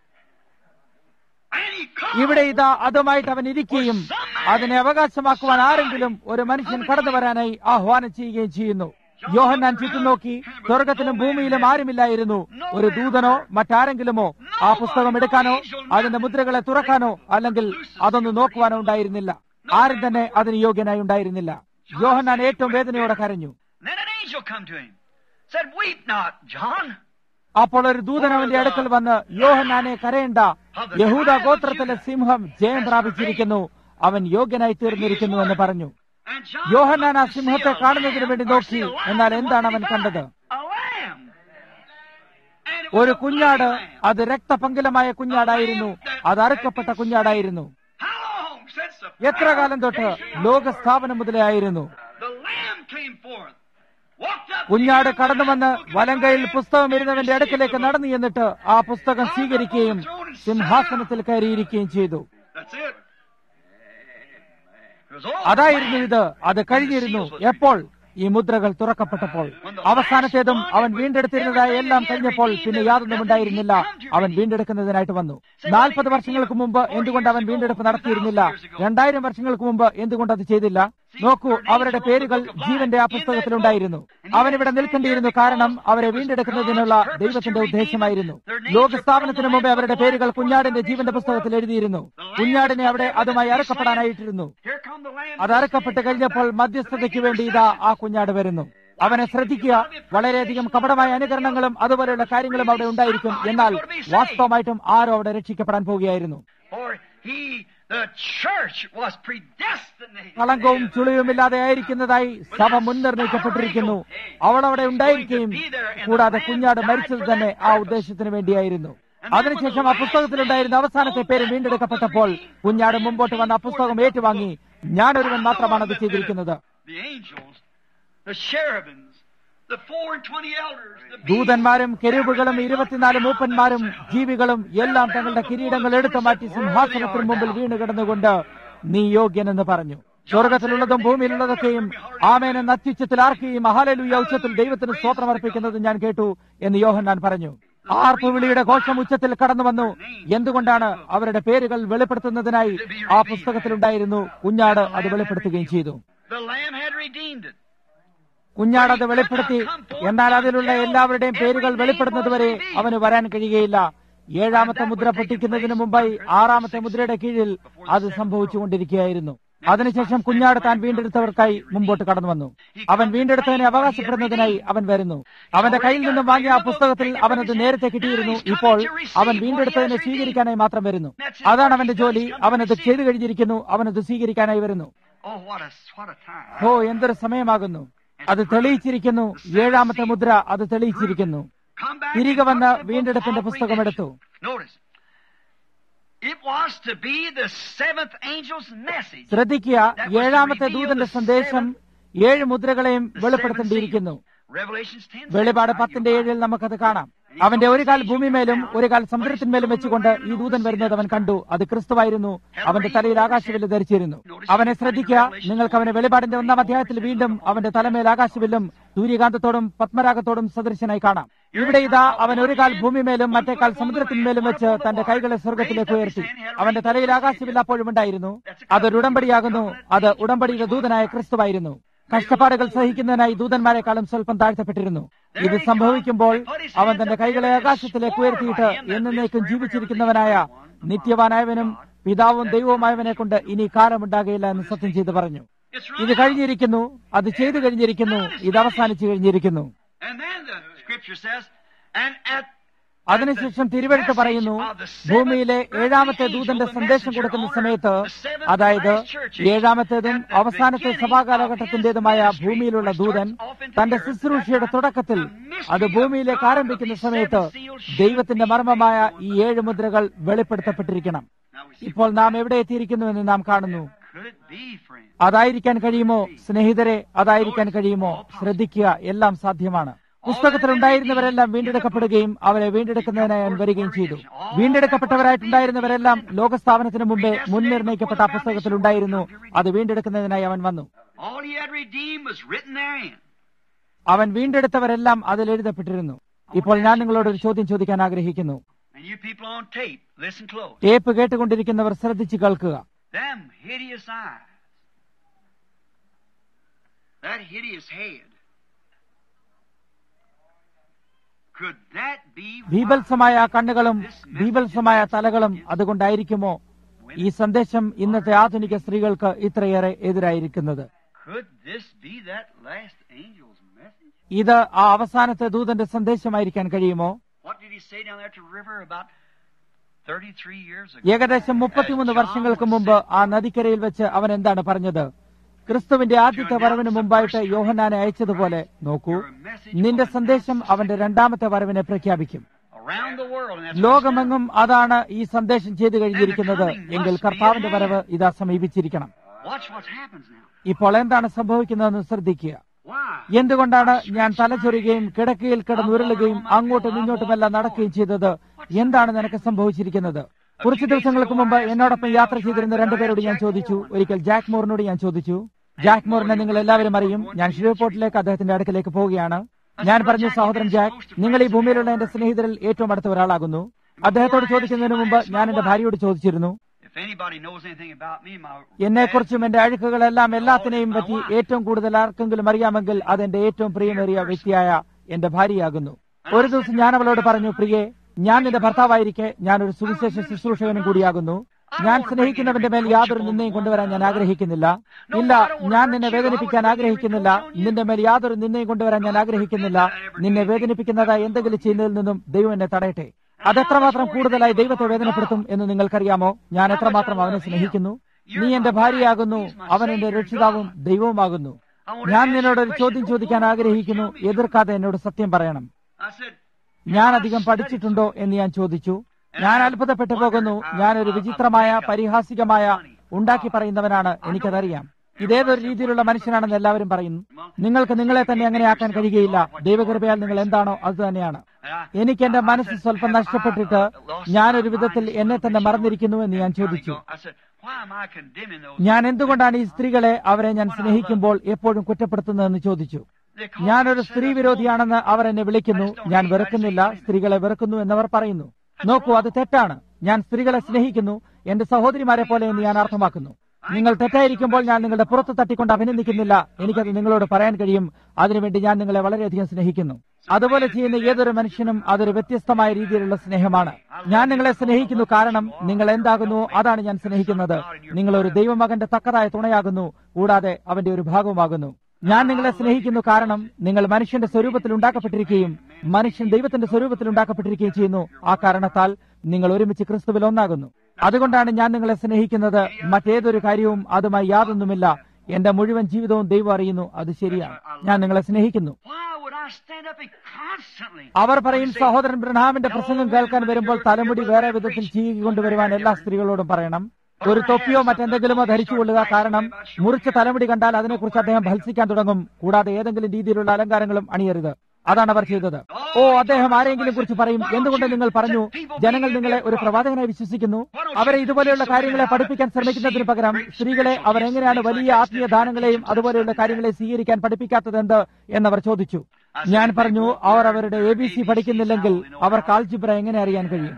And he called ഇവിടെ ഇതാ അതുമായിട്ട് അവൻ ഇരിക്കുകയും അതിനെ അവകാശമാക്കുവാൻ ആരെങ്കിലും ഒരു മനുഷ്യൻ കടന്നു വരാനായി ആഹ്വാനം ചെയ്യുകയും ചെയ്യുന്നു യോഹന്നാൻ ചുറ്റും നോക്കി സ്വർഗത്തിലും ഭൂമിയിലും ആരുമില്ലായിരുന്നു ഒരു ദൂതനോ മറ്റാരെങ്കിലുമോ ആ പുസ്തകം എടുക്കാനോ അതിന്റെ മുദ്രകളെ തുറക്കാനോ അല്ലെങ്കിൽ അതൊന്ന് നോക്കുവാനോ ഉണ്ടായിരുന്നില്ല ആരും തന്നെ അതിന് യോഗ്യനായി ഉണ്ടായിരുന്നില്ല യോഹന്നാൻ ഏറ്റവും വേദനയോടെ കരഞ്ഞു And then an angel come to him. Said, Weep not, John. അപ്പോൾ ഒരു ദൂതൻ അവന്റെ അടുക്കൽ വന്ന് യോഹന്നാനെ കരയണ്ട യഹൂദ ഗോത്രത്തിലെ സിംഹം ജയം പ്രാപിച്ചിരിക്കുന്നു അവൻ യോഗ്യനായി തീർന്നിരിക്കുന്നു എന്ന് പറഞ്ഞു And John യോഹന്നാൻ ആ സിംഹത്തെ കാണുന്നതിന് വേണ്ടി നോക്കി എന്നാൽ എന്താണ് അവൻ കണ്ടത് a lamb. And it was ഒരു a കുഞ്ഞാട് bloody lamb. അത് രക്തപങ്കിലമായ കുഞ്ഞാടായിരുന്നു അത് അറുക്കപ്പെട്ട കുഞ്ഞാടായിരുന്നു How long since the എത്ര കാലം തൊട്ട് ലോകസ്ഥാപനം മുതലേ ആയിരുന്നു the lamb came forth, walked up കുഞ്ഞാട് കടന്നു വന്ന് വലങ്കയിൽ പുസ്തകം ഇരുന്നവന്റെ അടുക്കലേക്ക് നടന്നു എന്നിട്ട് ആ പുസ്തകം സ്വീകരിക്കുകയും സിംഹാസനത്തിൽ കയറിയിരിക്കുകയും ചെയ്തു That's it. It was over. അതായിരുന്നു ഇത് അത് കഴിഞ്ഞിരുന്നു എപ്പോൾ ഈ മുദ്രകൾ തുറക്കപ്പെട്ടപ്പോൾ അവസാനത്തേതും അവൻ വീണ്ടെടുത്തിരുന്നതായ എല്ലാം കഴിഞ്ഞപ്പോൾ പിന്നെ യാതൊന്നും ഉണ്ടായിരുന്നില്ല അവൻ വീണ്ടെടുക്കുന്നതിനായിട്ട് വന്നു നാൽപ്പത് വർഷങ്ങൾക്ക് മുമ്പ് എന്തുകൊണ്ട് അവൻ വീണ്ടെടുപ്പ് നടത്തിയിരുന്നില്ല രണ്ടായിരം വർഷങ്ങൾക്ക് മുമ്പ് എന്തുകൊണ്ട് അത് ചെയ്തില്ല നോക്കൂ അവരുടെ പേരുകൾ ജീവന്റെ ആ പുസ്തകത്തിലുണ്ടായിരുന്നു അവൻ ഇവിടെ നിൽക്കേണ്ടിയിരുന്നു കാരണം അവരെ വീണ്ടെടുക്കുന്നതിനുള്ള ദൈവത്തിന്റെ ഉദ്ദേശമായിരുന്നു ലോകസ്ഥാപനത്തിന് മുമ്പേ അവരുടെ പേരുകൾ കുഞ്ഞാടിന്റെ ജീവന്റെ പുസ്തകത്തിൽ എഴുതിയിരുന്നു കുഞ്ഞാടിനെ അവിടെ അതുമായി അറക്കപ്പെടാനായിട്ടിരുന്നു Here come the lamb. അത് അറക്കപ്പെട്ട് കഴിഞ്ഞപ്പോൾ മധ്യസ്ഥതയ്ക്ക് വേണ്ടി ഇതാ ആ കുഞ്ഞാട് വരുന്നു അവനെ ശ്രദ്ധിക്കുക വളരെയധികം കപടമായ അനുകരണങ്ങളും അതുപോലെയുള്ള കാര്യങ്ങളും അവിടെ ഉണ്ടായിരിക്കും എന്നാൽ വാസ്തവമായിട്ടും ആരോ അവിടെ രക്ഷിക്കപ്പെടാൻ പോവുകയായിരുന്നു For he, the church, was predestinated. കളങ്കവും ചുളിവുമില്ലാതെ ആയിരിക്കുന്നതായി സഭ മുൻനിർണയിക്കപ്പെട്ടിരിക്കുന്നു അവൾ അവിടെ ഉണ്ടായിരിക്കുകയും കൂടാതെ കുഞ്ഞാട് മരിച്ചത് തന്നെ ആ ഉദ്ദേശത്തിന് വേണ്ടിയായിരുന്നു അതിനുശേഷം ആ പുസ്തകത്തിലുണ്ടായിരുന്ന അവസാനത്തെ പേര് വീണ്ടെടുക്കപ്പെട്ടപ്പോൾ കുഞ്ഞാട് മുമ്പോട്ട് വന്ന ആ പുസ്തകം ഏറ്റുവാങ്ങി ഞാനൊരുവൻ മാത്രമാണ് അത് ചെയ്തിരിക്കുന്നത് The angels, the cherubims, the four and twenty elders, the beasts, ദൂതന്മാരും കെരൂബുകളും ഇരുപത്തിനാല് മൂപ്പന്മാരും ജീവികളും എല്ലാം തങ്ങളുടെ കിരീടങ്ങൾ എടുത്തു മാറ്റി സിംഹാസനത്തിന് മുമ്പിൽ വീണ് കിടന്നുകൊണ്ട് നീ യോഗ്യനെന്ന് പറഞ്ഞു സ്വർഗത്തിലുള്ളതും ഭൂമിയിലുള്ളതൊക്കെയും ആമേനെന്ന് അത്യുച്ചത്തിൽ ആർക്കുകയും മഹാലലുയ ഉച്ചത്തിൽ ദൈവത്തിന് സ്തോത്രം അർപ്പിക്കുന്നത് ഞാൻ കേട്ടു എന്ന് യോഹന്നാൻ പറഞ്ഞു ആർപ്പ് വിളിയുടെ ഘോഷം ഉച്ചത്തിൽ കടന്നു വന്നു എന്തുകൊണ്ടാണ് അവരുടെ പേരുകൾ വെളിപ്പെടുത്തുന്നതിനായി ആ പുസ്തകത്തിലുണ്ടായിരുന്നു കുഞ്ഞാട് അത് വെളിപ്പെടുത്തുകയും ചെയ്തു the Lamb had redeemed it. കുഞ്ഞാട് അത് വെളിപ്പെടുത്തി എന്നാൽ അതിലുള്ള എല്ലാവരുടെയും പേരുകൾ വെളിപ്പെടുന്നതുവരെ അവന് വരാൻ കഴിയുകയില്ല ഏഴാമത്തെ മുദ്ര പൊട്ടിക്കുന്നതിന് മുമ്പായി ആറാമത്തെ മുദ്രയുടെ കീഴിൽ അത് സംഭവിച്ചുകൊണ്ടിരിക്കുകയായിരുന്നു അതിനുശേഷം കുഞ്ഞാട് താൻ വീണ്ടെടുത്തവർക്കായി മുമ്പോട്ട് കടന്നു വന്നു അവൻ വീണ്ടെടുത്തതിനെ അവകാശപ്പെടുന്നതിനായി അവൻ വരുന്നു അവന്റെ കയ്യിൽ നിന്നും വാങ്ങിയ ആ പുസ്തകത്തിൽ അവനത് നേരത്തെ കിട്ടിയിരുന്നു ഇപ്പോൾ അവൻ വീണ്ടെടുത്തതിനെ സ്വീകരിക്കാനായി മാത്രം വരുന്നു അതാണ് അവന്റെ ജോലി അവനത് ചെയ്തു കഴിഞ്ഞിരിക്കുന്നു അവനത് സ്വീകരിക്കാനായി വരുന്നു Oh, what a what a time! ഓ എന്തൊരു സമയമാകുന്നു അത് തെളിയിച്ചിരിക്കുന്നു ഏഴാമത്തെ മുദ്ര അത് തെളിയിച്ചിരിക്കുന്നു Come back. തിരികെ and വന്ന് took the book വീണ്ടെടുപ്പിന്റെ of പുസ്തകം എടുത്തു redemption. Notice, it was to be the seventh angel's message. ശ്രദ്ധിക്കുക ഏഴാമത്തെ ദൂതന്റെ സന്ദേശം ഏഴ് മുദ്രകളെയും വെളിപ്പെടുത്തേണ്ടിയിരിക്കുന്നു Revelations 10. വെളിപാട് പത്തിന്റെ ഏഴിൽ നമുക്കത് കാണാം അവന്റെ ഒരു കാൽ ഭൂമിമേലും ഒരു കാൽ സമുദ്രത്തിന്മേലും വെച്ചുകൊണ്ട് ഈ ദൂതൻ വരുന്നത് അവൻ കണ്ടു അത് ക്രിസ്തുവായിരുന്നു അവന്റെ തലയിൽ ആകാശവില്ല് ധരിച്ചിരുന്നു അവനെ ശ്രദ്ധിക്കുക നിങ്ങൾക്ക് അവനെ വെളിപാടിന്റെ ഒന്നാം അധ്യായത്തിൽ വീണ്ടും അവന്റെ തലമേൽ ആകാശവില്ലും സൂര്യകാന്തത്തോടും പത്മരാഗത്തോടും സദൃശനായി കാണാം ഇവിടെ ഇതാ അവൻ ഒരു കാൽ ഭൂമിമേലും മറ്റേ കാൽ സമുദ്രത്തിന്മേലും വെച്ച് തന്റെ കൈകളെ സ്വർഗത്തിലേക്ക് ഉയർത്തി അവന്റെ തലയിൽ ആകാശമില്ല അപ്പോഴും ഉണ്ടായിരുന്നു അതൊരു ഉടമ്പടിയാകുന്നു അത് ഉടമ്പടിയുടെ ദൂതനായ ക്രിസ്തുവായിരുന്നു കഷ്ടപ്പാടുകൾ സഹിക്കുന്നതിനായി ദൂതന്മാരെക്കാളും സ്വല്പം താഴ്ത്തപ്പെട്ടിരുന്നു ഇത് സംഭവിക്കുമ്പോൾ അവൻ തന്റെ കൈകളെ ആകാശത്തിലേക്ക് ഉയർത്തിയിട്ട് എന്നേക്കും ജീവിച്ചിരിക്കുന്നവനായ നിത്യവാനായവനും പിതാവും ദൈവവുമായവനെ കൊണ്ട് ഇനി കാലമുണ്ടാകുകയില്ല എന്ന് സത്യം ചെയ്ത് പറഞ്ഞു ഇത് കഴിഞ്ഞിരിക്കുന്നു അത് ചെയ്തു കഴിഞ്ഞിരിക്കുന്നു ഇത് അവസാനിച്ചു കഴിഞ്ഞിരിക്കുന്നു And then the scripture says, and at അതിനുശേഷം തിരുവഴുത്ത് പറയുന്നു ഭൂമിയിലെ ഏഴാമത്തെ ദൂതന്റെ സന്ദേശം കൊടുക്കുന്ന സമയത്ത് അതായത് ഏഴാമത്തേതും അവസാനത്തെ സഭാകാലഘട്ടത്തിന്റേതുമായ ഭൂമിയിലുള്ള ദൂതൻ തന്റെ ശുശ്രൂഷയുടെ തുടക്കത്തിൽ അത് ഭൂമിയിലേക്ക് ആരംഭിക്കുന്ന സമയത്ത് ദൈവത്തിന്റെ മർമ്മമായ ഈ ഏഴ് മുദ്രകൾ വെളിപ്പെടുത്തപ്പെട്ടിരിക്കണം now we see ഇപ്പോൾ നാം എവിടെ എത്തിയിരിക്കുന്നു എന്ന് നാം കാണുന്നു could it be, friend? അതായിരിക്കാൻ കഴിയുമോ സ്നേഹിതരെ അതായിരിക്കാൻ കഴിയുമോ ശ്രദ്ധിക്കുക എല്ലാം സാധ്യമാണ് പുസ്തകത്തിൽ ഉണ്ടായിരുന്നവരെല്ലാം വീണ്ടെടുക്കപ്പെടുകയും അവരെ വീണ്ടെടുക്കുന്നതിനായി അവൻ വരികയും ചെയ്തു വീണ്ടെടുക്കപ്പെട്ടവരായിട്ടുണ്ടായിരുന്നവരെല്ലാം ലോകസ്ഥാപനത്തിന് മുമ്പേ മുൻനിർണയിക്കപ്പെട്ട ആ പുസ്തകത്തിൽ ഉണ്ടായിരുന്നു അത് വീണ്ടെടുക്കുന്നതിനായി അവൻ വന്നു All he had redeemed was written therein. അവൻ വീണ്ടെടുത്തവരെല്ലാം അതിൽ എഴുതപ്പെട്ടിരുന്നു ഇപ്പോൾ ഞാൻ നിങ്ങളോട് ഒരു ചോദ്യം ചോദിക്കാൻ ആഗ്രഹിക്കുന്നു And you people on tape, listen close. Tape കേട്ടുകൊണ്ടിരിക്കുന്നവർ ശ്രദ്ധിച്ചു കേൾക്കുക Them hideous eyes. That hideous head. Could that be why ബീഭത്സമായ കണ്ണുകളും ബീഭത്സമായ തലകളും അതുകൊണ്ടായിരിക്കുമോ ഈ സന്ദേശം ഇന്നത്തെ ആധുനിക സ്ത്രീകൾക്ക് ഇത്രയേറെ എതിരായിരിക്കുന്നത് Could this be that last angel's message? ഇത് ആ അവസാനത്തെ ദൂതന്റെ സന്ദേശമായിരിക്കാൻ കഴിയുമോ What did he say down there to the river about 33 years ago? ഏകദേശം മുപ്പത്തിമൂന്ന് വർഷങ്ങൾക്ക് മുമ്പ് ആ നദിക്കരയിൽ വെച്ച് അവൻ എന്താണ് പറഞ്ഞത് ക്രിസ്തുവിന്റെ ആദ്യത്തെ വരവിന് മുമ്പായിട്ട് യോഹന്നാനെ അയച്ചതുപോലെ നോക്കൂ നിന്റെ സന്ദേശം അവന്റെ രണ്ടാമത്തെ വരവിനെ പ്രഖ്യാപിക്കും Around the world. And that's ലോകമെങ്ങും അതാണ് ഈ സന്ദേശം ചെയ്തു കഴിഞ്ഞിരിക്കുന്നത് എങ്കിൽ കർത്താവിന്റെ വരവ് ഇതാ സമീപിച്ചിരിക്കണം Watch what happens now. ഇപ്പോൾ എന്താണ് സംഭവിക്കുന്നതെന്ന് ശ്രദ്ധിക്കുക Why? എന്തുകൊണ്ടാണ് ഞാൻ തലചൊരുകയും കിടക്കയിൽ കിടന്നുരുളുകയും അങ്ങോട്ടും ഇങ്ങോട്ടുമെല്ലാം നടക്കുകയും ചെയ്തത് എന്താണ് നിനക്ക് സംഭവിച്ചിരിക്കുന്നത് കുറച്ചു ദിവസങ്ങൾക്ക് മുമ്പ് എന്നോടൊപ്പം യാത്ര ചെയ്തിരുന്ന രണ്ടുപേരോട് ഞാൻ ചോദിച്ചു ഒരിക്കൽ ജാക്ക് മോറിനോട് ഞാൻ ചോദിച്ചു ജാക്ക് മോറിനെ നിങ്ങൾ എല്ലാവരും അറിയും ഞാൻ ഷിവപോർട്ടിലേക്ക് അദ്ദേഹത്തിന്റെ അടുക്കലേക്ക് പോവുകയാണ് ഞാൻ പറഞ്ഞു സഹോദരൻ ജാക്ക് നിങ്ങൾ ഈ ഭൂമിയിലുള്ള എന്റെ സ്നേഹിതരിൽ ഏറ്റവും അടുത്ത ഒരാളാകുന്നു അദ്ദേഹത്തോട് ചോദിക്കുന്നതിന് മുമ്പ് ഞാൻ എന്റെ ഭാര്യയോട് ചോദിച്ചിരുന്നു If anybody knows anything about me, my എന്നെക്കുറിച്ചും എന്റെ അഴുക്കുകളെല്ലാം എല്ലാത്തിനെയും പറ്റി ഏറ്റവും കൂടുതൽ ആർക്കെങ്കിലും അറിയാമെങ്കിൽ അതെന്റെ ഏറ്റവും പ്രിയമേറിയ വ്യക്തിയായ എന്റെ ഭാര്യയാകുന്നു ഒരു ദിവസം ഞാൻ അവളോട് പറഞ്ഞു പ്രിയെ ഞാൻ നിന്റെ ഭർത്താവായിരിക്കെ ഞാൻ ഒരു സുവിശേഷ ശുശ്രൂഷകനും കൂടിയാകുന്നു ഞാൻ സ്നേഹിക്കുന്നവന്റെ മേൽ യാതൊരു നിന്നയും കൊണ്ടുവരാൻ ഞാൻ ആഗ്രഹിക്കുന്നില്ല ഇല്ല ഞാൻ നിന്നെ വേദനിപ്പിക്കാൻ ആഗ്രഹിക്കുന്നില്ല നിന്റെ മേൽ യാതൊരു നിന്നയും കൊണ്ടുവരാൻ ഞാൻ ആഗ്രഹിക്കുന്നില്ല നിന്നെ വേദനിപ്പിക്കുന്നതായി എന്തെങ്കിലും ചെയ്യുന്നതിൽ നിന്നും ദൈവം എന്നെ തടയട്ടെ അതെത്രമാത്രം കൂടുതലായി ദൈവത്തെ വേദനപ്പെടുത്തും എന്ന് നിങ്ങൾക്കറിയാമോ ഞാൻ എത്രമാത്രം അവനെ സ്നേഹിക്കുന്നു നീ എന്റെ ഭാര്യയാകുന്നു അവൻ എന്റെ രക്ഷിതാവും ദൈവവുമാകുന്നു ഞാൻ നിന്നോട് ഒരു ചോദ്യം ചോദിക്കാൻ ആഗ്രഹിക്കുന്നു എതിർക്കാതെ എന്നോട് സത്യം പറയണം I said, ഞാൻ അധികം പഠിച്ചിട്ടുണ്ടോ എന്ന് ഞാൻ ചോദിച്ചു ഞാൻ അത്ഭുതപ്പെട്ടു പോകുന്നു ഞാൻ ഒരു വിചിത്രമായ പരിഹാസികമായ ഉണ്ടാക്കി പറയുന്നവനാണ് എനിക്കതറിയാം ഇതേതൊരു രീതിയിലുള്ള മനുഷ്യനാണെന്ന് എല്ലാവരും പറയുന്നു നിങ്ങൾക്ക് നിങ്ങളെ തന്നെ അങ്ങനെ ആക്കാൻ കഴിയുകയില്ല ദൈവകൃപയാൽ നിങ്ങൾ എന്താണോ അത് തന്നെയാണ് എനിക്ക് എന്റെ മനസ്സ് സ്വല്പം നഷ്ടപ്പെട്ടിട്ട് ഞാനൊരു വിധത്തിൽ എന്നെ തന്നെ മറന്നിരിക്കുന്നു എന്ന് ഞാൻ ചോദിച്ചു I said, why am I condemning those? ഞാൻ എന്തുകൊണ്ടാണ് ഈ സ്ത്രീകളെ അവരെ ഞാൻ സ്നേഹിക്കുമ്പോൾ എപ്പോഴും കുറ്റപ്പെടുത്തുന്നതെന്ന് ചോദിച്ചു ഞാനൊരു സ്ത്രീ വിരോധിയാണെന്ന് അവർ എന്നെ വിളിക്കുന്നു ഞാൻ വെറുക്കുന്നില്ല സ്ത്രീകളെ വെറുക്കുന്നു എന്നവർ പറയുന്നു നോക്കൂ അത് തെറ്റാണ് ഞാൻ സ്ത്രീകളെ സ്നേഹിക്കുന്നു എന്റെ സഹോദരിമാരെ പോലെ എന്ന് ഞാൻ അർത്ഥമാക്കുന്നു നിങ്ങൾ തെറ്റായിരിക്കുമ്പോൾ ഞാൻ നിങ്ങളുടെ പുറത്ത് തട്ടിക്കൊണ്ട് അഭിനന്ദിക്കുന്നില്ല എനിക്കത് നിങ്ങളോട് പറയാൻ കഴിയും അതിനുവേണ്ടി ഞാൻ നിങ്ങളെ വളരെയധികം സ്നേഹിക്കുന്നു അതുപോലെ ചെയ്യുന്ന ഏതൊരു മനുഷ്യനും അതൊരു വ്യത്യസ്തമായ രീതിയിലുള്ള സ്നേഹമാണ് ഞാൻ നിങ്ങളെ സ്നേഹിക്കുന്നു കാരണം നിങ്ങൾ എന്താകുന്നു അതാണ് ഞാൻ സ്നേഹിക്കുന്നത് നിങ്ങൾ ഒരു ദൈവമകന്റെ തക്കതായ തുണയാകുന്നു കൂടാതെ അവന്റെ ഒരു ഭാഗവുമാകുന്നു ഞാൻ നിങ്ങളെ സ്നേഹിക്കുന്നു കാരണം നിങ്ങൾ മനുഷ്യന്റെ സ്വരൂപത്തിൽ ഉണ്ടാക്കപ്പെട്ടിരിക്കുകയും മനുഷ്യൻ ദൈവത്തിന്റെ സ്വരൂപത്തിൽ ഉണ്ടാക്കപ്പെട്ടിരിക്കുകയും ചെയ്യുന്നു ആ കാരണത്താൽ നിങ്ങൾ ഒരുമിച്ച് ക്രിസ്തുവിൽ ഒന്നാകുന്നു അതുകൊണ്ടാണ് ഞാൻ നിങ്ങളെ സ്നേഹിക്കുന്നത് മറ്റേതൊരു കാര്യവും അതുമായി യാതൊന്നുമില്ല എന്റെ മുഴുവൻ ജീവിതവും ദൈവം അറിയുന്നു അത് ശരിയാണ് ഞാൻ നിങ്ങളെ സ്നേഹിക്കുന്നു Why would I stand up and constantly? അവർ പറയും സഹോദരൻ ബ്രഹാമിന്റെ പ്രസംഗം കേൾക്കാൻ വരുമ്പോൾ തലമുടി വേറെ വിധത്തിൽ ചീകി കൊണ്ടുവരുവാൻ എല്ലാ സ്ത്രീകളോടും പറയണം ഒരു തൊപ്പിയോ മറ്റെന്തെങ്കിലുമോ ധരിച്ചുകൊള്ളുക കാരണം മുറിച്ച തലമുടി കണ്ടാൽ അതിനെക്കുറിച്ച് അദ്ദേഹം ഭത്സിക്കാൻ തുടങ്ങും കൂടാതെ ഏതെങ്കിലും രീതിയിലുള്ള അലങ്കാരങ്ങളും അണിയരുത് അതാണ് അവർ ചെയ്തത് ഓ അദ്ദേഹം ആരെങ്കിലും കുറിച്ച് പറയും എന്തുകൊണ്ട് നിങ്ങൾ പറഞ്ഞു ജനങ്ങൾ നിങ്ങളെ ഒരു പ്രവാചകനായി വിശ്വസിക്കുന്നു അവരെ ഇതുപോലെയുള്ള കാര്യങ്ങളെ പഠിപ്പിക്കാൻ ശ്രമിക്കുന്നതിന് പകരം സ്ത്രീകളെ അവർ എങ്ങനെയാണ് വലിയ ആത്മീയ ദാനങ്ങളെയും അതുപോലെയുള്ള കാര്യങ്ങളെ സ്വീകരിക്കാൻ പഠിപ്പിക്കാത്തതെന്ത് എന്നവർ ചോദിച്ചു ഞാൻ പറഞ്ഞു അവർ അവരുടെ എ ബി സി പഠിക്കുന്നില്ലെങ്കിൽ അവർക്ക് ആൽജിബ്ര എങ്ങനെ അറിയാൻ കഴിയും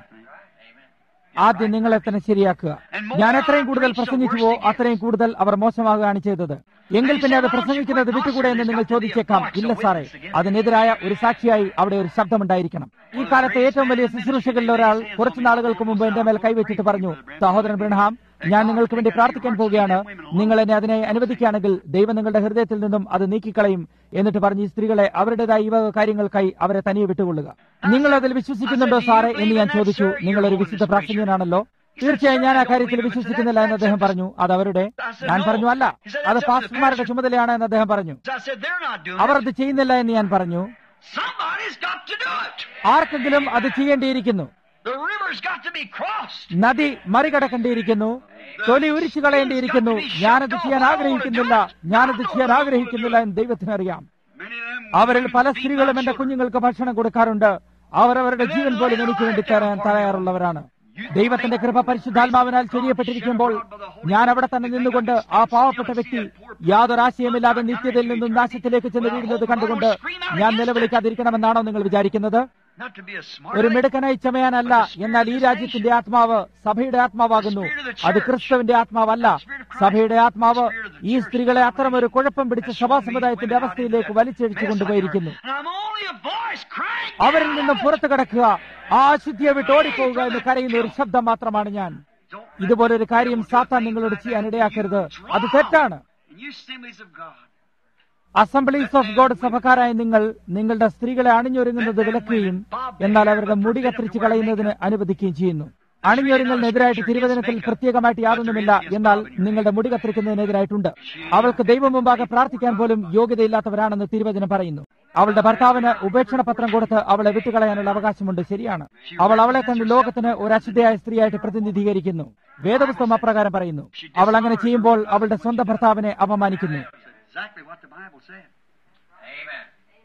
ആദ്യം നിങ്ങളെ തന്നെ ശരിയാക്കുക ഞാൻ എത്രയും കൂടുതൽ പ്രസംഗിച്ചുവോ അത്രയും കൂടുതൽ അവർ മോശമാകുകയാണ് ചെയ്തത് എങ്കിൽ പിന്നെ അത് പ്രസംഗിക്കുന്നത് വിട്ടുകൂടെ എന്ന് നിങ്ങൾ ചോദിച്ചേക്കാം ഇല്ല സാറേ അതിനെതിരായ ഒരു സാക്ഷിയായി അവിടെ ഒരു ശബ്ദമുണ്ടായിരിക്കണം ഈ കാലത്തെ ഏറ്റവും വലിയ ശുശ്രൂഷകളിൽ ഒരാൾ കുറച്ചു നാളുകൾക്ക് മുമ്പ് എന്റെ മേൽ കൈവച്ചിട്ട് പറഞ്ഞു സഹോദരൻ ബ്രഹ്ഹാം ഞാൻ നിങ്ങൾക്ക് വേണ്ടി പ്രാർത്ഥിക്കാൻ പോവുകയാണ് നിങ്ങൾ എന്നെ അതിനെ അനുവദിക്കുകയാണെങ്കിൽ ദൈവം നിങ്ങളുടെ ഹൃദയത്തിൽ നിന്നും അത് നീക്കിക്കളയും എന്നിട്ട് പറഞ്ഞ് ഈ സ്ത്രീകളെ അവരുടേതായ ഈ വക കാര്യങ്ങൾക്കായി അവരെ തനിയെ വിട്ടുകൊള്ളുക നിങ്ങൾ അതിൽ വിശ്വസിക്കുന്നുണ്ടോ സാറേ എന്ന് ഞാൻ ചോദിച്ചു നിങ്ങൾ ഒരു വിശുദ്ധ പ്രാസംഗികനാണല്ലോ തീർച്ചയായും ഞാൻ ആ കാര്യത്തിൽ വിശ്വസിക്കുന്നില്ല എന്ന് അദ്ദേഹം പറഞ്ഞു അത് അവരുടെ ഞാൻ പറഞ്ഞു അല്ല അത് പാസ്റ്റർമാരുടെ ചുമതലയാണ് എന്ന് അദ്ദേഹം പറഞ്ഞു I said, they're not doing our it. അത് ചെയ്യുന്നില്ല എന്ന് ഞാൻ പറഞ്ഞു Somebody's got to do it. ആർക്കെങ്കിലും അത് ചെയ്യേണ്ടിയിരിക്കുന്നു The river's got to be crossed. നദി മറികടക്കേണ്ടിയിരിക്കുന്നു തൊലി ഉരിച്ചു കളയേണ്ടിയിരിക്കുന്നു ഞാനത് ചെയ്യാൻ ആഗ്രഹിക്കുന്നില്ല ഞാനത് ചെയ്യാൻ ആഗ്രഹിക്കുന്നില്ല എന്ന് ദൈവത്തിനറിയാം Many of them അവരിൽ പല സ്ത്രീകളും എന്റെ കുഞ്ഞുങ്ങൾക്ക് ഭക്ഷണം കൊടുക്കാറുണ്ട് അവർ അവരുടെ ജീവൻ പോലും എനിക്ക് വേണ്ടി തരാൻ തയ്യാറുള്ളവരാണ് ദൈവത്തിന്റെ കൃപ പരിശുദ്ധാത്മാവിനാൽ ചെയ്യപ്പെട്ടിരിക്കുമ്പോൾ ഞാൻ അവിടെ തന്നെ നിന്നുകൊണ്ട് ആ പാവപ്പെട്ട വ്യക്തി യാതൊരു ആശയമില്ലാതെ നിത്യതയിൽ നിന്നും നാശത്തിലേക്ക് ചെന്ന് വീഴുന്നത് കണ്ടുകൊണ്ട് ഞാൻ നിലവിളിക്കാതിരിക്കണമെന്നാണോ നിങ്ങൾ വിചാരിക്കുന്നത് not to be a smart ഒരു മിടുക്കനായി ചമയാനല്ല എന്നാൽ ഈ രാജ്യത്തിന്റെ ആത്മാവ് സഭയുടെ ആത്മാവാകുന്നു അത് ക്രിസ്തുവിന്റെ ആത്മാവല്ല സഭയുടെ ആത്മാവ് ഈ സ്ത്രീകളെ അത്തരമൊരു കുഴപ്പം പിടിച്ച സഭാ സമുദായത്തിന്റെ അവസ്ഥയിലേക്ക് വലിച്ചഴിച്ചു കൊണ്ടുപോയിരിക്കുന്നു And I'm only a voice crying. അവരിൽ നിന്ന് പുറത്തു കടക്കുക ആ അശുദ്ധിയെ വിട്ട് ഓടിപ്പോവുക എന്ന് കരയുന്ന ഒരു ശബ്ദം മാത്രമാണ് ഞാൻ ഇതുപോലൊരു കാര്യം സാത്താൻ നിങ്ങളോട് ചെയ്യാൻ ഇടയാക്കരുത് അത് തെറ്റാണ് And you assemblies of God. Assemblies of God സഭക്കാരായ നിങ്ങൾ നിങ്ങളുടെ സ്ത്രീകളെ അണിഞ്ഞൊരുങ്ങുന്നത് വിലക്കുകയും എന്നാൽ അവരുടെ മുടി കത്തിരിച്ച് കളയുന്നതിന് അനുവദിക്കുകയും ചെയ്യുന്നു അണിഞ്ഞൊരുങ്ങലിനെതിരായിട്ട് തിരുവചനത്തിൽ പ്രത്യേകമായിട്ട് യാതൊന്നുമില്ല എന്നാൽ നിങ്ങളുടെ മുടി കത്തിരിക്കുന്നതിനെതിരായിട്ടുണ്ട് അവൾക്ക് ദൈവം മുമ്പാകെ പ്രാർത്ഥിക്കാൻ പോലും യോഗ്യതയില്ലാത്തവരാണെന്ന് തിരുവചനം പറയുന്നു അവളുടെ ഭർത്താവിന് ഉപേക്ഷണ പത്രം കൊടുത്ത് അവളെ വിട്ടുകളയാനുള്ള അവകാശമുണ്ട് ശരിയാണ് അവൾ അവളെ തന്നെ ലോകത്തിന് ഒരു അശുദ്ധയായ സ്ത്രീയായിട്ട് പ്രതിനിധീകരിക്കുന്നു വേദപുസ്തകം അപ്രകാരം പറയുന്നു അവൾ അങ്ങനെ ചെയ്യുമ്പോൾ അവളുടെ സ്വന്തം ഭർത്താവിനെ അപമാനിക്കുന്നു That's exactly what the Bible said. Amen.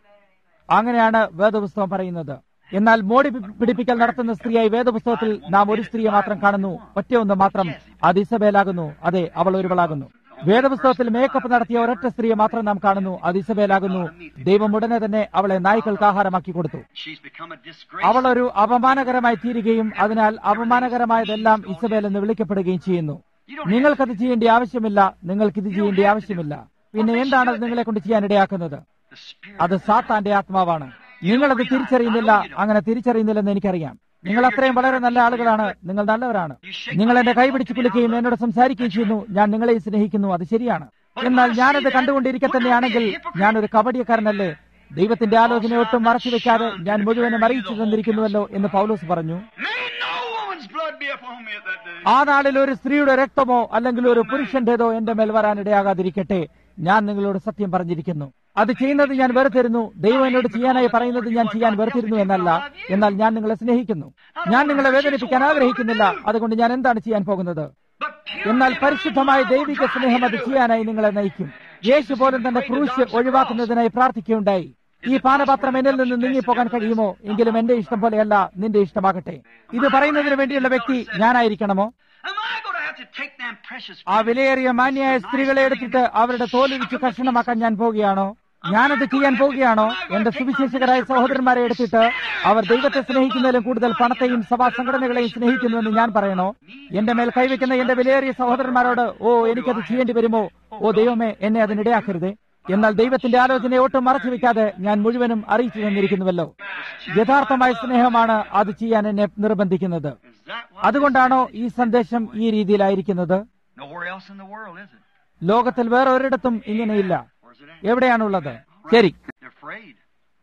അങ്ങനെയാണ് വേദപുസ്തകം പറയുന്നത് എന്നാൽ മോടി പി- പിടിപ്പിക്കൽ നടത്തുന്ന സ്ത്രീയായി വേദപുസ്തകത്തിൽ നാം ഒരു സ്ത്രീയെ മാത്രം കാണുന്നു ഒറ്റയൊന്ന് മാത്രം അത് ഇസബേലാകുന്നു അതെ അവൾ ഒരുവളാകുന്നു വേദപുസ്തകത്തിൽ മേക്കപ്പ് നടത്തിയ ഒരൊറ്റ സ്ത്രീയെ മാത്രം നാം കാണുന്നു അത് ഇസബേലാകുന്നു ദൈവം ഉടനെ തന്നെ അവളെ നായ്ക്കൾക്ക് ആഹാരമാക്കി കൊടുത്തു She's become a disgrace. അവൾ ഒരു അപമാനകരമായി തീരുകയും അതിനാൽ അപമാനകരമായതെല്ലാം ഇസബേൽ എന്ന് വിളിക്കപ്പെടുകയും ചെയ്യുന്നു നിങ്ങൾക്കത് ചെയ്യേണ്ട ആവശ്യമില്ല നിങ്ങൾക്കിത് ചെയ്യേണ്ട ആവശ്യമില്ല പിന്നെ എന്താണ് അത് നിങ്ങളെ കൊണ്ട് ചെയ്യാൻ ഇടയാക്കുന്നത് The Spirit. അത് സാത്താന്റെ ആത്മാവാണ് നിങ്ങളത് തിരിച്ചറിയുന്നില്ല അങ്ങനെ തിരിച്ചറിയുന്നില്ലെന്ന് എനിക്കറിയാം നിങ്ങൾ അത്രയും വളരെ നല്ല ആളുകളാണ് നിങ്ങൾ നല്ലവരാണ് നിങ്ങൾ എന്റെ കൈ പിടിച്ച് കുലിക്കുകയും എന്നോട് സംസാരിക്കുകയും ചെയ്യുന്നു ഞാൻ നിങ്ങളെ സ്നേഹിക്കുന്നു അത് ശരിയാണ് എന്നാൽ ഞാനത് കണ്ടുകൊണ്ടിരിക്കെ തന്നെയാണെങ്കിൽ ഞാനൊരു കബഡിയക്കാരനല്ലേ ദൈവത്തിന്റെ ആലോചന ഒട്ടും മറച്ചു വെക്കാതെ ഞാൻ മുഴുവനും അറിയിച്ചു തന്നിരിക്കുന്നുവല്ലോ എന്ന് പൗലോസ് പറഞ്ഞു May no woman's blood be upon me at that day. ആ നാളിൽ ഒരു സ്ത്രീയുടെ രക്തമോ അല്ലെങ്കിൽ ഒരു പുരുഷന്റേതോ എന്റെ മേൽ വരാൻ ഇടയാകാതിരിക്കട്ടെ ഞാൻ നിങ്ങളോട് സത്യം പറഞ്ഞിരിക്കുന്നു അത് ചെയ്യുന്നത് ഞാൻ വെറുത്തിരുന്നു ദൈവം എന്നോട് ചെയ്യാനായി പറയുന്നത് ഞാൻ ചെയ്യാൻ വെറുത്തിരുന്നു എന്നല്ല എന്നാൽ ഞാൻ നിങ്ങളെ സ്നേഹിക്കുന്നു ഞാൻ നിങ്ങളെ വേദനിപ്പിക്കാൻ ആഗ്രഹിക്കുന്നില്ല അതുകൊണ്ട് ഞാൻ എന്താണ് ചെയ്യാൻ പോകുന്നത് But pure എന്നാൽ പരിശുദ്ധമായ ദൈവിക സ്നേഹം അത് ചെയ്യാനായി നിങ്ങളെ നയിക്കും യേശു പോലും തന്റെ ക്രൂശ് ഒഴിവാക്കുന്നതിനായി പ്രാർത്ഥിക്കുകയുണ്ടായി ഈ പാനപാത്രം എന്നിൽ നിന്ന് നീങ്ങിപ്പോകാൻ കഴിയുമോ എങ്കിലും എന്റെ ഇഷ്ടം പോലെയല്ല നിന്റെ ഇഷ്ടമാകട്ടെ ഇത് പറയുന്നതിന് വേണ്ടിയുള്ള വ്യക്തി ഞാനായിരിക്കണമോ Am I going to have to take them precious ആ വിലയേറിയ മാന്യായ സ്ത്രീകളെ എടുത്തിട്ട് അവരുടെ തോലുരിച്ച് കഷണമാക്കാൻ ഞാൻ പോവുകയാണോ ഞാനത് ചെയ്യാൻ പോവുകയാണോ എന്റെ സുവിശേഷകരായ സഹോദരന്മാരെ എടുത്തിട്ട് അവർ ദൈവത്തെ സ്നേഹിക്കുന്നതിലും കൂടുതൽ പണത്തെയും സഭാ സംഘടനകളെയും സ്നേഹിക്കുന്നുവെന്ന് ഞാൻ പറയണോ എന്റെ മേൽ കൈവയ്ക്കുന്ന എന്റെ വിലയേറിയ സഹോദരന്മാരോട് ഓ എനിക്കത് ചെയ്യേണ്ടി വരുമോ ഓ ദൈവമേ എന്നെ അതിനിടയാക്കരുതേ എന്നാൽ ദൈവത്തിന്റെ ആലോചനയെ ഒട്ടും മറച്ചു വെക്കാതെ ഞാൻ മുഴുവനും അറിയിച്ചു തന്നിരിക്കുന്നുവല്ലോ യഥാർത്ഥമായ സ്നേഹമാണ് അത് ചെയ്യാൻ എന്നെ നിർബന്ധിക്കുന്നത് Is that what? അതുകൊണ്ടാണോ ഈ സന്ദേശം ഈ രീതിയിലായിരിക്കുന്നത് Nowhere else in the world, is it? ലോകത്തിൽ വേറെ ഒരിടത്തും ഇങ്ങനെയില്ല Where's it at? എവിടെയാണുള്ളത് ശരി They're afraid.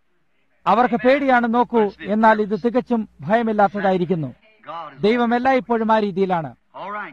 അവർക്ക് പേടിയാണ് നോക്കൂ എന്നാൽ ഇത് തികച്ചും ഭയമില്ലാത്തതായിരിക്കുന്നു God is. ദൈവം എല്ലായ്പ്പോഴും ആ രീതിയിലാണ് All right.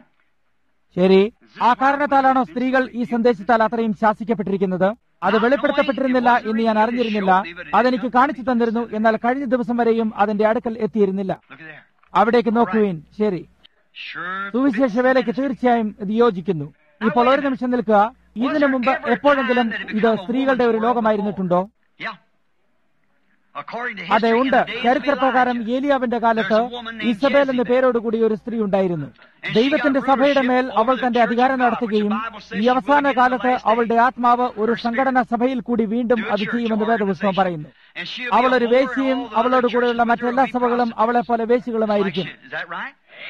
ശരി ആ കാരണത്താലാണോ സ്ത്രീകൾ ഈ സന്ദേശത്താൽ അത്രയും ശാസിക്കപ്പെട്ടിരിക്കുന്നത് അത് വെളിപ്പെടുത്തപ്പെട്ടിരുന്നില്ല എന്ന് ഞാൻ അറിഞ്ഞിരുന്നില്ല അതെനിക്ക് കാണിച്ചു തന്നിരുന്നു എന്നാൽ കഴിഞ്ഞ ദിവസം വരെയും അതിന്റെ അടുക്കൽ എത്തിയിരുന്നില്ല Look at there. അവിടേക്ക് നോക്കുവീൻ ശരി Sure. സുവിശേഷ വേലയ്ക്ക് തീർച്ചയായും ഇത് യോജിക്കുന്നു ഇപ്പോൾ ഒരു നിമിഷം നിൽക്കുക ഇതിനു മുമ്പ് എപ്പോഴെങ്കിലും ഇത് സ്ത്രീകളുടെ ഒരു ലോകമായിരുന്നിട്ടുണ്ടോ Yeah. according to അതെ history, in ഉണ്ട് the days of ചരിത്രപ്രകാരം Elijah, ഏലിയാവിന്റെ കാലത്ത് ഇസബേൽ എന്ന പേരോടുകൂടി ഒരു സ്ത്രീ ഉണ്ടായിരുന്നു ദൈവത്തിന്റെ സഭയുടെ മേൽ അവൾ തന്റെ അധികാരം നടത്തുകയും ഈ അവസാന കാലത്ത് അവളുടെ ആത്മാവ് ഒരു സംഘടനാ സഭയിൽ കൂടി വീണ്ടും അത് ചെയ്യുമെന്ന് വേദപുസ്തകം പറയുന്നു and she'll be അവൾ a ഒരു whore, വേശ്യയും all the അവളോട് other കൂടെയുള്ള churches മറ്റെല്ലാ will be സഭകളും prostitutes. അവളെ പോലെ വേശ്യകളുമായിരിക്കും Is that right?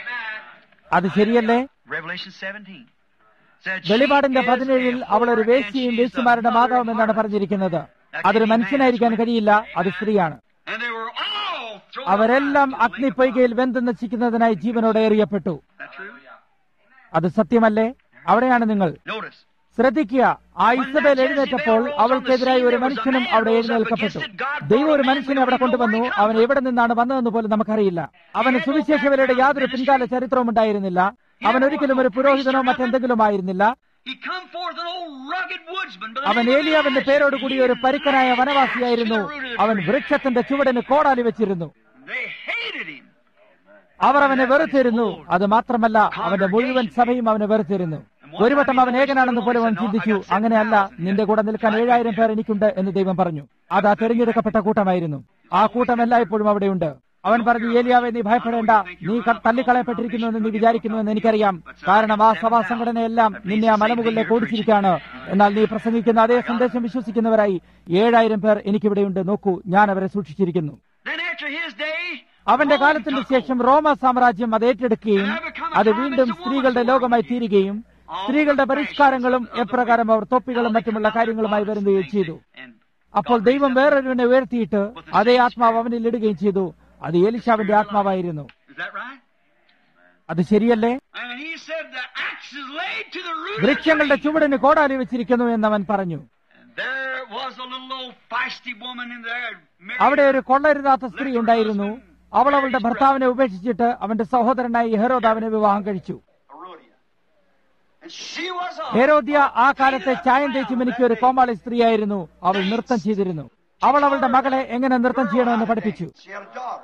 അത് ശരിയല്ലേ Revelation 17. Said she വെളിപാടിന്റെ is പതിനേഴിൽ a അവൾ ഒരു whore and വേശ്യയും she's the വേശ്യമാരുടെ mother മാതാവും of എന്നാണ് harlots. പറഞ്ഞിരിക്കുന്നത് അതൊരു മനുഷ്യനായിരിക്കാൻ കഴിയില്ല അത് സ്ത്രീയാണ് And they were all thrown അവരെല്ലാം out into the lake of അഗ്നിപ്പൊയ്കയിൽ വെന്ത് നശിക്കുന്നതിനായി ജീവനോടെ എറിയപ്പെട്ടു fire. Is that true? അത് സത്യമല്ലേ അവിടെയാണ് നിങ്ങൾ Notice. ശ്രദ്ധിക്കുക ആ ഇസബേൽ എഴുന്നേറ്റപ്പോൾ അവൾക്കെതിരായി ഒരു മനുഷ്യനും അവിടെ എഴുന്നേൽക്കപ്പെട്ടു ദൈവം ഒരു മനുഷ്യനെ അവിടെ കൊണ്ടുവന്നു അവൻ എവിടെ നിന്നാണ് വന്നതെന്ന് പോലും നമുക്കറിയില്ല അവന് സുവിശേഷവരുടെ യാതൊരു പിൻകാല ചരിത്രവും ഉണ്ടായിരുന്നില്ല അവൻ ഒരിക്കലും ഒരു പുരോഹിതനോ മറ്റെന്തെങ്കിലും ആയിരുന്നില്ല He come forth an old rugged woodsman. by the അവൻ name of ഏലിയാവിന്റെ Elijah. പേരോടുകൂടി ഒരു പരുക്കനായ വനവാസിയായിരുന്നു He rooted the അവൻ tree. വൃക്ഷത്തിന്റെ ചുവടിന് കോടാലി വെച്ചിരുന്നു They hated him. അവർ അവനെ വെറുത്തിരുന്നു അത് മാത്രമല്ല അവന്റെ മുഴുവൻ സഭയും അവനെ വെറുത്തിരുന്നു ഒരു വട്ടം അവൻ ഏകനാണെന്ന് പോലും അവൻ ചിന്തിച്ചു അങ്ങനെയല്ല നിന്റെ കൂടെ നിൽക്കാൻ ഏഴായിരം പേർ എനിക്കുണ്ട് എന്ന് ദൈവം പറഞ്ഞു അത് ആ തെരഞ്ഞെടുക്കപ്പെട്ട കൂട്ടമായിരുന്നു ആ കൂട്ടം എല്ലായ്പ്പോഴും അവിടെയുണ്ട് അവൻ പറഞ്ഞു ഏലിയാവെ നീ ഭയപ്പെടേണ്ട നീ ക- തള്ളിക്കളയപ്പെട്ടിരിക്കുന്നു എന്ന് നീ വിചാരിക്കുന്നുവെന്ന് എനിക്കറിയാം കാരണം ആ സഭാ സംഘടനയെല്ലാം നിന്നെ ആ മലമുകളിലേക്ക് ഓടിച്ചിരിക്കുകയാണ് എന്നാൽ നീ പ്രസംഗിക്കുന്ന അതേ സന്ദേശം വിശ്വസിക്കുന്നവരായി ഏഴായിരം പേർ എനിക്കിവിടെയുണ്ട് നോക്കൂ ഞാൻ അവരെ സൂക്ഷിച്ചിരിക്കുന്നു Then after his day, അവന്റെ കാലത്തിന് ശേഷം റോമ സാമ്രാജ്യം അത് ഏറ്റെടുക്കുകയും അത് വീണ്ടും സ്ത്രീകളുടെ ലോകമായി തീരുകയും സ്ത്രീകളുടെ പരിഷ്കാരങ്ങളും എപ്രകാരം അവർ തൊപ്പികളും മറ്റുമുള്ള കാര്യങ്ങളുമായി വരുകയും ചെയ്തു and അപ്പോൾ ദൈവം വേറൊരുവനെ ഉയർത്തിയിട്ട് അതേ ആത്മാവ് അവനിൽ ഇടുകയും ചെയ്തു അത് എലിശാവിന്റെ ആത്മാവായിരുന്നു is that right? അത് ശരിയല്ലേ And he said the axe is laid to the root of the വൃക്ഷങ്ങളുടെ tree. ചുവടിന് കോടാലി വെച്ചിരിക്കുന്നു എന്നവൻ പറഞ്ഞു And there was a little old feisty woman in there. married അവിടെ ഒരു കൊള്ളരുതാത്ത സ്ത്രീ ഉണ്ടായിരുന്നു അവൾ അവളുടെ ഭർത്താവിനെ ഉപേക്ഷിച്ചിട്ട് അവന്റെ സഹോദരനായി ഹെരോദാവിനെ വിവാഹം കഴിച്ചു Herodias. And she was a ഹെരോദ്യ ആ കാലത്തെ ചായം തേച്ചും എനിക്ക് ഒരു കോമാളി സ്ത്രീയായിരുന്നു അവൾ നൃത്തം ചെയ്തിരുന്നു അവൾ അവളുടെ മകളെ എങ്ങനെ നൃത്തം ചെയ്യണമെന്ന് പഠിപ്പിച്ചു She had a daughter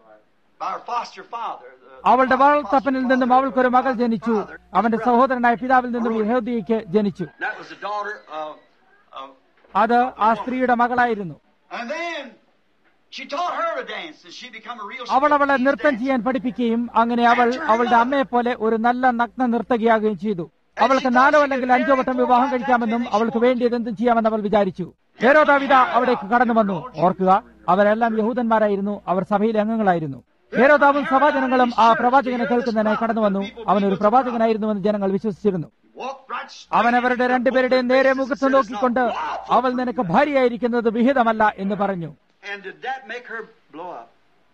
by her foster father. the- അവളുടെ വളർത്തപ്പനിൽ നിന്നും അവൾക്കൊരു മകൾ ജനിച്ചു അവന്റെ സഹോദരനായ പിതാവിൽ നിന്നും യഹോദിയയ്ക്ക് ജനിച്ചു That was the daughter of, of. അത് ആ സ്ത്രീയുടെ മകളായിരുന്നു And then she taught her to dance, and she become a real. അവൾ അവളെ striptease നൃത്തം dancer. ചെയ്യാൻ പഠിപ്പിക്കുകയും അങ്ങനെ അവൾ അവളുടെ അമ്മയെ പോലെ ഒരു നല്ല നഗ്ന നർത്തകിയാകുകയും ചെയ്തു അവൾക്ക് നാലോ അല്ലെങ്കിൽ അഞ്ചോ വട്ടം വിവാഹം കഴിക്കാമെന്നും അവൾക്ക് വേണ്ടിയത് എന്തും ചെയ്യാമെന്ന് അവൾ വിചാരിച്ചു ഹേരോദാവിത അവിടേക്ക് കടന്നു വന്നു ഓർക്കുക അവരെല്ലാം യഹൂദന്മാരായിരുന്നു അവർ സഭയിലെ അംഗങ്ങളായിരുന്നു ഹേരോദാവും സഭാജനങ്ങളും ആ പ്രവാചകനെ കേൾക്കുന്നതിനായി കടന്നു വന്നു അവൻ ഒരു പ്രവാചകനായിരുന്നുവെന്ന് ജനങ്ങൾ വിശ്വസിച്ചിരുന്നു Walked right straight അവൻ അവരുടെ രണ്ടുപേരുടെയും നേരെ മുഖത്ത് നോക്കിക്കൊണ്ട് അവൾ നിനക്ക് ഭാര്യയായിരിക്കുന്നത് വിഹിതമല്ല എന്ന് പറഞ്ഞു And did that make her blow up?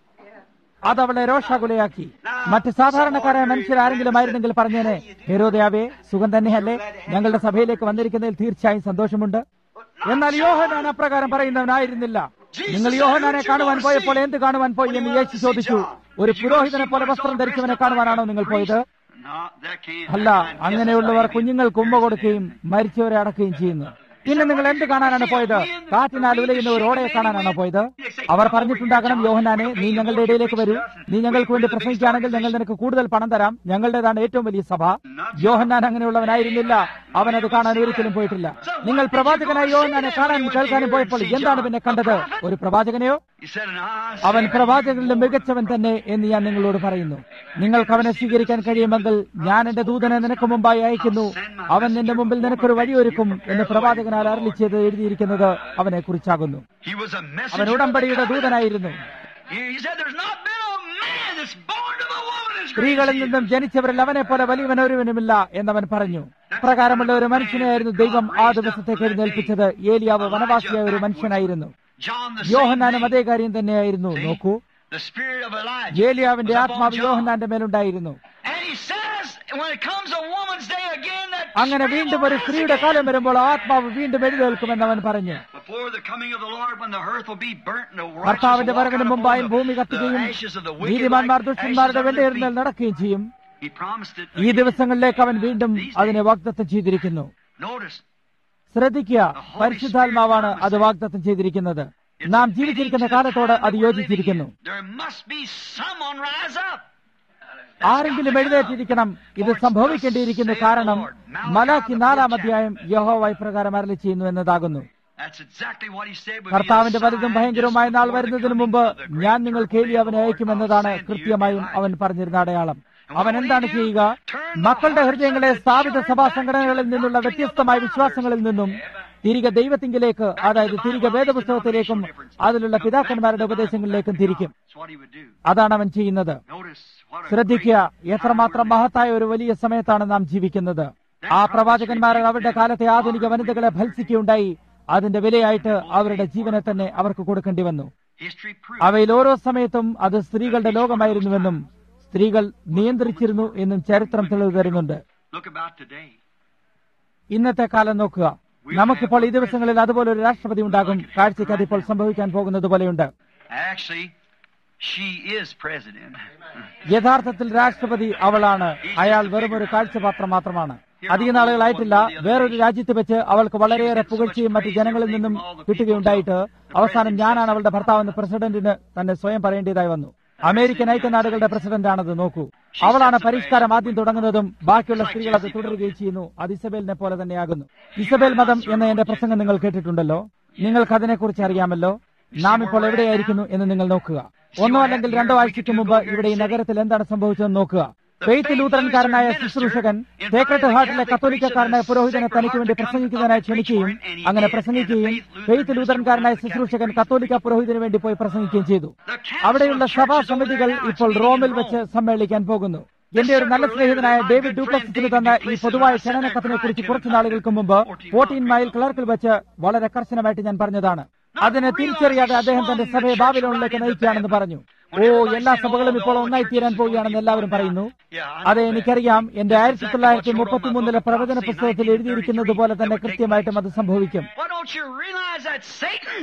അത് അവളെ രോഷാകുലയാക്കി മറ്റ് സാധാരണക്കാരായ മനുഷ്യരാരെങ്കിലും ആയിരുന്നെങ്കിൽ പറഞ്ഞേനെ ഹെരോദയാവേ സുഖം തന്നെയല്ലേ ഞങ്ങളുടെ സഭയിലേക്ക് വന്നിരിക്കുന്നതിൽ തീർച്ചയായും സന്തോഷമുണ്ട് എന്നാൽ യോഹനാൻ അപ്രകാരം പറയുന്നവനായിരുന്നില്ല നിങ്ങൾ യോഹനാനെ കാണുവാൻ പോയപ്പോൾ എന്ത് കാണുവാൻ പോയി എന്ന് യേശു ചോദിച്ചു ഒരു പുരോഹിതനെ പോലെ വസ്ത്രം ധരിച്ചവനെ കാണുവാനാണോ നിങ്ങൾ പോയത് No, that can't. അല്ല അങ്ങനെയുള്ളവർ കുഞ്ഞുങ്ങൾക്ക് ഉമ്മ കൊടുക്കുകയും മരിച്ചവരെ അടക്കുകയും ചെയ്യുന്നു പിന്നെ നിങ്ങൾ എന്ത് കാണാനാണ് പോയത് കാറ്റിനാൽ ഉലയുന്ന ഒരു ഓടയെ കാണാനാണോ പോയത് അവർ പറഞ്ഞിട്ടുണ്ടാകണം യോഹനാനെ നീ ഞങ്ങളുടെ ഇടയിലേക്ക് വരൂ നീ ഞങ്ങൾക്ക് വേണ്ടി പ്രസംഗിക്കുകയാണെങ്കിൽ ഞങ്ങൾ നിനക്ക് കൂടുതൽ പണം തരാം ഞങ്ങളുടേതാണ് ഏറ്റവും വലിയ സഭ യോഹന്നാൻ അങ്ങനെയുള്ളവനായിരുന്നില്ല അവൻ അത് കാണാൻ ഒരിക്കലും പോയിട്ടില്ല നിങ്ങൾ പ്രവാചകനായ യോഹന്നാനെ കാണാനും കേൾക്കാനും പോയപ്പോൾ എന്താണ് പിന്നെ കണ്ടത് ഒരു പ്രവാചകനെയോ He said, and I അവൻ പ്രവാചകരിലും മികച്ചവൻ തന്നെ എന്ന് ഞാൻ നിങ്ങളോട് പറയുന്നു നിങ്ങൾക്ക് അവനെ സ്വീകരിക്കാൻ കഴിയുമെങ്കിൽ ഞാൻ എന്റെ ദൂതനെ നിനക്ക് മുമ്പായി അയക്കുന്നു അവൻ നിന്റെ മുമ്പിൽ നിനക്കൊരു വഴിയൊരുക്കും എന്ന് പ്രവാചകനാൽ അരളി ചെയ്ത് എഴുതിയിരിക്കുന്നത് അവനെ കുറിച്ചാകുന്നു He was a അവൻ messenger. ഉടമ്പടിയുടെ ദൂതനായിരുന്നു He he said, There's not been a man that's born of a woman as great സ്ത്രീകളിൽ as he നിന്നും is." ജനിച്ചവരിൽ അവനെ പോലെ വലിയവൻ ഒരുവനുമില്ല എന്നവൻ പറഞ്ഞു പ്രകാരമുള്ള ഒരു മനുഷ്യനെയായിരുന്നു ദൈവം ആ ദിവസത്തേക്ക് എഴുന്നേൽപ്പിച്ചത് ഏലിയാവ് വനവാസിയായ ഒരു മനുഷ്യനായിരുന്നു John the same യോഹന്നാനും thing. അതേ കാര്യം തന്നെയായിരുന്നു See? നോക്കൂ The spirit of Elijah. ഏലിയാവിന്റെ was upon ആത്മാവ് John. യോഹന്നാന്റെ മേലുണ്ടായിരുന്നു And he says, when it comes a woman's day again, that അങ്ങനെ spirit വീണ്ടും will ഒരു rise സ്ത്രീയുടെ again. കാലം വരുമ്പോൾ ആ ആത്മാവ് വീണ്ടും എഴുന്നേൽക്കുമെന്ന് അവൻ പറഞ്ഞു Before the coming of the Lord, when the earth will be burnt and the righteous ഭർത്താവിന്റെ will walk വരവിന് out മുമ്പായും upon ഭൂമി the, കത്തുകയും the ashes of the wicked നീതിമാന്മാർ like ദുഷ്ടന്മാരുടെ ashes under their വെണ്ടേറിൽ feet. നടക്കുകയും ചെയ്യും He promised it. ഈ again. ദിവസങ്ങളിലേക്ക് അവൻ വീണ്ടും അതിനെ വാഗ്ദത്തം ചെയ്തിരിക്കുന്നു Notice, ശ്രദ്ധിക്കുക പരിശുദ്ധാത്മാവാണ് അത് വാഗ്ദത്തം ചെയ്തിരിക്കുന്നത് നാം ജീവിച്ചിരിക്കുന്ന കാലത്തോട് അത് യോജിച്ചിരിക്കുന്നു there must be someone rise up. ആരെങ്കിലും എഴുന്നേറ്റിരിക്കണം ഇത് സംഭവിക്കേണ്ടിയിരിക്കുന്നു കാരണം മലാക്കി നാലാം അധ്യായം യഹോവ ഇപ്രകാരം അരളി ചെയ്യുന്നു എന്നതാകുന്നു That's exactly what he said would be കർത്താവിന്റെ the വലുതും sign ഭയങ്കരവുമായ just നാൾ before the വരുന്നതിന് coming മുമ്പ് of the great ഞാൻ നിങ്ങൾക്ക് deliverer ഏലി അവനെ of അയക്കുമെന്നതാണ് God, send you കൃത്യമായും Elijah. അവൻ പറഞ്ഞിരുന്ന അടയാളം അവൻ എന്താണ് ചെയ്യുക മക്കളുടെ ഹൃദയങ്ങളെ സ്ഥാപിത സഭാ സംഘടനകളിൽ നിന്നുള്ള വ്യത്യസ്തമായ വിശ്വാസങ്ങളിൽ നിന്നും തിരികെ ദൈവത്തിങ്കിലേക്ക് അതായത് തിരികെ വേദപുസ്തകത്തിലേക്കും അതിലുള്ള പിതാക്കന്മാരുടെ ഉപദേശങ്ങളിലേക്കും തിരിക്കും That's what he would do. അതാണ് അവൻ ചെയ്യുന്നത് Notice what a ശ്രദ്ധിക്കുക great എത്രമാത്രം മഹത്തായ ഒരു വലിയ സമയത്താണ് നാം ജീവിക്കുന്നത് ആ പ്രവാചകന്മാർ അവരുടെ കാലത്തെ ആധുനിക വനിതകളെ ഭത്സിക്കുകയുണ്ടായി അതിന്റെ വിലയായിട്ട് അവരുടെ ജീവനെ തന്നെ അവർക്ക് കൊടുക്കേണ്ടി വന്നു history proves. അവയിൽ ഓരോ സമയത്തും അത് സ്ത്രീകളുടെ ലോകമായിരുന്നുവെന്നും സ്ത്രീകൾ നിയന്ത്രിച്ചിരുന്നു എന്നും ചരിത്രം തെളിവ് തരുന്നുണ്ട് Look about today. ഇന്നത്തെ കാലം നോക്കുക നമുക്കിപ്പോൾ ഈ ദിവസങ്ങളിൽ അതുപോലെ ഒരു രാഷ്ട്രപതി ഉണ്ടാകും കാഴ്ചയ്ക്ക് അതിപ്പോൾ സംഭവിക്കാൻ പോകുന്നത് പോലെയുണ്ട് Actually, she is president. യഥാർത്ഥത്തിൽ രാഷ്ട്രപതി അവളാണ് അയാൾ വെറും ഒരു കാഴ്ചപാത്രം മാത്രമാണ് അധിക നാളുകളായിട്ടില്ല വേറൊരു രാജ്യത്ത് വെച്ച് അവൾക്ക് വളരെയേറെ പുകഴ്ചയും മറ്റ് ജനങ്ങളിൽ നിന്നും കിട്ടുകയുണ്ടായിട്ട് അവസാനം ഞാനാണ് അവളുടെ ഭർത്താവെന്ന് പ്രസിഡന്റിന് തന്നെ സ്വയം പറയേണ്ടതായി വന്നു അമേരിക്കൻ ഐക്യനാടുകളുടെ പ്രസിഡന്റാണത് നോക്കൂ അവളാണ് പരിഷ്കാരം ആദ്യം തുടങ്ങുന്നതും ബാക്കിയുള്ള സ്ത്രീകൾ അത് തുടരുകയും ചെയ്യുന്നു അത് ഇസബേലിനെ പോലെ തന്നെയാകുന്നു ഇസബേൽ മതം എന്ന എന്റെ പ്രസംഗം നിങ്ങൾ കേട്ടിട്ടുണ്ടല്ലോ നിങ്ങൾക്ക് അതിനെക്കുറിച്ച് അറിയാമല്ലോ നാം ഇപ്പോൾ എവിടെയായിരിക്കുന്നു എന്ന് നിങ്ങൾ നോക്കുക ഒന്നോ അല്ലെങ്കിൽ രണ്ടോ ആഴ്ചയ്ക്ക് മുമ്പ് ഇവിടെ ഈ നഗരത്തിൽ എന്താണ് സംഭവിച്ചതെന്ന് നോക്കുക ഫെയ്ത്ത് ലൂത്രൻകാരനായ ശുശ്രൂഷകൻ സേക്രട്ട് ഹാർട്ടിലെ കത്തോലിക്കക്കാരനായ പുരോഹിതനെ തനിക്ക് വേണ്ടി പ്രസംഗിക്കുന്നതിനായി ക്ഷണിക്കുകയും അങ്ങനെ പ്രസംഗിക്കുകയും ഫെയ്ത്ത് ലൂത്രൻകാരനായ ശുശ്രൂഷകൻ കത്തോലിക്ക പുരോഹിതന് വേണ്ടി പോയി പ്രസംഗിക്കുകയും ചെയ്തു അവിടെയുള്ള സഭാ സമിതികൾ ഇപ്പോൾ റോമിൽ വെച്ച് സമ്മേളിക്കാൻ പോകുന്നു എന്റെ ഒരു നല്ല സ്നേഹിതനായ ഡേവിഡ് ഡൂപ്ലക്സിന് തന്ന ഈ പൊതുവായ ക്ഷണനക്കത്തിനെ കുറിച്ച് കുറച്ചു നാളുകൾക്ക് മുമ്പ് ഫോർട്ടീൻ മൈൽ ക്ലർക്കിൽ വെച്ച് വളരെ കർശനമായിട്ട് ഞാൻ പറഞ്ഞതാണ് അതിനെ തിരിച്ചറിയാതെ അദ്ദേഹം തന്റെ സഭയെ ബാബിലോണിലേക്ക് നയിക്കുകയാണെന്ന് പറഞ്ഞു ഓ എല്ലാ സഭകളും ഇപ്പോൾ ഒന്നായി തീരാൻ പോവുകയാണെന്ന് എല്ലാവരും പറയുന്നു അതെ എനിക്കറിയാം എന്റെ ആയിരത്തി തൊള്ളായിരത്തി മുപ്പത്തി മൂന്നിലെ പ്രവചന പുസ്തകത്തിൽ എഴുതിയിരിക്കുന്നത് പോലെ തന്നെ കൃത്യമായിട്ടും അത് സംഭവിക്കും Why don't you realize that Satan,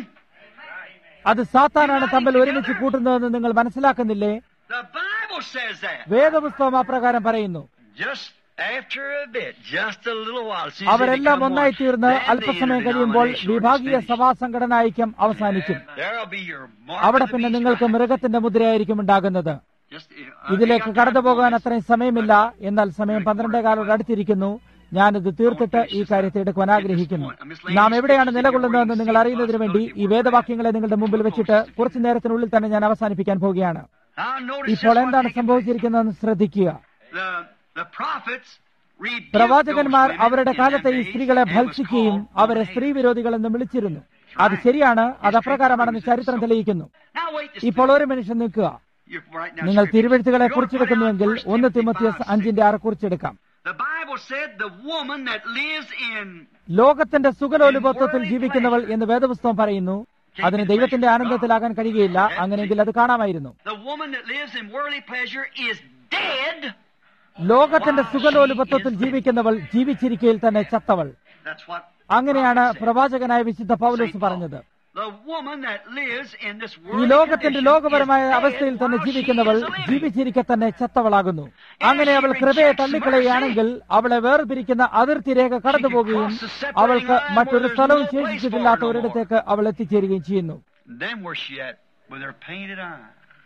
അത് സാത്താനാണ് തമ്മിൽ ഒരുമിച്ച് കൂട്ടുന്നതെന്ന് നിങ്ങൾ മനസ്സിലാക്കുന്നില്ലേ the Bible says that. വേദപുസ്തകം അപ്രകാരം പറയുന്നു Just after a bit, just a little while. as soon as they അവരെല്ലാം become ഒന്നായി one, തീർന്ന് then the അല്പസമയം കഴിയുമ്പോൾ interdenominational വിഭാഗീയ is സഭാ സംഘടന ഐക്യം അവസാനിക്കും finished. There'll be your mark അവിടെ of the പിന്നെ beast നിങ്ങൾക്ക് right. മൃഗത്തിന്റെ മുദ്രയായിരിക്കും ഉണ്ടാകുന്നത് Just, uh, ഇതിലേക്ക് you got കടന്നു time to പോകാൻ do this. അത്രയും സമയമില്ല എന്നാൽ സമയം പന്ത്രണ്ടേ കാലോട് അടുത്തിരിക്കുന്നു ഞാനിത് തീർത്തിട്ട് ഈ കാര്യത്തെ എടുക്കുവാൻ ആഗ്രഹിക്കുന്നു നാം എവിടെയാണ് നിലകൊള്ളുന്നതെന്ന് നിങ്ങൾ അറിയുന്നതിന് വേണ്ടി ഈ വേദവാക്യങ്ങളെ നിങ്ങളുടെ മുമ്പിൽ വെച്ചിട്ട് കുറച്ചു നേരത്തിനുള്ളിൽ തന്നെ ഞാൻ അവസാനിപ്പിക്കാൻ പോവുകയാണ് Now notice ഇപ്പോൾ just എന്താണ് what's taking സംഭവിച്ചിരിക്കുന്നതെന്ന് ശ്രദ്ധിക്കുക place. The, the prophets rebuked പ്രവാചകന്മാർ those women അവരുടെ in കാലത്തെ them ഈ days സ്ത്രീകളെ and was ഭത്സിക്കുകയും called അവരെ woman സ്ത്രീ വിരോധികളെന്ന് വിളിച്ചിരുന്നു അത് ശരിയാണ് അത് അപ്രകാരമാണെന്ന് ചരിത്രം തെളിയിക്കുന്നു Now wait just a ഇപ്പോൾ ഒരു നിമിഷം നിൽക്കുക You're right now, നിങ്ങൾ scripture. തിരുവഴുത്തുകളെ You're കുറിച്ചെടുക്കുന്നുവെങ്കിൽ right now, ഒന്ന് First തിമത്തിയസ് Timothy five, അഞ്ചിന്റെ ആറ് കുറിച്ചെടുക്കാം The Bible said the woman that lives in ലോകത്തിന്റെ സുഖലോലുപത്വത്തിൽ ജീവിക്കുന്നവൾ എന്ന് വേദപുസ്തകം പറയുന്നു അതിന് ദൈവത്തിന്റെ ആനന്ദത്തിലാകാൻ കഴിയുകയില്ല അങ്ങനെയെങ്കിൽ അത് കാണാമായിരുന്നു the woman that lives in worldly pleasure is dead. ലോകത്തിന്റെ സുഖലോലുപത്വത്തിൽ ജീവിക്കുന്നവൾ ജീവിച്ചിരിക്കയിൽ തന്നെ ചത്തവൾ That's what അങ്ങനെയാണ് prophet said. പ്രവാചകനായ വിശുദ്ധ പൗലോസ് Saint Paul. പറഞ്ഞത് The woman that lives in this ഈ worldly ലോകത്തിന്റെ condition ലോകപരമായ is dead അവസ്ഥയിൽ തന്നെ while she ജീവിക്കുന്നവൾ is living. ജീവിച്ചിരിക്കെ തന്നെ ചത്തവളാകുന്നു അങ്ങനെ അവൾ കൃപയെ തള്ളിക്കളയുകയാണെങ്കിൽ അവളെ വേർപിരിക്കുന്ന അതിർത്തി രേഖ കടന്നുപോകുകയും അവൾക്ക് മറ്റൊരു സ്ഥലവും ശേഷിച്ചിട്ടില്ലാത്ത ഒരിടത്തേക്ക് അവൾ എത്തിച്ചേരുകയും ചെയ്യുന്നു And then where's she at? With her painted eye.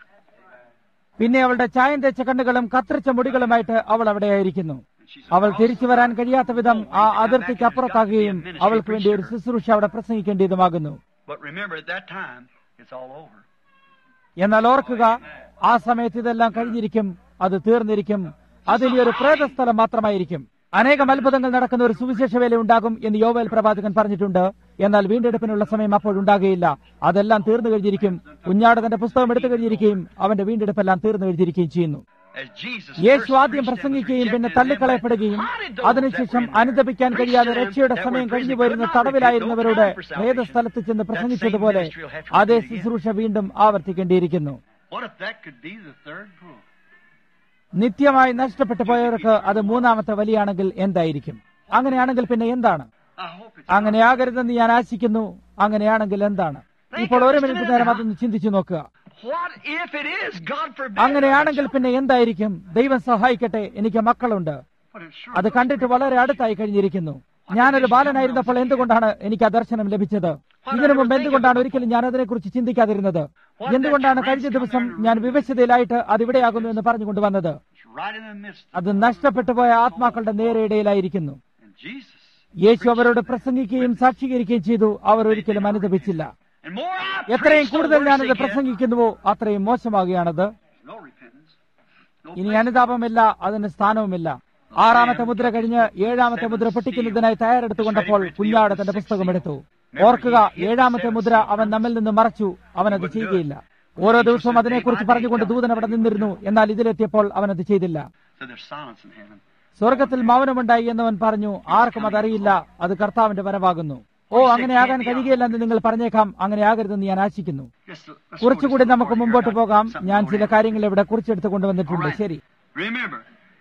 പിന്നെ അവളുടെ ചായം തെച്ച കണ്ണുകളും കത്തിരിച്ച മുടികളുമായിട്ട് അവൾ അവിടെയായിരിക്കുന്നു അവൾ തിരിച്ചു വരാൻ കഴിയാത്ത വിധം ആ അതിർത്തിക്ക് അപ്പുറത്താകുകയും അവൾക്ക് വേണ്ടി ഒരു ശുശ്രൂഷ അവിടെ പ്രസംഗിക്കേണ്ടതുമാകുന്നു But remember, at that time, it's all over. എന്നാൽ ഓർക്കുക ആ സമയത്ത് ഇതെല്ലാം കഴിഞ്ഞിരിക്കും അത് തീർന്നിരിക്കും അതിനി ഒരു പ്രേതസ്ഥലം മാത്രമായിരിക്കും അനേകം അത്ഭുതങ്ങൾ നടക്കുന്ന ഒരു സുവിശേഷ വേല ഉണ്ടാകും എന്ന് യോവേൽ പ്രവാചകൻ പറഞ്ഞിട്ടുണ്ട് എന്നാൽ വീണ്ടെടുപ്പിനുള്ള സമയം അപ്പോഴുണ്ടാകുകയില്ല അതെല്ലാം തീർന്നു കഴിഞ്ഞിരിക്കും കുഞ്ഞാട് തന്റെ പുസ്തകം എടുത്തു കഴിഞ്ഞിരിക്കുകയും അവന്റെ വീണ്ടെടുപ്പെല്ലാം തീർന്നു കഴിഞ്ഞിരിക്കുകയും ചെയ്യുന്നു As Jesus യേശു first ആദ്യം preached and was പ്രസംഗിക്കുകയും പിന്നെ rejected, തള്ളിക്കളയപ്പെടുകയും and then by അതിനുശേഷം how did those അനുദപിക്കാൻ that കഴിയാതെ preached രക്ഷയുടെ that were സമയം in കഴിഞ്ഞു prison പോയിരുന്ന could not തടവിലായിരുന്നവരുടെ repent, no time for salvation. വേദസ്ഥലത്ത് ചെന്ന് That പ്രസംഗിച്ചതുപോലെ same ministry will have to അതേ repeat again. ശുശ്രൂഷ വീണ്ടും ആവർത്തിക്കേണ്ടിയിരിക്കുന്നു What if that could be the third book? നിത്യമായി നഷ്ടപ്പെട്ടു പോയവർക്ക് അത് മൂന്നാമത്തെ വലിയാണെങ്കിൽ എന്തായിരിക്കും അങ്ങനെയാണെങ്കിൽ പിന്നെ എന്താണ് I hope it's അങ്ങനെയാകരുതെന്ന് ഞാൻ ആശിക്കുന്നു അങ്ങനെയാണെങ്കിൽ എന്താണ് ഇപ്പോൾ ഒരു മിനിറ്റ് നേരം അതൊന്ന് ചിന്തിച്ചു നോക്കുക What if it is? God forbid. അങ്ങനെയാണെങ്കിൽ പിന്നെ എന്തായിരിക്കും ദൈവം സഹായിക്കട്ടെ എനിക്ക് മക്കളുണ്ട് But it's sure. അത് കണ്ടിട്ട് വളരെ അടുത്തായി കഴിഞ്ഞിരിക്കുന്നു ഞാനൊരു ബാലനായിരുന്നപ്പോൾ എന്തുകൊണ്ടാണ് എനിക്ക് ആ ദർശനം ലഭിച്ചത് ഇതിനു മുമ്പ് എന്തുകൊണ്ടാണ് ഒരിക്കലും ഞാൻ അതിനെക്കുറിച്ച് ചിന്തിക്കാതിരുന്നത് എന്തുകൊണ്ടാണ് കഴിഞ്ഞ ദിവസം ഞാൻ വിവശതയിലായിട്ട് അത് ഇവിടെയാകുന്നു എന്ന് പറഞ്ഞുകൊണ്ടുവന്നത് It's right in the midst. അത് നഷ്ടപ്പെട്ടു പോയ ആത്മാക്കളുടെ നേരെയിടയിലായിരിക്കുന്നു And Jesus. യേശു അവരോട് പ്രസംഗിക്കുകയും സാക്ഷീകരിക്കുകയും ചെയ്തു അവർ ഒരിക്കലും അനുദപിച്ചില്ല And more I എത്രയും preach, the കൂടുതൽ worse ഞാനത് they get. പ്രസംഗിക്കുന്നുവോ അത്രയും മോശമാകുകയാണത് No repentance. No ഇനി അനുതാപമില്ല അതിന് സ്ഥാനവുമില്ല ആറാമത്തെ മുദ്ര കഴിഞ്ഞ് ഏഴാമത്തെ മുദ്ര പൊട്ടിക്കുന്നതിനായി തയ്യാറെടുത്തുകൊണ്ടപ്പോൾ കുഞ്ഞാട് തന്റെ പുസ്തകം എടുത്തു ഓർക്കുക ഏഴാമത്തെ മുദ്ര അവൻ നമ്മിൽ നിന്ന് മറച്ചു അവൻ അത് ചെയ്യുകയില്ല ഓരോ ദിവസവും അതിനെക്കുറിച്ച് പറഞ്ഞുകൊണ്ട് ദൂതൻ അവിടെ നിന്നിരുന്നു എന്നാൽ ഇതിലെത്തിയപ്പോൾ അവൻ അത് ചെയ്തില്ല So there's silence in heaven. സ്വർഗത്തിൽ മൗനമുണ്ടായി എന്നവൻ പറഞ്ഞു ആർക്കും അതറിയില്ല അത് കർത്താവിന്റെ വരവാകുന്നു ഓ അങ്ങനെയാകാൻ കഴിയുകയില്ലെന്ന് നിങ്ങൾ പറഞ്ഞേക്കാം അങ്ങനെ ആകരുതെന്ന് ഞാൻ ആശിക്കുന്നു Just, let's കുറച്ചുകൂടി go just നമുക്ക് forward മുമ്പോട്ട് here. പോകാം Something ഞാൻ over ചില here. കാര്യങ്ങൾ ഇവിടെ കുറിച്ചെടുത്ത് കൊണ്ടുവന്നിട്ടുണ്ട് Alright. ശരി Remember,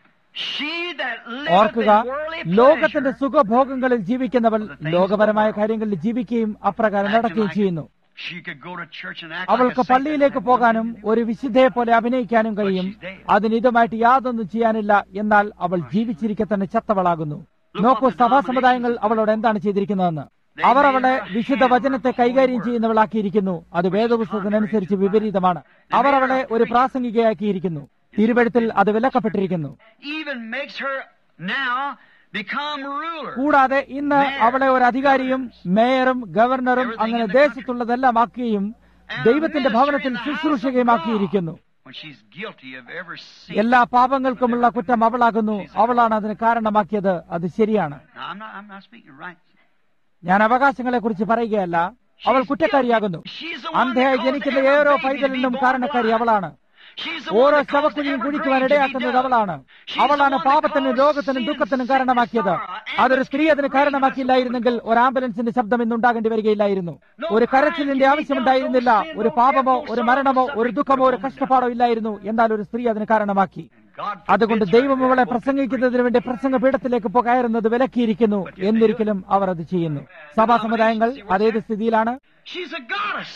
she that liveth ഓർക്കുക in worldly ലോകത്തിന്റെ pleasure, സുഖഭോഗങ്ങളിൽ ജീവിക്കുന്നവൾ ലോകപരമായ കാര്യങ്ങളിൽ ജീവിക്കുകയും അപ്രകാരം നടക്കുകയും ചെയ്യുന്നു she could go to church and act അവൾക്ക് like a saint പള്ളിയിലേക്ക് and പോകാനും ഒരു വിശുദ്ധയെ പോലെ അഭിനയിക്കാനും കഴിയും അതിന് ഇതുമായിട്ട് യാതൊന്നും ചെയ്യാനില്ല എന്നാൽ അവൾ ജീവിച്ചിരിക്കെ തന്നെ ചത്തവളാകുന്നു നോക്കൂ സഭാ സമുദായങ്ങൾ അവളോട് എന്താണ് ചെയ്തിരിക്കുന്നതെന്ന് അവർ അവളെ വിശുദ്ധ വചനത്തെ കൈകാര്യം ചെയ്യുന്നവളാക്കിയിരിക്കുന്നു അത് വേദപുസ്തകത്തിനനുസരിച്ച് വിപരീതമാണ് അവർ അവളെ ഒരു പ്രാസംഗികയാക്കിയിരിക്കുന്നു തിരുവഴുത്തിൽ അത് വിലക്കപ്പെട്ടിരിക്കുന്നു even makes her now become ruler. കൂടാതെ ഇന്ന് അവളെ ഒരു അധികാരിയും മേയറും ഗവർണറും അങ്ങനെ ദേശത്തുള്ളതെല്ലാം ആക്കുകയും ദൈവത്തിന്റെ ഭവനത്തിൽ ശുശ്രൂഷകയുമാക്കിയിരിക്കുന്നു When she's guilty of every sin. എല്ലാ പാപങ്ങൾക്കുമുള്ള കുറ്റം അവളാകുന്നു അവളാണ് അതിന് കാരണമാക്കിയത് അത് ശരിയാണ് Now, I'm not, I'm not speaking right. ഞാൻ അവകാശങ്ങളെ കുറിച്ച് പറയുകയല്ല അവൾ കുറ്റക്കാരിയാകുന്നു She's the one അന്ധയായി that caused ജനിക്കുന്ന every ഓരോ baby to be പൈതലിനും born കാരണക്കാരി blind. അവളാണ് She's the one ഓരോ that caused ശവക്കുഴിയും every കുഴിക്കുവാൻ grave to be ഇടയാക്കുന്നത് dug. അവളാണ് She's the അവളാണ് one that പാപത്തിനും caused രോഗത്തിനും sin, ദുഃഖത്തിനും sickness, കാരണമാക്കിയത് sorrow, അതൊരു ambulance സ്ത്രീ അതിന് came കാരണമാക്കിയില്ലായിരുന്നെങ്കിൽ ഒരു ആംബുലൻസിന്റെ ശബ്ദം ഇന്ന് ഉണ്ടാകേണ്ടി വരികയില്ലായിരുന്നു ഒരു കരച്ചിലിന്റെ ആവശ്യമുണ്ടായിരുന്നില്ല ഒരു പാപമോ ഒരു മരണമോ ഒരു ദുഃഖമോ ഒരു കഷ്ടപ്പാടോ ഇല്ലായിരുന്നു എന്നാൽ ഒരു സ്ത്രീ അതിന് കാരണമാക്കി God അതുകൊണ്ട് forbids her ദൈവം to അവളെ go പ്രസംഗിക്കുന്നതിന് വേണ്ടി പ്രസംഗ പീഠത്തിലേക്ക് കയറുന്നത് വിലക്കിയിരിക്കുന്നു എന്നിരിക്കലും അവർ അത് ചെയ്യുന്നു സഭാ സമുദായങ്ങൾ അതേത് സ്ഥിതിയിലാണ് She's a goddess.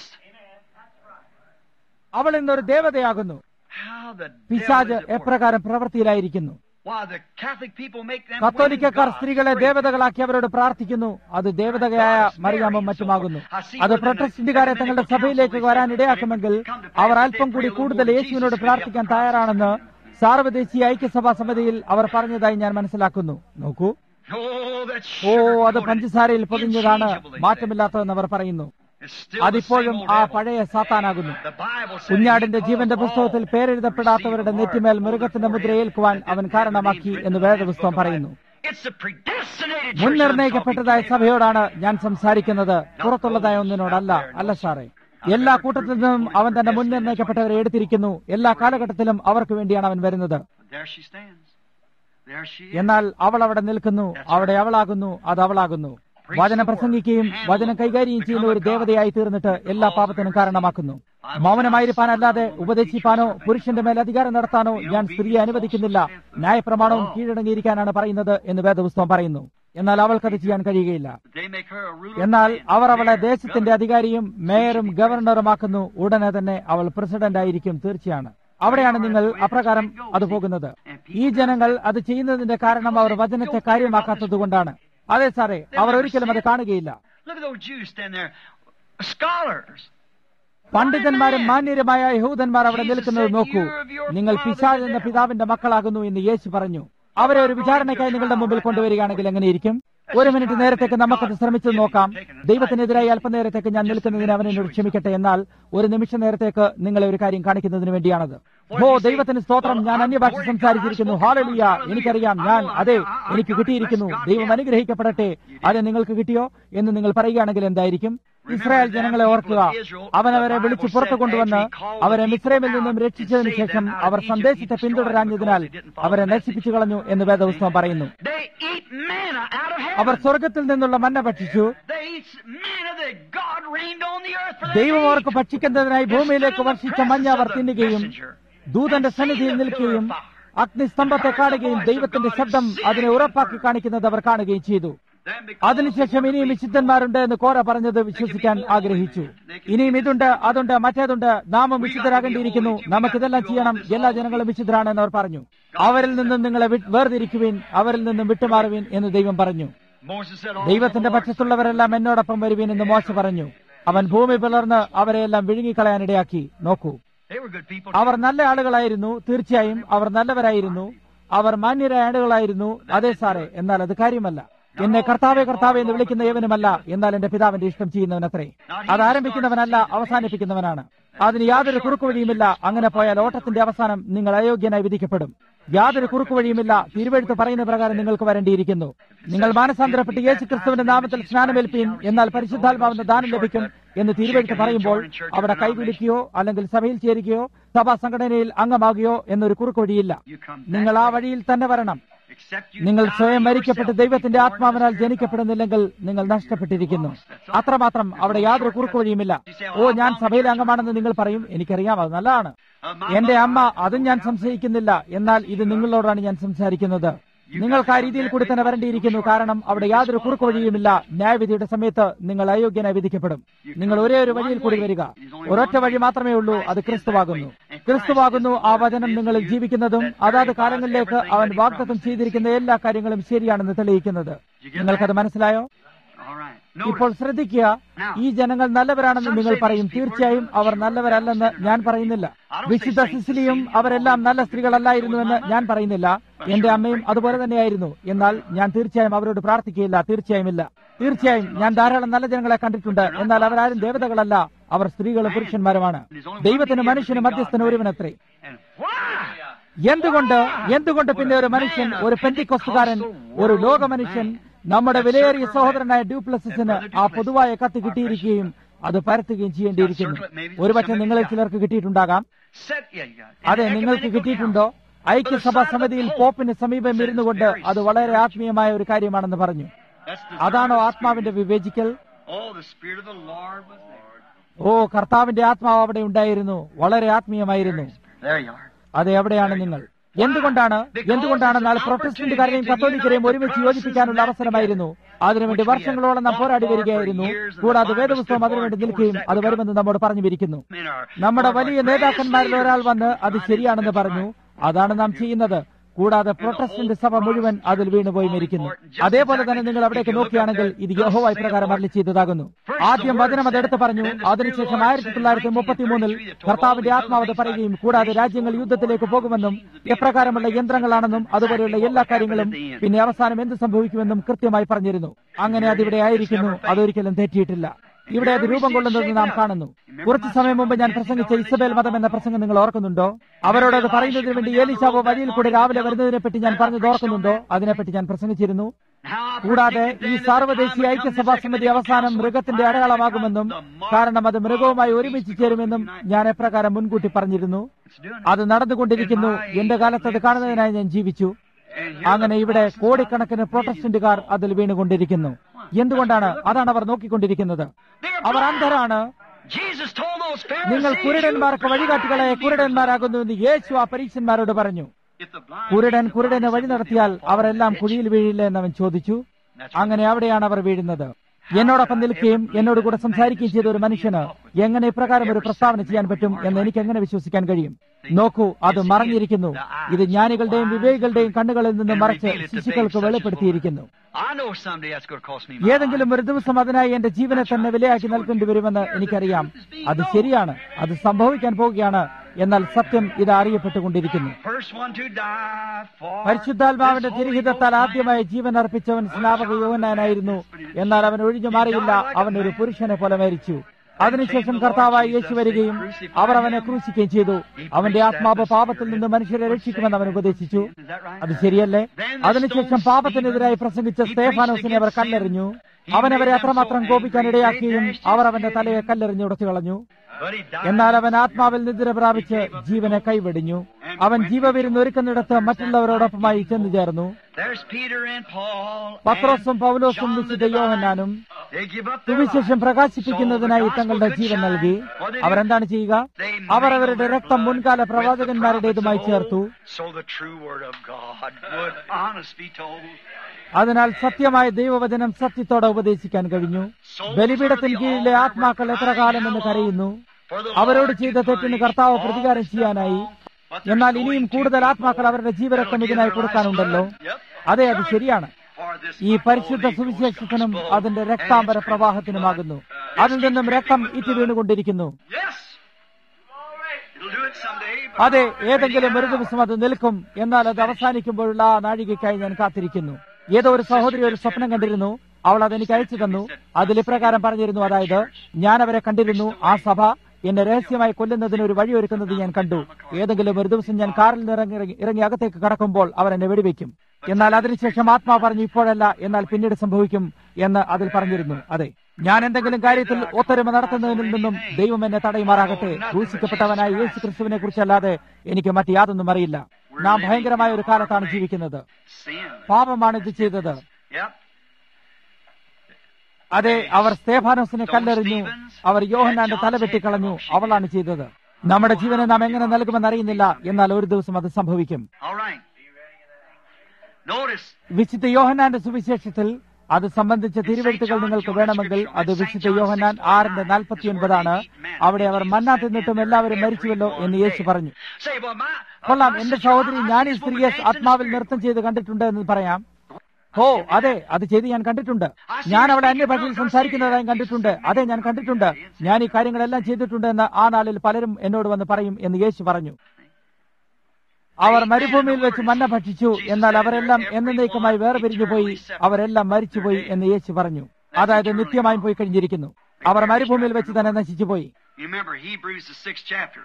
അവൾ ഇന്നൊരു ദേവതയാകുന്നു How the devil പിശാജ് is at work. എപ്രകാരം പ്രവൃത്തിയിലായിരിക്കുന്നു Why the Catholic people make them കത്തോലിക്കക്കാർ women gods. സ്ത്രീകളെ ദേവതകളാക്കി അവരോട് പ്രാർത്ഥിക്കുന്നു അത് ദേവതയായ മറിയാമും മറ്റുമാകുന്നു അത് പ്രൊട്ടസ്റ്റന്റുകാരെ തങ്ങളുടെ സഭയിലേക്ക് വരാൻ ഇടയാക്കുമെങ്കിൽ അവർ അല്പം കൂടി കൂടുതൽ യേശുവിനോട് പ്രാർത്ഥിക്കാൻ തയ്യാറാണെന്ന് സാർവദേശീയ ഐക്യസഭാ സമിതിയിൽ അവർ പറഞ്ഞതായി ഞാൻ മനസ്സിലാക്കുന്നു നോക്കൂ Oh, that ഓ sugar അത് പഞ്ചസാരയിൽ പൊതിഞ്ഞതാണ് Unchangeable, they say. മാറ്റമില്ലാത്തതെന്ന് അവർ പറയുന്നു It's still the അതിപ്പോഴും same old ആ devil. പഴയ സാത്താനാകുന്നു The Bible said കുഞ്ഞാടിന്റെ he ജീവന്റെ caused പുസ്തകത്തിൽ all പേരെഴുതപ്പെടാത്തവരുടെ to receive നെറ്റിമേൽ the mark മൃഗത്തിന്റെ of the മുദ്ര forehead ഏൽക്കുവാൻ and അവൻ then കാരണമാക്കി the names എന്ന് written in the വേദപുസ്തകം book of പറയുന്നു life. It's the predestinated church മുൻനിർണയിക്കപ്പെട്ടതായ I'm talking to സഭയോടാണ് ഞാൻ സംസാരിക്കുന്നത് പുറത്തുള്ളതായ ഒന്നിനോടല്ല അല്ല സാറേ എല്ലാ കൂട്ടത്തിൽ നിന്നും അവൻ തന്റെ മുൻനിർണയിക്കപ്പെട്ടവരെ എടുത്തിരിക്കുന്നു എല്ലാ കാലഘട്ടത്തിലും അവർക്ക് വേണ്ടിയാണ് അവൻ വരുന്നത് There she stands. There she is. എന്നാൽ അവൾ അവിടെ നിൽക്കുന്നു അവിടെ അവളാകുന്നു അത് അവളാകുന്നു വചനം പ്രസംഗിക്കുകയും വചനം കൈകാര്യം ചെയ്യുന്ന ഒരു ദേവതയായി തീർന്നിട്ട് എല്ലാ പാപത്തിനും കാരണമാക്കുന്നു മൗനമായിരിക്കാനല്ലാതെ ഉപദേശിപ്പാനോ പുരുഷന്റെ മേൽ അധികാരം നടത്താനോ ഞാൻ സ്ത്രീയെ അനുവദിക്കുന്നില്ല ന്യായപ്രമാണവും കീഴടങ്ങിയിരിക്കാനാണ് പറയുന്നത് എന്ന് വേദപുസ്തകം പറയുന്നു എന്നാൽ അവൾക്കത് ചെയ്യാൻ കഴിയുകയില്ല They make her a ruler. എന്നാൽ അവർ അവളെ ദേശത്തിന്റെ അധികാരിയും മേയറും ഗവർണറുമാക്കുന്നു ഉടനെ തന്നെ അവൾ പ്രസിഡന്റ് ആയിരിക്കും തീർച്ചയാണ് അവിടെയാണ് നിങ്ങൾ അപ്രകാരം അത് പോകുന്നത് ഈ ജനങ്ങൾ അത് ചെയ്യുന്നതിന്റെ കാരണം അവർ വചനത്തെ കാര്യമാക്കാത്തതുകൊണ്ടാണ് അതെ സാറേ അവർ ഒരിക്കലും അത് കാണുകയില്ല Look at those Jews standing there. Scholars. പണ്ഡിതന്മാരും മാന്യരുമായ യഹൂദന്മാർ അവിടെ നിൽക്കുന്നത് നോക്കൂ നിങ്ങൾ പിശാച് എന്ന പിതാവിന്റെ മക്കളാകുന്നു എന്ന് യേശു പറഞ്ഞു അവരെ ഒരു വിചാരണയ്ക്കായി നിങ്ങളുടെ മുമ്പിൽ കൊണ്ടുവരികയാണെങ്കിൽ എങ്ങനെയിരിക്കും ഒരു മിനിറ്റ് നേരത്തേക്ക് നമുക്കത് ശ്രമിച്ചു നോക്കാം ദൈവത്തിനെതിരായി അല്പനേരത്തേക്ക് ഞാൻ നിൽക്കുന്നതിന് അവൻ എന്നോട് ക്ഷമിക്കട്ടെ എന്നാൽ ഒരു നിമിഷ നേരത്തേക്ക് നിങ്ങളെ ഒരു കാര്യം കാണിക്കുന്നതിന് വേണ്ടിയാണത് ഓ ദൈവത്തിന് സ്തോത്രം ഞാൻ അന്യഭാഷ സംസാരിച്ചിരിക്കുന്നു ഹാലലിയ എനിക്കറിയാം ഞാൻ അതെ എനിക്ക് കിട്ടിയിരിക്കുന്നു ദൈവം അനുഗ്രഹിക്കപ്പെടട്ടെ അത് നിങ്ങൾക്ക് കിട്ടിയോ എന്ന് നിങ്ങൾ പറയുകയാണെങ്കിൽ എന്തായിരിക്കും ഇസ്രായേൽ ജനങ്ങളെ ഓർക്കുക അവൻ അവരെ വിളിച്ചു പുറത്തു കൊണ്ടുവന്ന് അവരെ മിശ്രമിൽ നിന്നും രക്ഷിച്ചതിനു ശേഷം അവർ സന്ദേശത്തെ പിന്തുടരാഞ്ഞതിനാൽ അവരെ നശിപ്പിച്ചു കളഞ്ഞു എന്ന് വേദപുസ്തകം പറയുന്നു They eat manna out of our heaven. സ്വർഗത്തിൽ നിന്നുള്ള മന്ന ഭക്ഷിച്ചു They eat manna that God rained on the earth for them ദൈവം to അവർക്ക് eat. ഭക്ഷിക്കുന്നതിനായി ഭൂമിയിലേക്ക് വർഷിച്ച മഞ്ഞ അവർ തിന്നുകയും ദൂതന്റെ സന്നിധിയിൽ നിൽക്കുകയും അഗ്നിസ്തംഭത്തെ കാണുകയും ദൈവത്തിന്റെ ശബ്ദം അതിനെ ഉറപ്പാക്കി കാണിക്കുന്നത് അവർ കാണുകയും ചെയ്തു Then because അതിനുശേഷം ഇനിയും വിശുദ്ധന്മാരുണ്ട് എന്ന് കോര പറഞ്ഞത് വിശ്വസിക്കാൻ ആഗ്രഹിച്ചു ഇനിയും ഇതുണ്ട് അതുണ്ട് മറ്റേതുണ്ട് നാമും വിശുദ്ധരാകേണ്ടിയിരിക്കുന്നു നമുക്കിതെല്ലാം ചെയ്യണം എല്ലാ ജനങ്ങളും വിശുദ്ധരാണെന്ന് അവർ പറഞ്ഞു അവരിൽ നിന്നും നിങ്ങളെ വി- വേർതിരിക്കുവിൻ അവരിൽ നിന്നും വിട്ടുമാറുവിൻ എന്ന് ദൈവം പറഞ്ഞു Moses said, "All ദൈവത്തിന്റെ the Lord's പക്ഷത്തുള്ളവരെല്ലാം എന്നോടൊപ്പം വരുവിൻ എന്ന് മോശ പറഞ്ഞു അവൻ ഭൂമി പിളർന്ന് അവരെയെല്ലാം വിഴുങ്ങിക്കളയാനിടയാക്കി നോക്കൂ They were good people. അവർ നല്ല ആളുകളായിരുന്നു തീർച്ചയായും അവർ നല്ലവരായിരുന്നു അവർ മാന്യരായ ആളുകളായിരുന്നു അതെ സാറേ എന്നാൽ അത് കാര്യമല്ല എന്നെ കർത്താവെ കർത്താവെ എന്ന് വിളിക്കുന്ന ഏവനുമല്ല എന്നാൽ എന്റെ പിതാവിന്റെ ഇഷ്ടം ചെയ്യുന്നവനത്രേ അത് ആരംഭിക്കുന്നവനല്ല അവസാനിപ്പിക്കുന്നവനാണ് അതിന് യാതൊരു കുറുക്കുവഴിയുമില്ല അങ്ങനെ പോയാൽ ഓട്ടത്തിന്റെ അവസാനം നിങ്ങൾ അയോഗ്യനായി വിധിക്കപ്പെടും യാതൊരു കുറുക്കുവഴിയുമില്ല തിരുവഴുത്ത് പറയുന്ന പ്രകാരം നിങ്ങൾക്ക് വരേണ്ടിയിരിക്കുന്നു നിങ്ങൾ മാനസാന്തരപ്പെട്ട് യേശു ക്രിസ്തുവിന്റെ നാമത്തിൽ സ്നാനമേൽപ്പീൻ എന്നാൽ പരിശുദ്ധാത്മാവിന്റെ ദാനം ലഭിക്കും എന്ന് തിരുവഴുത്ത് പറയുമ്പോൾ അവിടെ കൈകുലുക്കുകയോ അല്ലെങ്കിൽ സഭയിൽ ചേരുകയോ സഭാ സംഘടനയിൽ അംഗമാകുകയോ എന്നൊരു കുറുക്കുവഴിയില്ല നിങ്ങൾ ആ വഴിയിൽ തന്നെ വരണം നിങ്ങൾ സ്വയം മരിക്കപ്പെട്ട് ദൈവത്തിന്റെ ആത്മാവിനാൽ ജനിക്കപ്പെടുന്നില്ലെങ്കിൽ നിങ്ങൾ നഷ്ടപ്പെട്ടിരിക്കുന്നു അത്രമാത്രം അവിടെ യാതൊരു കുറുക്കുവഴിയുമില്ല ഓ ഞാൻ സഭയിലെ അംഗമാണെന്ന് നിങ്ങൾ പറയും എനിക്കറിയാം അത് നല്ലതാണ് എന്റെ അമ്മ അതും ഞാൻ സംശയിക്കുന്നില്ല എന്നാൽ ഇത് നിങ്ങളോടാണ് ഞാൻ സംസാരിക്കുന്നത് നിങ്ങൾക്ക് ആ രീതിയിൽ കൂടി തന്നെ വരേണ്ടിയിരിക്കുന്നു കാരണം അവിടെ യാതൊരു കുറുക്ക് വഴിയുമില്ല ന്യായവിധിയുടെ സമയത്ത് നിങ്ങൾ അയോഗ്യനായി വിധിക്കപ്പെടും നിങ്ങൾ ഒരേ ഒരു വഴിയിൽ കൂടി വരിക ഒരൊറ്റ വഴി മാത്രമേ ഉള്ളൂ അത് ക്രിസ്തുവാകുന്നു ക്രിസ്തുവാകുന്നു ആ വചനം നിങ്ങളിൽ ജീവിക്കുന്നതും അതാത് കാലങ്ങളിലേക്ക് അവൻ വാഗ്ദത്തം ചെയ്തിരിക്കുന്ന എല്ലാ കാര്യങ്ങളും ശരിയാണെന്ന് തെളിയിക്കുന്നത് നിങ്ങൾക്കത് മനസ്സിലായോ ഇപ്പോൾ ശ്രദ്ധിക്കുക ഈ ജനങ്ങൾ നല്ലവരാണെന്ന് നിങ്ങൾ പറയും തീർച്ചയായും അവർ നല്ലവരല്ലെന്ന് ഞാൻ പറയുന്നില്ല വിശുദ്ധ സിസിലിയും അവരെല്ലാം നല്ല സ്ത്രീകളല്ലായിരുന്നുവെന്ന് ഞാൻ പറയുന്നില്ല എന്റെ അമ്മയും അതുപോലെ തന്നെയായിരുന്നു എന്നാൽ ഞാൻ തീർച്ചയായും അവരോട് പ്രാർത്ഥിക്കുകയില്ല തീർച്ചയായും ഇല്ല തീർച്ചയായും ഞാൻ ധാരാളം നല്ല ജനങ്ങളെ കണ്ടിട്ടുണ്ട് എന്നാൽ അവരാരും ദേവതകളല്ല അവർ സ്ത്രീകളും പുരുഷന്മാരുമാണ് ദൈവത്തിന് മനുഷ്യന് മധ്യസ്ഥന് ഒരുവനത്രേ എന്തുകൊണ്ട് എന്തുകൊണ്ട് പിന്നെ ഒരു മനുഷ്യൻ ഒരു പെന്തിക്കൊസ്തുകാരൻ ഒരു ലോക മനുഷ്യൻ നമ്മുടെ വിലയേറിയ സഹോദരനായ ഡ്യൂപ്ലസിന് ആ പൊതുവായ കത്ത് കിട്ടിയിരിക്കുകയും അത് പരത്തുകയും ചെയ്യേണ്ടിയിരിക്കുന്നു ഒരുപക്ഷെ നിങ്ങളിൽ ചിലർക്ക് കിട്ടിയിട്ടുണ്ടാകാം അതെ നിങ്ങൾക്ക് കിട്ടിയിട്ടുണ്ടോ ഐക്യസഭാ സമിതിയിൽ പോപ്പിന് സമീപം ഇരുന്നു കൊണ്ട് അത് വളരെ ആത്മീയമായ ഒരു കാര്യമാണെന്ന് പറഞ്ഞു അതാണോ ആത്മാവിന്റെ വിവേചിക്കൽ ഓ കർത്താവിന്റെ ആത്മാവ് അവിടെ ഉണ്ടായിരുന്നു വളരെ ആത്മീയമായിരുന്നു അതെ എവിടെയാണ് നിങ്ങൾ എന്തുകൊണ്ടാണ് എന്തുകൊണ്ടാണെന്നാൽ പ്രൊട്ടസ്റ്റന്റുകാരെയും കത്തോലിക്കരെയും ഒരുമിച്ച് യോജിപ്പിക്കാനുള്ള അവസരമായിരുന്നു അതിനുവേണ്ടി വർഷങ്ങളോളം നാം പോരാടി വരികയായിരുന്നു കൂടാതെ വേദപുസ്തകം അതിനുവേണ്ടി നിൽക്കുകയും അത് വരുമെന്ന് നമ്മോട് പറഞ്ഞു വിരിക്കുന്നു നമ്മുടെ വലിയ നേതാക്കന്മാരിൽ ഒരാൾ വന്ന് അത് ശരിയാണെന്ന് പറഞ്ഞു അതാണ് നാം ചെയ്യുന്നത് കൂടാതെ പ്രൊട്ടസ്റ്റന്റ് സഭ മുഴുവൻ അതിൽ വീണുപോയി മരിക്കുന്നു അതേപോലെ തന്നെ നിങ്ങൾ അവിടേക്ക് നോക്കുകയാണെങ്കിൽ ഇത് യഹോവായി പ്രകാരം അരളി ചെയ്തതാകുന്നു ആദ്യം വചനം അത് എടുത്തു പറഞ്ഞു അതിനുശേഷം ആയിരത്തി തൊള്ളായിരത്തി മുപ്പത്തിമൂന്നിൽ കർത്താവിന്റെ ആത്മാവത് പറയുകയും കൂടാതെ രാജ്യങ്ങൾ യുദ്ധത്തിലേക്ക് പോകുമെന്നും എപ്രകാരമുള്ള യന്ത്രങ്ങളാണെന്നും അതുപോലെയുള്ള എല്ലാ കാര്യങ്ങളും പിന്നെ അവസാനം എന്ത് സംഭവിക്കുമെന്നും കൃത്യമായി പറഞ്ഞിരുന്നു അങ്ങനെ അതിവിടെ ആയിരിക്കുന്നു അതൊരിക്കലും തെറ്റിയിട്ടില്ല ഇവിടെ അത് രൂപം കൊള്ളുന്നത് നാം കാണുന്നു കുറച്ചു സമയം മുമ്പ് ഞാൻ പ്രസംഗിച്ച ഇസബേൽ മതം എന്ന പ്രസംഗം നിങ്ങൾ ഓർക്കുന്നുണ്ടോ അവരോട് അത് പറയുന്നതിന് വേണ്ടി ഏലിശാവോ വഴിയിൽ കൂടി രാവിലെ വരുന്നതിനെ പറ്റി ഞാൻ പറഞ്ഞത് ഓർക്കുന്നുണ്ടോ അതിനെപ്പറ്റി ഞാൻ പ്രസംഗിച്ചിരുന്നു കൂടാതെ ഈ സാർവദേശീയ ഐക്യസഭാ സമിതി അവസാനം മൃഗത്തിന്റെ അടയാളമാകുമെന്നും കാരണം അത് മൃഗവുമായി ഒരുമിച്ച് ചേരുമെന്നും ഞാൻ എപ്രകാരം മുൻകൂട്ടി പറഞ്ഞിരുന്നു അത് നടന്നുകൊണ്ടിരിക്കുന്നു എന്റെ കാലത്ത് അത് കാണുന്നതിനായി ഞാൻ ജീവിച്ചു അങ്ങനെ ഇവിടെ കോടിക്കണക്കിന് പ്രൊട്ടസ്റ്റന്റുകാർ അതിൽ വീണുകൊണ്ടിരിക്കുന്നു എന്തുകൊണ്ടാണ് അതാണ് അവർ നോക്കിക്കൊണ്ടിരിക്കുന്നത് അവർ അന്ധരാണ് നിങ്ങൾ കുരുടന്മാർക്ക് വഴികാട്ടികളെ കുരുടന്മാരാകുന്നു എന്ന് യേശു ആ പരീക്ഷന്മാരോട് പറഞ്ഞു കുരുടൻ കുരുടനെ വഴി നടത്തിയാൽ അവരെല്ലാം കുഴിയിൽ വീഴില്ല എന്നവൻ ചോദിച്ചു അങ്ങനെ അവിടെയാണ് അവർ വീഴുന്നത് എന്നോടൊപ്പം നിൽക്കുകയും എന്നോട് കൂടെ സംസാരിക്കുകയും ചെയ്ത ഒരു മനുഷ്യന് എങ്ങനെ ഇപ്രകാരം ഒരു പ്രസ്താവന ചെയ്യാൻ പറ്റും എന്ന് എനിക്ക് എങ്ങനെ വിശ്വസിക്കാൻ കഴിയും നോക്കൂ അത് മറഞ്ഞിരിക്കുന്നു ഇത് ജ്ഞാനികളുടെയും വിവേകികളുടെയും കണ്ണുകളിൽ നിന്ന് മറച്ച് ശിശുക്കൾക്ക് വെളിപ്പെടുത്തിയിരിക്കുന്നു ഏതെങ്കിലും ഒരു ദിവസം അതിനായി എന്റെ ജീവനെ തന്നെ വിലയാക്കി നൽകേണ്ടി വരുമെന്ന് എനിക്കറിയാം അത് ശരിയാണ് അത് സംഭവിക്കാൻ പോവുകയാണ് എന്നാൽ സത്യം ഇത് അറിയപ്പെട്ടുകൊണ്ടിരിക്കുന്നു പരിശുദ്ധാത്മാവിന്റെ തിരിഹിതത്താൽ ആദ്യമായി ജീവൻ അർപ്പിച്ചവൻ സ്നാപക യുവനായിരുന്നു എന്നാൽ അവൻ ഒഴിഞ്ഞു മാറിയില്ല അവൻ ഒരു പുരുഷനെ പോലെ മരിച്ചു അതിനുശേഷം കർത്താവായി യേശു വരികയും അവർ അവനെ ക്രൂശിക്കുകയും ചെയ്തു അവന്റെ ആത്മാവ് പാപത്തിൽ നിന്ന് മനുഷ്യരെ രക്ഷിക്കുമെന്ന് അവൻ ഉപദേശിച്ചു അത് ശരിയല്ലേ അതിനുശേഷം പാപത്തിനെതിരായി പ്രസംഗിച്ച സ്തേഫാനോസിനെ അവർ കല്ലെറിഞ്ഞു അവൻ അവരെ അത്രമാത്രം കോപിക്കാൻ ഇടയാക്കുകയും അവർ അവന്റെ തലയെ കല്ലെറിഞ്ഞ് ഉടച്ചു കളഞ്ഞു എന്നാൽ അവൻ ആത്മാവിൽ നിദ്ര പ്രാപിച്ച് ജീവനെ കൈവെടിഞ്ഞു അവൻ ജീവവിരുന്ന് ഒരുക്കുന്നിടത്ത് മറ്റുള്ളവരോടൊപ്പമായി ചെന്നു ചേർന്നു പത്രോസും പൗലോസും വിശുദ്ധ യോഹന്നാനും സുവിശേഷം പ്രകാശിപ്പിക്കുന്നതിനായി തങ്ങളുടെ ജീവൻ നൽകി അവരെന്താണ് ചെയ്യുക അവർ അവരുടെ രക്തം മുൻകാല പ്രവാചകന്മാരുടേതുമായി ചേർത്തു അതിനാൽ സത്യമായ ദൈവവചനം സത്യത്തോടെ ഉപദേശിക്കാൻ കഴിഞ്ഞു ബലിപീഠത്തിന് കീഴിലെ ആത്മാക്കൾ എത്ര കാലം എന്ന് കരയുന്നു അവരോട് ചെയ്ത തെറ്റിന് കർത്താവ് പ്രതികാരം ചെയ്യാനായി എന്നാൽ ഇനിയും കൂടുതൽ ആത്മാക്കൾ അവരുടെ ജീവരക്തം ഇതിനായി കൊടുക്കാനുണ്ടല്ലോ അതെ അത് ശരിയാണ് ഈ പരിശുദ്ധ സുവിശേഷത്തിനും അതിന്റെ രക്താംബര പ്രവാഹത്തിനുമാകുന്നു അതിൽ നിന്നും രക്തം ഇറ്റി വീണുകൊണ്ടിരിക്കുന്നു അതെ ഏതെങ്കിലും ഒരു ദിവസം അത് നിൽക്കും എന്നാൽ അത് അവസാനിക്കുമ്പോഴുള്ള ആ നാഴികയ്ക്കായി ഞാൻ കാത്തിരിക്കുന്നു ഏതോ ഒരു സഹോദരി ഒരു സ്വപ്നം കണ്ടിരുന്നു അവൾ അതെനിക്ക് അയച്ചു തന്നു അതിൽ ഇപ്രകാരം പറഞ്ഞിരുന്നു അതായത് ഞാൻ അവരെ കണ്ടിരുന്നു ആ സഭ എന്നെ രഹസ്യമായി കൊല്ലുന്നതിന് ഒരു വഴിയൊരുക്കുന്നത് ഞാൻ കണ്ടു ഏതെങ്കിലും ഒരു ദിവസം ഞാൻ കാറിൽ നിന്ന് ഇറങ്ങി ഇറങ്ങി- ഇറങ്ങി അകത്തേക്ക് കടക്കുമ്പോൾ അവർ എന്നെ വെടിവെക്കും എന്നാൽ അതിനുശേഷം ആത്മാ പറഞ്ഞു ഇപ്പോഴല്ല എന്നാൽ പിന്നീട് സംഭവിക്കും എന്ന് അതിൽ പറഞ്ഞിരുന്നു അതെ ഞാൻ എന്തെങ്കിലും കാര്യത്തിൽ ഒത്തൊരുമ നടത്തുന്നതിൽ നിന്നും ദൈവം എന്നെ തടയുമാറാകട്ടെ ക്രൂശിക്കപ്പെട്ടവനായ യേശു ക്രിസ്തുവിനെ കുറിച്ചല്ലാതെ എനിക്ക് മറ്റ് യാതൊന്നും അറിയില്ല നാം ഭയങ്കരമായ ഒരു കാലത്താണ് ജീവിക്കുന്നത് Sin. പാപമാണ് ഇത് ചെയ്തത് Yep. അതെ അവർ സ്തേഫാനോസിനെ കല്ലെറിഞ്ഞു അവർ യോഹന്നാന്റെ തല വെട്ടിക്കളഞ്ഞു അവളാണ് ചെയ്തത് നമ്മുടെ ജീവനെ നാം എങ്ങനെ നൽകുമെന്ന് അറിയുന്നില്ല എന്നാൽ ഒരു ദിവസം അത് സംഭവിക്കും All right. Notice. വിശുദ്ധ യോഹന്നാന്റെ സുവിശേഷത്തിൽ അത് സംബന്ധിച്ച തിരുവെഴുത്തുകൾ നിങ്ങൾക്ക് വേണമെങ്കിൽ അത് വിശുദ്ധ യോഹന്നാൻ ആറിന്റെ നാൽപ്പത്തിയൊൻപതാണ് അവിടെ അവർ മന്ന തിന്നിട്ടും എല്ലാവരും മരിച്ചുവല്ലോ എന്ന് യേശു പറഞ്ഞു Say, well, my. കൊള്ളാം എന്റെ സഹോദരി ഞാൻ ഈ സ്ത്രീയെ ആത്മാവിൽ നൃത്തം ചെയ്ത് കണ്ടിട്ടുണ്ട് എന്ന് പറയാം ഓ അതെ അത് ചെയ്ത് ഞാൻ കണ്ടിട്ടുണ്ട് ഞാൻ അവളെ അന്യഭാഷയിൽ സംസാരിക്കുന്നതായും കണ്ടിട്ടുണ്ട് അതെ ഞാൻ കണ്ടിട്ടുണ്ട് ഞാൻ ഈ കാര്യങ്ങളെല്ലാം ചെയ്തിട്ടുണ്ട് എന്ന് ആ നാളിൽ പലരും എന്നോട് വന്ന് പറയും എന്ന് യേശു പറഞ്ഞു അവർ മരുഭൂമിയിൽ വെച്ച് മന്ന ഭക്ഷിച്ചു എന്നാൽ അവരെല്ലാം എന്നേക്കുമായി വേറെ പിരിഞ്ഞു പോയി അവരെല്ലാം മരിച്ചുപോയി എന്ന് യേശു പറഞ്ഞു അതായത് നിത്യമായും പോയി കഴിഞ്ഞിരിക്കുന്നു അവർ മരുഭൂമിയിൽ വെച്ച് തന്നെ നശിച്ചുപോയി You remember Hebrews, the sixth chapter.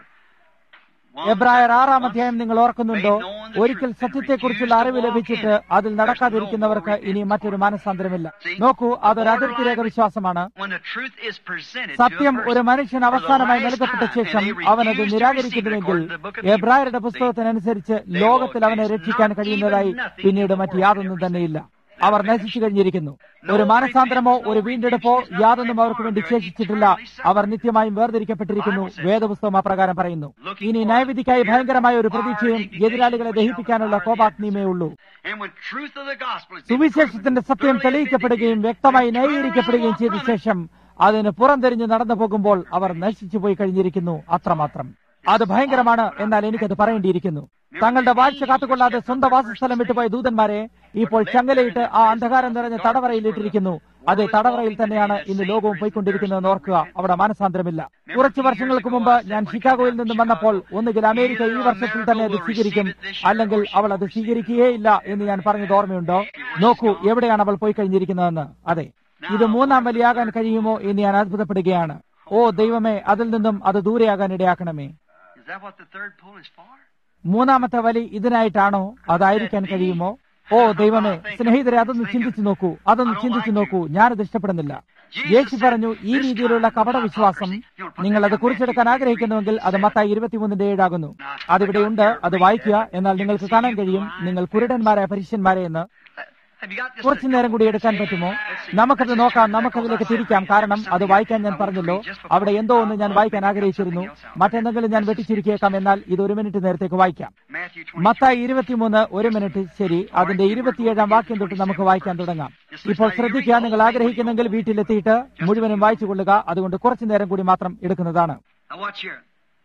One എബ്രായർ ആറാം അധ്യായം നിങ്ങൾ ഓർക്കുന്നുണ്ടോ ഒരിക്കൽ സത്യത്തെക്കുറിച്ചുള്ള അറിവ് ലഭിച്ചിട്ട് അതിൽ നടക്കാതിരിക്കുന്നവർക്ക് ഇനി മറ്റൊരു മാനസാന്തരമില്ല നോക്കൂ അതൊരു അതിർത്തി രേഖ വിശ്വാസമാണ് When the truth is presented സത്യം to a ഒരു person മനുഷ്യൻ അവസാനമായി for the last നൽകപ്പെട്ട time, ശേഷം and they അവനത് refuse to receive it നിരാകരിക്കുന്നുവെങ്കിൽ according to the book of എബ്രായരുടെ Hebrews. പുസ്തകത്തിനനുസരിച്ച് ലോകത്തിൽ അവനെ രക്ഷിക്കാൻ കഴിയുന്നതായി പിന്നീട് മറ്റ് യാതൊന്നും തന്നെയില്ല അവർ നശിച്ചു കഴിഞ്ഞിരിക്കുന്നു ഒരു മാനസാന്തരമോ ഒരു വീണ്ടെടുപ്പോ യാതൊന്നും അവർക്ക് വേണ്ടി ശേഷിച്ചിട്ടില്ല അവർ നിത്യമായും വേർതിരിക്കപ്പെട്ടിരിക്കുന്നു വേദപുസ്തകം അപ്രകാരം പറയുന്നു ഇനി ന്യായവിധിക്കായി ഭയങ്കരമായ ഒരു പ്രതീക്ഷയും എതിരാളികളെ ദഹിപ്പിക്കാനുള്ള കോപാഗ്നിയുമേ ഉള്ളൂ And when truth of the gospel is സുവിശേഷത്തിന്റെ സത്യം തെളിയിക്കപ്പെടുകയും വ്യക്തമായി ന്യായീകരിക്കപ്പെടുകയും ചെയ്ത ശേഷം അതിന് പുറംതിരിഞ്ഞ് നടന്നു പോകുമ്പോൾ അവർ നശിച്ചു പോയി കഴിഞ്ഞിരിക്കുന്നു അത്രമാത്രം അത് ഭയങ്കരമാണ് എന്നാൽ എനിക്കത് പറയേണ്ടിയിരിക്കുന്നു തങ്ങളുടെ വാഴ്ച കാത്തുകൊള്ളാതെ സ്വന്തം വാസസ്ഥലം വിട്ടുപോയ ദൂതന്മാരെ ഇപ്പോൾ ചങ്ങലയിട്ട് ആ അന്ധകാരം നിറഞ്ഞ തടവറയിൽ ഇട്ടിരിക്കുന്നു അതെ തടവറയിൽ തന്നെയാണ് ഇന്ന് ലോകവും പോയിക്കൊണ്ടിരിക്കുന്നതെന്ന് ഓർക്കുക അവിടെ മാനസാന്തരമില്ല കുറച്ചു വർഷങ്ങൾക്ക് മുമ്പ് ഞാൻ ഷിക്കാഗോയിൽ നിന്നും വന്നപ്പോൾ ഒന്നുകിൽ അമേരിക്ക ഈ വർഷത്തിൽ തന്നെ അത് സ്വീകരിക്കും അല്ലെങ്കിൽ അവൾ അത് സ്വീകരിക്കുകയേയില്ല എന്ന് ഞാൻ പറഞ്ഞത് ഓർമ്മയുണ്ടോ നോക്കൂ എവിടെയാണ് അവൾ പോയി കഴിഞ്ഞിരിക്കുന്നതെന്ന് അതെ ഇത് മൂന്നാം വലിയാകാൻ കഴിയുമോ എന്ന് ഞാൻ അത്ഭുതപ്പെടുകയാണ് ഓ ദൈവമേ അതിൽ നിന്നും അത് ദൂരെയാകാൻ ഇടയാക്കണമേ Is that what the third pull is for? മൂന്നാമത്തെ വലി ഇതിനായിട്ടാണോ അതായിരിക്കാൻ കഴിയുമോ ഓ ദൈവമേ സ്നേഹിതരെ അതൊന്ന് ചിന്തിച്ചു നോക്കൂ അതൊന്ന് ചിന്തിച്ചു നോക്കൂ ഞാനത് ഇഷ്ടപ്പെടുന്നില്ല യേശു പറഞ്ഞു ഈ രീതിയിലുള്ള കപട വിശ്വാസം നിങ്ങൾ അത് കുറിച്ചെടുക്കാൻ ആഗ്രഹിക്കുന്നുവെങ്കിൽ അത് മത്തായി ഇരുപത്തിമൂന്നിന്റെ ഏഴാകുന്നു അതിവിടെയുണ്ട് അത് വായിക്കുക എന്നാൽ നിങ്ങൾക്ക് കാണാൻ കഴിയും നിങ്ങൾ കുരുടന്മാരായ പരീക്ഷന്മാരെ എന്ന് Have you got this? കുറച്ചു നേരം കൂടി എടുക്കാൻ പറ്റുമോ നമുക്കത് നോക്കാം നമുക്കതിലേക്ക് തിരിക്കാം കാരണം അത് വായിക്കാൻ ഞാൻ പറഞ്ഞല്ലോ അവിടെ എന്തോ ഒന്ന് ഞാൻ വായിക്കാൻ ആഗ്രഹിച്ചിരുന്നു മറ്റെന്തെങ്കിലും ഞാൻ വെട്ടിച്ചുരുക്കിയേക്കാം എന്നാൽ ഇത് ഒരു മിനിറ്റ് നേരത്തേക്ക് വായിക്കാം Matthew 20. മത്തായി ഇരുപത്തിമൂന്ന് ഒരു മിനിറ്റ് ശരി അതിന്റെ ഇരുപത്തിയേഴാം വാക്യം തൊട്ട് നമുക്ക് വായിക്കാൻ തുടങ്ങാം ഇപ്പോൾ ശ്രദ്ധിക്കുക നിങ്ങൾ ആഗ്രഹിക്കുന്നെങ്കിൽ വീട്ടിലെത്തിയിട്ട് മുഴുവനും വായിച്ചു കൊള്ളുക അതുകൊണ്ട് കുറച്ചു നേരം കൂടി മാത്രം എടുക്കുന്നതാണ് Now watch here.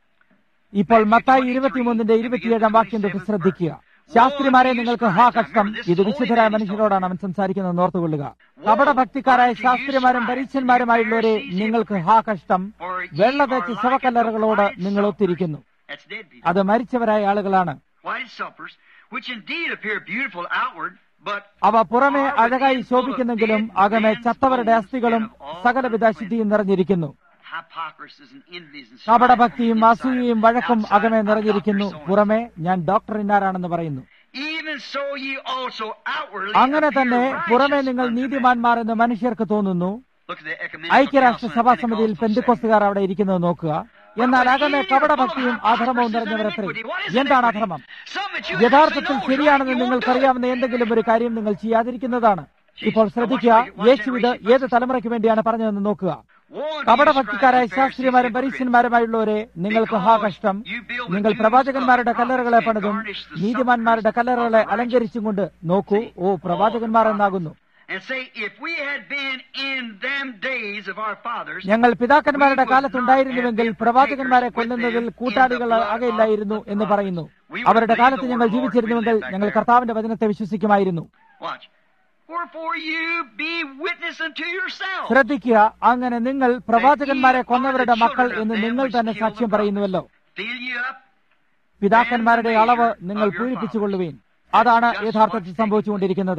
ഇപ്പോൾ മത്തായി ഇരുപത്തിമൂന്നിന്റെ ഇരുപത്തിയേഴാം വാക്യം തൊട്ട് ശ്രദ്ധിക്കുക ശാസ്ത്രിമാരെ നിങ്ങൾക്ക് ഹാ കഷ്ടം ഇത് വിശുദ്ധരായ മനുഷ്യരോടാണ് അവൻ സംസാരിക്കുന്നത് ഓർത്തുകൊള്ളുക കപട ഭക്തിക്കാരായ ശാസ്ത്രിമാരും പരീക്ഷന്മാരുമായുള്ളവരെ നിങ്ങൾക്ക് ഹാ കഷ്ടം വെള്ള തേച്ച് ശവക്കല്ലറകളോട് നിങ്ങൾ ഒത്തിരിക്കുന്നു That's dead people. അത് മരിച്ചവരായ ആളുകളാണ് White suppers, which indeed appear beautiful outward, but അവ പുറമെ അഴകായി ശോഭിക്കുന്നെങ്കിലും അകമെ ചത്തവരുടെ അസ്ഥികളും സകലവിധ അശുദ്ധിയും നിറഞ്ഞിരിക്കുന്നു hypocrisies and envies and കപടഭക്തിയും അസൂയയും വഴക്കും അകമെ നിറഞ്ഞിരിക്കുന്നു പുറമെ ഞാൻ ഡോക്ടർ ഇന്നാരാണെന്ന് പറയുന്നു Even so ye also outwardly അങ്ങനെ appear തന്നെ righteous പുറമെ നിങ്ങൾ unto men. നീതിമാന്മാർ എന്ന് മനുഷ്യർക്ക് തോന്നുന്നു Look at the ecumenical ഐക്യരാഷ്ട്ര council സഭാ in സമിതിയിൽ Pentecostal പെന്തുക്കൊസ്തുകാർ അവിടെ ഇരിക്കുന്നത് നോക്കുക എന്നാൽ അകമെ കപടഭക്തിയും അധർമ്മവും നിറഞ്ഞവരത്രേ എന്താണ് അധർമ്മം യഥാർത്ഥത്തിൽ ശരിയാണെന്ന് നിങ്ങൾക്കറിയാവുന്ന എന്തെങ്കിലും ഒരു കാര്യം നിങ്ങൾ ചെയ്യാതിരിക്കുന്നതാണ് ഇപ്പോൾ ശ്രദ്ധിക്കുക യേശു ഇത് ഏത് തലമുറയ്ക്ക് വേണ്ടിയാണ് പറഞ്ഞതെന്ന് നോക്കുക കപടഭക്തിക്കാരായ ശാസ്ത്രിമാരും പരീക്ഷന്മാരുമായുള്ളവരെ നിങ്ങൾക്ക് ഹാ കഷ്ടം നിങ്ങൾ പ്രവാചകന്മാരുടെ കല്ലറകളെ പണിതും നീതിമാന്മാരുടെ കല്ലറകളെ അലങ്കരിച്ചും കൊണ്ട് നോക്കൂ ഓ പ്രവാചകന്മാർ എന്നാകുന്നു And say, if we had been in them days of our fathers, ഞങ്ങൾ പിതാക്കന്മാരുടെ കാലത്തുണ്ടായിരുന്നുവെങ്കിൽ പ്രവാചകന്മാരെ കൊല്ലുന്നതിൽ കൂട്ടാളികൾ ആകെയില്ലായിരുന്നു എന്ന് പറയുന്നു അവരുടെ കാലത്ത് ഞങ്ങൾ ജീവിച്ചിരുന്നുവെങ്കിൽ ഞങ്ങൾ കർത്താവിന്റെ വചനത്തെ വിശ്വസിക്കുമായിരുന്നു watch. Wherefore you be witness unto yourself. ശ്രദ്ധിക്കുക അങ്ങനെ നിങ്ങൾ പ്രവാചകന്മാരെ കൊന്നവരുടെ മക്കൾ എന്ന് നിങ്ങൾ തന്നെ സാക്ഷ്യം പറയുന്നുവല്ലോ Fill you up. പിതാക്കന്മാരുടെ അളവ് നിങ്ങൾ പൂരിപ്പിച്ചുകൊള്ളുവീൻ അതാണ് യഥാർത്ഥത്തിൽ സംഭവിച്ചുകൊണ്ടിരിക്കുന്നത്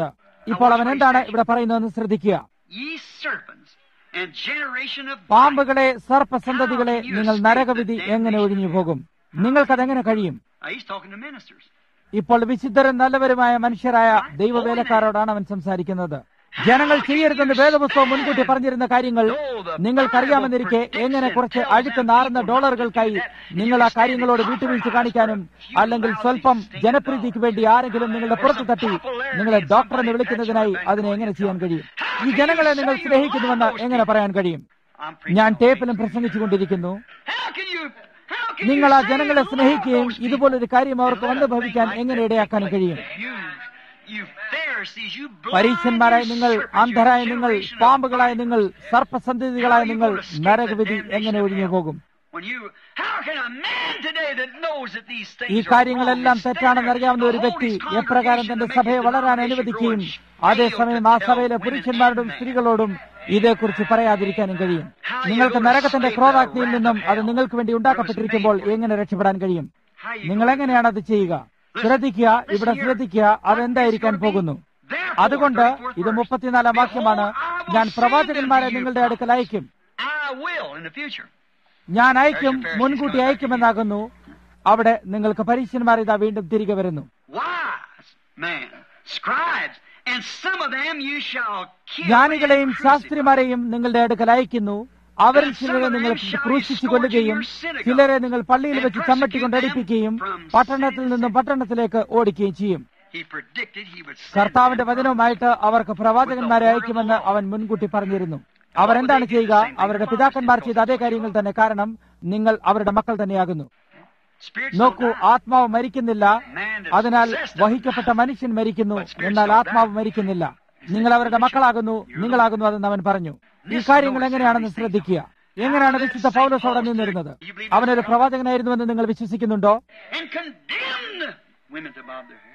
ഇപ്പോൾ അവൻ എന്താണ് ഇവിടെ പറയുന്നതെന്ന് ശ്രദ്ധിക്കുക Ye serpents and generation of പാമ്പുകളെ സർപ്പസന്തതികളെ നിങ്ങൾ നരകവിധി എങ്ങനെ ഒഴിഞ്ഞു പോകും നിങ്ങൾക്കതെങ്ങനെ കഴിയും Now, he's talking to ministers. ഇപ്പോൾ വിശുദ്ധരും നല്ലവരുമായ മനുഷ്യരായ ദൈവവേലക്കാരോടാണ് അവൻ സംസാരിക്കുന്നത് ജനങ്ങൾ ചെയ്യരുതെന്ന് വേദപുസ്തകം മുൻകൂട്ടി പറഞ്ഞിരുന്ന കാര്യങ്ങൾ നിങ്ങൾക്കറിയാമെന്നിരിക്കെ എങ്ങനെ കുറച്ച് അഴുക്ക് നാറുന്ന ഡോളറുകൾക്കായി നിങ്ങൾ ആ കാര്യങ്ങളോട് വിട്ടുവീഴ്ച കാണിക്കാനും അല്ലെങ്കിൽ സ്വല്പം ജനപ്രീതിക്ക് വേണ്ടി ആരെങ്കിലും നിങ്ങളുടെ പുറത്തു തട്ടി നിങ്ങളെ ഡോക്ടർ എന്ന് വിളിക്കുന്നതിനായി അതിനെ എങ്ങനെ ചെയ്യാൻ കഴിയും ഈ ജനങ്ങളെ നിങ്ങൾ സ്നേഹിക്കുന്നുവെന്ന് എങ്ങനെ പറയാൻ കഴിയും I'm preaching. ഞാൻ ടേപ്പിലും പ്രസംഗിച്ചുകൊണ്ടിരിക്കുന്നു How can you? How can നിങ്ങൾ you ആ ജനങ്ങളെ refuse സ്നേഹിക്കുകയും those people? ഇതുപോലൊരു കാര്യം അവർക്ക് വന്നു ഭവിക്കാൻ എങ്ങനെ ഇടയാക്കാനും കഴിയും You, you Pharisees, you blind, പരീക്ഷന്മാരായ you നിങ്ങൾ serpents, you അന്ധരായ നിങ്ങൾ generation of പാമ്പുകളായ vipers. നിങ്ങൾ സർപ്പസന്ധതികളായ How you നിങ്ങൾ gonna escape the നരകവിധി damnation എങ്ങനെ of ഒഴിഞ്ഞു hell? പോകും When you, how can a man today that knows that these things ഈ are കാര്യങ്ങളെല്ലാം wrong and തെറ്റാണെന്ന് stand അറിയാവുന്ന there ഒരു to hold വ്യക്തി his എപ്രകാരം congregation തന്റെ to make സഭയെ his വളരാൻ denomination അനുവദിക്കുകയും grow and അതേസമയം ആ fail to സഭയിലെ tell പുരുഷന്മാരോടും women and സ്ത്രീകളോടും ഇതേക്കുറിച്ച് പറയാതിരിക്കാനും കഴിയും നിങ്ങൾക്ക് നരകത്തിന്റെ ക്രോധാഗ്നിയിൽ നിന്നും അത് നിങ്ങൾക്ക് വേണ്ടി ഉണ്ടാക്കപ്പെട്ടിരിക്കുമ്പോൾ എങ്ങനെ രക്ഷപ്പെടാൻ കഴിയും How you നിങ്ങൾ എങ്ങനെയാണ് അത് ചെയ്യുക ശ്രദ്ധിക്കുക ഇവിടെ ശ്രദ്ധിക്കുക അതെന്തായിരിക്കാൻ പോകുന്നു അതുകൊണ്ട് ഇത് മുപ്പത്തിനാലാം വാക്യമാണ് ഞാൻ പ്രവാചകന്മാരെ നിങ്ങളുടെ അടുക്കൽ അയക്കും I will in the future. ഞാൻ അയക്കും മുൻകൂട്ടി അയക്കുമെന്നാകുന്നു അവിടെ നിങ്ങൾക്ക് പരീക്ഷന്മാർ ഇതാ വീണ്ടും തിരികെ വരുന്നു Wise men, scribes, and some of them you shall kill. ജ്ഞാനികളെയും and crucify. ശാസ്ത്രിമാരെയും നിങ്ങളുടെ അടുക്കൽ അയക്കുന്നു അവരിൽ ചിലരെ നിങ്ങൾ ക്രൂശിച്ചു കൊല്ലുകയും ചിലരെ നിങ്ങൾ പള്ളിയിൽ വെച്ച് ചമ്മട്ടിക്കൊണ്ട് അടിപ്പിക്കുകയും പട്ടണത്തിൽ നിന്നും പട്ടണത്തിലേക്ക് ഓടിക്കുകയും ചെയ്യും He predicted he would send കർത്താവിന്റെ them. വചനവുമായിട്ട് അവർക്ക് പ്രവാചകന്മാരെ അയക്കുമെന്ന് അവൻ മുൻകൂട്ടി പറഞ്ഞിരുന്നു അവർ എന്താണ് ചെയ്യുക അവരുടെ പിതാക്കന്മാർ ചെയ്ത അതേ കാര്യങ്ങൾ തന്നെ കാരണം നിങ്ങൾ അവരുടെ മക്കൾ തന്നെയാകുന്നു Spiritual നോക്കൂ die. ആത്മാവ് മരിക്കുന്നില്ല അതിനാൽ വഹിക്കപ്പെട്ട മനുഷ്യൻ മരിക്കുന്നു എന്നാൽ ആത്മാവ് മരിക്കുന്നില്ല നിങ്ങൾ അവരുടെ മക്കളാകുന്നു നിങ്ങളാകുന്നു അതെന്ന് അവൻ പറഞ്ഞു ഈ കാര്യങ്ങൾ എങ്ങനെയാണെന്ന് ശ്രദ്ധിക്കുക എങ്ങനെയാണ് വിശുദ്ധ പൗലോസ് അവിടെ നിന്നിരുന്നത് അവനൊരു പ്രവാചകനായിരുന്നുവെന്ന് നിങ്ങൾ വിശ്വസിക്കുന്നുണ്ടോ And condemned women to bob their hair.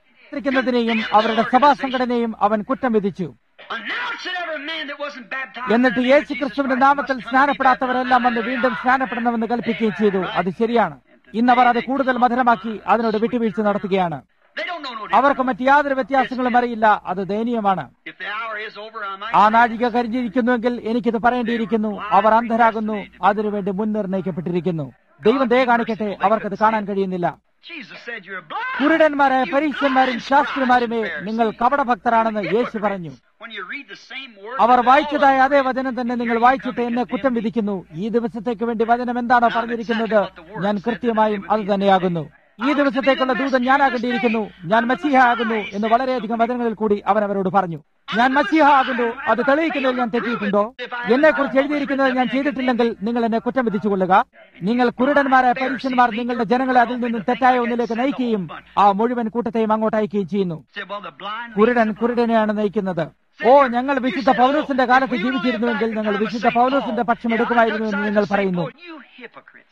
ിനെയും അവരുടെ സഭാ സംഘടനയും അവൻ കുറ്റം വിധിച്ചു Announce that every man that wasn't baptized എന്നിട്ട് in the name of Yeshu Jesus ക്രിസ്തുവിന്റെ Christ നാമത്തിൽ must come to be സ്നാനപ്പെടാത്തവരെല്ലാം വന്ന് baptized. വീണ്ടും സ്നാനപ്പെടണമെന്ന് കൽപ്പിക്കുകയും ചെയ്തു അത് ശരിയാണ് ഇന്നവർ അത് കൂടുതൽ മധുരമാക്കി അതിനോട് വിട്ടുവീഴ്ച നടത്തുകയാണ് They don't know no അവർക്ക് difference. മറ്റ് യാതൊരു വ്യത്യാസങ്ങളും അറിയില്ല അത് ദയനീയമാണ് If the hour is over, I might ആ say നാഴിക കരിഞ്ഞിരിക്കുന്നുവെങ്കിൽ എനിക്കിത് പറയേണ്ടിയിരിക്കുന്നു അവർ അന്ധരാകുന്നു അതിനുവേണ്ടി മുൻനിർണയിക്കപ്പെട്ടിരിക്കുന്നു ദൈവം ദയ കാണിക്കട്ടെ അവർക്കത് കാണാൻ കഴിയുന്നില്ല Jesus said you're blind. കുരുടന്മാരായ പരീക്ഷന്മാരും ശാസ്ത്രിമാരുമേ നിങ്ങൾ കപടഭക്തരാണെന്ന് യേശു പറഞ്ഞു When you read the same word, അവർ വായിച്ചതായ അതേ വചനം തന്നെ നിങ്ങൾ വായിച്ചിട്ട് എന്നെ കുറ്റം വിധിക്കുന്നു ഈ ദിവസത്തേക്ക് വേണ്ടി വചനം എന്താണോ പറഞ്ഞിരിക്കുന്നത് ഞാൻ കൃത്യമായും അത് തന്നെയാകുന്നു ഈ ദിവസത്തേക്കുള്ള ദൂതൻ ഞാനാകേണ്ടിയിരിക്കുന്നു ഞാൻ മസീഹ ആകുന്നു എന്ന് വളരെയധികം വചനങ്ങളിൽ കൂടി അവൻ അവരോട് പറഞ്ഞു ഞാൻ മസീഹ ആകുന്നു അത് തെളിയിക്കുന്നതിൽ ഞാൻ തെറ്റിയിട്ടുണ്ടോ എന്നെ കുറിച്ച് എഴുതിയിരിക്കുന്നത് ഞാൻ ചെയ്തിട്ടില്ലെങ്കിൽ നിങ്ങൾ എന്നെ കുറ്റം വിധിച്ചുകൊള്ളുക നിങ്ങൾ കുരുടന്മാരായ പരീക്ഷന്മാർ നിങ്ങളുടെ ജനങ്ങളെ അതിൽ നിന്നും തെറ്റായ ഒന്നിലേക്ക് നയിക്കുകയും ആ മുഴുവൻ കൂട്ടത്തെയും അങ്ങോട്ട് അയക്കുകയും ചെയ്യുന്നു said, well, the blind കുരുടൻ കുരുടനെയാണ് നയിക്കുന്നത് ഓ ഞങ്ങൾ വിശുദ്ധ പൗലോസിന്റെ കാലത്ത് ജീവിച്ചിരുന്നുവെങ്കിൽ ഞങ്ങൾ വിശുദ്ധ പൗലോസിന്റെ പക്ഷം എടുക്കുമായിരുന്നു എന്ന് നിങ്ങൾ പറയുന്നു Oh, you hypocrites.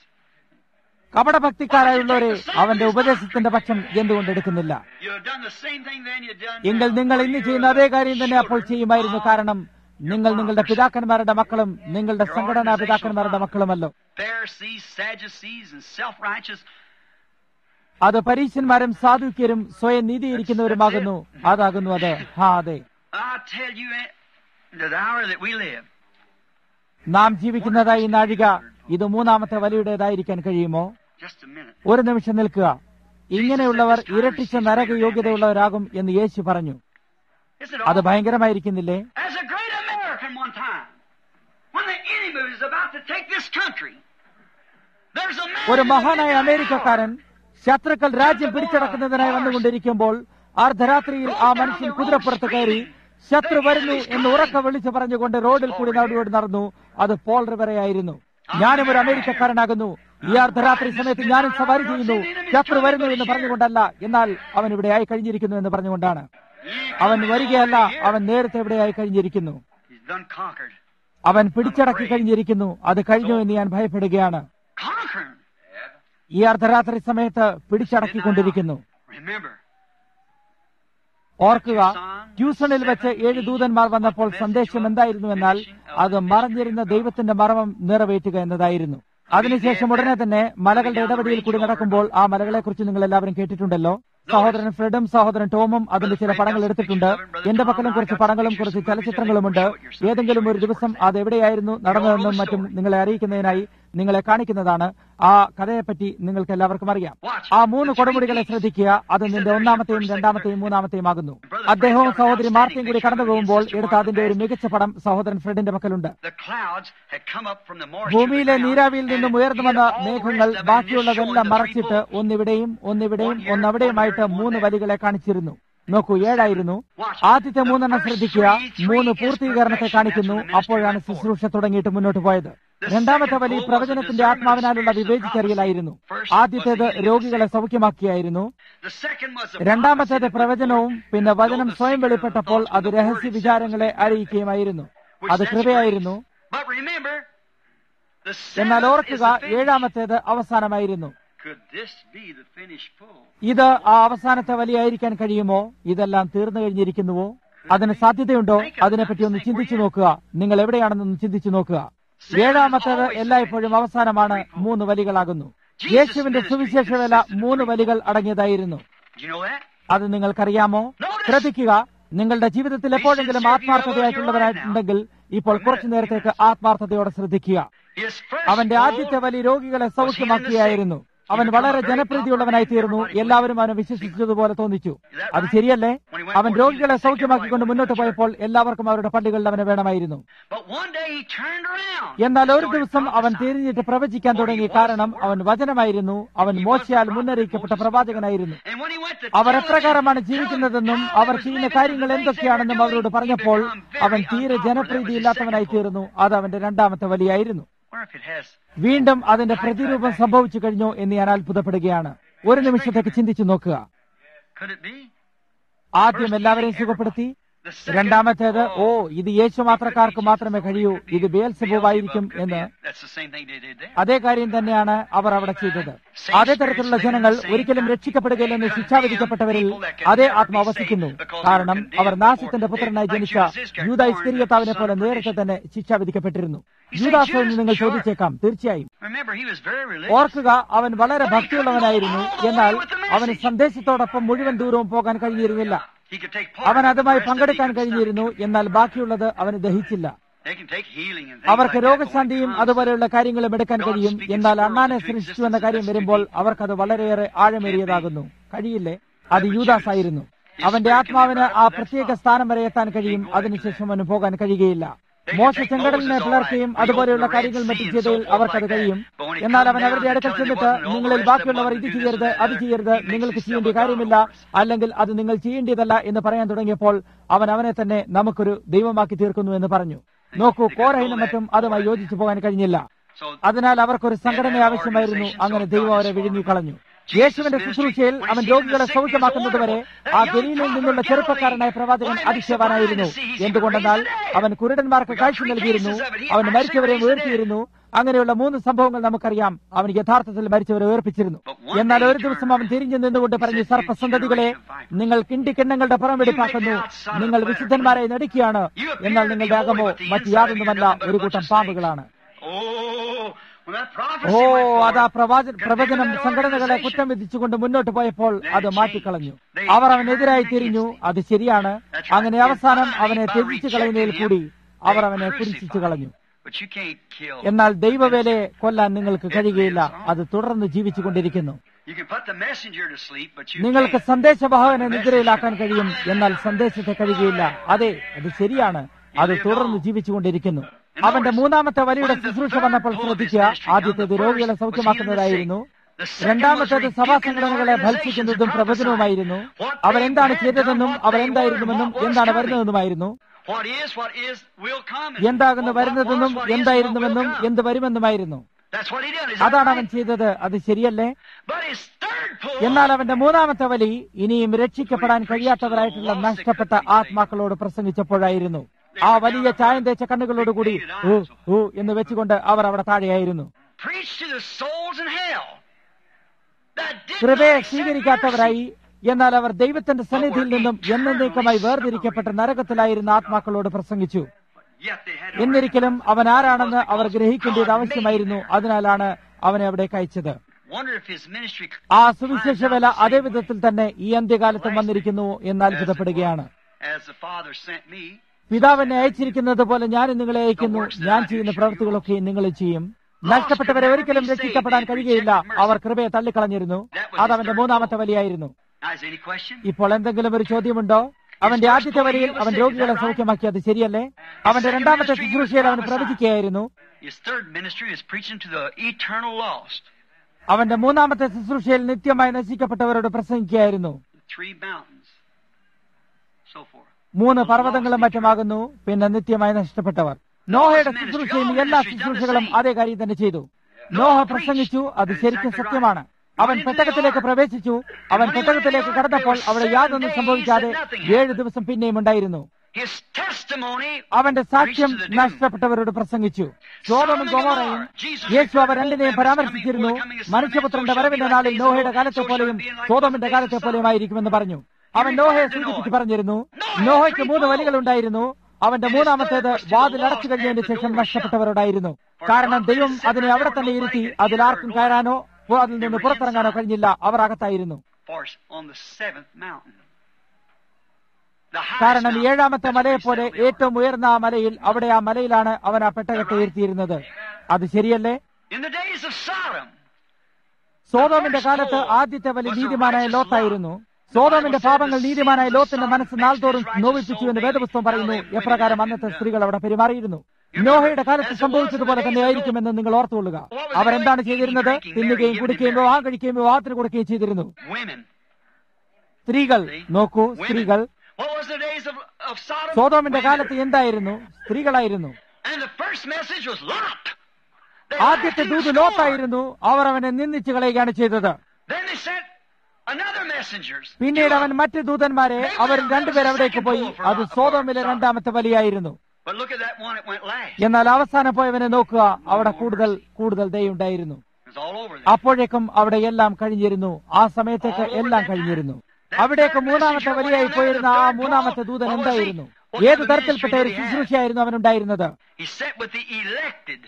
കപടഭക്തിക്കാരായുള്ളവരെ അവന്റെ ഉപദേശത്തിന്റെ പക്ഷം എന്തുകൊണ്ട് എടുക്കുന്നില്ല You have done the same thing then you done എങ്കിൽ now. നിങ്ങൾ ഇന്ന് ചെയ്യുന്ന അതേ കാര്യം തന്നെ അപ്പോൾ ചെയ്യുമായിരുന്നു കാരണം നിങ്ങൾ നിങ്ങളുടെ പിതാക്കന്മാരുടെ മക്കളും നിങ്ങളുടെ സംഘടനാ പിതാക്കന്മാരുടെ മക്കളുമല്ലോ Pharisees, Sadducees, and self-righteous. അത് പരീശന്മാരും സാധുക്യരും സ്വയം നീതിയിരിക്കുന്നവരുമാകുന്നു അതാകുന്നു അത് ഹാ അതെ I tell you, in the hour that we live, നാം ജീവിക്കുന്നതായി ഈ നാഴിക ഇത് മൂന്നാമത്തെ വലിയുടേതായിരിക്കാൻ കഴിയുമോ just a minute. ഒരു നിമിഷം നിൽക്കുക ഇങ്ങനെയുള്ളവർ ഇരട്ടിച്ച നരക യോഗ്യതയുള്ളവരാകും എന്ന് യേശു പറഞ്ഞു Isn't it അത് all? ഭയങ്കരമായിരിക്കുന്നില്ലേ As a great American one time, when the enemy was about to take this country, there's a man ഒരു in the മഹാനായ midnight അമേരിക്കക്കാരൻ ശത്രുക്കൾ രാജ്യം പിടിച്ചടക്കുന്നതിനായി വന്നുകൊണ്ടിരിക്കുമ്പോൾ അർദ്ധരാത്രിയിൽ ആ മനുഷ്യൻ കുതിരപ്പുറത്ത് കയറി ശത്രു വരുന്നു എന്ന് ഉറക്ക വിളിച്ചു പറഞ്ഞുകൊണ്ട് റോഡിൽ കൂടി നടുവോട് നടന്നു അത് പോൾ റിവറയായിരുന്നു ഞാനും ഒരു അമേരിക്കക്കാരനാകുന്നു ഈ അർദ്ധരാത്രി സമയത്ത് ഞാനും സവാരി ചെയ്യുന്നു ശത്രു വരുന്നു എന്ന് പറഞ്ഞുകൊണ്ടല്ല എന്നാൽ അവൻ ഇവിടെ ആയി കഴിഞ്ഞിരിക്കുന്നു എന്ന് പറഞ്ഞുകൊണ്ടാണ് അവൻ വരികയല്ല അവൻ നേരത്തെ ഇവിടെയായി കഴിഞ്ഞിരിക്കുന്നു He's done conquered. അവൻ പിടിച്ചടക്കി കഴിഞ്ഞിരിക്കുന്നു അത് കഴിഞ്ഞു എന്ന് ഞാൻ ഭയപ്പെടുകയാണ് Conquering. ഈ അർദ്ധരാത്രി സമയത്ത് പിടിച്ചടക്കിക്കൊണ്ടിരിക്കുന്നു Remember, ഓർക്കുക ട്യൂസണിൽ വെച്ച് ഏഴ് ദൂതന്മാർ വന്നപ്പോൾ സന്ദേശം എന്തായിരുന്നു എന്നാൽ അത് മറഞ്ഞിരുന്ന ദൈവത്തിന്റെ മർമ്മം നിറവേറ്റുക എന്നതായിരുന്നു അതിനുശേഷം ഉടനെ തന്നെ മലകളുടെ ഇടപെടിയിൽ കൂടി നടക്കുമ്പോൾ ആ മലകളെ കുറിച്ച് നിങ്ങൾ എല്ലാവരും കേട്ടിട്ടുണ്ടല്ലോ സഹോദരൻ ഫ്രെഡും സഹോദരൻ ടോമും അതിന്റെ ചില പടങ്ങൾ എടുത്തിട്ടുണ്ട് എന്റെ പക്കലും കുറച്ച് പടങ്ങളും കുറച്ച് ചലച്ചിത്രങ്ങളുമുണ്ട് ഏതെങ്കിലും ഒരു ദിവസം അത് എവിടെയായിരുന്നു നടന്നതെന്നും മറ്റും നിങ്ങളെ അറിയിക്കുന്നതിനായി നിങ്ങളെ കാണിക്കുന്നതാണ് ആ കഥയെപ്പറ്റി നിങ്ങൾക്ക് എല്ലാവർക്കും അറിയാം ആ മൂന്ന് കൊടുമുടികളെ ശ്രദ്ധിക്കുക അത് നിന്റെ ഒന്നാമത്തെയും രണ്ടാമത്തെയും മൂന്നാമത്തെയും ആകുന്നു അദ്ദേഹവും സഹോദരി മാർത്തയും കൂടി കടന്നു പോകുമ്പോൾ എടുത്ത അതിന്റെ ഒരു മികച്ച പടം സഹോദരൻ ഫ്രെഡിന്റെ പക്കലുണ്ട് ഭൂമിയിലെ നീരാവിയിൽ നിന്നും ഉയർന്നു വന്ന മേഘങ്ങൾ ബാക്കിയുള്ളതെല്ലാം മറച്ചിട്ട് ഒന്നിവിടെയും ഒന്നിവിടെയും ഒന്നവിടെയുമായിട്ട് മൂന്ന് വലികളെ കാണിച്ചിരുന്നു നോക്കൂ ഏഴായിരുന്നു ആദ്യത്തെ മൂന്നെണ്ണം ശ്രദ്ധിക്കുക മൂന്ന് പൂർത്തീകരണത്തെ കാണിക്കുന്നു അപ്പോഴാണ് ശുശ്രൂഷ തുടങ്ങിയിട്ട് മുന്നോട്ട് പോയത് രണ്ടാമത്തെ വലി പ്രവചനത്തിന്റെ ആത്മാവിനാലുള്ള വിവേചിച്ചറിയലായിരുന്നു ആദ്യത്തേത് രോഗികളെ സൗഖ്യമാക്കിയായിരുന്നു രണ്ടാമത്തേത് പ്രവചനവും പിന്നെ വചനം സ്വയം വെളിപ്പെട്ടപ്പോൾ അത് രഹസ്യ വിചാരങ്ങളെ അറിയിക്കുകയുമായിരുന്നു അത് കൃപയായിരുന്നു എന്നാൽ ഓർക്കുക ഏഴാമത്തേത് അവസാനമായിരുന്നു ഇത് ആ അവസാനത്തെ വലിയായിരിക്കാൻ കഴിയുമോ ഇതെല്ലാം തീർന്നു കഴിഞ്ഞിരിക്കുന്നുവോ അതിന് സാധ്യതയുണ്ടോ അതിനെപ്പറ്റി ഒന്ന് ചിന്തിച്ചു നോക്കുക നിങ്ങൾ എവിടെയാണെന്നൊന്ന് ചിന്തിച്ചു നോക്കുക ഏഴാമത്തേത് എല്ലായ്പ്പോഴും അവസാനമാണ് മൂന്ന് വലികളാകുന്നു യേശുവിന്റെ സുവിശേഷ വേല മൂന്ന് വലികൾ അടങ്ങിയതായിരുന്നു അത് നിങ്ങൾക്കറിയാമോ ശ്രദ്ധിക്കുക നിങ്ങളുടെ ജീവിതത്തിൽ എപ്പോഴെങ്കിലും ആത്മാർത്ഥതയായിട്ടുള്ളവരായിട്ടുണ്ടെങ്കിൽ ഇപ്പോൾ കുറച്ചു നേരത്തേക്ക് ആത്മാർത്ഥതയോടെ ശ്രദ്ധിക്കുക അവന്റെ ആദ്യത്തെ വലിയ രോഗികളെ സൗഖ്യമാക്കിയായിരുന്നു അവൻ വളരെ ജനപ്രീതിയുള്ളവനായി തീർന്നു എല്ലാവരും അവനെ വിശ്വസിച്ചതുപോലെ തോന്നിച്ചു അത് ശരിയല്ലേ അവൻ രോഗികളെ സൗഖ്യമാക്കിക്കൊണ്ട് മുന്നോട്ട് പോയപ്പോൾ എല്ലാവർക്കും അവരുടെ പള്ളികളിൽ അവനെ വേണമായിരുന്നു എന്നാൽ ഒരു ദിവസം അവൻ തിരിഞ്ഞിട്ട് പ്രവചിക്കാൻ തുടങ്ങി കാരണം അവൻ വചനമായിരുന്നു അവൻ മോശയാൽ മുന്നറിയിക്കപ്പെട്ട പ്രവാചകനായിരുന്നു അവർ എപ്രകാരമാണ് ജീവിക്കുന്നതെന്നും അവർ ചെയ്യുന്ന കാര്യങ്ങൾ എന്തൊക്കെയാണെന്നും അവരോട് പറഞ്ഞപ്പോൾ അവൻ തീരെ ജനപ്രീതിയില്ലാത്തവനായി തീർന്നു അത് അവന്റെ രണ്ടാമത്തെ വലിയായിരുന്നു വീണ്ടും അതിന്റെ പ്രതിരൂപം സംഭവിച്ചു കഴിഞ്ഞോ എന്ന് ഞാൻ അത്ഭുതപ്പെടുകയാണ് ഒരു നിമിഷത്തേക്ക് ചിന്തിച്ചു നോക്കുക ആദ്യം എല്ലാവരെയും സുഖപ്പെടുത്തി രണ്ടാമത്തേത് ഓ ഇത് യേശു മാത്രക്കാർക്ക് മാത്രമേ കഴിയൂ ഇത് ബേൽസബുവായിരിക്കും എന്ന് അതേ കാര്യം തന്നെയാണ് അവർ അവിടെ ചെയ്തത് അതേ തരത്തിലുള്ള ജനങ്ങൾ ഒരിക്കലും രക്ഷിക്കപ്പെടുകയില്ലെന്ന് ശിക്ഷാവിധിക്കപ്പെട്ടവരിൽ അതേ ആത്മ വസിക്കുന്നു കാരണം അവർ നാശത്തിന്റെ പുത്രനായി ജനിച്ച യൂത ഇസ്കരിയത്താവിനെ പോലെ നേരത്തെ തന്നെ ശിക്ഷാവിധിക്കപ്പെട്ടിരുന്നു യൂദാസ് എന്ന് നിങ്ങൾ ചോദിച്ചേക്കാം തീർച്ചയായും ഓർക്കുക അവൻ വളരെ ഭക്തിയുള്ളവനായിരുന്നു എന്നാൽ അവന് സന്ദേശത്തോടൊപ്പം മുഴുവൻ ദൂരവും പോകാൻ കഴിഞ്ഞിരുന്നില്ല അവൻ അതുമായി പങ്കെടുക്കാൻ കഴിഞ്ഞിരുന്നു എന്നാൽ ബാക്കിയുള്ളത് അവന് ദഹിച്ചില്ല അവർക്ക് രോഗശാന്തിയും അതുപോലെയുള്ള കാര്യങ്ങളും എടുക്കാൻ കഴിയും എന്നാൽ അണ്ണാനെ സൃഷ്ടിച്ചു എന്ന കാര്യം വരുമ്പോൾ അവർക്കത് വളരെയേറെ ആഴമേറിയതാകുന്നു കഴിയില്ലേ അത് യൂദാസ് ആയിരുന്നു അവന്റെ ആത്മാവിന് ആ പ്രത്യേക സ്ഥാനം വരെ എത്താൻ കഴിയും അതിനുശേഷം അവന് പോകാൻ കഴിയുകയില്ല മോശ ചെങ്കടലിനെ പിളർക്കുകയും അതുപോലെയുള്ള കാര്യങ്ങൾ മറ്റും ചെയ്തതിൽ അവർക്കത് കഴിയും എന്നാൽ അവൻ അവരുടെ അടുക്കൽ ചെന്നിട്ട് നിങ്ങളിൽ ബാക്കിയുള്ളവർ ഇത് ചെയ്യരുത് അത് ചെയ്യരുത് നിങ്ങൾക്ക് ചെയ്യേണ്ട കാര്യമില്ല അല്ലെങ്കിൽ അത് നിങ്ങൾ ചെയ്യേണ്ടതല്ല എന്ന് പറയാൻ തുടങ്ങിയപ്പോൾ അവൻ അവനെ തന്നെ നമുക്കൊരു ദൈവമാക്കി തീർക്കുന്നു എന്ന് പറഞ്ഞു നോക്കൂ കോരഹിനും മറ്റും അതുമായി യോജിച്ചു പോകാൻ കഴിഞ്ഞില്ല അതിനാൽ അവർക്കൊരു സംഘടന ആവശ്യമായിരുന്നു അങ്ങനെ ദൈവം അവരെ വിഴുങ്ങി കളഞ്ഞു യേശുവിന്റെ ശുശ്രൂഷയിൽ അവൻ രോഗികളെ സൗഖ്യമാക്കുന്നതുവരെ ആ ഗലീലയിൽ നിന്നുള്ള ചെറുപ്പക്കാരനായ പ്രവാചകൻ അതിശയവാനായിരുന്നു എന്തുകൊണ്ടെന്നാൽ അവൻ കുരുടന്മാർക്ക് കാഴ്ച നൽകിയിരുന്നു അവൻ മരിച്ചവരെ ഉയർത്തിയിരുന്നു അങ്ങനെയുള്ള മൂന്ന് സംഭവങ്ങൾ നമുക്കറിയാം അവൻ യഥാർത്ഥത്തിൽ മരിച്ചവരെ ഉയർപ്പിച്ചിരുന്നു എന്നാൽ ഒരു ദിവസം അവൻ തിരിഞ്ഞു നിന്നുകൊണ്ട് പറഞ്ഞു സർപ്പസന്തതികളെ നിങ്ങൾ കിണ്ടിക്കിണ്ണങ്ങളുടെ പുറമെടുപ്പാക്കുന്നു നിങ്ങൾ വിശുദ്ധന്മാരെ നടിക്കുകയാണ് എന്നാൽ നിങ്ങളുടെ അകമോ മറ്റു യാതൊന്നുമല്ല ഒരു കൂട്ടം പാമ്പുകളാണ് ഓ അതാ പ്രവാച പ്രവചനം സംഘടനകളെ കുറ്റം വിധിച്ചുകൊണ്ട് മുന്നോട്ട് പോയപ്പോൾ അത് മാറ്റിക്കളഞ്ഞു അവർ അവനെതിരായി തിരിഞ്ഞു അത് ശരിയാണ് അങ്ങനെ അവസാനം അവനെ ത്യജിച്ചു കളയുന്നതിൽ കൂടി അവർ അവനെ കുരിശിച്ചു കളഞ്ഞു എന്നാൽ ദൈവവേലയെ കൊല്ലാൻ നിങ്ങൾക്ക് കഴിയുകയില്ല അത് തുടർന്ന് ജീവിച്ചുകൊണ്ടിരിക്കുന്നു നിങ്ങൾക്ക് സന്ദേശവാഹകനെ നിദ്രയിലാക്കാൻ കഴിയും എന്നാൽ സന്ദേശത്തെ കഴിയുകയില്ല അതെ അത് ശരിയാണ് അത് തുടർന്ന് ജീവിച്ചുകൊണ്ടിരിക്കുന്നു അവന്റെ മൂന്നാമത്തെ വലിയുടെ ശുശ്രൂഷ വന്നപ്പോൾ ശ്രദ്ധിക്കുക ആദ്യത്തേത് രോഗികളെ സൗഖ്യമാക്കുന്നതായിരുന്നു രണ്ടാമത്തേത് സഭാ സംഘടനകളെ ഭത്സിക്കുന്നതും പ്രവചനവുമായിരുന്നു അവർ എന്താണ് ചെയ്തതെന്നും അവർ എന്തായിരുന്നുവെന്നും എന്താണ് വരുന്നതെന്നുമായിരുന്നു എന്താകുന്നു വരുന്നതെന്നും എന്തായിരുന്നുവെന്നും എന്ത് വരുമെന്നുമായിരുന്നു അതാണ് അവൻ ചെയ്തത് അത് ശരിയല്ലേ എന്നാൽ അവന്റെ മൂന്നാമത്തെ വലി ഇനിയും രക്ഷിക്കപ്പെടാൻ കഴിയാത്തവരായിട്ടുള്ള നഷ്ടപ്പെട്ട ആത്മാക്കളോട് പ്രസംഗിച്ചപ്പോഴായിരുന്നു ആ വലിയ ചായം തേച്ച കണ്ണുകളോടുകൂടി ഓ ഓ എന്ന് വെച്ചുകൊണ്ട് അവർ അവിടെ താഴെയായിരുന്നു കൃപയെ സ്വീകരിക്കാത്തവരായി എന്നാൽ അവർ ദൈവത്തിന്റെ സന്നിധിയിൽ നിന്നും എന്നേക്കമായി വേർതിരിക്കപ്പെട്ട നരകത്തിലായിരുന്ന ആത്മാക്കളോട് പ്രസംഗിച്ചു എന്നിരിക്കലും അവൻ ആരാണെന്ന് അവർ ഗ്രഹിക്കേണ്ടത് ആവശ്യമായിരുന്നു അതിനാലാണ് അവനെ അവിടെ അയച്ചത് Wonder if his ministry ആ സുവിശേഷ വേല അതേ വിധത്തിൽ തന്നെ ഈ അന്ത്യകാലത്തും വന്നിരിക്കുന്നു എന്ന് അത്ഭുതപ്പെടുകയാണ് as the Father sent me. പിതാവിനെ അയച്ചിരിക്കുന്നത് പോലെ ഞാൻ നിങ്ങളെ അയക്കുന്നു ഞാൻ ചെയ്യുന്ന പ്രവൃത്തികളൊക്കെ നിങ്ങൾ ചെയ്യും നഷ്ടപ്പെട്ടവരെ ഒരിക്കലും രക്ഷിക്കപ്പെടാൻ കഴിയുകയില്ല അവർ കൃപയെ തള്ളിക്കളഞ്ഞിരുന്നു അത് അവന്റെ മൂന്നാമത്തെ വലിയായിരുന്നു Now, is there any question? ഇപ്പോൾ എന്തെങ്കിലും ഒരു ചോദ്യമുണ്ടോ അവന്റെ ആദ്യത്തെ വരിയിൽ അവൻ രോഗികളെ സൗഖ്യമാക്കി അത് ശരിയല്ലേ അവന്റെ രണ്ടാമത്തെ ശുശ്രൂഷയിൽ അവൻ പ്രവചിക്കുകയായിരുന്നു His third ministry is preaching to the eternal lost. അവന്റെ മൂന്നാമത്തെ ശുശ്രൂഷയിൽ നിത്യമായി നശിക്കപ്പെട്ടവരോട് പ്രസംഗിക്കുകയായിരുന്നു The three mountains. So forth. മൂന്ന് പർവ്വതങ്ങളും മറ്റുമാകുന്നു പിന്നെ നിത്യമായി നഷ്ടപ്പെട്ടവർ നോഹയുടെ ശുശ്രൂഷയും എല്ലാ ശുശ്രൂഷകളും അതേ കാര്യം തന്നെ ചെയ്തു നോഹ പ്രസംഗിച്ചു അത് ശരിക്കും സത്യമാണ് അവൻ പെട്ടകത്തിലേക്ക് പ്രവേശിച്ചു അവൻ പെട്ടകത്തിലേക്ക് കടന്നപ്പോൾ അവിടെ യാതൊന്നും സംഭവിക്കാതെ ഏഴ് ദിവസം പിന്നെയും ഉണ്ടായിരുന്നു His testimony അവന്റെ സാക്ഷ്യം നഷ്ടപ്പെട്ടവരോട് പ്രസംഗിച്ചു സോതോമും ഗൊമോറയും യേശു അവ രണ്ടിനെയും പരാമർശിച്ചിരുന്നു മനുഷ്യപുത്രന്റെ വരവിന്റെ നാളിൽ നോഹയുടെ കാലത്തെ പോലെയും സോതോമിന്റെ കാലത്തെ പോലെയും ആയിരിക്കുമെന്ന് പറഞ്ഞു അവൻ നോഹയെ സൂചിപ്പിച്ച് പറഞ്ഞിരുന്നു നോഹയ്ക്ക് മൂന്ന് വലികൾ ഉണ്ടായിരുന്നു അവന്റെ മൂന്നാമത്തേത് വാതിൽ അടച്ചു കഴിഞ്ഞതിന് ശേഷം നഷ്ടപ്പെട്ടവരോടായിരുന്നു കാരണം ദൈവം അതിനെ അവിടെ തന്നെ ഇരുത്തി അതിൽ ആർക്കും കയറാനോ അതിൽ നിന്ന് പുറത്തിറങ്ങാനോ കഴിഞ്ഞില്ല അവർ അകത്തായിരുന്നു for on the seventh mountain. The highest കാരണം mountain. ഏഴാമത്തെ മലയെപ്പോലെ ഏറ്റവും ഉയർന്ന ആ മലയിൽ അവിടെ ആ മലയിലാണ് അവൻ ആ പെട്ടകത്തെ ഇരുത്തിയിരുന്നത് അത് ശരിയല്ലേ In the days of Sodom, സോതോമിന്റെ കാലത്ത് ആദ്യത്തെ വലിയ നീതിമാനായ ലോത്തായിരുന്നു സോതോമിന്റെ പാപങ്ങൾ നീതിമാനായ ലോത്തിന്റെ മനസ്സ് നാൾതോറും നോവിപ്പിച്ചു എന്ന് വേദപുസ്തകം പറയുന്നു എപ്രകാരം അന്നത്തെ സ്ത്രീകൾ അവിടെ പെരുമാറിയിരുന്നു നോഹയുടെ കാലത്ത് സംഭവിച്ചതുപോലെ തന്നെ ആയിരിക്കുമെന്ന് നിങ്ങൾ ഓർത്തുകൊള്ളുക അവരെന്താണ് ചെയ്തിരുന്നത് തിന്നുകയും കുടിക്കുകയും വിവാഹം കഴിക്കുകയും വിവാഹത്തിന് കൊടുക്കുകയും ചെയ്തിരുന്നു women. സ്ത്രീകൾ നോക്കൂ സ്ത്രീകൾ What was the days of, of Sodom? സോതോമിന്റെ Women. കാലത്ത് എന്തായിരുന്നു സ്ത്രീകളായിരുന്നു And the first message was Lot. They ആദ്യത്തെ laughed in ദൂത് scorn. ലോത്തായിരുന്നു അവർ അവനെ നിന്ദിച്ചു കളയുകയാണ് ചെയ്തത് Then they sent another messengers. പിന്നീട് അവൻ മറ്റ് ദൂതന്മാരെ അവരിൽ രണ്ടുപേർ അവിടേക്ക് പോയി അത് സോതോമിലെ രണ്ടാമത്തെ വലിയായിരുന്നു But look at that one that went last. എന്നാൽ അവസാനം പോയവനെ നോക്കുക അവിടെ കൂടുതൽ കൂടുതൽ ദയുണ്ടായിരുന്നു It was all over there. അപ്പോഴേക്കും അവിടെ എല്ലാം കഴിഞ്ഞിരുന്നു ആ സമയത്തേക്ക് എല്ലാം കഴിഞ്ഞിരുന്നു അവിടേക്ക് മൂന്നാമത്തെ വലിയായി പോയിരുന്ന ആ മൂന്നാമത്തെ ദൂതൻ എന്തായിരുന്നു ഏത് തരത്തിൽപ്പെട്ട ഒരു ശുശ്രൂഷയായിരുന്നു അവനുണ്ടായിരുന്നത് He sat with the elected.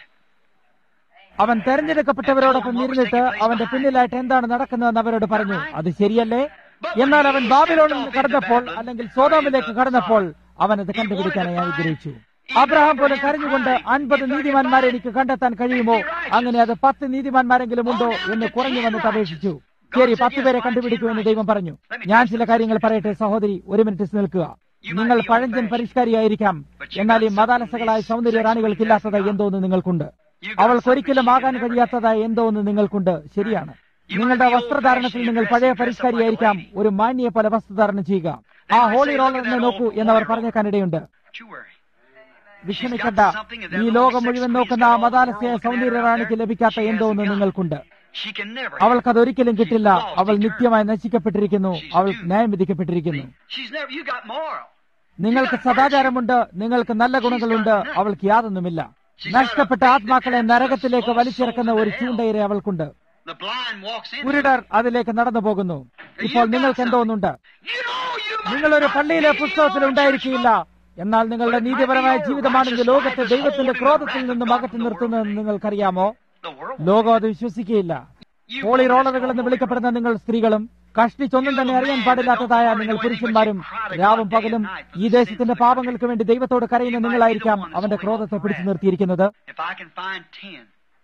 അവൻ തെരഞ്ഞെടുക്കപ്പെട്ടവരോടൊപ്പം ഇരുന്നിട്ട് അവന്റെ പിന്നിലായിട്ട് എന്താണ് നടക്കുന്നതെന്ന് അവരോട് പറഞ്ഞു അത് ശരിയല്ലേ എന്നാൽ അവൻ ബാബിലോണിൽ കടന്നപ്പോൾ അല്ലെങ്കിൽ സോതോമിലേക്ക് കടന്നപ്പോൾ അവൻ അത് കണ്ടുപിടിക്കാനായി ആഗ്രഹിച്ചു അബ്രഹാം പോലും കരഞ്ഞുകൊണ്ട് അൻപത് നീതിമാന്മാരെ എനിക്ക് കണ്ടെത്താൻ കഴിയുമോ അങ്ങനെ അത് പത്ത് നീതിമാന്മാരെങ്കിലും ഉണ്ടോ എന്ന് കുറഞ്ഞു വന്നിട്ട് അപേക്ഷിച്ചു ശരി പത്ത് പേരെ കണ്ടുപിടിക്കുമെന്ന് ദൈവം പറഞ്ഞു ഞാൻ ചില കാര്യങ്ങൾ പറയട്ടെ സഹോദരി ഒരു മിനിറ്റ് നിൽക്കുക നിങ്ങൾ പഴഞ്ചൻ പരിഷ്കാരിയായിരിക്കാം എന്നാൽ ഈ മതാലസകളായ സൗന്ദര്യ റാണികൾക്കില്ലാത്തത് എന്തോന്ന് നിങ്ങൾക്കുണ്ട് അവൾക്കൊരിക്കലും ആകാൻ കഴിയാത്തതായ എന്തോ ഒന്ന് നിങ്ങൾക്കുണ്ട് ശരിയാണ് നിങ്ങളുടെ വസ്ത്രധാരണത്തിൽ നിങ്ങൾ പഴയ പരിഷ്കാരിയായിരിക്കാം ഒരു മാന്യെ പോലെ വസ്ത്രധാരണം ചെയ്യുക ആ ഹോളി റോളറിനെ നോക്കൂ എന്നവർ പറഞ്ഞേക്കാനിടയുണ്ട് Don't you worry. വിഷമിക്കണ്ട ഈ ലോകം മുഴുവൻ നോക്കുന്ന ആ മതാലസ്യ സൗന്ദര്യ റാണിക്ക് ലഭിക്കാത്ത എന്തോ ഒന്ന് നിങ്ങൾക്കുണ്ട് She can never. അവൾക്ക് അതൊരിക്കലും കിട്ടില്ല അവൾ നിത്യമായി നശിക്കപ്പെട്ടിരിക്കുന്നു അവൾ ന്യായം വിധിക്കപ്പെട്ടിരിക്കുന്നു She's never. You got moral. നിങ്ങൾക്ക് സദാചാരമുണ്ട് നിങ്ങൾക്ക് നല്ല ഗുണങ്ങളുണ്ട് അവൾക്ക് യാതൊന്നുമില്ല നഷ്ടപ്പെട്ട ആത്മാക്കളെ നരകത്തിലേക്ക് വലിച്ചിറക്കുന്ന ഒരു ചൂണ്ടയിരെ അവൾക്കുണ്ട് The blind walks in. കുരുടർ അതിലേക്ക് നടന്നു പോകുന്നു ഇപ്പോൾ നിങ്ങൾക്ക് എന്തോ ഒന്നുണ്ട് You know you. might നിങ്ങളൊരു not പള്ളിയിലെ be പുസ്തകത്തിൽ in your ഉണ്ടായിരിക്കില്ല എന്നാൽ നിങ്ങളുടെ നീതിപരമായ ജീവിതമാണെങ്കിൽ ലോകത്തെ ദൈവത്തിന്റെ ക്രോധത്തിൽ നിന്നും അകറ്റി നിർത്തുന്നതെന്ന് നിങ്ങൾക്കറിയാമോ The world. ലോകം അത് വിശ്വസിക്കുകയില്ല ഹോളി റോളറുകൾ എന്ന് വിളിക്കപ്പെടുന്ന നിങ്ങൾ സ്ത്രീകളും കഷ്ടിച്ചൊന്നും തന്നെ അറിയാൻ പാടില്ലാത്തതായ നിങ്ങൾ പുരുഷന്മാരും രാവും പകലും ഈ ദേശത്തിന്റെ പാപങ്ങൾക്ക് വേണ്ടി ദൈവത്തോട് കരയുന്ന നിങ്ങളായിരിക്കാം അവന്റെ ക്രോധത്തെ പിടിച്ചു നിർത്തിയിരിക്കുന്നത് If I can find ten,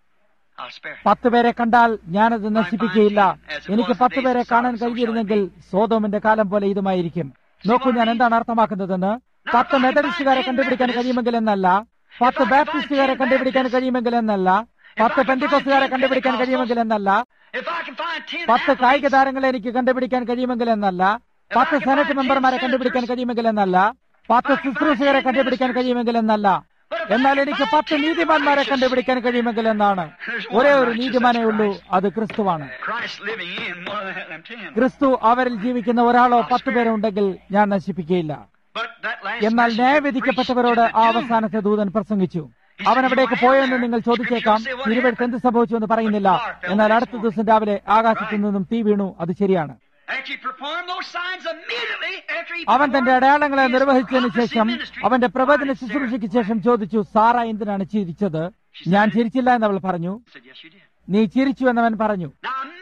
I'll spare. പത്ത് പേരെ കണ്ടാൽ ഞാനത് നശിപ്പിക്കുകയില്ല എനിക്ക് പത്ത് പേരെ കാണാൻ കഴിഞ്ഞിരുന്നെങ്കിൽ സോതോമിന്റെ കാലം പോലെ ഇതുമായിരിക്കും നോക്കൂ ഞാൻ എന്താണ് അർത്ഥമാക്കുന്നതെന്ന് പത്ത് മെത്തഡിസ്റ്റുകാരെ കണ്ടുപിടിക്കാൻ കഴിയുമെങ്കിൽ എന്നല്ല പത്ത് ബാപ്റ്റിസ്റ്റുകാരെ കണ്ടുപിടിക്കാൻ കഴിയുമെങ്കിൽ എന്നല്ല പത്ത് പെന്തിക്കോസുകാരെ കണ്ടുപിടിക്കാൻ കഴിയുമെങ്കിൽ എന്നല്ല If I can find ten പത്ത് athletes, കായിക താരങ്ങളെ എനിക്ക് കണ്ടുപിടിക്കാൻ കഴിയുമെങ്കിൽ എന്നല്ല പത്ത് സെനറ്റ് മെമ്പർമാരെ കണ്ടുപിടിക്കാൻ കഴിയുമെങ്കിൽ എന്നല്ല പത്ത് ശുശ്രൂഷകരെ കണ്ടുപിടിക്കാൻ കഴിയുമെങ്കിൽ എന്നല്ല എന്നാൽ എനിക്ക് പത്ത് നീതിമാന്മാരെ കണ്ടുപിടിക്കാൻ കഴിയുമെങ്കിൽ എന്നാണ് ഒരേ ഒരു നീതിമാനേ ഉള്ളൂ അത് ക്രിസ്തുവാണ് Christ living in one of them ten. ക്രിസ്തു അവരിൽ ജീവിക്കുന്ന ഒരാളോ പത്ത് പേരോ ഉണ്ടെങ്കിൽ ഞാൻ നശിപ്പിക്കുകയില്ല But that last എന്നാൽ message ന്യായവിധിക്കപ്പെട്ടവരോട് preached to ആ the doom. അവസാനത്തെ ദൂതൻ പ്രസംഗിച്ചു അവൻ അവിടേക്ക് പോയെന്ന് നിങ്ങൾ ചോദിച്ചേക്കാം തിരുവഴുത്ത് എന്ത് സംഭവിച്ചു എന്ന് പറയുന്നില്ല എന്നാൽ അടുത്ത ദിവസം രാവിലെ ആകാശത്തു നിന്നും തീ വീണു അത് ശരിയാണ് After he performed those signs immediately after he അവൻ തന്റെ performed അടയാളങ്ങളെ his നിർവഹിച്ചതിന് prophecy ശേഷം ministry, അവന്റെ പ്രവചന why, Sarah? ശുശ്രൂഷയ്ക്ക് ശേഷം ചോദിച്ചു സാറ എന്തിനാണ് ചിരിച്ചത് ഞാൻ ചിരിച്ചില്ല എന്നവൾ പറഞ്ഞു I said, yes, you did. നീ ചിരിച്ചു എന്നവൻ പറഞ്ഞു Now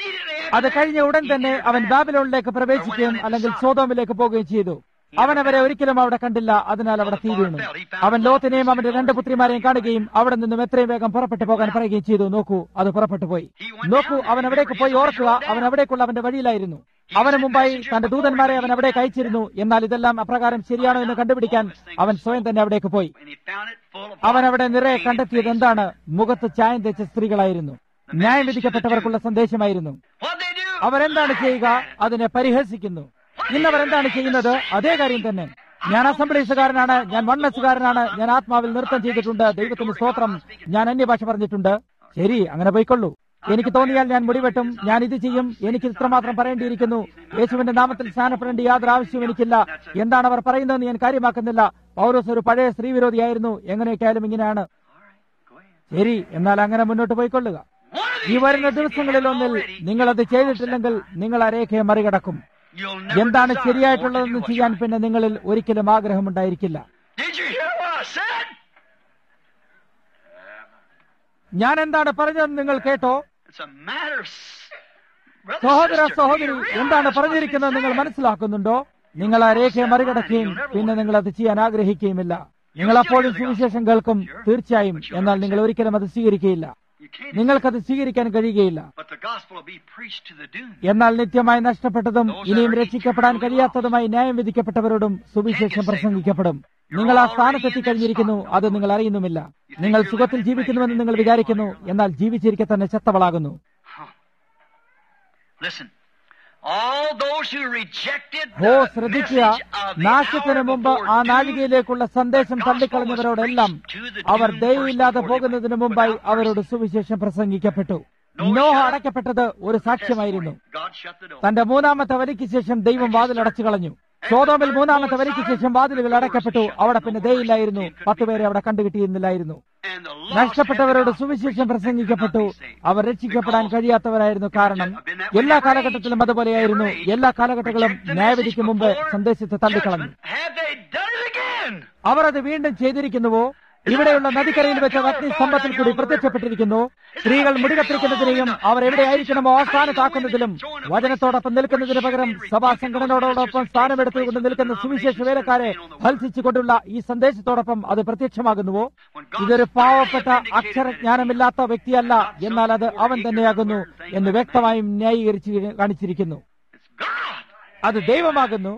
അത് കഴിഞ്ഞ ഉടൻ തന്നെ അവൻ ബാബിലോണിലേക്ക് പ്രവേശിക്കുകയും അല്ലെങ്കിൽ സോതോമിലേക്ക് പോവുകയും ചെയ്തു അവൻ അവരെ ഒരിക്കലും അവിടെ കണ്ടില്ല അതിനാൽ അവിടെ തീ വീണു അവൻ ലോത്തിനെയും അവന്റെ രണ്ട് പുത്രിമാരെയും കാണുകയും അവിടെ നിന്നും എത്രയും വേഗം പുറപ്പെട്ടു പോകാൻ പറയുകയും ചെയ്തു നോക്കൂ അത് പുറപ്പെട്ടു പോയി നോക്കൂ അവൻ അവിടേക്ക് പോയി ഓർക്കുക അവൻ അവിടേക്കുള്ള അവന്റെ വഴിയിലായിരുന്നു അവന് മുമ്പായി തന്റെ ദൂതന്മാരെ അവൻ അവിടേക്ക് അയച്ചിരുന്നു എന്നാൽ ഇതെല്ലാം അപ്രകാരം ശരിയാണോ എന്ന് കണ്ടുപിടിക്കാൻ അവൻ സ്വയം തന്നെ അവിടേക്ക് പോയി അവൻ അവിടെ നിറയെ കണ്ടെത്തിയത് എന്താണ് മുഖത്ത് ചായം തെച്ച സ്ത്രീകളായിരുന്നു ന്യായം വിധിക്കപ്പെട്ടവർക്കുള്ള സന്ദേശമായിരുന്നു അവരെന്താണ് ചെയ്യുക അതിനെ പരിഹസിക്കുന്നു ഇന്നവർ എന്താണ് ചെയ്യുന്നത് അതേ കാര്യം തന്നെ ഞാൻ അസംബ്ലീസുകാരനാണ് ഞാൻ വണ്ണസുകാരനാണ് ഞാൻ ആത്മാവിൽ നൃത്തം ചെയ്തിട്ടുണ്ട് ദൈവത്തിന് സ്തോത്രം ഞാൻ അന്യഭാഷ പറഞ്ഞിട്ടുണ്ട് ശരി അങ്ങനെ പോയിക്കൊള്ളൂ എനിക്ക് തോന്നിയാൽ ഞാൻ മുടിവെട്ടും ഞാൻ ഇത് ചെയ്യും എനിക്ക് ഇത്രമാത്രം പറയേണ്ടിയിരിക്കുന്നു യേശുവിന്റെ നാമത്തിൽ സ്നാനപ്പെടേണ്ട യാതൊരു ആവശ്യവും എനിക്കില്ല എന്താണ് അവർ പറയുന്നതെന്ന് ഞാൻ കാര്യമാക്കുന്നില്ല പൗലോസ് ഒരു പഴയ സ്ത്രീവിരോധിയായിരുന്നു എങ്ങനെയൊക്കെയായാലും ഇങ്ങനെയാണ് ശരി എന്നാൽ അങ്ങനെ മുന്നോട്ട് പോയിക്കൊള്ളുക ഈ വരുന്ന ദിവസങ്ങളിൽ ഒന്നിൽ നിങ്ങൾ അത് ചെയ്തിട്ടില്ലെങ്കിൽ നിങ്ങൾ ആ രേഖയെ മറികടക്കും എന്താണ് ശരിയായിട്ടുള്ളതെന്ന് ചെയ്യാൻ പിന്നെ നിങ്ങളിൽ ഒരിക്കലും ആഗ്രഹമുണ്ടായിരിക്കില്ല ഞാൻ എന്താണ് പറഞ്ഞതെന്ന് നിങ്ങൾ കേട്ടോ സഹോദര സഹോദരി എന്താണ് പറഞ്ഞിരിക്കുന്നത് നിങ്ങൾ മനസ്സിലാക്കുന്നുണ്ടോ നിങ്ങൾ ആ രേഖയെ മറികടക്കുകയും പിന്നെ നിങ്ങൾ അത് ചെയ്യാൻ ആഗ്രഹിക്കുകയുമില്ല നിങ്ങൾ അപ്പോഴും സുവിശേഷം കേൾക്കും തീർച്ചയായും എന്നാൽ നിങ്ങൾ ഒരിക്കലും അത് സ്വീകരിക്കുകയില്ല നിങ്ങൾക്കത് സ്വീകരിക്കാൻ കഴിയുകയില്ല എന്നാൽ നിത്യമായി നഷ്ടപ്പെട്ടതും ഇനിയും രക്ഷിക്കപ്പെടാൻ കഴിയാത്തതുമായി ന്യായം വിധിക്കപ്പെട്ടവരോടും സുവിശേഷം പ്രസംഗിക്കപ്പെടും നിങ്ങൾ ആ സ്ഥാനത്തെത്തിക്കഴിഞ്ഞിരിക്കുന്നു അത് നിങ്ങൾ അറിയുന്നുമില്ല നിങ്ങൾ സുഖത്തിൽ ജീവിക്കുന്നുവെന്ന് നിങ്ങൾ വിചാരിക്കുന്നു എന്നാൽ ജീവിച്ചിരിക്കെ തന്നെ ചെത്തവളാകുന്നു ഹോ ശ്രദ്ധിക്കുക നാശത്തിന് മുമ്പ് ആ നാഴികയിലേക്കുള്ള സന്ദേശം തള്ളിക്കളഞ്ഞവരോടെല്ലാം അവർ ദയവില്ലാതെ പോകുന്നതിന് മുമ്പായി അവരോട് സുവിശേഷം പ്രസംഗിക്കപ്പെട്ടു നോഹ അടയ്ക്കപ്പെട്ടത് ഒരു സാക്ഷ്യമായിരുന്നു തന്റെ മൂന്നാമത്തെ വരിക്ക് ശേഷം ദൈവം വാതിലടച്ചു കളഞ്ഞു സോതോമിൽ മൂന്നാമത്തെ വരിക്ക് ശേഷം വാതിലുകൾ അടയ്ക്കപ്പെട്ടു അവിടെ പിന്നെ ദയില്ലായിരുന്നു പത്തുപേരെ അവിടെ കണ്ടുകിട്ടിയിരുന്നില്ലായിരുന്നു നഷ്ടപ്പെട്ടവരോട് സുവിശേഷം പ്രസംഗിക്കപ്പെട്ടു അവർ രക്ഷിക്കപ്പെടാൻ കഴിയാത്തവരായിരുന്നു കാരണം എല്ലാ കാലഘട്ടത്തിലും അതുപോലെയായിരുന്നു എല്ലാ കാലഘട്ടങ്ങളും ന്യായവിധിക്ക് മുമ്പ് സന്ദേശത്തെ തള്ളിക്കളഞ്ഞു അവർ അത് വീണ്ടും ചെയ്തിരിക്കുന്നുവോ ഇവിടെയുള്ള നദിക്കരയിൽ വെച്ച അഗ്നിസ്തംഭത്തിൽ കൂടി പ്രത്യക്ഷപ്പെട്ടിരിക്കുന്നു സ്ത്രീകൾ മുടികത്തിരിക്കുന്നതിനെയും അവർ എവിടെയായിരിക്കണമോ ആ സ്ഥാനത്താക്കുന്നതിലും വചനത്തോടൊപ്പം നിൽക്കുന്നതിന് പകരം സഭാ സംഘടനയോടൊപ്പം സ്ഥാനമെടുത്തുകൊണ്ട് നിൽക്കുന്ന സുവിശേഷ വേലക്കാരെ ഫലിച്ചുകൊണ്ടുള്ള ഈ സന്ദേശത്തോടൊപ്പം അത് പ്രത്യക്ഷമാകുന്നുവോ ഇതൊരു പാവപ്പെട്ട അക്ഷരജ്ഞാനമില്ലാത്ത വ്യക്തിയല്ല എന്നാൽ അത് അവൻ തന്നെയാകുന്നു എന്ന് വ്യക്തമായും ന്യായീകരിച്ച് കാണിച്ചിരിക്കുന്നു അത് ദൈവമാകുന്നു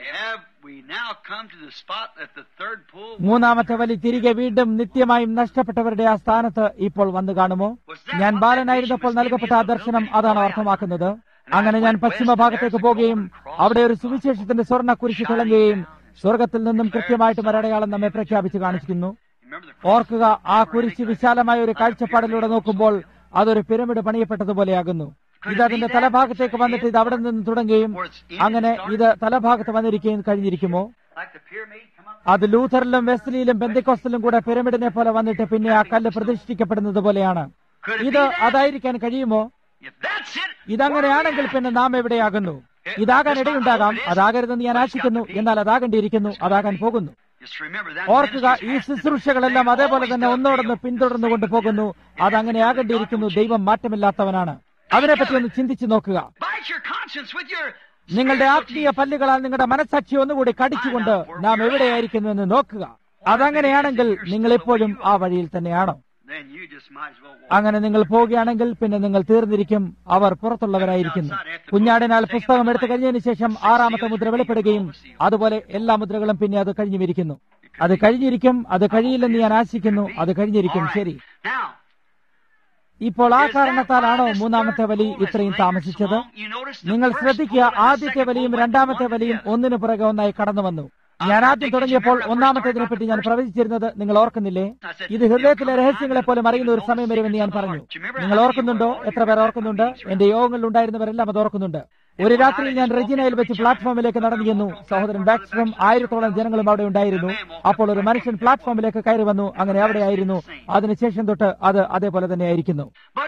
മൂന്നാമത്തെ വലി തിരികെ വീണ്ടും നിത്യമായും നഷ്ടപ്പെട്ടവരുടെ ആ സ്ഥാനത്ത് ഇപ്പോൾ വന്നു കാണുമോ ഞാൻ ബാലനായിരുന്നപ്പോൾ നൽകപ്പെട്ട ആ ദർശനം അതാണ് അർത്ഥമാക്കുന്നത് അങ്ങനെ ഞാൻ പശ്ചിമ ഭാഗത്തേക്ക് പോവുകയും അവിടെ ഒരു സുവിശേഷത്തിന്റെ സ്വർണ്ണ കുരിശ് തിളങ്ങുകയും സ്വർഗത്തിൽ നിന്നും കൃത്യമായിട്ട് ഒരടയാളം നമ്മെ പ്രഖ്യാപിച്ചു കാണിച്ചിരിക്കുന്നു ഓർക്കുക ആ കുരിശ് വിശാലമായ ഒരു കാഴ്ചപ്പാടിലൂടെ നോക്കുമ്പോൾ അതൊരു പിരമിഡ് പണിയപ്പെട്ടതുപോലെയാകുന്നു ഇത് അതിന്റെ തലഭാഗത്തേക്ക് വന്നിട്ട് ഇത് അവിടെ നിന്ന് തുടങ്ങുകയും അങ്ങനെ ഇത് തലഭാഗത്ത് വന്നിരിക്കുകയും കഴിഞ്ഞിരിക്കുമോ അത് ലൂഥറിലും വെസ്ലിയിലും ബെന്തിക്കോസ്റ്റിലും കൂടെ പിരമിഡിനെ പോലെ വന്നിട്ട് പിന്നെ ആ കല്ല് പ്രതിഷ്ഠിക്കപ്പെടുന്നത് പോലെയാണ് ഇത് അതായിരിക്കാൻ കഴിയുമോ ഇതങ്ങനെയാണെങ്കിൽ പിന്നെ നാം എവിടെയാകുന്നു ഇതാകാൻ ഇടയുണ്ടാകാം അതാകരുതെന്ന് ഞാൻ ആശിക്കുന്നു എന്നാൽ അതാകേണ്ടിയിരിക്കുന്നു അതാകാൻ പോകുന്നു ഓർക്കുക ഈ ശുശ്രൂഷകളെല്ലാം അതേപോലെ തന്നെ ഒന്നോടൊന്ന് പിന്തുടർന്നു കൊണ്ടുപോകുന്നു അതങ്ങനെ ആകേണ്ടിയിരിക്കുന്നു ദൈവം മാറ്റമില്ലാത്തവനാണ് അതിനെപ്പറ്റി ഒന്ന് ചിന്തിച്ചു നോക്കുക നിങ്ങളുടെ ആത്മീയ പല്ലുകളാൽ നിങ്ങളുടെ മനസ്സാക്ഷി ഒന്നുകൂടി കടിച്ചുകൊണ്ട് നാം എവിടെയായിരിക്കുന്നു എന്ന് നോക്കുക അതങ്ങനെയാണെങ്കിൽ നിങ്ങൾ എപ്പോഴും ആ വഴിയിൽ തന്നെയാണോ അങ്ങനെ നിങ്ങൾ പോവുകയാണെങ്കിൽ പിന്നെ നിങ്ങൾ തീർന്നിരിക്കും അവർ പുറത്തുള്ളവരായിരിക്കുന്നു കുഞ്ഞാടിനാൽ പുസ്തകം എടുത്തു കഴിഞ്ഞതിന് ശേഷം ആറാമത്തെ മുദ്ര വെളിപ്പെടുകയും അതുപോലെ എല്ലാ മുദ്രകളും പിന്നെ അത് കഴിഞ്ഞുമിരിക്കുന്നു അത് കഴിഞ്ഞിരിക്കും അത് കഴിയില്ലെന്ന് ഞാൻ ആശിക്കുന്നു അത് കഴിഞ്ഞിരിക്കും ശരി ഇപ്പോൾ ആ കാരണത്താലാണോ മൂന്നാമത്തെ വലി ഇത്രയും താമസിച്ചത് നിങ്ങൾ ശ്രദ്ധിക്കുക ആദ്യത്തെ വലിയും രണ്ടാമത്തെ വലിയും ഒന്നിനു പുറകെ ഒന്നായി കടന്നു വന്നു ഞാൻ ആദ്യം തുടങ്ങിയപ്പോൾ ഒന്നാമത്തേതിനെ പറ്റി ഞാൻ പ്രവചിച്ചിരുന്നത് നിങ്ങൾ ഓർക്കുന്നില്ലേ ഇത് ഹൃദയത്തിലെ രഹസ്യങ്ങളെ പോലും അറിയുന്ന ഒരു സമയം വരുമെന്ന് ഞാൻ പറഞ്ഞു നിങ്ങൾ ഓർക്കുന്നുണ്ടോ എത്ര പേർ ഓർക്കുന്നുണ്ട് എന്റെ യോഗങ്ങളിൽ ഉണ്ടായിരുന്നവരെല്ലാം അത് ഓർക്കുന്നുണ്ട് ഒരു രാത്രിയിൽ ഞാൻ റെജിനയിൽ വെച്ച് പ്ലാറ്റ്ഫോമിലേക്ക് നടന്നിരുന്നു സഹോദരൻ ബാക്സ്ട്രം ആയിരത്തോളം ജനങ്ങളും അവിടെ ഉണ്ടായിരുന്നു അപ്പോൾ ഒരു മനുഷ്യൻ പ്ലാറ്റ്ഫോമിലേക്ക് കയറി വന്നു അങ്ങനെ അവിടെയായിരുന്നു അതിനുശേഷം തൊട്ട് അത് അതേപോലെ തന്നെ ആയിരിക്കുന്നു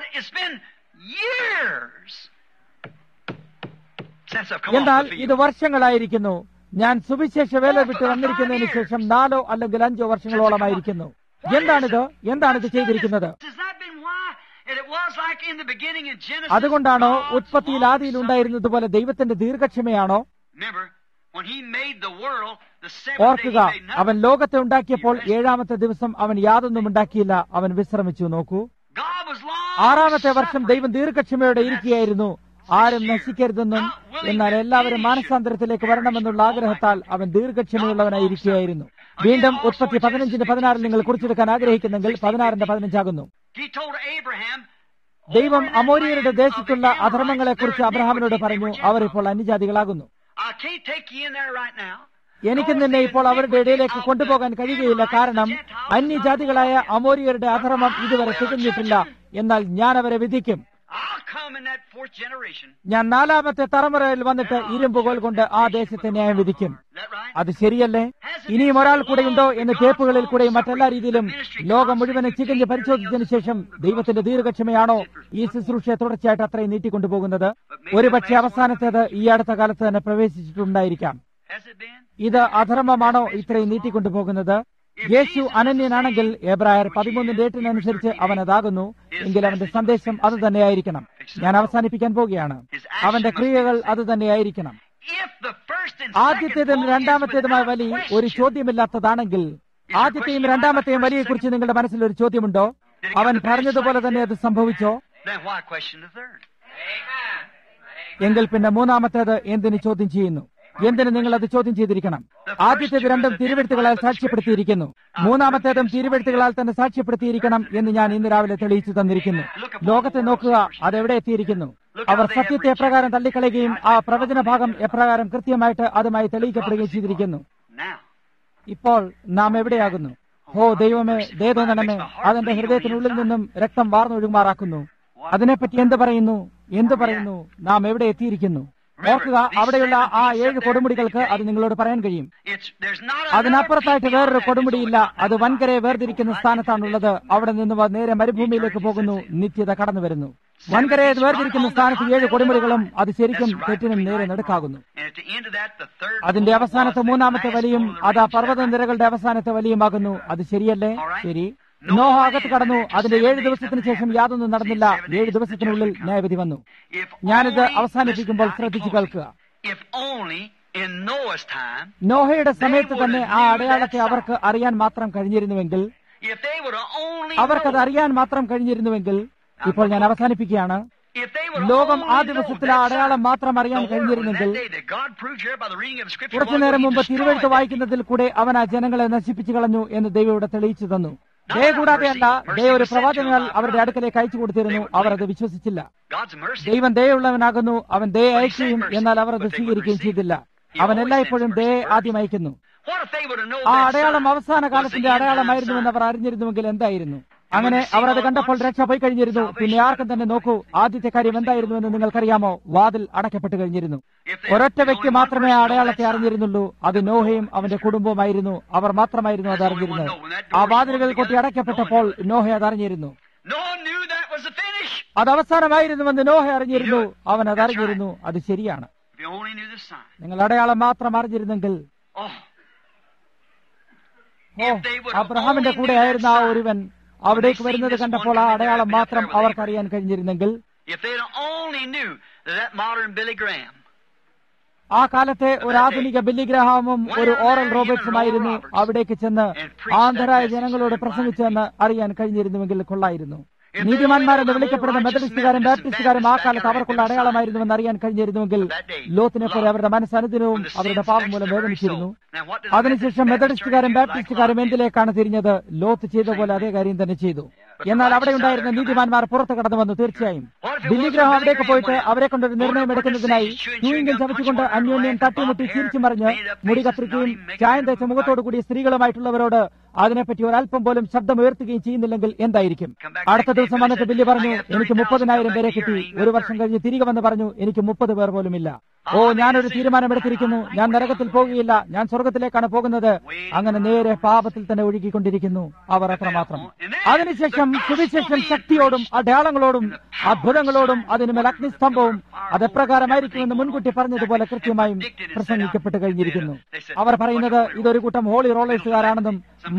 എന്നാൽ ഇത് വർഷങ്ങളായിരിക്കുന്നു ഞാൻ സുവിശേഷ വേല വിട്ട് വന്നിരിക്കുന്നതിന് ശേഷം നാലോ അല്ലെങ്കിൽ അഞ്ചോ വർഷങ്ങളോളമായിരിക്കുന്നു എന്താണിത് എന്താണിത് ചെയ്തിരിക്കുന്നത് Has that been why? And it was like in the beginning in Genesis, അതുകൊണ്ടാണോ God's ഉത്പത്തിയിൽ long ആദിയിൽ ഉണ്ടായിരുന്നതുപോലെ ദൈവത്തിന്റെ ദീർഘക്ഷമയാണോ Remember, when he made the world, the seventh day ഓർക്കുക he made nothing. അവൻ ലോകത്തെ ഉണ്ടാക്കിയപ്പോൾ ഏഴാമത്തെ ദിവസം അവൻ യാതൊന്നും ഉണ്ടാക്കിയില്ല അവൻ വിശ്രമിച്ചു നോക്കൂ God was long ആറാമത്തെ വർഷം ദൈവം ദീർഘക്ഷമയോടെ ഇരിക്കുകയായിരുന്നു ആരും നശിക്കരുതെന്നും എന്നാൽ എല്ലാവരും മാനസാന്തരത്തിലേക്ക് വരണമെന്നുള്ള ആഗ്രഹത്താൽ അവൻ ദീർഘക്ഷമയുള്ളവനായി ഇരിക്കുകയായിരുന്നു വീണ്ടും ഉത്പത്തി പതിനഞ്ചിന് പതിനാറിൽ നിങ്ങൾ കുറിച്ചെടുക്കാൻ ആഗ്രഹിക്കുന്നെങ്കിൽ പതിനാറിന്റെ പതിനഞ്ചാകുന്നു He told Abraham, ദൈവം "Over that അമോരിയരുടെ land of ദേശത്തുള്ള the Amorites, അധർമ്മങ്ങളെക്കുറിച്ച് their അബ്രഹാമിനോട് iniquity പറഞ്ഞു were അവർ Gentiles." ഇപ്പോൾ അന്യജാതികളാകുന്നു I can't take you in there right now. എനിക്ക് നിന്നെ ഇപ്പോൾ അവരുടെ ഇടയിലേക്ക് കൊണ്ടുപോകാൻ കഴിയുകയില്ല കാരണം അന്യജാതികളായ അമോരിയരുടെ അധർമ്മം ഇതുവരെ തികഞ്ഞിട്ടില്ല എന്നാൽ ഞാൻ അവരെ വിധിക്കും I'll come in that fourth generation. ഞാൻ നാലാമത്തെ തലമുറയിൽ വന്നിട്ട് ഇരുമ്പുകോൽ കൊണ്ട് ആ ദേശത്തെ ന്യായം വിധിക്കും Is that right? അത് ശരിയല്ലേ ഇനിയും ഒരാൾ കൂടെയുണ്ടോ എന്ന് ടേപ്പുകളിൽ കൂടെയും മറ്റെല്ലാ രീതിയിലും ലോകം മുഴുവനും ചികഞ്ഞ് പരിശോധിച്ചതിനു ശേഷം ദൈവത്തിന്റെ ദീർഘക്ഷമയാണോ ഈ ശുശ്രൂഷയെ തുടർച്ചയായിട്ട് അത്രയും നീട്ടിക്കൊണ്ടുപോകുന്നത് ഒരുപക്ഷെ അവസാനത്തേത് ഈ അടുത്ത കാലത്ത് തന്നെ പ്രവേശിച്ചിട്ടുണ്ടായിരിക്കാം Has it been? ഇത് അധർമ്മമാണോ ഇത്രയും നീട്ടിക്കൊണ്ടുപോകുന്നത് യേശു അനന്യനാണെങ്കിൽ എബ്രായർ പതിമൂന്നിന്റെ എട്ടിനനുസരിച്ച് അവൻ അതാകുന്നു എങ്കിൽ അവന്റെ സന്ദേശം അത് തന്നെയായിരിക്കണം ഞാൻ അവസാനിപ്പിക്കാൻ പോവുകയാണ് അവന്റെ ക്രിയകൾ അത് തന്നെയായിരിക്കണം If the first and ആദ്യത്തേതും second രണ്ടാമത്തേതുമായ fall is വലി without ഒരു question, ചോദ്യമില്ലാത്തതാണെങ്കിൽ ആദ്യത്തെയും രണ്ടാമത്തെയും വലിയെക്കുറിച്ച് നിങ്ങളുടെ മനസ്സിൽ ഒരു ചോദ്യമുണ്ടോ അവൻ പറഞ്ഞതുപോലെ തന്നെ അത് സംഭവിച്ചോ then why question the third? എങ്കിൽ പിന്നെ മൂന്നാമത്തേത് എന്തിന് ചോദ്യം ചെയ്യുന്നു എന്തിന് നിങ്ങൾ അത് ചോദ്യം ചെയ്തിരിക്കണം ആദ്യത്തേത് രണ്ടും തിരുവെഴുത്തുകളാൽ സാക്ഷ്യപ്പെടുത്തിയിരിക്കുന്നു മൂന്നാമത്തേതും തിരുവെഴുത്തുകളാൽ തന്നെ സാക്ഷ്യപ്പെടുത്തിയിരിക്കണം എന്ന് ഞാൻ ഇന്ന് രാവിലെ തെളിയിച്ചു തന്നിരിക്കുന്നു ലോകത്തെ നോക്കുക അതെവിടെ എത്തിയിരിക്കുന്നു അവർ സത്യത്തെ എപ്രകാരം തള്ളിക്കളയുകയും ആ പ്രവചന ഭാഗം എപ്രകാരം കൃത്യമായിട്ട് അതുമായി തെളിയിക്കപ്പെടുകയും ചെയ്തിരിക്കുന്നു Now, ഇപ്പോൾ നാം എവിടെയാകുന്നു ഓ ദൈവമേ ദേവനമേ അതെന്റെ ഹൃദയത്തിനുള്ളിൽ നിന്നും രക്തം വാർന്നൊഴുമാറാക്കുന്നു അതിനെപ്പറ്റി എന്ത് പറയുന്നു എന്ത് പറയുന്നു നാം എവിടെ എത്തിയിരിക്കുന്നു ഓർക്കുക അവിടെയുള്ള ആ ഏഴ് കൊടുമുടികൾക്ക് അത് നിങ്ങളോട് പറയാൻ കഴിയും it's there's not അതിനപ്പുറത്തായിട്ട് വേറൊരു കൊടുമുടിയില്ല അത് വൻകരയെ വേർതിരിക്കുന്ന സ്ഥാനത്താണുള്ളത് അവിടെ നിന്ന് വ- നേരെ മരുഭൂമിയിലേക്ക് പോകുന്നു നിത്യത കടന്നു വരുന്നു വൻകരയെ വേർതിരിക്കുന്ന സ്ഥാനത്ത് ഏഴ് കൊടുമുടികളും അത് ശരിക്കും തെറ്റിനും നേരെ നടക്കാകുന്നു And at the end of that, the third അതിന്റെ fall അവസാനത്തെ was the മൂന്നാമത്തെ last വലിയും fall of the അത് ആ rain. പർവ്വത നിരകളുടെ അവസാനത്തെ വലിയുമാകുന്നു അത് ശരിയല്ലേ ശരി നോഹ അകത്ത് കടന്നു അതിന്റെ ഏഴ് ദിവസത്തിന് ശേഷം യാതൊന്നും നടന്നില്ല ഏഴ് ദിവസത്തിനുള്ളിൽ ന്യായവിധി വന്നു If ഞാനിത് only- അവസാനിപ്പിക്കുമ്പോൾ listen, ശ്രദ്ധിച്ചു now, കേൾക്കുക If only in Noah's time, നോഹയുടെ സമയത്ത് തന്നെ ആ അടയാളത്തെ അവർക്ക് അറിയാൻ മാത്രം കഴിഞ്ഞിരുന്നുവെങ്കിൽ if they would have only അവർക്കത് known, അറിയാൻ മാത്രം കഴിഞ്ഞിരുന്നുവെങ്കിൽ ഇപ്പോൾ ഞാൻ അവസാനിപ്പിക്കുകയാണ് if they would have ലോകം ആ only known ദിവസത്തിൽ that ആ അടയാളം sign, മാത്രം അറിയാൻ the world in കഴിഞ്ഞിരുന്നെങ്കിൽ that day that God proved here by the reading of the scripture കുറച്ചു was നേരം when he മുമ്പ് destroyed തിരുവെഴുത്ത് them. വായിക്കുന്നതിൽ കൂടെ അവൻ ആ ജനങ്ങളെ നശിപ്പിച്ചു കളഞ്ഞു എന്ന് ദൈവം ഇവിടെ തെളിയിച്ചു തന്നു ദയ കൂടാതെയല്ല ദയ ഒരു പ്രവാചകനാൽ അവരുടെ അടുക്കലേക്ക് അയച്ചു കൊടുത്തിരുന്നു അവർ അത് വിശ്വസിച്ചില്ല God's mercy. ദൈവം ദയുള്ളവനാകുന്നു അവൻ ദയ അയക്കുകയും എന്നാൽ അവർ അത് സ്വീകരിക്കുകയും ചെയ്തില്ല അവൻ എല്ലായ്പ്പോഴും ദയെ ആദ്യം അയക്കുന്നു What if they would have known ആ that അടയാളം sign അവസാന was the കാലത്തിന്റെ end time അടയാളമായിരുന്നുവെന്ന് sign? അവർ അറിഞ്ഞിരുന്നുവെങ്കിൽ എന്തായിരുന്നു അങ്ങനെ അവർ അത് കണ്ടപ്പോൾ രക്ഷ പോയി കഴിഞ്ഞിരുന്നു പിന്നെ ആർക്കും തന്നെ നോക്കൂ ആദ്യത്തെ കാര്യം എന്തായിരുന്നുവെന്ന് നിങ്ങൾക്കറിയാമോ വാതിൽ അടയ്ക്കപ്പെട്ട് കഴിഞ്ഞിരുന്നു ഒരൊറ്റ വ്യക്തി മാത്രമേ ആ അടയാളത്തെ അറിഞ്ഞിരുന്നുള്ളൂ അത് നോഹയും അവന്റെ കുടുംബവുമായിരുന്നു അവർ മാത്രമായിരുന്നു അത് അറിഞ്ഞിരുന്നത് ആ വാതിലുകൾ കൊട്ടി അടയ്ക്കപ്പെട്ടപ്പോൾ നോഹ അത് അറിഞ്ഞിരുന്നു No one knew that was the finish. അത് അവസാനമായിരുന്നുവെന്ന് നോഹ അറിഞ്ഞിരുന്നു അവൻ അത് അറിഞ്ഞിരുന്നു അത് ശരിയാണ് If you only knew the sign. നിങ്ങൾ അടയാളം മാത്രം അറിഞ്ഞിരുന്നെങ്കിൽ Oh, ഓ അബ്രഹാമിന്റെ കൂടെ ആയിരുന്ന ആ ഒരുവൻ അവിടേക്ക് വരുന്നത് കണ്ടപ്പോൾ ആ അടയാളം മാത്രം അവർക്കറിയാൻ കഴിഞ്ഞിരുന്നെങ്കിൽ if they only knew that that modern Billy Graham ആ കാലത്തെ ഒരു ആധുനിക ബില്ലിഗ്രഹാമും ഒരു ഓറൽ റോബർട്ട്സുമായിരുന്നു അവിടേക്ക് ചെന്ന് ആന്തരായ ജനങ്ങളോട് പ്രസംഗിച്ചെന്ന് അറിയാൻ കഴിഞ്ഞിരുന്നുവെങ്കിൽ കൊള്ളായിരുന്നു നീതിമാന്മാരെന്ന് വിളിക്കപ്പെടുന്ന മെത്തഡിസ്റ്റുകാരും ബാപ്റ്റിസ്റ്റുകാരും ആ കാലത്ത് അവർക്കുള്ള അടയാളമായിരുന്നുവെന്ന് അറിയാൻ കഴിഞ്ഞിരുന്നുവെങ്കിൽ ലോത്തിനെ പോലെ അവരുടെ മനസ്സനുദിനവും അവരുടെ പാപം മൂലം വേദനിച്ചിരുന്നു അതിനുശേഷം മെത്തഡിസ്റ്റുകാരും ബാപ്റ്റിസ്റ്റുകാരും എന്തിലേക്കാണ് തിരിഞ്ഞത് ലോത്ത് ചെയ്ത പോലെ അതേ കാര്യം തന്നെ ചെയ്തു എന്നാൽ അവിടെ ഉണ്ടായിരുന്ന നീതിമാന്മാർ പുറത്തു കടന്നു വന്നു തീർച്ചയായും ബില്ലിഗ്രഹം അവിടേക്ക് പോയിട്ട് അവരെ കൊണ്ടൊരു നിർണയം എടുക്കുന്നതിനായി ചൂയിങ്കൽ ചവച്ചുകൊണ്ട് അന്യോന്യം തട്ടിമുട്ടി ചിരിച്ചു മറിഞ്ഞ് മുടി കത്തിരിക്കുകയും ചായം തേച്ച മുഖത്തോടു കൂടി സ്ത്രീകളുമായിട്ടുള്ളവരോട് അതിനെപ്പറ്റി ഒരല്പം പോലും ശബ്ദം ഉയർത്തുകയും ചെയ്യുന്നില്ലെങ്കിൽ എന്തായിരിക്കും അടുത്ത ദിവസം വന്നിട്ട് ബില്ലി പറഞ്ഞു എനിക്ക് മുപ്പതിനായിരം പേരെ കിട്ടി ഒരു വർഷം കഴിഞ്ഞ് തിരികെ വന്ന് പറഞ്ഞു എനിക്ക് മുപ്പത് പേർ പോലുമില്ല ഓ ഞാനൊരു തീരുമാനമെടുത്തിരിക്കുന്നു ഞാൻ നരകത്തിൽ പോകുകയില്ല ഞാൻ സ്വർഗത്തിലേക്കാണ് പോകുന്നത് അങ്ങനെ നേരെ പാപത്തിൽ തന്നെ ഒഴുകിക്കൊണ്ടിരിക്കുന്നു അവർ അത്രമാത്രം അതിനുശേഷം സുവിശേഷം ശക്തിയോടും അടയാളങ്ങളോടും അത്ഭുതങ്ങളോടും അതിനുമേൽ അഗ്നിസ്തംഭവും അതെപ്രകാരമായിരിക്കുമെന്ന് മുൻകൂട്ടി പറഞ്ഞതുപോലെ കൃത്യമായും പ്രസംഗിക്കപ്പെട്ട് കഴിഞ്ഞിരിക്കുന്നു അവർ പറയുന്നത് ഇതൊരു കൂട്ടം ഹോളി റോളേഴ്സുകാരാണെന്നും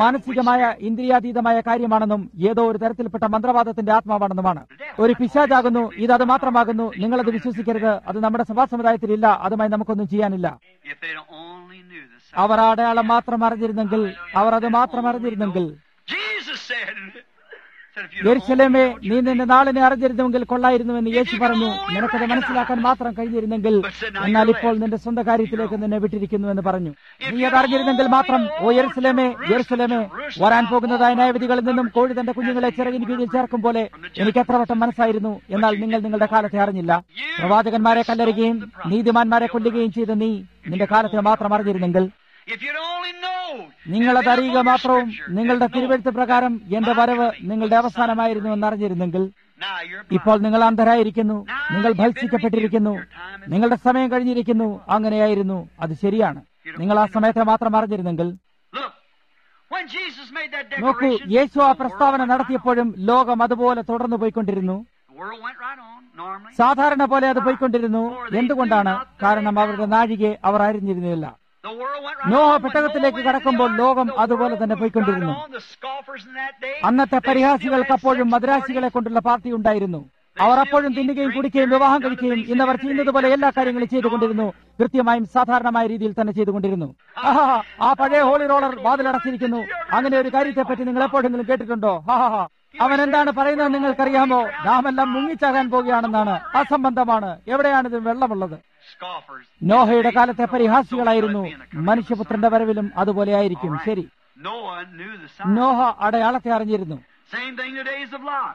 മാനസികമായ ഇന്ദ്രിയാതീതമായ കാര്യമാണെന്നും ഏതോ ഒരു തരത്തിൽപ്പെട്ട മന്ത്രവാദത്തിന്റെ ആത്മാവാണെന്നുമാണ് ഒരു പിശാചാകുന്നു ഇത് അത് മാത്രമാകുന്നു നിങ്ങളത് വിശ്വസിക്കരുത് അത് നമ്മുടെ സഭാ സമുദായത്തിലില്ല അതുമായി നമുക്കൊന്നും ചെയ്യാനില്ല If they only knew the sign. അവർ ആ അടയാളം മാത്രം അറിഞ്ഞിരുന്നെങ്കിൽ അവർ അത് മാത്രം അറിഞ്ഞിരുന്നെങ്കിൽ Jesus said, said if you യെരുശലേമേ നീ നിന്റെ നാളിനെ അറിഞ്ഞിരുന്നുവെങ്കിൽ കൊള്ളായിരുന്നുവെന്ന് യേശു പറഞ്ഞു നിനക്കത് മനസ്സിലാക്കാൻ മാത്രം കഴിഞ്ഞിരുന്നെങ്കിൽ എന്നാൽ ഇപ്പോൾ നിന്റെ സ്വന്തം കാര്യത്തിലേക്ക് നിന്നെ വിട്ടിരിക്കുന്നു എന്ന് പറഞ്ഞു നീ അത് അറിഞ്ഞിരുന്നെങ്കിൽ മാത്രം ഓ യെരുസലേമേ യെരുസലേമേ വരാൻ പോകുന്നതായ ന്യായവിധികളിൽ നിന്നും കോഴി തന്റെ കുഞ്ഞുങ്ങളെ ചിറകിന് കീഴിൽ ചേർക്കും പോലെ എനിക്ക് എത്ര വട്ടം മനസ്സായിരുന്നു എന്നാൽ നിങ്ങൾ നിങ്ങളുടെ കാലത്തെ അറിഞ്ഞില്ല പ്രവാചകന്മാരെ കല്ലെറുകയും നീതിമാന്മാരെ കൊല്ലുകയും ചെയ്ത നീ നിന്റെ കാലത്തെ മാത്രം അറിഞ്ഞിരുന്നെങ്കിൽ if you'd only know നിങ്ങളത് അറിയുക മാത്രവും നിങ്ങളുടെ തിരുവഴുത്ത് പ്രകാരം എന്റെ വരവ് നിങ്ങളുടെ അവസാനമായിരുന്നു എന്നറിഞ്ഞിരുന്നെങ്കിൽ now you're ഇപ്പോൾ നിങ്ങൾ അന്ധരായിരിക്കുന്നു നിങ്ങൾ ഭത്സിക്കപ്പെട്ടിരിക്കുന്നു നിങ്ങളുടെ സമയം കഴിഞ്ഞിരിക്കുന്നു അങ്ങനെയായിരുന്നു അത് ശരിയാണ് നിങ്ങൾ ആ സമയത്തെ മാത്രം അറിഞ്ഞിരുന്നെങ്കിൽ look when Jesus made that നോക്കൂ declaration യേശു ആ പ്രസ്താവന നടത്തിയപ്പോഴും ലോകം അതുപോലെ തുടർന്നു പോയിക്കൊണ്ടിരുന്നു the world went right on normally സാധാരണ പോലെ അത് പോയിക്കൊണ്ടിരുന്നു എന്തുകൊണ്ടാണ് കാരണം അവരുടെ നാഴികയെ അവർ അറിഞ്ഞിരുന്നില്ല the world went right Noah on when പെട്ടകത്തിലേക്ക് Noah went into കടക്കുമ്പോൾ the ark, ലോകം the അതുപോലെ world തന്നെ moved പോയിക്കൊണ്ടിരുന്നു right on. The scoffers in that day, അന്നത്തെ they still പരിഹാസികൾക്ക് had അപ്പോഴും sex മദ്രാശികളെ parties. കൊണ്ടുള്ള പാർട്ടി ഉണ്ടായിരുന്നു അവർ അപ്പോഴും തിന്നുകയും കുടിക്കുകയും വിവാഹം കഴിക്കുകയും ഇന്നവർ ചെയ്യുന്നത് പോലെ എല്ലാ കാര്യങ്ങളും ചെയ്തുകൊണ്ടിരുന്നു കൃത്യമായും സാധാരണമായ രീതിയിൽ തന്നെ ചെയ്തുകൊണ്ടിരുന്നു ആഹാ ആ പഴയ ഹോളി റോളർ വാതിലടച്ചിരിക്കുന്നു അങ്ങനെ ഒരു കാര്യത്തെപ്പറ്റി നിങ്ങൾ എപ്പോഴെങ്കിലും കേട്ടിട്ടുണ്ടോ ഹാഹാ അവൻ എന്താണ് പറയുന്നത് നിങ്ങൾക്കറിയാമോ നാമെല്ലാം മുങ്ങിച്ചാകാൻ പോവുകയാണെന്നാണ് അസംബന്ധമാണ് എവിടെയാണ് ഇത് വെള്ളമുള്ളത് Scoffers. നോഹയുടെ കാലത്തെ പരിഹാസികളായിരുന്നു മനുഷ്യപുത്രന്റെ വരവിലും അതുപോലെ ആയിരിക്കും ശരി Noah knew the sign. Noah അടയാളത്തെ അറിഞ്ഞിരുന്നു Same thing in the days of Lot.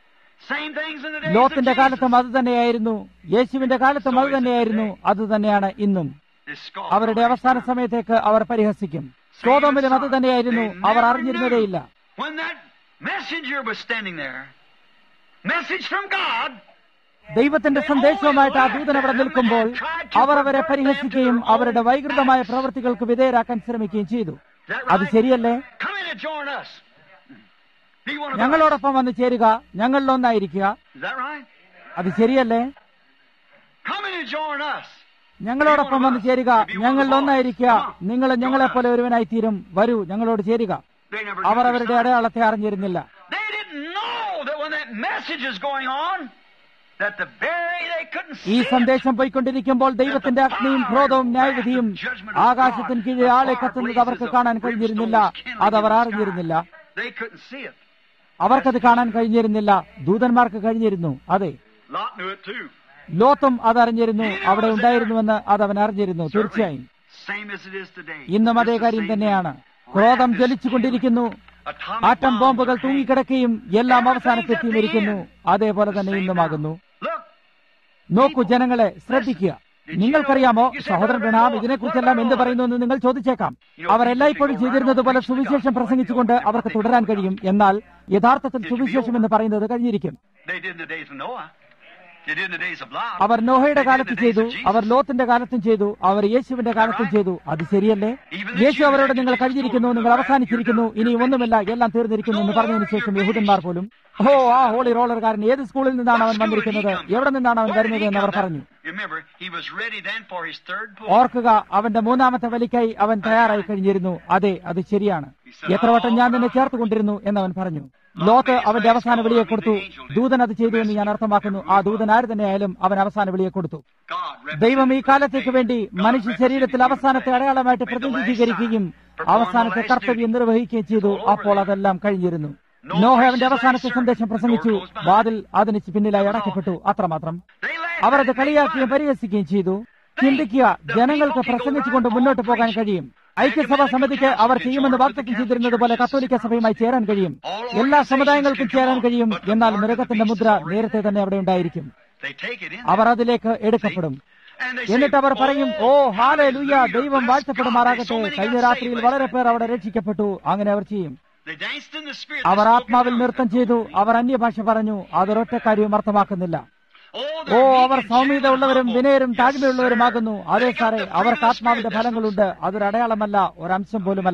Same things in the days ലോത്തിന്റെ of Jesus. കാലത്തും അത് തന്നെയായിരുന്നു യേശുവിന്റെ കാലത്തും അത് തന്നെയായിരുന്നു അത് തന്നെയാണ് ഇന്നും They scoffed. അവരുടെ അവസാന സമയത്തേക്ക് അവർ പരിഹസിക്കും സ്വതോമിലും അത് തന്നെയായിരുന്നു അവർ അറിഞ്ഞിരുന്നതേയില്ല When that messenger was standing there, message from God, ദൈവത്തിന്റെ സന്ദേശവുമായിട്ട് ആ ദൂതൻ അവിടെ നിൽക്കുമ്പോൾ അവർ അവരെ പരിഹസിക്കുകയും അവരുടെ വൈകൃതമായ പ്രവൃത്തികൾക്ക് വിധേയരാക്കാൻ ശ്രമിക്കുകയും ചെയ്തു is that അത് right? ശരിയല്ലേ Come in and join us. Be one of us. ഞങ്ങളോടൊപ്പം വന്ന് ചേരുക ഞങ്ങളിലൊന്നായിരിക്കുക Is that right? അത് ശരിയല്ലേ Come in and join us. ഞങ്ങളോടൊപ്പം വന്ന് ചേരുക ഞങ്ങളിലൊന്നായിരിക്കുക നിങ്ങൾ ഞങ്ങളെപ്പോലെ ഒരുവനായി തീരും വരൂ ഞങ്ങളോട് ചേരുക They never അവർ knew അവരുടെ their sign. അടയാളത്തെ അറിഞ്ഞിരുന്നില്ല They didn't know that when that message is going on, that the very they couldn't ഈ see it. സന്ദേശം പോയിക്കൊണ്ടിരിക്കുമ്പോൾ ദൈവത്തിന്റെ അഗ്നിയും ക്രോധവും ന്യായവിധിയും ആകാശത്തിന് കീഴിൽ ആളെ കത്തുന്നത് അവർക്ക് കാണാൻ കഴിഞ്ഞിരുന്നില്ല അതവർ അറിഞ്ഞിരുന്നില്ല They couldn't see it. അവർക്കത് കാണാൻ കഴിഞ്ഞിരുന്നില്ല ദൂതന്മാർക്ക് കഴിഞ്ഞിരുന്നു അതെ Lot knew it too. ലോത്തും അതറിഞ്ഞിരുന്നു അവിടെ ഉണ്ടായിരുന്നുവെന്ന് അത് അവൻ അറിഞ്ഞിരുന്നു തീർച്ചയായും Same as it is today. ഇന്നും അതേ It's the കാര്യം same തന്നെയാണ് thing. ക്രോധം ജ്വലിച്ചുകൊണ്ടിരിക്കുന്നു Atomic ആറ്റം bombs ബോംബുകൾ are തൂങ്ങിക്കിടക്കുകയും എല്ലാം അവസാനത്തെത്തിയിരിക്കുന്നു അതേപോലെ തന്നെ ഇന്നുമാകുന്നു Look, നോക്കൂ ജനങ്ങളെ ശ്രദ്ധിക്കുക നിങ്ങൾക്കറിയാമോ സഹോദരൻ പ്രണാം ഇതിനെക്കുറിച്ചെല്ലാം എന്ത് പറയുന്നു എന്ന് നിങ്ങൾ ചോദിച്ചേക്കാം അവർ എല്ലായ്പ്പോഴും ചെയ്തിരുന്നത് പോലെ സുവിശേഷം പ്രസംഗിച്ചുകൊണ്ട് അവർക്ക് തുടരാൻ കഴിയും എന്നാൽ യഥാർത്ഥത്തിൽ സുവിശേഷം എന്ന് പറയുന്നത് കഴിഞ്ഞിരിക്കും they did in the days of Noah. They did in the days of Lot. അവർ നോഹയുടെ They did in കാലത്ത് the days ചെയ്തു of Jesus. അവർ ലോത്തിന്റെ കാലത്തും ചെയ്തു അവർ യേശുവിന്റെ കാലത്തും ചെയ്തു അത് ശരിയല്ലേ യേശു അവരോട് നിങ്ങൾ കഴിഞ്ഞിരിക്കുന്നു നിങ്ങൾ അവസാനിച്ചിരിക്കുന്നു ഇനി ഒന്നുമില്ല എല്ലാം തീർന്നിരിക്കുന്നു എന്ന് പറഞ്ഞതിന് ശേഷം യഹൂദന്മാർ പോലും ഓ ആ ഹോളി റോളർകാരൻ ഏത് സ്കൂളിൽ നിന്നാണ് അവൻ വന്നിരിക്കുന്നത് എവിടെ നിന്നാണ് അവൻ Where did വരുന്നത് he എന്ന് അവർ come പറഞ്ഞു from? Remember, he was ready then for his third pull. ഓർക്കുക അവന്റെ മൂന്നാമത്തെ വലിക്കായി അവൻ തയ്യാറായി കഴിഞ്ഞിരുന്നു അതെ അത് ശരിയാണ് എത്ര വട്ടം ഞാൻ നിന്നെ ചേർത്തുകൊണ്ടിരുന്നു എന്നവൻ പറഞ്ഞു ലോത്ത് അവന്റെ അവസാന വിളിയെ കൊടുത്തു ദൂതൻ അത് ചെയ്തു എന്ന് ഞാൻ അർത്ഥമാക്കുന്നു ആ ദൂതൻ ആര് തന്നെയായാലും അവൻ അവസാന വിളിയെ കൊടുത്തു God ദൈവം ഈ കാലത്തേക്ക് വേണ്ടി മനുഷ്യ ശരീരത്തിൽ അവസാനത്തെ അടയാളമായിട്ട് പ്രതിനിധീകരിക്കുകയും അവസാനത്തെ കർത്തവ്യം നിർവഹിക്കുകയും ചെയ്തു അപ്പോൾ അതെല്ലാം കഴിഞ്ഞിരുന്നു നോഹ അവന്റെ അവസാനത്തെ സന്ദേശം പ്രസംഗിച്ചു വാതിൽ അതിന് പിന്നിലായി അടയ്ക്കപ്പെട്ടു അത്രമാത്രം They laughed അവർ at അത് it. കളിയാക്കുകയും പരിഹസിക്കുകയും ചെയ്തു ചിന്തിക്കുക ജനങ്ങൾക്ക് പ്രസംഗിച്ചുകൊണ്ട് മുന്നോട്ട് പോകാൻ കഴിയും ഐക്യസഭാ സമിതിക്ക് അവർ ചെയ്യുമെന്ന് വാഗ്ദത്തം ചെയ്തിരുന്നത് പോലെ കത്തോലിക്ക സഭയുമായി ചേരാൻ കഴിയും എല്ലാ സമുദായങ്ങൾക്കും ചേരാൻ കഴിയും എന്നാൽ മൃഗത്തിന്റെ മുദ്ര നേരത്തെ തന്നെ അവിടെ ഉണ്ടായിരിക്കും They take it in. അവർ അതിലേക്ക് എടുക്കപ്പെടും And they say, എന്നിട്ട് അവർ പറയും ഓ "Oh, ഹാലേ ലുയ്യ hallelujah, ദൈവം bless വാഴ്ത്തപ്പെടുമാറാകട്ടെ God, so many കഴിഞ്ഞ got രാത്രിയിൽ saved വളരെ last പേർ അവിടെ രക്ഷിക്കപ്പെട്ടു അങ്ങനെ അവർ ചെയ്യും They danced in the spirit. Our They spoke in ആത്മാവിൽ tongues. നൃത്തം ചെയ്തു അവർ അന്യഭാഷ പറഞ്ഞു അതൊരൊറ്റ കാര്യവും അർത്ഥമാക്കുന്നില്ല Oh, oh they're meek our and സൗമ്യത gentle ഉള്ളവരും and humble. വിനയരും Yes, താഴ്മയുള്ളവരുമാകുന്നു sir. അതെ They got സാറേ the fruit അവർക്ക് of the ആത്മാവിന്റെ Spirit. ഫലങ്ങളുണ്ട് അതൊരു അടയാളമല്ല ഒരംശം പോലുമല്ല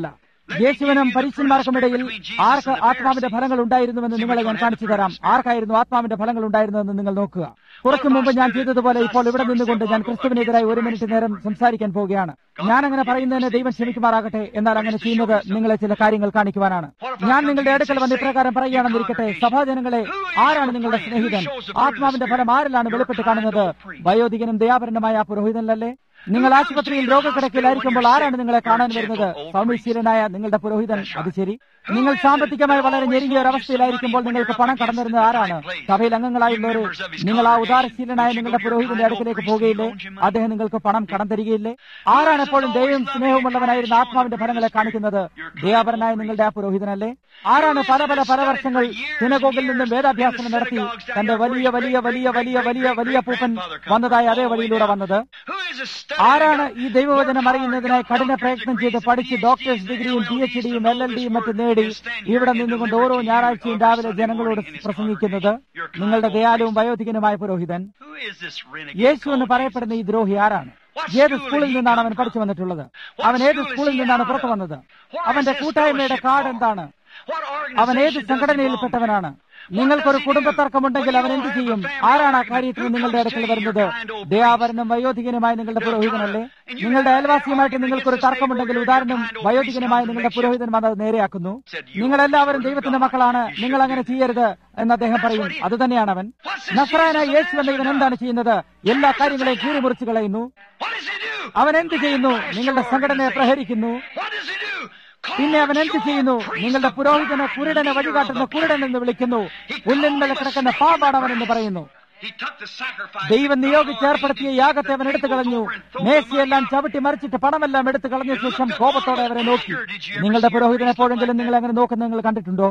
യേശുവിനും പരീക്ഷന്മാർക്കും ഇടയിൽ ആർക്ക് ആത്മാവിന്റെ ഫലങ്ങൾ ഉണ്ടായിരുന്നുവെന്ന് നിങ്ങളെ ഞാൻ കാണിച്ചു തരാം ആർക്കായിരുന്നു ആത്മാവിന്റെ ഫലങ്ങൾ ഉണ്ടായിരുന്നതെന്ന് നിങ്ങൾ നോക്കുക കുറച്ചു മുമ്പ് ഞാൻ ചെയ്തതുപോലെ ഇപ്പോൾ ഇവിടെ നിന്നുകൊണ്ട് ഞാൻ ക്രിസ്തുവിനെതിരായി ഒരു മിനിറ്റ് നേരം സംസാരിക്കാൻ പോവുകയാണ് ഞാൻ അങ്ങനെ പറയുന്നതിന് ദൈവം ക്ഷമിക്കുമാറാകട്ടെ എന്നാൽ അങ്ങനെ ചെയ്യുന്നത് നിങ്ങളെ ചില കാര്യങ്ങൾ കാണിക്കുവാനാണ് ഞാൻ നിങ്ങളുടെ അടുക്കൽ വന്ന് ഇപ്രകാരം പറയുകയാണെന്നിരിക്കട്ടെ സഭാജനങ്ങളെ ആരാണ് നിങ്ങളുടെ സ്നേഹിതൻ ആത്മാവിന്റെ ഫലം ആരിലാണ് വെളിപ്പെട്ട് കാണുന്നത് വയോധികനും ദയാപരനുമായ ആ പുരോഹിതനല്ലേ നിങ്ങൾ ആശുപത്രിയിൽ രോഗക്കിടക്കയിലായിരിക്കുമ്പോൾ ആരാണ് നിങ്ങളെ കാണാൻ വരുന്നത് സൗമ്യശീലനായ നിങ്ങളുടെ പുരോഹിതൻ അത് ശരി നിങ്ങൾ സാമ്പത്തികമായി വളരെ ഞെരുങ്ങിയ ഒരു അവസ്ഥയിലായിരിക്കുമ്പോൾ നിങ്ങൾക്ക് പണം കടന്നിരുന്നത് ആരാണ് സഭയിൽ അംഗങ്ങളായുള്ളവര് നിങ്ങൾ ആ ഉദാരശീലനായ നിങ്ങളുടെ പുരോഹിതന്റെ അടുക്കിലേക്ക് പോകുകയില്ലേ അദ്ദേഹം നിങ്ങൾക്ക് പണം കടം തരികയില്ലേ ആരാണ് എപ്പോഴും ദയവും സ്നേഹവുമുള്ളവനായിരുന്ന ആത്മാവിന്റെ ഫലങ്ങളെ കാണിക്കുന്നത് ദയാപരനായ നിങ്ങളുടെ ആ പുരോഹിതനല്ലേ ആരാണ് പല പല പല വർഷങ്ങൾ സിനഗോഗിൽ നിന്നും വേദാഭ്യാസം നടത്തി തന്റെ വലിയ വലിയ വലിയ വലിയ വലിയ വലിയ പൂപ്പൻ വന്നതായ അതേ വഴിയിലൂടെ വന്നത് ആരാണ് ഈ ദൈവവചനം അറിയുന്നതിനായി കഠിന പ്രയത്നം ചെയ്ത് പഠിച്ച് ഡോക്ടേഴ്സ് ഡിഗ്രിയും പി എച്ച് ഡിയും എൽ എൽ ഡിയും മറ്റും നേടി ഇവിടെ നിന്നുകൊണ്ട് ഓരോ ഞായറാഴ്ചയും രാവിലെ ജനങ്ങളോട് പ്രസംഗിക്കുന്നത് നിങ്ങളുടെ ദയാലുവും വയോധികനുമായ പുരോഹിതൻ യേശു എന്ന് പറയപ്പെടുന്ന ഈ ദ്രോഹി ആരാണ് ഏത് സ്കൂളിൽ നിന്നാണ് അവൻ പഠിച്ചു വന്നിട്ടുള്ളത് അവൻ ഏത് സ്കൂളിൽ നിന്നാണ് പുറത്തു വന്നത് അവന്റെ കൂട്ടായ്മയുടെ കാർഡ് എന്താണ് അവൻ ഏത് സംഘടനയിൽപ്പെട്ടവനാണ് നിങ്ങൾക്കൊരു കുടുംബത്തർക്കമുണ്ടെങ്കിൽ അവൻ എന്ത് ചെയ്യും ആരാണ് ആ കാര്യത്തിൽ നിങ്ങളുടെ അടുക്കൽ വരുന്നത് ദയാപരനും വയോധികനുമായ നിങ്ങളുടെ പുരോഹിതനല്ലേ നിങ്ങളുടെ അയൽവാസിയുമായിട്ട് നിങ്ങൾക്കൊരു തർക്കമുണ്ടെങ്കിൽ ഉദാഹരണം വയോധികനുമായ നിങ്ങളുടെ പുരോഹിതൻ വന്നത് നേരെയാക്കുന്നു നിങ്ങളെല്ലാവരും ദൈവത്തിന്റെ മക്കളാണ് നിങ്ങൾ അങ്ങനെ ചെയ്യരുത് എന്ന് അദ്ദേഹം പറയും അത് തന്നെയാണ് അവൻ നസ്രായനായ യേശു എന്ന ഇവൻ എന്താണ് ചെയ്യുന്നത് എല്ലാ കാര്യങ്ങളെയും കീറി മുറിച്ചു കളയുന്നു അവൻ എന്ത് ചെയ്യുന്നു നിങ്ങളുടെ സംഘടനയെ പ്രഹരിക്കുന്നു പിന്നെ അവൻ എന്ത് ചെയ്യുന്നു നിങ്ങളുടെ പുരോഹിതനെ കുരുടനെ വഴികാട്ടുന്ന കുരുടൻ എന്ന് വിളിക്കുന്നു പുല്ലിന്മേൽ കിടക്കുന്ന പാമ്പാണ് അവൻ എന്ന് പറയുന്നു ദൈവം നിയോഗിച്ചേർപ്പെടുത്തിയ യാഗത്തെ അവൻ എടുത്തു കളഞ്ഞു മേശയെല്ലാം ചവിട്ടി മറിച്ചിട്ട് പണമെല്ലാം എടുത്തു കളഞ്ഞ ശേഷം കോപത്തോടെ അവരെ നോക്കി നിങ്ങളുടെ പുരോഹിതൻ എപ്പോഴെങ്കിലും നിങ്ങൾ അങ്ങനെ നോക്കുന്നത് നിങ്ങൾ കണ്ടിട്ടുണ്ടോ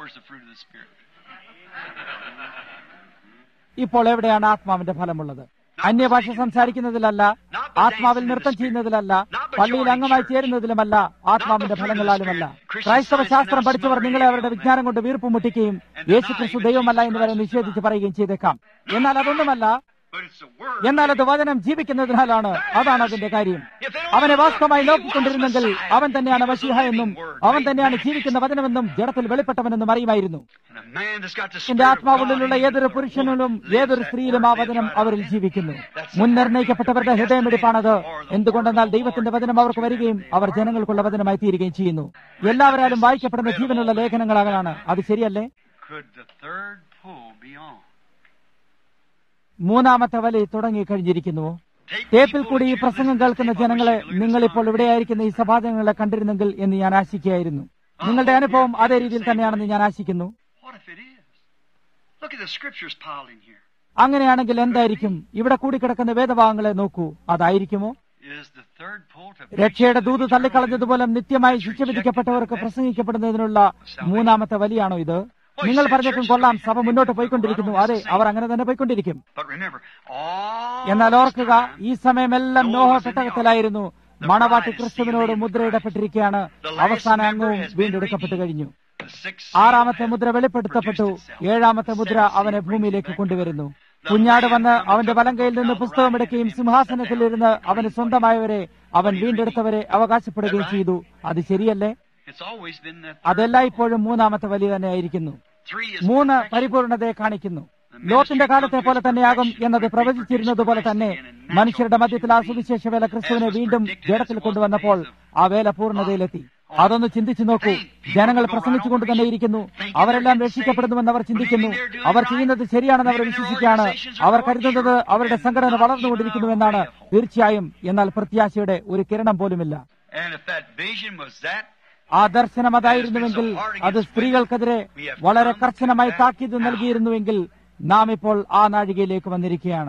ഇപ്പോൾ എവിടെയാണ് ആത്മാവിന്റെ ഫലമുള്ളത് അന്യഭാഷ സംസാരിക്കുന്നതിലല്ല ആത്മാവിൽ നൃത്തം ചെയ്യുന്നതിലല്ല പള്ളിയിൽ അംഗമായി ചേരുന്നതിലുമല്ല ആത്മാവിന്റെ ഫലങ്ങളാലുമല്ല ക്രൈസ്തവ ശാസ്ത്രം പഠിച്ചവർ നിങ്ങളെ അവരുടെ വിജ്ഞാനം കൊണ്ട് വീർപ്പ് മുട്ടിക്കുകയും യേശു ക്രിസ്തു ദൈവമല്ല എന്ന് വരെ നിഷേധിച്ച് പറയുകയും ചെയ്തേക്കാം എന്നാൽ അതൊന്നുമല്ല എന്നാൽ അത് വചനം ജീവിക്കുന്നതിനാലാണ് അതാണ് അതിന്റെ കാര്യം അവനെ വാസ്തവമായി നോക്കിക്കൊണ്ടിരുന്നെങ്കിൽ അവൻ തന്നെയാണ് വശീഹ എന്നും അവൻ തന്നെയാണ് ജീവിക്കുന്ന വചനമെന്നും ജഡത്തിൽ വെളിപ്പെട്ടവനെന്നും അറിയുമായിരുന്നു എന്റെ ആത്മാവുള്ളിലുള്ള ഏതൊരു പുരുഷനിലും ഏതൊരു സ്ത്രീയിലും ആ വചനം അവരിൽ ജീവിക്കുന്നു മുൻനിർണയിക്കപ്പെട്ടവരുടെ ഹൃദയമിടിപ്പാണത് എന്തുകൊണ്ടെന്നാൽ ദൈവത്തിന്റെ വചനം അവർക്ക് വരികയും അവർ ജനങ്ങൾക്കുള്ള വചനമായി തീരുകയും ചെയ്യുന്നു എല്ലാവരാലും വായിക്കപ്പെടുന്ന ജീവനുള്ള ലേഖനങ്ങളാണ് അത് ശരിയല്ലേ മൂന്നാമത്തെ വലി തുടങ്ങിക്കഴിഞ്ഞിരിക്കുന്നുവോ ടേപ്പിൽ കൂടി ഈ പ്രസംഗം കേൾക്കുന്ന ജനങ്ങളെ നിങ്ങൾ ഇപ്പോൾ ഇവിടെയായിരിക്കുന്ന ഈ സഭാജനങ്ങളെ കണ്ടിരുന്നെങ്കിൽ എന്ന് ഞാൻ ആശിക്കുകയായിരുന്നു നിങ്ങളുടെ അനുഭവം അതേ രീതിയിൽ തന്നെയാണെന്ന് ഞാൻ ആശിക്കുന്നു അങ്ങനെയാണെങ്കിൽ എന്തായിരിക്കും ഇവിടെ കൂടിക്കിടക്കുന്ന വേദഭാഗങ്ങളെ നോക്കൂ അതായിരിക്കുമോ രക്ഷയുടെ ദൂത് തള്ളിക്കളഞ്ഞതുപോലെ നിത്യമായി ശിക്ഷ വിധിക്കപ്പെട്ടവർക്ക് പ്രസംഗിക്കപ്പെടുന്നതിനുള്ള മൂന്നാമത്തെ വലിയാണോ ഇത് നിങ്ങൾ പറഞ്ഞേക്കും കൊള്ളാം സഭ മുന്നോട്ട് പോയിക്കൊണ്ടിരിക്കുന്നു അതെ അവർ അങ്ങനെ തന്നെ പോയിക്കൊണ്ടിരിക്കും എന്നാൽ ഓർക്കുക ഈ സമയമെല്ലാം നോഹ പെട്ടകത്തിലായിരുന്നു മണവാട്ടി ക്രിസ്തുവിനോട് മുദ്രയിടപ്പെട്ടിരിക്കുകയാണ് അവസാന അംഗവും വീണ്ടെടുക്കപ്പെട്ടു കഴിഞ്ഞു ആറാമത്തെ മുദ്ര വെളിപ്പെടുത്തപ്പെട്ടു ഏഴാമത്തെ മുദ്ര അവനെ ഭൂമിയിലേക്ക് കൊണ്ടുവരുന്നു കുഞ്ഞാട് വന്ന് അവന്റെ വലങ്കയിൽ നിന്ന് പുസ്തകമെടുക്കുകയും സിംഹാസനത്തിലിരുന്ന് അവന് സ്വന്തമായവരെ അവൻ വീണ്ടെടുത്തവരെ അവകാശപ്പെടുകയും ചെയ്തു അത് ശരിയല്ലേ അതെല്ലായ്പ്പോഴും മൂന്നാമത്തെ വലിയ തന്നെയായിരിക്കുന്നു മൂന്ന് പരിപൂർണതയെ കാണിക്കുന്നു ലോത്തിന്റെ കാലത്തെ പോലെ തന്നെയാകും എന്നത് പ്രവചിച്ചിരുന്നത് പോലെ തന്നെ മനുഷ്യരുടെ മധ്യത്തിൽ ആ സുവിശേഷ വേല ക്രിസ്തുവിനെ വീണ്ടും ജഡത്തിൽ കൊണ്ടുവന്നപ്പോൾ ആ വേല പൂർണ്ണതയിലെത്തി അതൊന്ന് ചിന്തിച്ചു നോക്കൂ ജനങ്ങൾ പ്രസംഗിച്ചുകൊണ്ട് തന്നെ ഇരിക്കുന്നു അവരെല്ലാം രക്ഷിക്കപ്പെടുന്നുവെന്ന് അവർ ചിന്തിക്കുന്നു അവർ ചെയ്യുന്നത് ശരിയാണെന്ന് അവർ വിശ്വസിക്കുകയാണ് അവർ കരുതുന്നത് അവരുടെ സംഘടന വളർന്നുകൊണ്ടിരിക്കുന്നുവെന്നാണ് തീർച്ചയായും എന്നാൽ പ്രത്യാശയുടെ ഒരു കിരണം പോലുമില്ല ആ ദർശനം അതായിരുന്നുവെങ്കിൽ അത് സ്ത്രീകൾക്കെതിരെ വളരെ കർശനമായി താക്കീത് നൽകിയിരുന്നുവെങ്കിൽ നാം ഇപ്പോൾ ആ നാഴികയിലേക്ക് വന്നിരിക്കുകയാണ്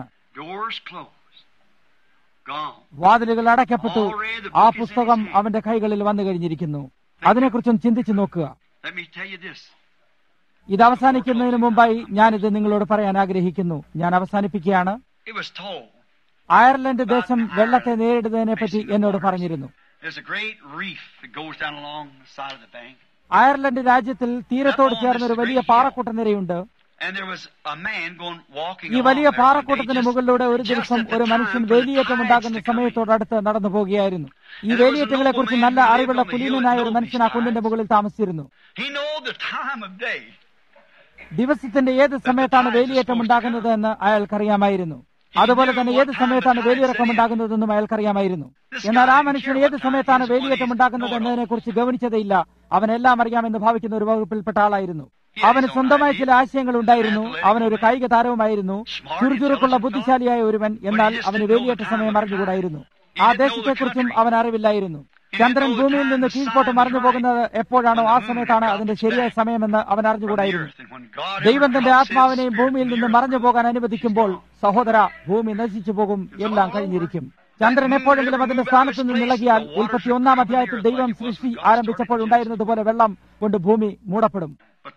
വാതിലുകൾ അടയ്ക്കപ്പെട്ടു ആ പുസ്തകം അവന്റെ കൈകളിൽ വന്നു കഴിഞ്ഞിരിക്കുന്നു അതിനെക്കുറിച്ചും ചിന്തിച്ചു നോക്കുക ഇത് അവസാനിക്കുന്നതിന് മുമ്പായി ഞാനിത് നിങ്ങളോട് പറയാൻ ആഗ്രഹിക്കുന്നു ഞാൻ അവസാനിപ്പിക്കുകയാണ് അയർലൻഡ് ദേശം വെള്ളത്തെ നേരിടുന്നതിനെ പറ്റി എന്നോട് പറഞ്ഞിരുന്നു അയർലൻഡ് രാജ്യത്തിൽ തീരത്തോട് ചേർന്ന ഒരു വലിയ പാറക്കൂട്ട നിരയുണ്ട് And there was a man going walking ഈ along വലിയ there one day, പാറക്കൂട്ടത്തിന് just- മുകളിലൂടെ ഒരു just ദിവസം at the ഒരു time മനുഷ്യൻ for the വേലിയേറ്റം ഉണ്ടാകുന്ന tides to come in. സമയത്തോടടുത്ത് നടന്നു പോകുകയായിരുന്നു ഈ വേലിയേറ്റങ്ങളെ കുറിച്ച് നല്ല അറിവുള്ള കുലീനനായ ഒരു മനുഷ്യൻ ആ കുന്നിന്റെ മുകളിൽ താമസിച്ചിരുന്നു He know the time of day. ദിവസത്തിന്റെ ഏത് സമയത്താണ് വേലിയേറ്റം ഉണ്ടാകുന്നത് എന്ന് അയാൾക്കറിയാമായിരുന്നു അതുപോലെ തന്നെ ഏത് സമയത്താണ് വേലിയിറക്കം ഉണ്ടാകുന്നതെന്നും അയാൾക്കറിയാമായിരുന്നു എന്നാൽ ആ മനുഷ്യൻ ഏത് സമയത്താണ് വേലിയേറ്റം ഉണ്ടാകുന്നത് എന്നതിനെ കുറിച്ച് ഗവനിച്ചതേയില്ല അവൻ എല്ലാം അറിയാമെന്ന് ഭാവിക്കുന്ന ഒരു വകുപ്പിൽപ്പെട്ട ആളായിരുന്നു അവന് സ്വന്തമായ ചില ആശയങ്ങൾ ഉണ്ടായിരുന്നു അവനൊരു കായിക താരവുമായിരുന്നു ചുറുചുറുക്കുള്ള ബുദ്ധിശാലിയായ ഒരുവൻ എന്നാൽ അവന് വേലിയേറ്റ സമയം അറിഞ്ഞുകൂടായിരുന്നു ആ ദേശത്തെക്കുറിച്ചും അവൻ അറിവില്ലായിരുന്നു ചന്ദ്രൻ ഭൂമിയിൽ നിന്ന് കീഴ്പോട്ട് മറിഞ്ഞു പോകുന്നത് എപ്പോഴാണോ ആ സമയത്താണ് അതിന്റെ ശരിയായ സമയമെന്ന് അവൻ അറിഞ്ഞുകൂടായിരുന്നു ദൈവം തന്റെ ആത്മാവിനെയും ഭൂമിയിൽ നിന്ന് മറഞ്ഞു പോകാൻ അനുവദിക്കുമ്പോൾ സഹോദര ഭൂമി നശിച്ചു പോകും എല്ലാം കഴിഞ്ഞിരിക്കും ചന്ദ്രൻ എപ്പോഴെങ്കിലും അതിന്റെ സ്ഥാനത്ത് നിന്ന് ഇളകിയാൽ ഉൽപ്പത്തി ഒന്നാം അധ്യായത്തിൽ ദൈവം സൃഷ്ടി ആരംഭിച്ചപ്പോൾ ഉണ്ടായിരുന്നതുപോലെ വെള്ളം കൊണ്ട് ഭൂമി മൂടപ്പെടും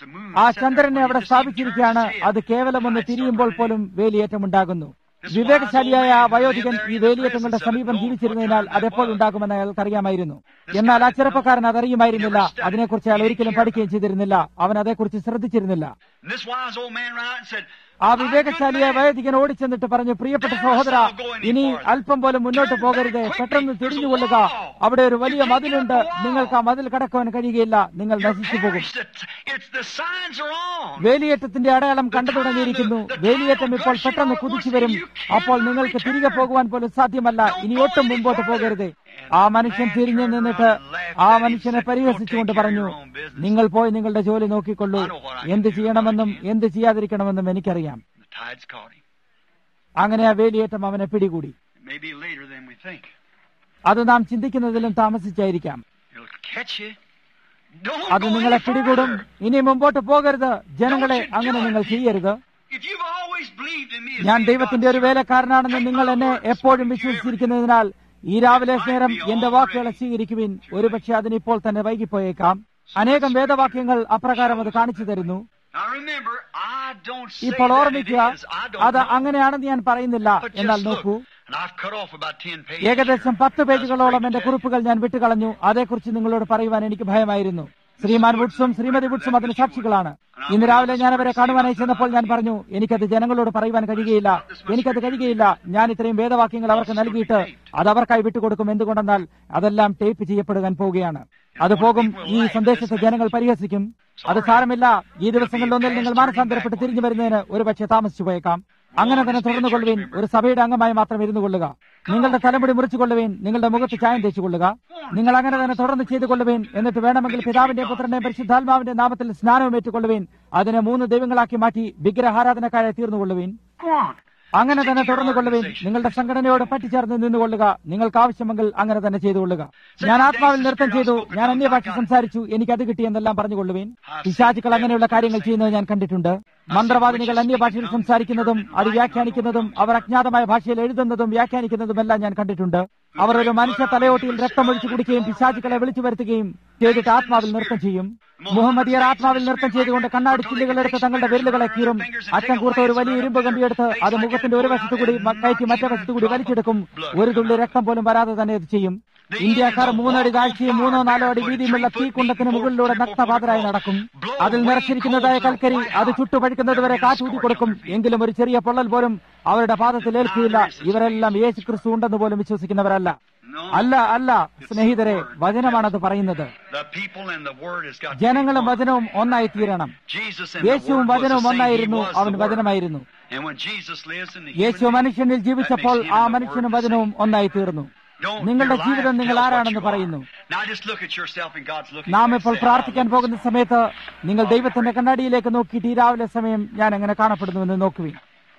ആ ചന്ദ്രനെ അവിടെ സ്ഥാപിച്ചിരിക്കുകയാണ് അത് കേവലം ഒന്ന് തിരിയുമ്പോൾ പോലും വേലിയേറ്റമുണ്ടാകുന്നു വിവേകശാലിയായ ആ വയോധികൻ ഈ വേലിയേറ്റങ്ങളുടെ സമീപം ജീവിച്ചിരുന്നതിനാൽ അതെപ്പോൾ ഉണ്ടാകുമെന്ന് അയാൾക്കറിയാമായിരുന്നു എന്നാൽ ആ ചെറുപ്പക്കാരൻ അതറിയുമായിരുന്നില്ല അതിനെക്കുറിച്ച് അയാൾ ഒരിക്കലും പഠിക്കുകയും ചെയ്തിരുന്നില്ല അവൻ അതേക്കുറിച്ച് ശ്രദ്ധിച്ചിരുന്നില്ല And this wise old man ran out and said, ആ വിവേകശാലിയായ വയോധികൻ ഓടിച്ചെന്നിട്ട് പറഞ്ഞു പ്രിയപ്പെട്ട സഹോദര ഇനി അല്പം പോലും മുന്നോട്ട് പോകരുത് പെട്ടെന്ന് തിരിഞ്ഞുകൊള്ളുക അവിടെ ഒരു വലിയ മതിലുണ്ട് നിങ്ങൾക്ക് ആ മതിൽ കടക്കുവാൻ കഴിയുകയില്ല നിങ്ങൾ You're നശിച്ചു പോകും perished. It's- It's the signs are on. വേലിയേറ്റത്തിന്റെ അടയാളം കണ്ടു തുടങ്ങിയിരിക്കുന്നു വേലിയേറ്റം ഇപ്പോൾ പെട്ടെന്ന് കുതിച്ചു വരും അപ്പോൾ നിങ്ങൾക്ക് തിരികെ പോകുവാൻ പോലും സാധ്യമല്ല ഇനി ഒട്ടും മുമ്പോട്ട് പോകരുത് ആ മനുഷ്യൻ തിരിഞ്ഞു നിന്നിട്ട് ആ മനുഷ്യനെ പരിഹസിച്ചുകൊണ്ട് പറഞ്ഞു നിങ്ങൾ പോയി നിങ്ങളുടെ ജോലി നോക്കിക്കൊള്ളൂ എന്ത് ചെയ്യണമെന്നും എന്ത് ചെയ്യാതിരിക്കണമെന്നും എനിക്കറിയാം The tides caught him. അങ്ങനെ ആ വേലിയേറ്റം അവനെ പിടികൂടി Maybe later than we think. അത് നാം ചിന്തിക്കുന്നതിലും താമസിച്ചായിരിക്കാം It'll catch you. Don't അത് go നിങ്ങളെ any പിടികൂടും further. ഇനി മുമ്പോട്ട് പോകരുത് ജനങ്ങളെ അങ്ങനെ നിങ്ങൾ ചെയ്യരുത് If you've always believed in me as ഞാൻ being ദൈവത്തിന്റെ ഒരു God's servant, വേലക്കാരനാണെന്ന് നിങ്ങൾ എന്നെ എപ്പോഴും വിശ്വസിച്ചിരിക്കുന്നതിനാൽ ഈ രാവിലെ നേരം എന്റെ വാക്കുകളെ സ്വീകരിക്കുവിൻ ഒരുപക്ഷെ അതിനിപ്പോൾ തന്നെ വൈകിപ്പോയേക്കാം അനേകം വേദവാക്യങ്ങൾ അപ്രകാരം അത് കാണിച്ചു തരുന്നു Now remember, I don't say ഇപ്പോൾ that it ഓർമ്മിക്കുക is. I don't അത് know. അങ്ങനെയാണെന്ന് ഞാൻ പറയുന്നില്ല But എന്നാൽ just look. നോക്കൂ And I've cut off about 10 pages. ഏകദേശം പത്ത് പേജുകളോളം എന്റെ കുറിപ്പുകൾ ഞാൻ വിട്ടുകളഞ്ഞു അതേക്കുറിച്ച് നിങ്ങളോട് പറയുവാൻ എനിക്ക് ഭയമായിരുന്നു ശ്രീമാൻ വുഡ്സും ശ്രീമതി വുഡ്സും അതിന് സാക്ഷികളാണ് ഇന്ന് രാവിലെ ഞാൻ അവരെ കാണുവാനായി ചെന്നപ്പോൾ ഞാൻ പറഞ്ഞു എനിക്കത് ജനങ്ങളോട് പറയുവാൻ കഴിയുകയില്ല എനിക്കത് കഴിയുകയില്ല ഞാൻ ഇത്രയും വേദവാക്യങ്ങൾ അവർക്ക് നൽകിയിട്ട് അത് അവർക്കായി വിട്ടുകൊടുക്കും എന്തുകൊണ്ടെന്നാൽ അതെല്ലാം ടേപ്പ് ചെയ്യപ്പെടുവാൻ പോവുകയാണ് അത് പോകും ഈ സന്ദേശത്തെ ജനങ്ങൾ പരിഹസിക്കും അത് സാരമില്ല ഈ ദിവസങ്ങളിലൊന്നിൽ നിങ്ങൾ മാനസാന്തരപ്പെട്ട് തിരിഞ്ഞു വരുന്നതിന് ഒരുപക്ഷെ താമസിച്ചു പോയേക്കാം അങ്ങനെ തന്നെ തുടർന്നു കൊള്ളുവീൻ ഒരു സഭയുടെ അംഗമായി മാത്രം ഇരുന്നു കൊള്ളുക നിങ്ങളുടെ തലമുടി മുറിച്ചു കൊള്ളുവീൻ നിങ്ങളുടെ മുഖത്ത് ചായം തേച്ചു കൊള്ളുക നിങ്ങൾ അങ്ങനെ തന്നെ തുടർന്ന് ചെയ്തു കൊള്ളുവീൻ എന്നിട്ട് വേണമെങ്കിൽ പിതാവിന്റെ പുത്രന്റെ പരിശുദ്ധാത്മാവിന്റെ നാമത്തിൽ സ്നാനവും ഏറ്റുകൊള്ളുവീൻ അതിനെ മൂന്ന് ദൈവങ്ങളാക്കി മാറ്റി വിഗ്രഹാരാധനക്കാരെ തീർന്നുകൊള്ളുവീൻ Go on. അങ്ങനെ തന്നെ തുടർന്നു കൊള്ളുവീൻ നിങ്ങളുടെ സംഘടനയോട് പറ്റിച്ചേർന്ന് നിന്നുകൊള്ളുക നിങ്ങൾക്ക് ആവശ്യമെങ്കിൽ അങ്ങനെ തന്നെ ചെയ്തുകൊള്ളുക ഞാൻ ആത്മാവിൽ നൃത്തം ചെയ്തു ഞാൻ അന്യഭാഷ സംസാരിച്ചു എനിക്ക് അത് കിട്ടിയെന്നെല്ലാം പറഞ്ഞുകൊള്ളുവീൻ പിശാചുക്കൾ അങ്ങനെയുള്ള കാര്യങ്ങൾ ചെയ്യുന്നത് ഞാൻ കണ്ടിട്ടുണ്ട് മന്ത്രവാദിനികൾ അന്യഭാഷയിൽ സംസാരിക്കുന്നതും അത് വ്യാഖ്യാനിക്കുന്നതും അവർ അജ്ഞാതമായ ഭാഷയിൽ എഴുതുന്നതും വ്യാഖ്യാനിക്കുന്നതുമെല്ലാം ഞാൻ കണ്ടിട്ടുണ്ട് അവർ ഒരു മനുഷ്യ തലയോട്ടിയിൽ രക്തമൊഴിച്ചു കുടിക്കുകയും പിശാചുക്കളെ വിളിച്ചു വരുത്തുകയും ചെയ്തിട്ട് ആത്മാവിൽ നൃത്തം ചെയ്യും മുഹമ്മദിയർ ആത്മാവിൽ നൃത്തം ചെയ്തുകൊണ്ട് കണ്ണാടി ചില്ലുകളെടുത്ത് തങ്ങളുടെ വിരലുകളെ കീറും അറ്റം കൂർത്ത ഒരു വലിയ ഇരുമ്പ് കമ്പിയെടുത്ത് അത് മുഖത്തിന്റെ ഒരു വശത്തു കൂടി മ- കയറ്റി മറ്റേ വശത്തു കൂടി വലിച്ചെടുക്കും ഒരു തുള്ളി രക്തം പോലും വരാതെ തന്നെ ഇത് ചെയ്യും ഇന്ത്യക്കാർ മൂന്നടി താഴ്ചയും മൂന്നോ നാലോ അടി വീതിയുമുള്ള തീക്കുണ്ടത്തിന് മുകളിലൂടെ നഗ്നപാതരായി നടക്കും അതിൽ നിറച്ചിരിക്കുന്നതായ കൽക്കരി അത് ചുട്ടുപഴുക്കുന്നത് വരെ കാറ്റൂതി കൊടുക്കും എങ്കിലും ഒരു ചെറിയ പൊള്ളൽ പോലും അവരുടെ പാദത്തിൽ ഏൽക്കുകയില്ല ഇവരെല്ലാം യേശു ക്രിസ്തു ഉണ്ടെന്ന് പോലും വിശ്വസിക്കുന്നവരല്ല No. അല്ല അല്ല സ്നേഹിതരെ വചനമാണത് പറയുന്നത് The people and the word has got to be ജനങ്ങളും one. വചനവും ഒന്നായി തീരണം Jesus and the യേശുവും word was the വചനവും same. He ഒന്നായിരുന്നു was അവൻ the word. വചനമായിരുന്നു And when Jesus lives in the Yeshu human being, മനുഷ്യനിൽ ജീവിച്ചപ്പോൾ that makes ആ him and the മനുഷ്യനും word the വചനവും same. ഒന്നായി തീർന്നു Don't- നിങ്ങളുടെ your ജീവിതം life നിങ്ങൾ tells what ആരാണെന്ന് you are. പറയുന്നു Now just look at yourself and God's looking നാം at you. ഇപ്പോൾ Say, പ്രാർത്ഥിക്കാൻ "Hallelujah." പോകുന്ന സമയത്ത് നിങ്ങൾ ദൈവത്തിന്റെ കണ്ണാടിയിലേക്ക് നോക്കിയിട്ട് ഈ രാവിലെ സമയം ഞാൻ എങ്ങനെ കാണപ്പെടുന്നുവെന്ന് നോക്കുവിൻ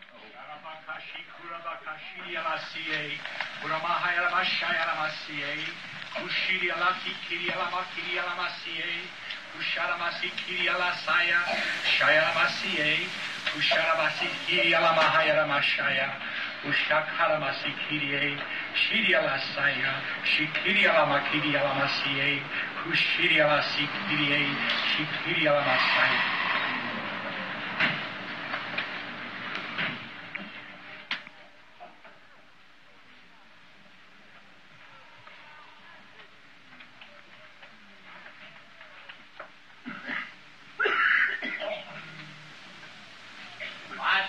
Shikiri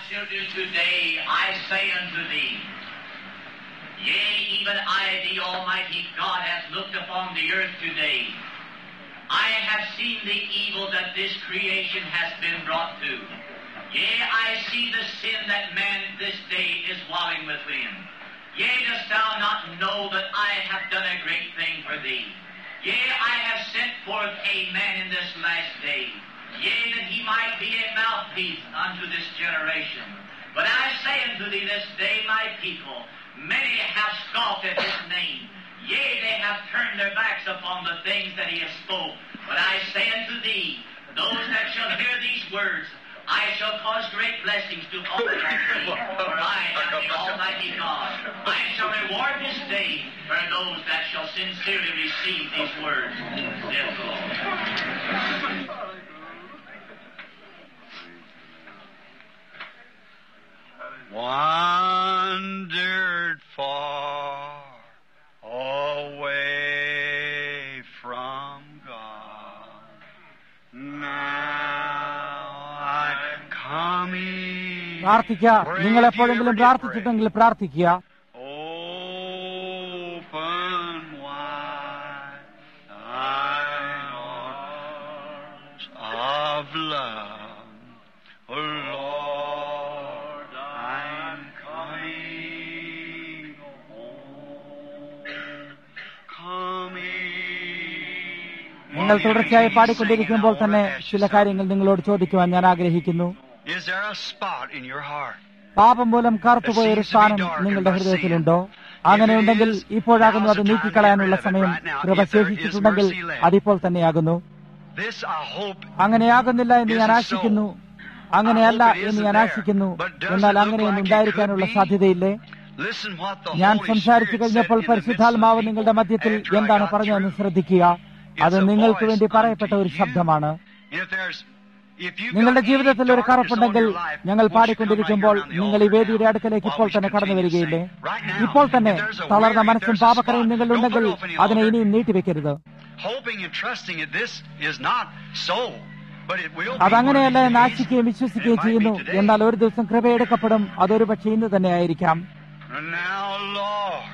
children, today I say unto thee, Yea, even I, the Almighty God, hath looked upon the earth today. I have seen the evil that this creation has been brought to. Yea, I see the sin that man this day is wallowing within. Yea, dost thou not know that I have done a great thing for thee? Yea, I have sent forth a man in this last day. Yea, that he might be a mouthpiece unto this generation. But I say unto thee this day, my people, many have scoffed at his name. Yea, they have turned their backs upon the things that he has spoke. But I say unto thee, those that shall hear these words, I shall cause great blessings to all that are thee, for I am the Almighty God. I shall reward this day for those that shall sincerely receive these words. Saith the Lord. wandered far away from God. Now I'm coming. പ്രാർത്ഥിക്കുക നിങ്ങൾ എപ്പോഴെങ്കിലും പ്രാർത്ഥിച്ചിട്ടെങ്കിൽ പ്രാർത്ഥിക്കുക Open wide thine arms of love. O Lord, I'm coming home. Coming. നിങ്ങൾ തുടർച്ചയായി പാടിക്കൊണ്ടിരിക്കുമ്പോൾ തന്നെ ചില കാര്യങ്ങൾ നിങ്ങളോട് ചോദിക്കുവാൻ ഞാൻ ആഗ്രഹിക്കുന്നു Is there a spot in your heart? പാപം മൂലം കറുത്തുപോയ ഒരു സ്ഥാനം നിങ്ങളുടെ ഹൃദയത്തിലുണ്ടോ അങ്ങനെയുണ്ടെങ്കിൽ ഇപ്പോഴാകുന്നു അത് നീക്കിക്കളയാനുള്ള സമയം കൃപ ശേഷിച്ചിട്ടുണ്ടെങ്കിൽ അതിപ്പോൾ തന്നെയാകുന്നു This I hope അങ്ങനെയാകുന്നില്ല എന്ന് ഞാൻ ആശിക്കുന്നു അങ്ങനെയല്ല എന്ന് ഞാൻ ആശിക്കുന്നു എന്നാൽ അങ്ങനെയൊന്നും ഉണ്ടായിരിക്കാനുള്ള സാധ്യതയില്ലേ Listen what the ഞാൻ Holy സംസാരിച്ചു Spirit കഴിഞ്ഞപ്പോൾ said in the പരിശുദ്ധാത്മാവ് midst of നിങ്ങളുടെ me മധ്യത്തിൽ after I എന്താണ് got പറഞ്ഞതെന്ന് through. ശ്രദ്ധിക്കുക അത് It's a നിങ്ങൾക്ക് voice വേണ്ടി പറയപ്പെട്ട unto ഒരു you. ശബ്ദമാണ് If there's if you've നിങ്ങളുടെ got ജീവിതത്തിൽ any ഒരു darkness on കറുപ്പുണ്ടെങ്കിൽ your life, ഞങ്ങൾ won't you come പാടിക്കൊണ്ടിരിക്കുമ്പോൾ right here around the നിങ്ങൾ ഈ altar വേദിയുടെ now അടുക്കലേക്ക് while ഇപ്പോൾ we തന്നെ കടന്നു continue to വരികയില്ലേ sing? Right now, ഇപ്പോൾ തന്നെ if there's a തളർന്ന weary, മനസ്സും there's a പാപക്കറയും spot, നിങ്ങളുണ്ടെങ്കിൽ don't put off any അതിനെ longer. ഇനിയും നീട്ടിവെക്കരുത് hoping and trusting that this is not so, but it will be അതങ്ങനെയല്ല one of എന്ന് these days. ആശിക്കുകയും വിശ്വസിക്കുകയും It might be ചെയ്യുന്നു today. എന്നാൽ ഒരു ദിവസം കൃപയെടുക്കപ്പെടും അതൊരു പക്ഷേ ഇന്ന് തന്നെ ആയിരിക്കാം And now, Lord,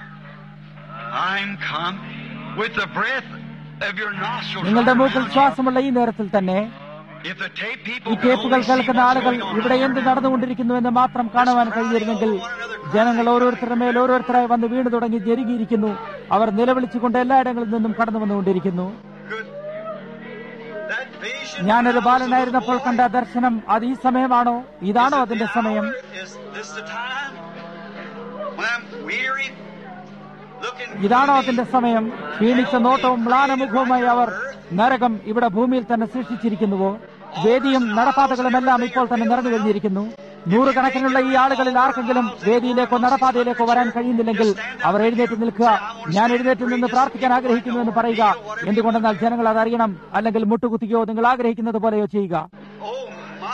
I'm come with the breath of your nostrils. നിങ്ങളുടെ right മൂക്കിൽ around you. ശ്വാസമുള്ള ഈ നേരത്തിൽ തന്നെ If the tape ഈ people could ടേപ്പുകൾ only see കേൾക്കുന്ന what's ആളുകൾ going on ഇവിടെ out എന്ത് there. നടന്നുകൊണ്ടിരിക്കുന്നുവെന്ന് മാത്രം കാണുവാൻ കഴിയുമെങ്കിൽ ജനങ്ങൾ ഓരോരുത്തരുടെ മേൽ ഓരോരുത്തരായി വന്ന് വീണു തുടങ്ങി ജരുകിയിരിക്കുന്നു അവർ നിലവിളിച്ചുകൊണ്ട് എല്ലായിടങ്ങളിൽ നിന്നും കടന്നു വന്നുകൊണ്ടിരിക്കുന്നു Good. That vision ഞാനൊരു when I was a ബാലനായിരുന്നപ്പോൾ little boy, കണ്ട ദർശനം അത് ഈ സമയമാണോ ഇതാണോ is it അതിന്റെ the സമയം hour? Is this the time? When I'm weary, looking ഇതാണോ gloomy, അതിന്റെ സമയം ക്ഷീണിച്ച നോട്ടവും മ്ലാനമുഖവുമായി അവർ നരകം ഇവിടെ ഭൂമിയിൽ തന്നെ സൃഷ്ടിച്ചിരിക്കുന്നുവോ വേദിയും നടപ്പാതകളും എല്ലാം ഇപ്പോൾ തന്നെ നിറഞ്ഞു കഴിഞ്ഞിരിക്കുന്നു നൂറുകണക്കിനുള്ള ഈ ആളുകളിൽ ആർക്കെങ്കിലും വേദിയിലേക്കോ നടപ്പാതയിലേക്കോ വരാൻ കഴിയുന്നില്ലെങ്കിൽ അവർ എഴുന്നേറ്റ് നിൽക്കുക ഞാൻ എഴുന്നേറ്റ് നിന്ന് പ്രാർത്ഥിക്കാൻ ആഗ്രഹിക്കുന്നു എന്ന് പറയുക എന്തുകൊണ്ടെന്നാൽ ജനങ്ങൾ അതറിയണം അല്ലെങ്കിൽ മുട്ടുകുത്തിക്കുകയോ നിങ്ങൾ ആഗ്രഹിക്കുന്നത് പോലെയോ ചെയ്യുക Oh my!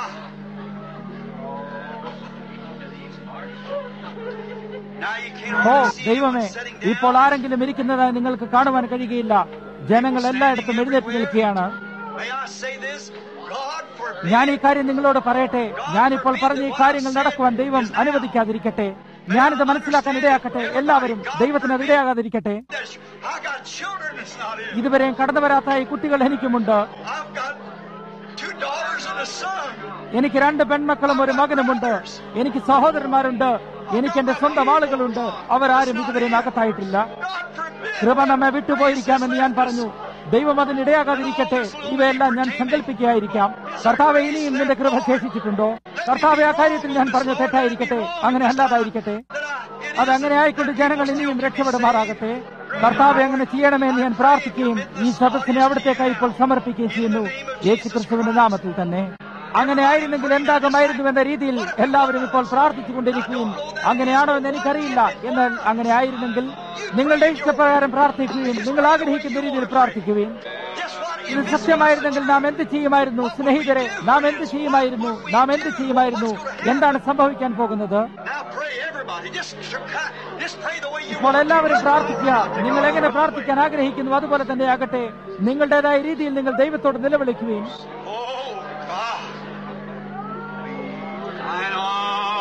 Now you can't oh hardly see ദൈവമേ anyone sitting down. ഇപ്പോൾ ആരെങ്കിലും ഇരിക്കുന്നതായി നിങ്ങൾക്ക് കാണുവാൻ കഴിയുകയില്ല ജനങ്ങൾ എല്ലായിടത്തും എഴുന്നേറ്റ് നിൽക്കുകയാണ് May I say this? God forbid ഞാൻ ഈ കാര്യം നിങ്ങളോട് പറയട്ടെ ഞാനിപ്പോൾ പറഞ്ഞ ഈ കാര്യങ്ങൾ നടക്കുവാൻ ദൈവം അനുവദിക്കാതിരിക്കട്ടെ ഞാനിത് മനസ്സിലാക്കാൻ ഇടയാക്കട്ടെ എല്ലാവരും ദൈവത്തിന് അത് ഇടയാകാതിരിക്കട്ടെ that I got children that's not in. ഇതുവരെയും കടന്നു വരാത്ത ഈ കുട്ടികൾ എനിക്കുമുണ്ട് I've got two daughters and a son. എനിക്ക് രണ്ട് പെൺമക്കളും ഒരു മകനുമുണ്ട് എനിക്ക് സഹോദരന്മാരുണ്ട് എനിക്ക് എന്റെ സ്വന്തം ആളുകളുണ്ട് അവരാരും ഇതുവരെ അകത്തായിട്ടില്ല God forbid. കൃപ നമ്മെ വിട്ടുപോയിരിക്കാമെന്ന് ഞാൻ പറഞ്ഞു ദൈവം അതിനിടയാകാതിരിക്കട്ടെ ഇവയെല്ലാം ഞാൻ സങ്കല്പിക്കുകയായിരിക്കാം കർത്താവ് ഇനിയും നിന്റെ കൃപ ശേഷിച്ചിട്ടുണ്ടോ കർത്താവ് ആ കാര്യത്തിൽ ഞാൻ പറഞ്ഞ തെറ്റായിരിക്കട്ടെ അങ്ങനെ അല്ലാതായിരിക്കട്ടെ അതങ്ങനെ ആയിക്കൊണ്ട് ജനങ്ങൾ ഇനിയും രക്ഷപ്പെടുമാറാകട്ടെ കർത്താവ് അങ്ങനെ ചെയ്യണമെന്ന് ഞാൻ പ്രാർത്ഥിക്കുകയും ഈ സദസ്സിനെ അവിടത്തേക്കായി ഇപ്പോൾ സമർപ്പിക്കുകയും ചെയ്യുന്നു യേശു ക്രിസ്തുവിന്റെ നാമത്തിൽ തന്നെ അങ്ങനെ ആയിരുന്നെങ്കിൽ എന്താകുമായിരുന്നു എന്ന രീതിയിൽ എല്ലാവരും ഇപ്പോൾ പ്രാർത്ഥിച്ചുകൊണ്ടിരിക്കുകയും അങ്ങനെയാണോ എന്ന് എനിക്കറിയില്ല എന്നാൽ അങ്ങനെ ആയിരുന്നെങ്കിൽ നിങ്ങളുടെ ഇഷ്ടപ്രകാരം പ്രാർത്ഥിക്കുകയും നിങ്ങൾ ആഗ്രഹിക്കുന്ന രീതിയിൽ പ്രാർത്ഥിക്കുകയും Just what ഇത് സത്യമായിരുന്നെങ്കിൽ നാം എന്ത് ചെയ്യുമായിരുന്നു സ്നേഹിതരെ നാം എന്ത് ചെയ്യുമായിരുന്നു നാം എന്ത് ചെയ്യുമായിരുന്നു എന്താണ് സംഭവിക്കാൻ പോകുന്നത് Now pray everybody. Just, just pray the way you ഇപ്പോൾ want. എല്ലാവരും പ്രാർത്ഥിക്കുക നിങ്ങൾ എങ്ങനെ പ്രാർത്ഥിക്കാൻ ആഗ്രഹിക്കുന്നു അതുപോലെ തന്നെ ആകട്ടെ നിങ്ങളുടേതായ രീതിയിൽ നിങ്ങൾ ദൈവത്തോട് നിലവിളിക്കുകയും Oh God. Thine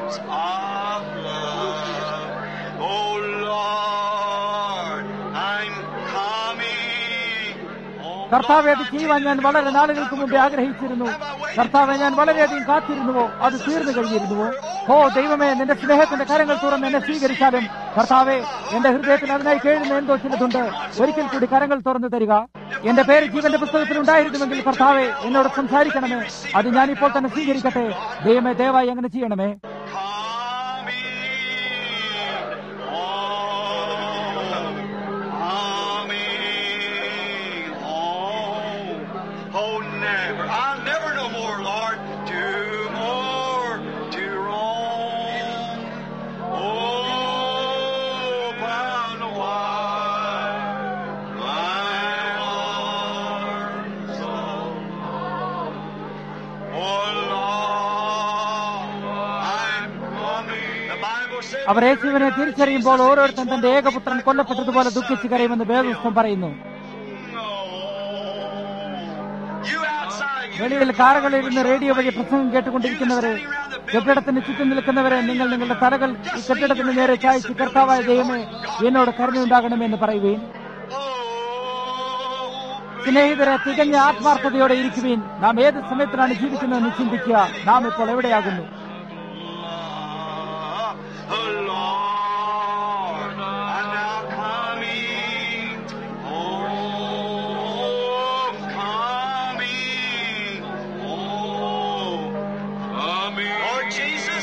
arms of love. Oh Lord, I'm coming. home. കർത്താവെ അത് ചെയ്യുവാൻ ഞാൻ വളരെ നാളുകൾക്ക് മുമ്പേ ആഗ്രഹിച്ചിരുന്നു കർത്താവെ ഞാൻ വളരെയധികം കാത്തിരുന്നുവോ അത് തീർന്നു കഴിഞ്ഞിരുന്നുവോ ഓ ദൈവമേ നിന്റെ സ്നേഹത്തിന്റെ കരങ്ങൾ തുറന്ന് എന്നെ സ്വീകരിച്ചാലും കർത്താവെ എന്റെ ഹൃദയത്തിൽ അതിനായി കേഴുന്ന എന്തോ ചിലതുണ്ട് ഒരിക്കൽ കൂടി കരങ്ങൾ തുറന്നു തരിക എന്റെ പേര് ജീവന്റെ പുസ്തകത്തിൽ ഉണ്ടായിരുന്നുവെങ്കിൽ കർത്താവെ എന്നോട് സംസാരിക്കണമേ അത് ഞാനിപ്പോൾ തന്നെ സ്വീകരിക്കട്ടെ ദൈവമേ ദയവായി അങ്ങനെ ചെയ്യണമേ Coming home, coming home. Oh, never, I'll never no more, Lord, to more to roam. Oh, upon the wide, my arms of Oh Lord, I'm coming. The Bible says. അവർ യേശുവിനെ തിരിച്ചറിയുമ്പോൾ ഓരോരുത്തൻ തന്റെ ഏകപുത്രൻ കൊല്ലപ്പെട്ടതുപോലെ ദുഃഖിച്ചു കരയുമെന്ന് വേദപുസ്തകം പറയുന്നു You outside, you വെളിയിൽ കാറുകളിൽ ഇരുന്ന് radio വഴി പ്രസംഗം കേട്ടുകൊണ്ടിരിക്കുന്നവരെ കെട്ടിടത്തിന് ചുറ്റും നിൽക്കുന്നവരെ നിങ്ങൾ നിങ്ങളുടെ തലകൾ ഈ കെട്ടിടത്തിന് നേരെ ചായച്ച് കർത്താവായ ദൈവമേ എന്നോട് കരുണയുണ്ടാകണമെന്ന് പറയുവീൻ oh, സ്നേഹിതരെ തികഞ്ഞ ആത്മാർത്ഥതയോടെ ഇരിക്കുവീൻ നാം ഏത് സമയത്തിലാണ് ജീവിക്കുന്നതെന്ന് ചിന്തിക്കുക നാം ഇപ്പോൾ എവിടെയാകുന്നു oh Lord, I'm now coming. Oh, coming. Oh, coming. Lord Jesus,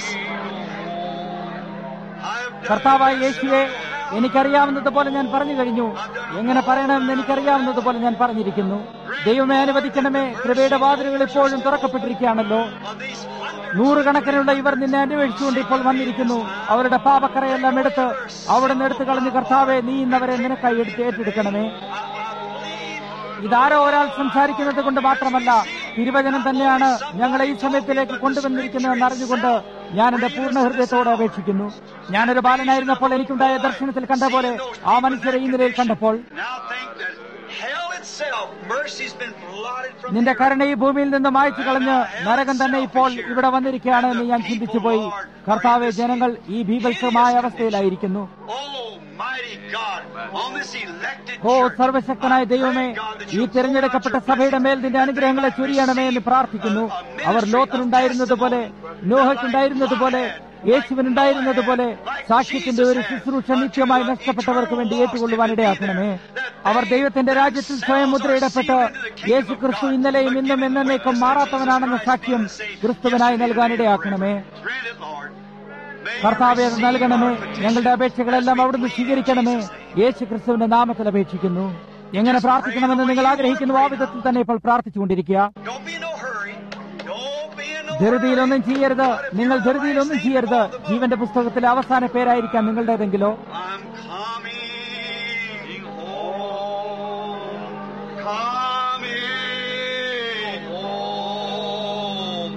I've done കർത്താവായ യേശുവെ എനിക്കറിയാവുന്നതുപോലെ ഞാൻ പറഞ്ഞു കഴിഞ്ഞു എങ്ങനെ പറയണമെന്ന് എനിക്കറിയാവുന്നതുപോലെ ഞാൻ പറഞ്ഞിരിക്കുന്നു ദൈവമേ അനുവദിക്കണമേ കൃപയുടെ വാതിലുകൾ ഇപ്പോഴും തുറക്കപ്പെട്ടിരിക്കുകയാണല്ലോ of these hundred നൂറുകണക്കിനുള്ള ഇവർ നിന്നെ അന്വേഷിച്ചുകൊണ്ട് ഇപ്പോൾ വന്നിരിക്കുന്നു അവരുടെ പാപക്കറയെല്ലാം എടുത്ത് അവിടെ നിന്ന് എടുത്തു കളഞ്ഞ് കർത്താവെ നീ ഇന്നവരെ നിനക്കായി എടുത്ത് ഏറ്റെടുക്കണമേ ഇതാരോ ഒരാൾ സംസാരിക്കുന്നത് കൊണ്ട് മാത്രമല്ല തിരുവചനം തന്നെയാണ് ഞങ്ങളെ ഈ സമയത്തിലേക്ക് കൊണ്ടുവന്നിരിക്കുന്നതെന്ന് അറിഞ്ഞുകൊണ്ട് ഞാൻ എന്റെ പൂർണ്ണ ഹൃദയത്തോടെ അപേക്ഷിക്കുന്നു ഞാനൊരു ബാലനായിരുന്നപ്പോൾ എനിക്കുണ്ടായ ദർശനത്തിൽ കണ്ട പോലെ ആ മനുഷ്യരെ ഈ നിലയിൽ കണ്ടപ്പോൾ Now think that hell itself, mercy's been blotted from നിന്റെ കരുണ ഈ ഭൂമിയിൽ നിന്ന് മായ്ച്ചു കളഞ്ഞ് നരകം തന്നെ ഇപ്പോൾ ഇവിടെ വന്നിരിക്കുകയാണ് എന്ന് ഞാൻ ചിന്തിച്ചു പോയി കർത്താവെ ജനങ്ങൾ ഈ ഭീകത്സമായ അവസ്ഥയിലായിരിക്കുന്നു Almighty God on this elected oh church. സർവശക്തനായ ദൈവമേ ഈ തിരഞ്ഞെടുക്കപ്പെട്ട സഭയുടെ മേൽ നിന്റെ അനുഗ്രഹങ്ങളെ ചൊരിയണമേ എന്ന് പ്രാർത്ഥിക്കുന്നു അവർ ലോത്തിനുണ്ടായിരുന്നതുപോലെ നോഹയ്ക്കുണ്ടായിരുന്നതുപോലെ യേശുവിനുണ്ടായിരുന്നതുപോലെ സാക്ഷ്യത്തിന്റെ ഒരു ശുശ്രൂഷ നിത്യമായി നഷ്ടപ്പെട്ടവർക്ക് വേണ്ടി ഏറ്റുകൊള്ളുവാൻ ഇടയാക്കണമേ അവർ ദൈവത്തിന്റെ രാജ്യത്തിൽ സ്വയം മുദ്രയിടപ്പെട്ട് യേശു ക്രിസ്തു ഇന്നലെയും ഇന്നും എന്നേക്കും മാറാത്തവനാണെന്ന സാക്ഷ്യം ക്രിസ്തുവിനായി നൽകാൻ ഇടയാക്കണമേ Grant it, Lord. May കർത്താവെ അത് നൽകണമേ ഞങ്ങളുടെ അപേക്ഷകളെല്ലാം അവിടുന്ന് സ്വീകരിക്കണമേ യേശു ക്രിസ്തുവിന്റെ നാമത്തിൽ അപേക്ഷിക്കുന്നു എങ്ങനെ പ്രാർത്ഥിക്കണമെന്ന് നിങ്ങൾ ആഗ്രഹിക്കുന്നു ആ വിധത്തിൽ തന്നെ ഇപ്പോൾ പ്രാർത്ഥിച്ചുകൊണ്ടിരിക്കുക Don't be in no hurry. Don't be in no ധൃതിയിലൊന്നും ചെയ്യരുത് നിങ്ങൾ ധൃതിയിലൊന്നും ചെയ്യരുത് ജീവന്റെ പുസ്തകത്തിലെ അവസാന പേരായിരിക്കാം നിങ്ങളുടേതെങ്കിലോ I'm coming home. Coming home.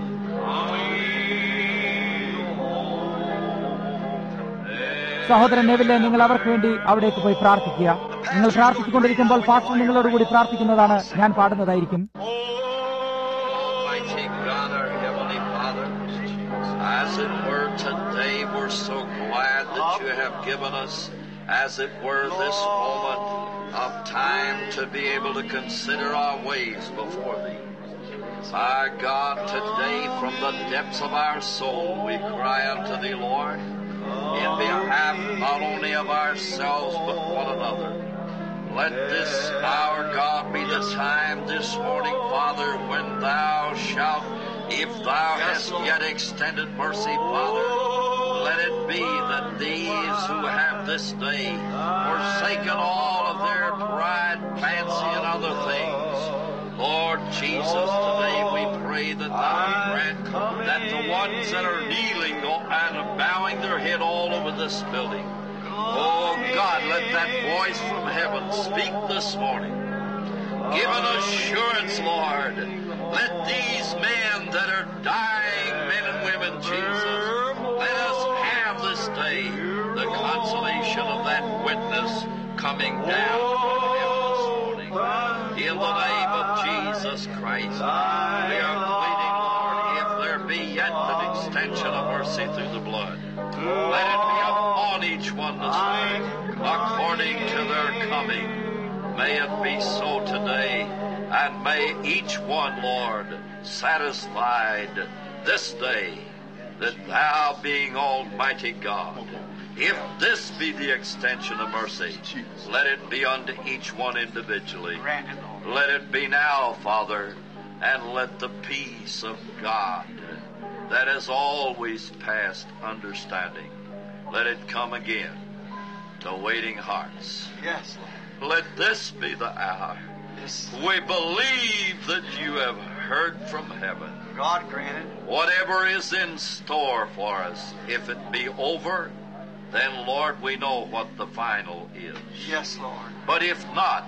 സഹോദരൻ നെവിലെ നിങ്ങൾ അവർക്ക് വേണ്ടി അവിടേക്ക് പോയി പ്രാർത്ഥിക്കുക നിങ്ങൾ പ്രാർത്ഥിച്ചുകൊണ്ടിരിക്കുമ്പോൾ പാസ്റ്റർ നിങ്ങളോട് കൂടി പ്രാർത്ഥിക്കുന്നതാണ് ഞാൻ പാടുന്നതായിരിക്കും Almighty God, our Heavenly Father, as it were today, we're so glad that you have given us, as it were, this moment of time to be able to consider our ways before Thee. My God, today from the depths of our soul we cry unto Thee, Lord, in behalf not only of ourselves but one another. Let this, our God, be the time this morning, Father, when Thou shalt, if Thou hast yet extended mercy, Father, let it be that these who have this day forsaken all of their pride, fancy, and other things, Lord Jesus, today we pray that Thou grant that the ones that are kneeling and bowing their head all over this building, Oh God, let that voice from heaven speak this morning. Give an assurance, Lord. Let these men that are dying, men and women, Jesus, let us have this day the consolation of that witness coming down from heaven this morning. In the name of Jesus Christ, we are pleading, Lord, if there be yet grant an extension of mercy through the blood. Let it be upon each one this day, according to their coming. May it be so today, and may each one, Lord, satisfied this day that Thou, being Almighty God, if this be the extension of mercy, let it be unto each one individually. Let it be now, Father, and let the peace of God that has always passed understanding, let it come again to waiting hearts. Yes, Let this be the hour. yes. We believe that you have heard from heaven. God granted. Whatever is in store for us, if it be over, then Lord, we know what the final is. Yes, Lord. But if not,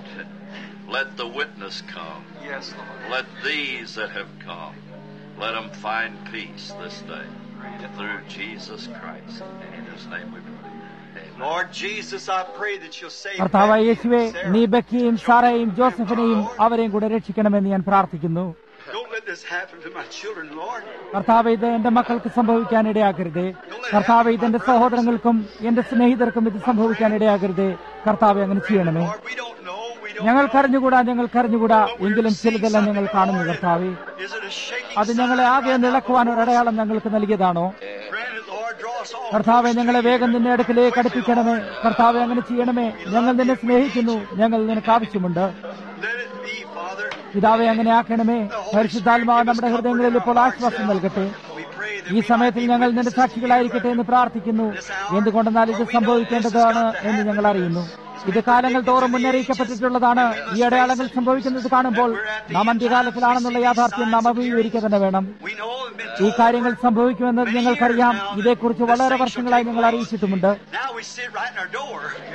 let the witness come. Yes, Lord. Let these that have come, let them find peace this day through Jesus Christ. In His name we pray. Amen. Lord Jesus, I pray that you'll save കർത്താവായ Becky and യേശുവെ Sarah. നീ ബക്കിയെയും സാറയെയും ജോസഫിനെയും അവരെയും കൂടെ രക്ഷിക്കണമെന്ന് ഞാൻ പ്രാർത്ഥിക്കുന്നു Don't let this happen to my children, Lord. കർത്താവ് ഇത് എന്റെ മക്കൾക്ക് സംഭവിക്കാൻ ഇടയാക്കരുതേ കർത്താവ് ഇത് എന്റെ സഹോദരങ്ങൾക്കും എന്റെ സ്നേഹിതർക്കും ഇത് സംഭവിക്കാൻ ഇടയാകരുതേ കർത്താവ് അങ്ങനെ ചെയ്യണമേ Lord, we don't know. We don't ഞങ്ങൾക്കറിഞ്ഞുകൂടാ ഞങ്ങൾക്കറിഞ്ഞുകൂടാ എങ്കിലും ചിലതെല്ലാം ഞങ്ങൾ കാണുന്നു കർത്താവെ Is it a shaking അത് ഞങ്ങളെ ആകെ ഒന്ന് ഇളക്കുവാൻ ഒരു അടയാളം ഞങ്ങൾക്ക് നൽകിയതാണോ Grant it, Lord. Draw us all. കർത്താവെ ഞങ്ങളെ വേഗം നിന്നെ അടുക്കിലേക്ക് അടുപ്പിക്കണമേ കർത്താവെ അങ്ങനെ ചെയ്യണമേ ഞങ്ങൾ നിന്നെ സ്നേഹിക്കുന്നു ഞങ്ങൾ നിനക്ക് ആവശ്യമുണ്ട് Let it be, Father. പിതാവെ അങ്ങനെ ആക്കണമേ പരിശുദ്ധാത്മാവ് നമ്മുടെ ഹൃദയങ്ങളിൽ ഇപ്പോൾ ആശ്വാസം നൽകട്ടെ We pray that ഈ we സമയത്തിൽ might be ഞങ്ങൾ നിന്റെ witnesses സാക്ഷികളായിരിക്കട്ടെ എന്ന് പ്രാർത്ഥിക്കുന്നു എന്തുകൊണ്ടെന്നാൽ ഇത് സംഭവിക്കേണ്ടതാണ് എന്ന് ഞങ്ങൾ അറിയുന്നു ഇത് കാലങ്ങൾ തോറും മുന്നറിയിക്കപ്പെട്ടിട്ടുള്ളതാണ് ഈ അടയാളങ്ങൾ സംഭവിക്കുന്നത് കാണുമ്പോൾ നാം അന്ത്യകാലത്തിലാണെന്നുള്ള യാഥാർത്ഥ്യം നാം അഭിമുഖീകരിക്കുക തന്നെ വേണം We know and been ഈ told. കാര്യങ്ങൾ സംഭവിക്കുമെന്നത് ഞങ്ങൾക്കറിയാം ഇതേക്കുറിച്ച് വളരെ വർഷങ്ങളായി ഞങ്ങൾ അറിയിച്ചിട്ടുമുണ്ട് Now we sit right in our door.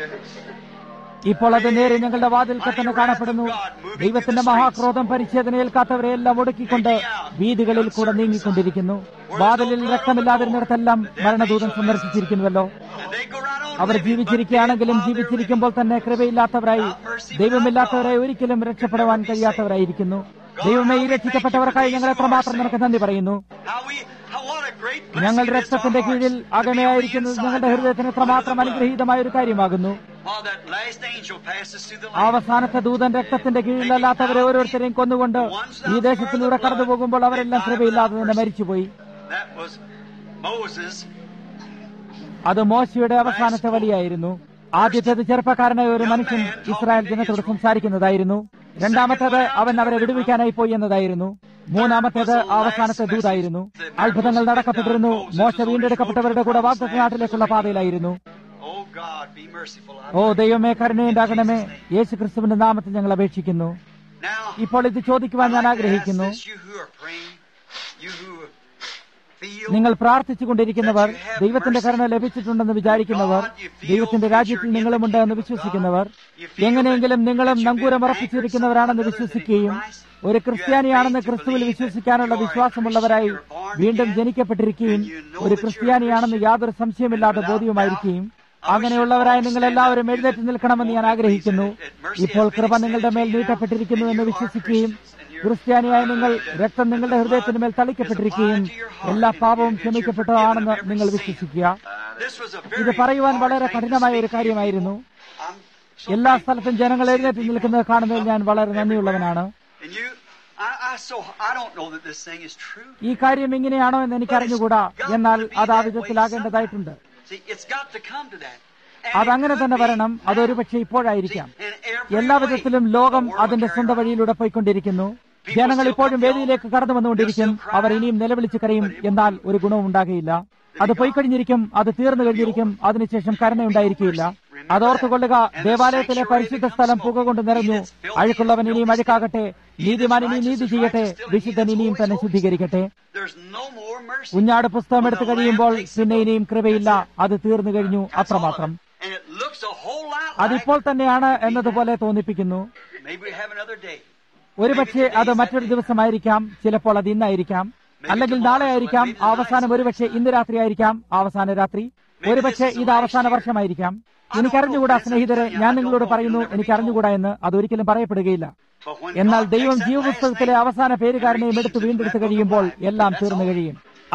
ഇപ്പോൾ അത് നേരെ ഞങ്ങളുടെ വാതിൽക്ക് തന്നെ കാണപ്പെടുന്നു ദൈവത്തിന്റെ മഹാക്രോധം പരിച്ഛേദനയേൽക്കാത്തവരെ എല്ലാം ഒടുക്കിക്കൊണ്ട് വീതികളിൽ കൂടെ നീങ്ങിക്കൊണ്ടിരിക്കുന്നു വാതിലിൽ രക്തമില്ലാതിരുന്നിടത്തെല്ലാം മരണദൂതൻ സന്ദർശിച്ചിരിക്കുന്നുവല്ലോ And they go right on our living, but ജീവിച്ചിരിക്കുകയാണെങ്കിലും yet, Father, ജീവിച്ചിരിക്കുമ്പോൾ തന്നെ കൃപയില്ലാത്തവരായി ദൈവമില്ലാത്തവരായി ഒരിക്കലും രക്ഷപ്പെടുവാൻ കഴിയാത്തവരായിരിക്കുന്നു ദൈവമേ ഈ രക്ഷിക്കപ്പെട്ടവർക്കായി ഞങ്ങൾ എത്രമാത്രം നിനക്ക് നന്ദി പറയുന്നു How we, how what a great ഞങ്ങൾ blessing it is to രക്തത്തിന്റെ our കീഴിൽ hearts to be അകമയായിരിക്കുന്നത് inside ഞങ്ങളുടെ now. ഹൃദയത്തിന് എത്രമാത്രം അനുഗ്രഹീതമായ ഒരു കാര്യമാകുന്നു While that last angel passes through the land. അവസാനത്തെ ദൂതൻ രക്തത്തിന്റെ കീഴിലല്ലാത്തവരെ ഓരോരുത്തരെയും കൊന്നുകൊണ്ട് ഈ ദേശത്തിലൂടെ കടന്നു പോകുമ്പോൾ അവരെല്ലാം കൃപയില്ലാതെ തന്നെ മരിച്ചുപോയി That was Moses. അത് മോശയുടെ അവസാനത്തെ വലിയായിരുന്നു ആദ്യത്തേത് ചെറുപ്പക്കാരനായ ഒരു മനുഷ്യൻ ഇസ്രായേൽ ജനത്തോട് സംസാരിക്കുന്നതായിരുന്നു രണ്ടാമത്തേത് അവൻ അവരെ വിടുവിക്കാനായി പോയി എന്നതായിരുന്നു മൂന്നാമത്തേത് ആ അവസാനത്തെ ദൂതായിരുന്നു അത്ഭുതങ്ങൾ നടക്കപ്പെട്ടിരുന്നു മോശ വീണ്ടെടുക്കപ്പെട്ടവരുടെ കൂടെ വാഗ്ദത്ത നാട്ടിലേക്കുള്ള പാതയിലായിരുന്നു Oh God, be merciful. I ഓ ദൈവമേ കരുണയുണ്ടാകണമേ യേശു ക്രിസ്തുവിന്റെ നാമത്തിൽ ഞങ്ങൾ അപേക്ഷിക്കുന്നു Now, ഇപ്പോൾ ഇത് ചോദിക്കുവാൻ ഞാൻ I'd like to ask ആഗ്രഹിക്കുന്നു this, you who are praying, you who feel നിങ്ങൾ പ്രാർത്ഥിച്ചുകൊണ്ടിരിക്കുന്നവർ ദൈവത്തിന്റെ കരുണ ലഭിച്ചിട്ടുണ്ടെന്ന് വിചാരിക്കുന്നവർ ദൈവത്തിന്റെ രാജ്യത്തിൽ നിങ്ങളുമുണ്ട് എന്ന് വിശ്വസിക്കുന്നവർ എങ്ങനെയെങ്കിലും നിങ്ങളും നങ്കൂരം ഉറപ്പിച്ചിരിക്കുന്നവരാണെന്ന് വിശ്വസിക്കുകയും ഒരു ക്രിസ്ത്യാനിയാണെന്ന് ക്രിസ്തുവിൽ വിശ്വസിക്കാനുള്ള വിശ്വാസമുള്ളവരായി വീണ്ടും ജനിക്കപ്പെട്ടിരിക്കുകയും ഒരു ക്രിസ്ത്യാനിയാണെന്ന് യാതൊരു സംശയമില്ലാതെ ബോധ്യമായിരിക്കുകയും അങ്ങനെയുള്ളവരായി നിങ്ങൾ എല്ലാവരും എഴുന്നേറ്റ് നിൽക്കണമെന്ന് ഞാൻ ആഗ്രഹിക്കുന്നു ഇപ്പോൾ കൃപ നിങ്ങളുടെ മേൽ നീട്ടപ്പെട്ടിരിക്കുന്നു എന്ന് വിശ്വസിക്കുകയും ക്രിസ്ത്യാനിയായ നിങ്ങൾ രക്തം നിങ്ങളുടെ ഹൃദയത്തിന് മേൽ തളിക്കപ്പെട്ടിരിക്കുകയും എല്ലാ പാപവും ക്ഷമിക്കപ്പെട്ടതാണെന്ന് നിങ്ങൾ വിശ്വസിക്കുക this was a ഇത് very പറയുവാൻ hard വളരെ thing to കഠിനമായ ഒരു speak. കാര്യമായിരുന്നു I'm so എല്ലാ thankful സ്ഥലത്തും to ജനങ്ങൾ see എഴുന്നേറ്റ് people നിൽക്കുന്നത് കാണുന്നതിൽ ഞാൻ വളരെ everywhere. നന്ദിയുള്ളവനാണ് And you, I, I so I don't know that this thing is true. ഈ കാര്യം ഇങ്ങനെയാണോ എന്ന് എനിക്ക് അറിഞ്ഞുകൂടാ എന്നാൽ അത് ആ വിധത്തിലാകേണ്ടതായിട്ടുണ്ട് See, it's got to come to that. And അതങ്ങനെ it തന്നെ could be വരണം അതൊരു പക്ഷേ ഇപ്പോഴായിരിക്കാം in every എല്ലാ way. വിധത്തിലും ലോകം The world അതിന്റെ carried സ്വന്തം on. വഴിയിലൂടെ പോയിക്കൊണ്ടിരിക്കുന്നു ജനങ്ങൾ ഇപ്പോഴും വേദിയിലേക്ക് കടന്നു വന്നുകൊണ്ടിരിക്കും അവർ ഇനിയും നിലവിളിച്ച് കരയും എന്നാൽ ഒരു ഗുണവും ഉണ്ടാകുകയില്ല അത് പോയിക്കഴിഞ്ഞിരിക്കും അത് തീർന്നു കഴിഞ്ഞിരിക്കും അതിനുശേഷം കരുണയുണ്ടായിരിക്കില്ല അതോർത്തുകൊള്ളുക ദേവാലയത്തിലെ പരിശുദ്ധ സ്ഥലം പുക കൊണ്ട് നിറഞ്ഞു അഴുക്കുള്ളവൻ ഇനിയും അഴുക്കാകട്ടെ നീതിമാൻ ഇനി നീതി ചെയ്യട്ടെ വിശുദ്ധൻ ഇനിയും തന്നെ ശുദ്ധീകരിക്കട്ടെ There's no more mercy. കുഞ്ഞാട് പുസ്തകം എടുത്തു കഴിയുമ്പോൾ പിന്നെ ഇനിയും കൃപയില്ല അത് തീർന്നു കഴിഞ്ഞു അത്രമാത്രം And it looks a whole lot like അതിപ്പോൾ തന്നെയാണ് എന്നതുപോലെ തോന്നിപ്പിക്കുന്നു maybe we have another day. ഒരുപക്ഷെ അത് മറ്റൊരു ദിവസമായിരിക്കാം ചിലപ്പോൾ അത് ഇന്നായിരിക്കാം അല്ലെങ്കിൽ നാളെ ആയിരിക്കാം അവസാനം ഒരുപക്ഷെ ഇന്ന് രാത്രി ആയിരിക്കാം അവസാന രാത്രി ഒരുപക്ഷെ ഇത് അവസാന വർഷമായിരിക്കാം എനിക്കറിഞ്ഞുകൂടാ സ്നേഹിതരെ ഞാൻ നിങ്ങളോട് പറയുന്നു എനിക്കറിഞ്ഞുകൂടാ എന്ന് അതൊരിക്കലും പറയപ്പെടുകയില്ല But when എന്നാൽ God ദൈവം takes that last ജീവപുസ്തകത്തിലെ name അവസാന പേരുകാരനെയും എടുത്ത് വീണ്ടെടുത്ത് കഴിയുമ്പോൾ എല്ലാം തീർന്നു കഴിയും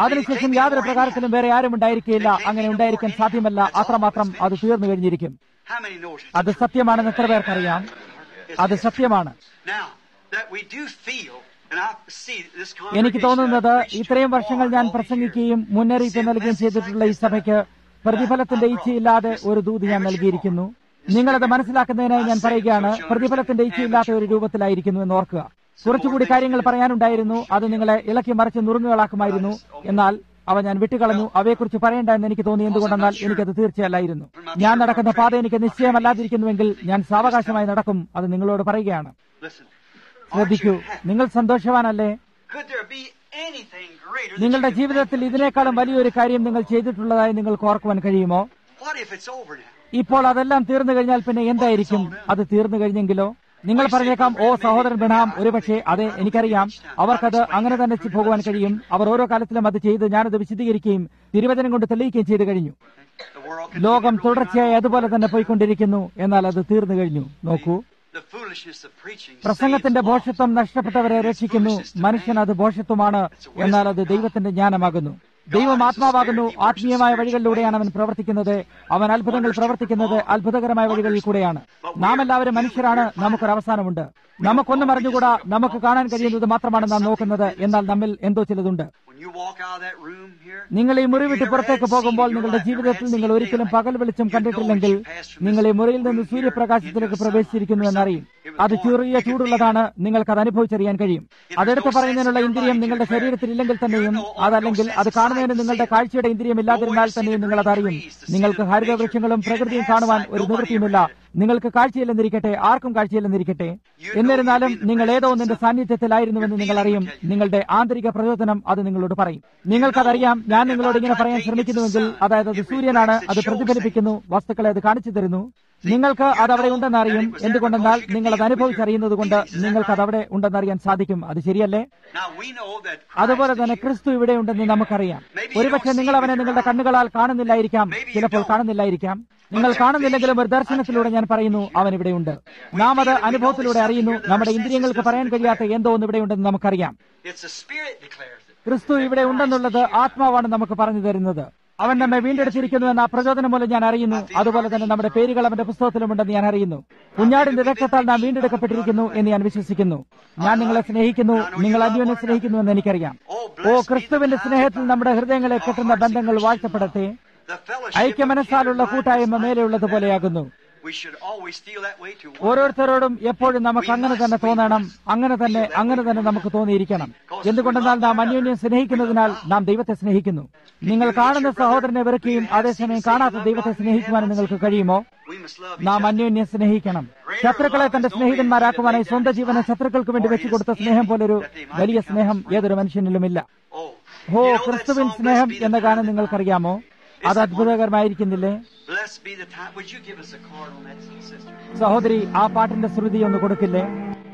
അതിനുശേഷം യാതൊരു പ്രകാരത്തിലും വേറെ ആരും ഉണ്ടായിരിക്കില്ല അങ്ങനെ ഉണ്ടായിരിക്കാൻ സാധ്യമല്ല അത്രമാത്രം അത് തീർന്നു കഴിഞ്ഞിരിക്കും How many knows it? അത് സത്യമാണെന്ന് എത്ര പേർക്കറിയാം അത് സത്യമാണ് Now, that we do feel, and I see this എനിക്ക് congregation തോന്നുന്നത് I've preached ഇത്രയും to വർഷങ്ങൾ all ഞാൻ over പ്രസംഗിക്കുകയും മുന്നറിയിപ്പ് നൽകുകയും ചെയ്തിട്ടുള്ള ഈ സഭയ്ക്ക് പ്രതിഫലത്തിന്റെ ഇച്ഛയില്ലാതെ ഒരു ദൂത് ഞാൻ നൽകിയിരിക്കുന്നു നിങ്ങളത് മനസ്സിലാക്കുന്നതിനായി ഞാൻ പറയുകയാണ് പ്രതിഫലത്തിന്റെ ഇച്ഛയില്ലാത്ത ഒരു രൂപത്തിലായിരിക്കുന്നു എന്ന് ഓർക്കുക കുറച്ചുകൂടി കാര്യങ്ങൾ പറയാനുണ്ടായിരുന്നു അത് നിങ്ങളെ ഇളക്കി മറിച്ച് നുറുങ്ങുകളാക്കുമായിരുന്നു എന്നാൽ അവ ഞാൻ വിട്ടുകളഞ്ഞു അവയെക്കുറിച്ച് പറയേണ്ട എന്ന് എനിക്ക് തോന്നി എന്തുകൊണ്ടെന്നാൽ എനിക്കത് തീർച്ചയല്ലായിരുന്നു ഞാൻ നടക്കുന്ന പാത എനിക്ക് നിശ്ചയമല്ലാതിരിക്കുന്നുവെങ്കിൽ ഞാൻ സാവകാശമായി നടക്കും അത് നിങ്ങളോട് പറയുകയാണ് Listen. ശ്രദ്ധിക്കൂ നിങ്ങൾ സന്തോഷവാനല്ലേ Could there be anything greater than നിങ്ങളുടെ you can ജീവിതത്തിൽ ഇതിനേക്കാളും വലിയൊരു കാര്യം നിങ്ങൾ ചെയ്തിട്ടുള്ളതായി നിങ്ങൾക്ക് ഓർക്കുവാൻ കഴിയുമോ think? What if it's over now? ഇപ്പോൾ അതെല്ലാം തീർന്നു കഴിഞ്ഞാൽ പിന്നെ എന്തായിരിക്കും അത് തീർന്നു കഴിഞ്ഞെങ്കിലോ നിങ്ങൾ പറഞ്ഞേക്കാം ഓ സഹോദരൻ ബിണാം ഒരുപക്ഷെ അതെ എനിക്കറിയാം അവർക്കത് അങ്ങനെ തന്നെ ചി- പോകുവാൻ കഴിയും അവർ ഓരോ കാലത്തിലും അത് ചെയ്ത് ഞാനത് വിശദീകരിക്കുകയും തിരുവചനം കൊണ്ട് തെളിയിക്കുകയും ചെയ്തു കഴിഞ്ഞു The world ലോകം continued rolling തുടർച്ചയായി അതുപോലെ തന്നെ പോയിക്കൊണ്ടിരിക്കുന്നു എന്നാൽ അത് തീർന്നു കഴിഞ്ഞു നോക്കൂ around. The foolishness of preaching പ്രസംഗത്തിന്റെ saves ഭോഷത്വം നഷ്ടപ്പെട്ടവരെ രക്ഷിക്കുന്നു മനുഷ്യൻ അത് ഭോഷത്വമാണ് എന്നാൽ അത് ദൈവത്തിന്റെ ജ്ഞാനമാകുന്നു ദൈവം ആത്മാവാകുന്നു ആത്മീയമായ വഴികളിലൂടെയാണ് അവൻ പ്രവർത്തിക്കുന്നത് അവൻ അത്ഭുതങ്ങൾ പ്രവർത്തിക്കുന്നത് അത്ഭുതകരമായ വഴികളിൽ കൂടെയാണ് നാം എല്ലാവരും മനുഷ്യരാണ് നമുക്കൊരു അവസാനമുണ്ട് നമുക്കൊന്നും അറിഞ്ഞുകൂടാ നമുക്ക് കാണാൻ കഴിയുന്നത് മാത്രമാണ് നാം നോക്കുന്നത് എന്നാൽ നമ്മിൽ എന്തോ ചിലതുണ്ട് When you walk out of that room here, നിങ്ങൾ ഈ മുറി വിട്ട് പുറത്തേക്ക് പോകുമ്പോൾ നിങ്ങളുടെ ജീവിതത്തിൽ നിങ്ങൾ ഒരിക്കലും പകൽ വെളിച്ചം കണ്ടിട്ടില്ലെങ്കിൽ നിങ്ങൾ ഈ മുറിയിൽ നിന്ന് സൂര്യപ്രകാശത്തിലേക്ക് പ്രവേശിച്ചിരിക്കുന്നു എന്നറിയും അത് ചെറിയ ചൂടുള്ളതാണ് നിങ്ങൾക്ക് അത് അനുഭവിച്ചറിയാൻ കഴിയും അതെടുത്ത് പറയുന്നതിനുള്ള ഇന്ദ്രിയം നിങ്ങളുടെ ശരീരത്തിൽ ഇല്ലെങ്കിൽ തന്നെയും അതല്ലെങ്കിൽ അത് കാണുന്നതിന് നിങ്ങളുടെ കാഴ്ചയുടെ ഇന്ദ്രിയം ഇല്ലാതിരുന്നാൽ തന്നെയും നിങ്ങൾ അതറിയും നിങ്ങൾക്ക് ഹരിതവൃക്ഷങ്ങളും പ്രകൃതിയും കാണുവാൻ ഒരു നിവൃത്തിയുമില്ല നിങ്ങൾക്ക് കാഴ്ചയില്ലെന്നിരിക്കട്ടെ ആർക്കും കാഴ്ചയില്ലെന്നിരിക്കട്ടെ എന്നിരുന്നാലും നിങ്ങൾ ഏതോ ഒന്നിന്റെ സാന്നിധ്യത്തിലായിരുന്നുവെന്ന് നിങ്ങൾ അറിയും നിങ്ങളുടെ ആന്തരിക പ്രചോദനം അത് നിങ്ങളോട് പറയും നിങ്ങൾക്കതറിയാം ഞാൻ നിങ്ങളോട് ഇങ്ങനെ പറയാൻ ശ്രമിക്കുന്നുവെങ്കിൽ അതായത് അത് സൂര്യനാണ് അത് പ്രതിഫലിപ്പിക്കുന്നു വസ്തുക്കളെ അത് കാണിച്ചു തരുന്നു നിങ്ങൾക്ക് അത് അവിടെ ഉണ്ടെന്ന് അറിയും എന്തുകൊണ്ടെന്നാൽ നിങ്ങൾ അത് അനുഭവിച്ചറിയുന്നത് കൊണ്ട് നിങ്ങൾക്ക് അത് അവിടെ ഉണ്ടെന്നറിയാൻ സാധിക്കും അത് ശരിയല്ലേ now we know that അതുപോലെ തന്നെ ക്രിസ്തു ഇവിടെയുണ്ടെന്ന് നമുക്കറിയാം ഒരുപക്ഷെ നിങ്ങൾ അവനെ നിങ്ങളുടെ കണ്ണുകളാൽ കാണുന്നില്ലായിരിക്കാം ചിലപ്പോൾ കാണുന്നില്ലായിരിക്കാം നിങ്ങൾ കാണുന്നില്ലെങ്കിലും ഒരു ദർശനത്തിലൂടെ ഞാൻ പറയുന്നു അവൻ ഇവിടെയുണ്ട് നാം അത് അനുഭവത്തിലൂടെ അറിയുന്നു നമ്മുടെ ഇന്ദ്രിയങ്ങൾക്ക് പറയാൻ കഴിയാത്ത എന്തോ ഒന്ന് ഇവിടെയുണ്ടെന്ന് നമുക്കറിയാം it's the Spirit declares it. ക്രിസ്തു ഇവിടെ ഉണ്ടെന്നുള്ളത് ആത്മാവാണ് നമുക്ക് പറഞ്ഞു തരുന്നത് അവൻ നമ്മെ വീണ്ടെടുത്തിരിക്കുന്നു എന്ന ആ പ്രചോദനം മൂലം ഞാൻ അറിയുന്നു അതുപോലെ തന്നെ നമ്മുടെ പേരുകൾ അവന്റെ പുസ്തകത്തിലുമുണ്ടെന്ന് ഞാൻ അറിയുന്നു കുഞ്ഞാടിന്റെ രക്തത്താൽ നാം വീണ്ടെടുക്കപ്പെട്ടിരിക്കുന്നു എന്ന് ഞാൻ വിശ്വസിക്കുന്നു ഞാൻ നിങ്ങളെ സ്നേഹിക്കുന്നു നിങ്ങൾ അന്യോന്യം സ്നേഹിക്കുന്നു എന്ന് എനിക്കറിയാം ഓ ക്രിസ്തുവിന്റെ സ്നേഹത്തിൽ നമ്മുടെ ഹൃദയങ്ങളെ കെട്ടുന്ന ബന്ധങ്ങൾ വാഴ്ത്തപ്പെടട്ടെ The fellowship of ഐക്യമനസ്സാലുള്ള kindred കൂട്ടായ്മ minds. മേലെയുള്ളതുപോലെയാകുന്നു We should always feel that way to one ഓരോരുത്തരോടും എപ്പോഴും നമുക്ക് അങ്ങനെ തന്നെ തോന്നണം അങ്ങനെ തന്നെ അങ്ങനെ തന്നെ നമുക്ക് തോന്നിയിരിക്കണം എന്തുകൊണ്ടെന്നാൽ നാം അന്യോന്യം സ്നേഹിക്കുന്നതിനാൽ നാം ദൈവത്തെ സ്നേഹിക്കുന്നു നിങ്ങൾ കാണുന്ന സഹോദരനെ വെറുക്കുകയും അതേസമയം കാണാത്ത ദൈവത്തെ സ്നേഹിക്കുവാനും നിങ്ങൾക്ക് കഴിയുമോ We must love each നാം other. അന്യോന്യം സ്നേഹിക്കണം ശത്രുക്കളെ തന്റെ സ്നേഹിതന്മാരാക്കുവാനായി സ്വന്തം ജീവനെ ശത്രുക്കൾക്ക് വേണ്ടി വെച്ചുകൊടുത്ത സ്നേഹം പോലൊരു വലിയ സ്നേഹം ഏതൊരു മനുഷ്യനിലുമില്ല Oh, ഹോ you know that ക്രിസ്തുവിൻ song, സ്നേഹം Blessed be the എന്ന time ഗാനം that നിങ്ങൾക്കറിയാമോ അത് അത്ഭുതകരമായിരിക്കുന്നില്ലേ Blessed be the time. Would you give us a card on that, sister? സഹോദരി ആ പാട്ടിന്റെ ശ്രുതി ഒന്ന് കൊടുക്കില്ലേ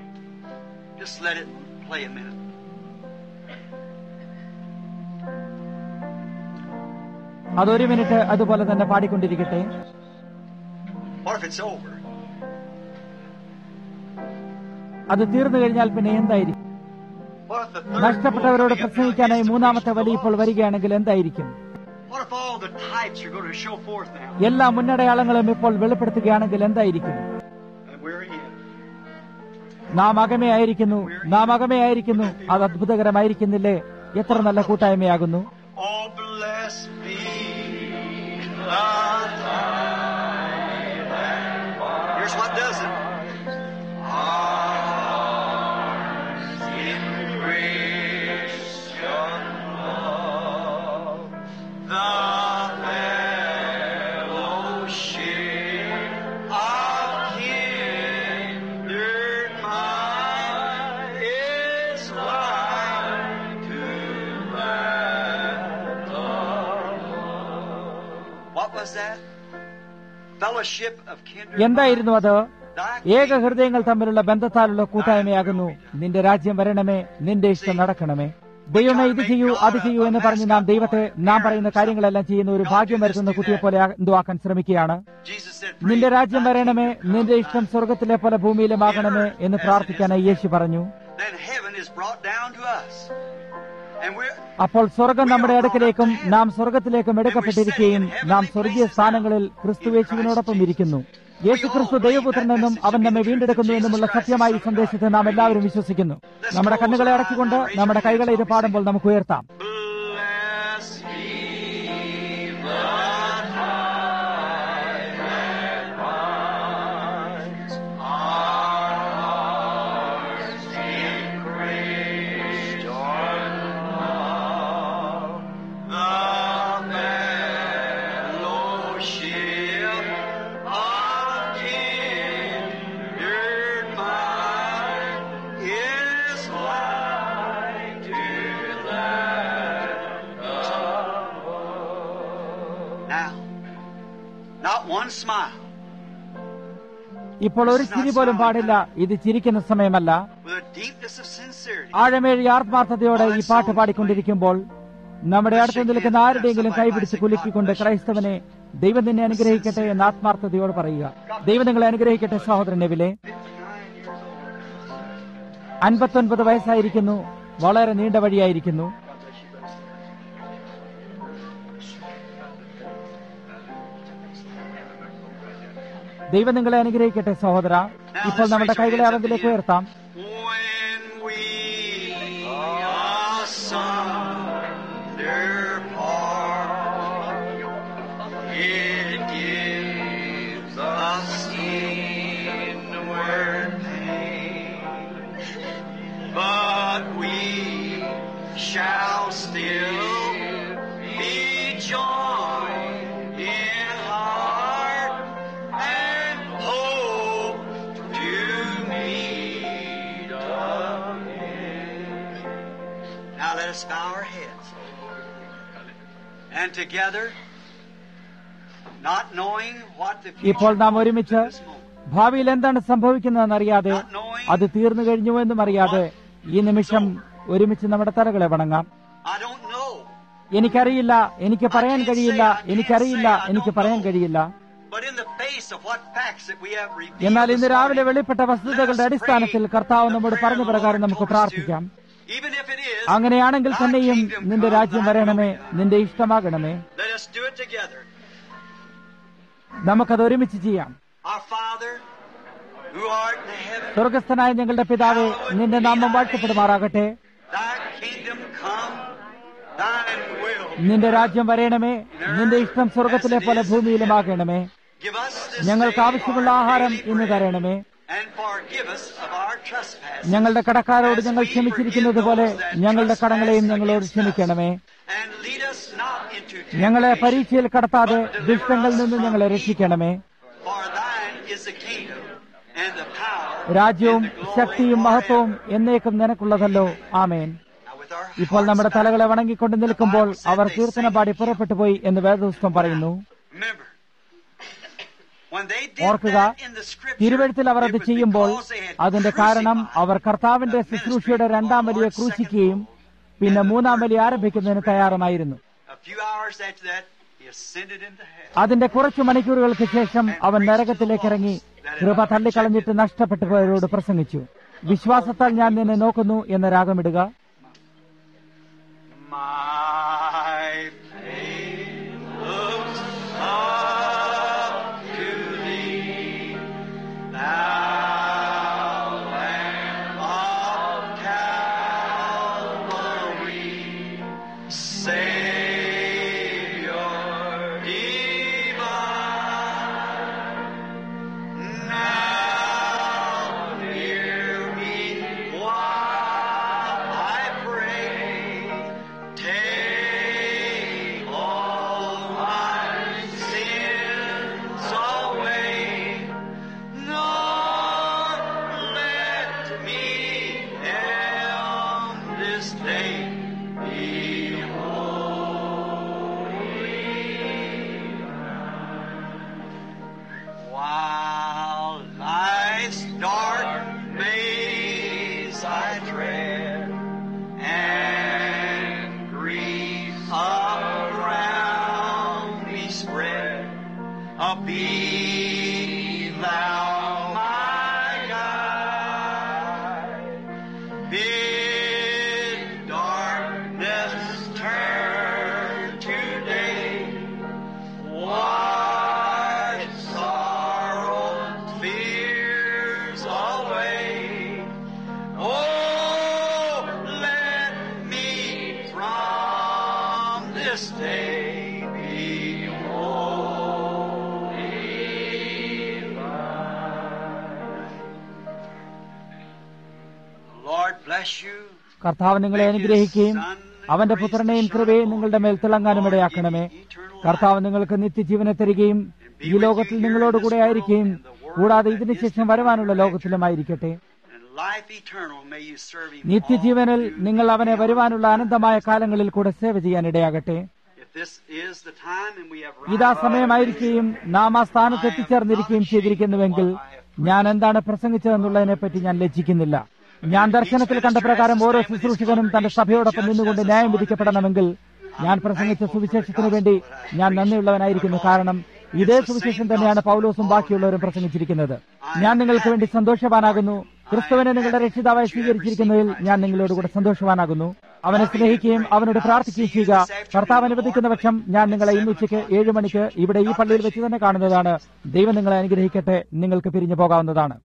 Just let it play a minute. അതൊരു മിനിറ്റ് അതുപോലെ തന്നെ പാടിക്കൊണ്ടിരിക്കട്ടെ What if it's over? അത് തീർന്നു കഴിഞ്ഞാൽ പിന്നെ എന്തായിരിക്കും What if the third നഷ്ടപ്പെട്ടവരോട് woe പ്രസംഗിക്കാനായി is മൂന്നാമത്തെ the വലി ഇപ്പോൾ വരികയാണെങ്കിൽ എന്തായിരിക്കും What if all the types are going to show forth now? എല്ലാ മുന്നടയാളങ്ങളും ഇപ്പോൾ വെളിപ്പെടുത്തുകയാണെങ്കിൽ എന്തായിരിക്കും And we're in. നാം അകമയായിരിക്കുന്നു നാം അകമയായിരിക്കുന്നു അത് അത്ഭുതകരമായിരിക്കുന്നില്ലേ എത്ര നല്ല കൂട്ടായ്മയാകുന്നു Oh, blessed be the time. Here's what does it. Ours in Christian love, the fellowship of kindred mind is like to that of love. What was that? Fellowship of kindred എന്തായിരുന്നു അത് Thy ഏക ഹൃദയങ്ങൾ തമ്മിലുള്ള ബന്ധത്താലുള്ള കൂട്ടായ്മയാകുന്നു നിന്റെ രാജ്യം വരണമേ നിന്റെ ഇഷ്ടം നടക്കണമേ ദൈവമേ ഇത് ചെയ്യൂ അത് ചെയ്യൂ എന്ന് പറഞ്ഞ് നാം ദൈവത്തെ നാം പറയുന്ന കാര്യങ്ങളെല്ലാം ചെയ്യുന്ന ഒരു ഭാഗ്യം വരുത്തുന്ന കുട്ടിയെ പോലെ ആ- എന്തോ ആക്കാൻ ശ്രമിക്കുകയാണ് Jesus said, നിന്റെ "Pray, രാജ്യം thy വരണമേ kingdom നിന്റെ come." ഇഷ്ടം സ്വർഗത്തിലെ പോലെ ഭൂമിയിലുമാകണമേ എന്ന് പ്രാർത്ഥിക്കാനായി യേശു പറഞ്ഞു Then heaven is brought down to us. And we're അപ്പോൾ സ്വർഗം നമ്മുടെ അടുക്കലേക്കും നാം സ്വർഗത്തിലേക്കും എടുക്കപ്പെട്ടിരിക്കുകയും നാം സ്വർഗീയ സ്ഥാനങ്ങളിൽ ക്രിസ്തുവേശുവിനോടൊപ്പം ഇരിക്കുന്നു യേശു ക്രിസ്തു ദൈവപുത്രനെന്നും അവൻ നമ്മെ വീണ്ടെടുക്കുന്നു എന്നുമുള്ള സത്യമായ ഈ സന്ദേശത്തെ നാം എല്ലാവരും വിശ്വസിക്കുന്നു നമ്മുടെ കണ്ണുകളെ അടച്ചുകൊണ്ട് നമ്മുടെ കൈകളെ ഇത് പാടുമ്പോൾ നമുക്ക് ഉയർത്താം Bless ye the high and rise our hearts in Christian love. The fellowship of kindred mind is like to that Now, not one smile ഇപ്പോൾ ഒരു ചിരി പോലും പാടില്ല ഇത് ചിരിക്കുന്ന സമയമല്ല with a deepness of sincerity. ആഴമേഴി ആത്മാർത്ഥതയോടെ ഈ പാട്ട് പാടിക്കൊണ്ടിരിക്കുമ്പോൾ നമ്മുടെ അടുത്ത് നിൽക്കുന്ന ആരുടെയെങ്കിലും കൈപിടിച്ച് കുലുക്കിക്കൊണ്ട് ക്രൈസ്തവനെ ദൈവം നിന്നെ അനുഗ്രഹിക്കട്ടെ എന്ന് ആത്മാർത്ഥതയോട് പറയുക ദൈവം നിങ്ങളെ അനുഗ്രഹിക്കട്ടെ സഹോദരൻ നെവിലെ അൻപത്തൊൻപത് വയസ്സായിരിക്കുന്നു വളരെ നീണ്ട വഴിയായിരിക്കുന്നു ദൈവം നിങ്ങളെ അനുഗ്രഹിക്കട്ടെ സഹോദര ഇപ്പോൾ നമ്മുടെ കൈകളെ അവങ്കിലേക്ക് ഉയർത്താം When we asunder part, it gives us inward pain, but we shall still be joined in heart and hope to meet again. Now let us bow our heads. And together, not knowing what the ഇപ്പോൾ future നാം ഒരുമിച്ച് holds at this moment, ഭാവിയിൽ എന്താണ് സംഭവിക്കുന്നതെന്ന് അറിയാതെ അത് തീർന്നു കഴിഞ്ഞുവെന്നും അറിയാതെ ഈ നിമിഷം ഒരുമിച്ച് നമ്മുടെ തലകളെ വണങ്ങാം I don't know. എനിക്കറിയില്ല എനിക്ക് പറയാൻ കഴിയില്ല എനിക്കറിയില്ല എനിക്ക് പറയാൻ കഴിയില്ല But in the face of what facts that we have revealed എന്നാൽ ഇന്ന് this രാവിലെ morning, വെളിപ്പെട്ട വസ്തുതകളുടെ let us അടിസ്ഥാനത്തിൽ pray കർത്താവ് the നമ്മോട് prayer പറഞ്ഞ the പ്രകാരം Lord നമുക്ക് told us പ്രാർത്ഥിക്കാം to. Even if it is, അങ്ങനെയാണെങ്കിൽ thy തന്നെയും kingdom നിന്റെ come, രാജ്യം thy will വരണമേ be done. നിന്റെ ഇഷ്ടമാകണമേ Let us do it together. നമുക്കത് ഒരുമിച്ച് ചെയ്യാം Our Father, who art in heaven, സ്വർഗസ്ഥനായ ഞങ്ങളുടെ പിതാവേ നിന്റെ നാമം വാഴ്ത്തപ്പെടുമാറാകട്ടെ thy kingdom come, thine will. നിന്റെ രാജ്യം വരയണമേ നിന്റെ ഇഷ്ടം സ്വർഗത്തിലെ പോലെ ഭൂമിയിലുമാകണമേ Give us this ഞങ്ങൾക്ക് day ആവശ്യമുള്ള our ആഹാരം daily ഇന്ന് bread, തരണമേ and forgive us of our trespasses. ഞങ്ങളുടെ കടക്കാരോട് ഞങ്ങൾ ക്ഷമിച്ചിരിക്കുന്നത് പോലെ ഞങ്ങളുടെ കടങ്ങളെയും ഞങ്ങളോട് ക്ഷമിക്കണമേ And lead us not into ഞങ്ങളെ temptation, പരീക്ഷയിൽ കടത്താതെ ദുഷ്ടങ്ങളിൽ നിന്ന് ഞങ്ങളെ രക്ഷിക്കണമേ for thine is the kingdom and the power രാജ്യവും and the glory ശക്തിയും മഹത്വവും എന്നേക്കും നിനക്കുള്ളതല്ലോ ആമേൻ Now with our ഇപ്പോൾ നമ്മുടെ hearts തലകളെ വണങ്ങിക്കൊണ്ട് നിൽക്കുമ്പോൾ അവർ കീർത്തന പാടി പുറപ്പെട്ടു പോയി എന്ന് വേദപുസ്തകം പറയുന്നു Remember, when they did ഓർക്കുക that in the scripture, തിരുവഴുത്തിൽ our it അത് was ചെയ്യുമ്പോൾ because they had അതിന്റെ കാരണം crucified അവർ കർത്താവിന്റെ the ministry ശുശ്രൂഷയുടെ of our രണ്ടാം വലിയ Lord's second ക്രൂശിക്കുകയും പിന്നെ മൂന്നാം വലി ആരംഭിക്കുന്നതിന് തയ്യാറുമായിരുന്നു A few hours after that, he ascended into heaven. അതിന്റെ കുറച്ചു മണിക്കൂറുകൾക്ക് ശേഷം അവൻ നരകത്തിലേക്ക് ഇറങ്ങി കൃപ തള്ളിക്കളഞ്ഞിട്ട് നഷ്ടപ്പെട്ടു പോയവരോട് പ്രസംഗിച്ചു വിശ്വാസത്താൽ ഞാൻ നിന്നെ നോക്കുന്നു എന്ന രാഗമിടുക My faith looks up to thee, thou Lamb of Calvary, Savior divine. Now hear me while I pray. Take all my sins away, nor let me on this day be While life's dark maze I tread, and grief around me spread, a be thou my guide. Bid darkness may be wholly thine. Lord bless you. കർത്താവ് നിങ്ങളെ അനുഗ്രഹിക്കുകയും അവന്റെ പുത്രനെയും കൃപയും നിങ്ങളുടെ മേൽ തിളങ്ങാനും ഇടയാക്കണമേ കർത്താവ് നിങ്ങൾക്ക് നിത്യജീവനെ തരികയും ഈ ലോകത്തിൽ നിങ്ങളോടുകൂടെ ആയിരിക്കുകയും കൂടാതെ ഇതിനുശേഷം വരുവാനുള്ള ലോകത്തിലുമായിരിക്കട്ടെ And life eternal may you serve him. നിത്യജീവനിൽ നിങ്ങൾ അവനെ വരുവാനുള്ള അനന്തമായ കാലങ്ങളിൽ കൂടെ സേവ ചെയ്യാൻ ഇടയാകട്ടെ If this is the time and we have ഇതാ സമയമായിരിക്കുകയും നാം ആ സ്ഥാനത്ത് എത്തിച്ചേർന്നിരിക്കുകയും ചെയ്തിരിക്കുന്നുവെങ്കിൽ ഞാൻ എന്താണ് പ്രസംഗിച്ചതെന്നുള്ളതിനെപ്പറ്റി ഞാൻ ലജ്ജിക്കുന്നില്ല ഞാൻ ദർശനത്തിൽ കണ്ട പ്രകാരം ഓരോ ശുശ്രൂഷകനും തന്റെ സഭയോടൊപ്പം നിന്നുകൊണ്ട് ന്യായം വിധിക്കപ്പെടണമെങ്കിൽ ഞാൻ പ്രസംഗിച്ച സുവിശേഷത്തിനു വേണ്ടി ഞാൻ നന്ദിയുള്ളവനായിരിക്കുന്നു കാരണം ഇതേ സുവിശേഷം തന്നെയാണ് പൗലോസും ബാക്കിയുള്ളവരും പ്രസംഗിച്ചിരിക്കുന്നത് ഞാൻ നിങ്ങൾക്ക് വേണ്ടി സന്തോഷവാനാകുന്നു ക്രിസ്തുവിനെ നിങ്ങളുടെ രക്ഷിതാവായി സ്വീകരിച്ചിരിക്കുന്നതിൽ ഞാൻ നിങ്ങളോട് കൂടെ സന്തോഷവാനാകുന്നു അവനെ സ്നേഹിക്കുകയും അവനോട് പ്രാർത്ഥിക്കുകയും ചെയ്യുക കർത്താവ് അനുവദിക്കുന്ന പക്ഷം ഞാൻ നിങ്ങളെ ഇന്ന് ഉച്ചയ്ക്ക് ഏഴ് മണിക്ക് ഇവിടെ ഈ പള്ളിയിൽ വെച്ച് തന്നെ കാണുന്നതാണ് ദൈവം നിങ്ങളെ അനുഗ്രഹിക്കട്ടെ നിങ്ങൾക്ക് പിരിഞ്ഞു പോകാവുന്നതാണ്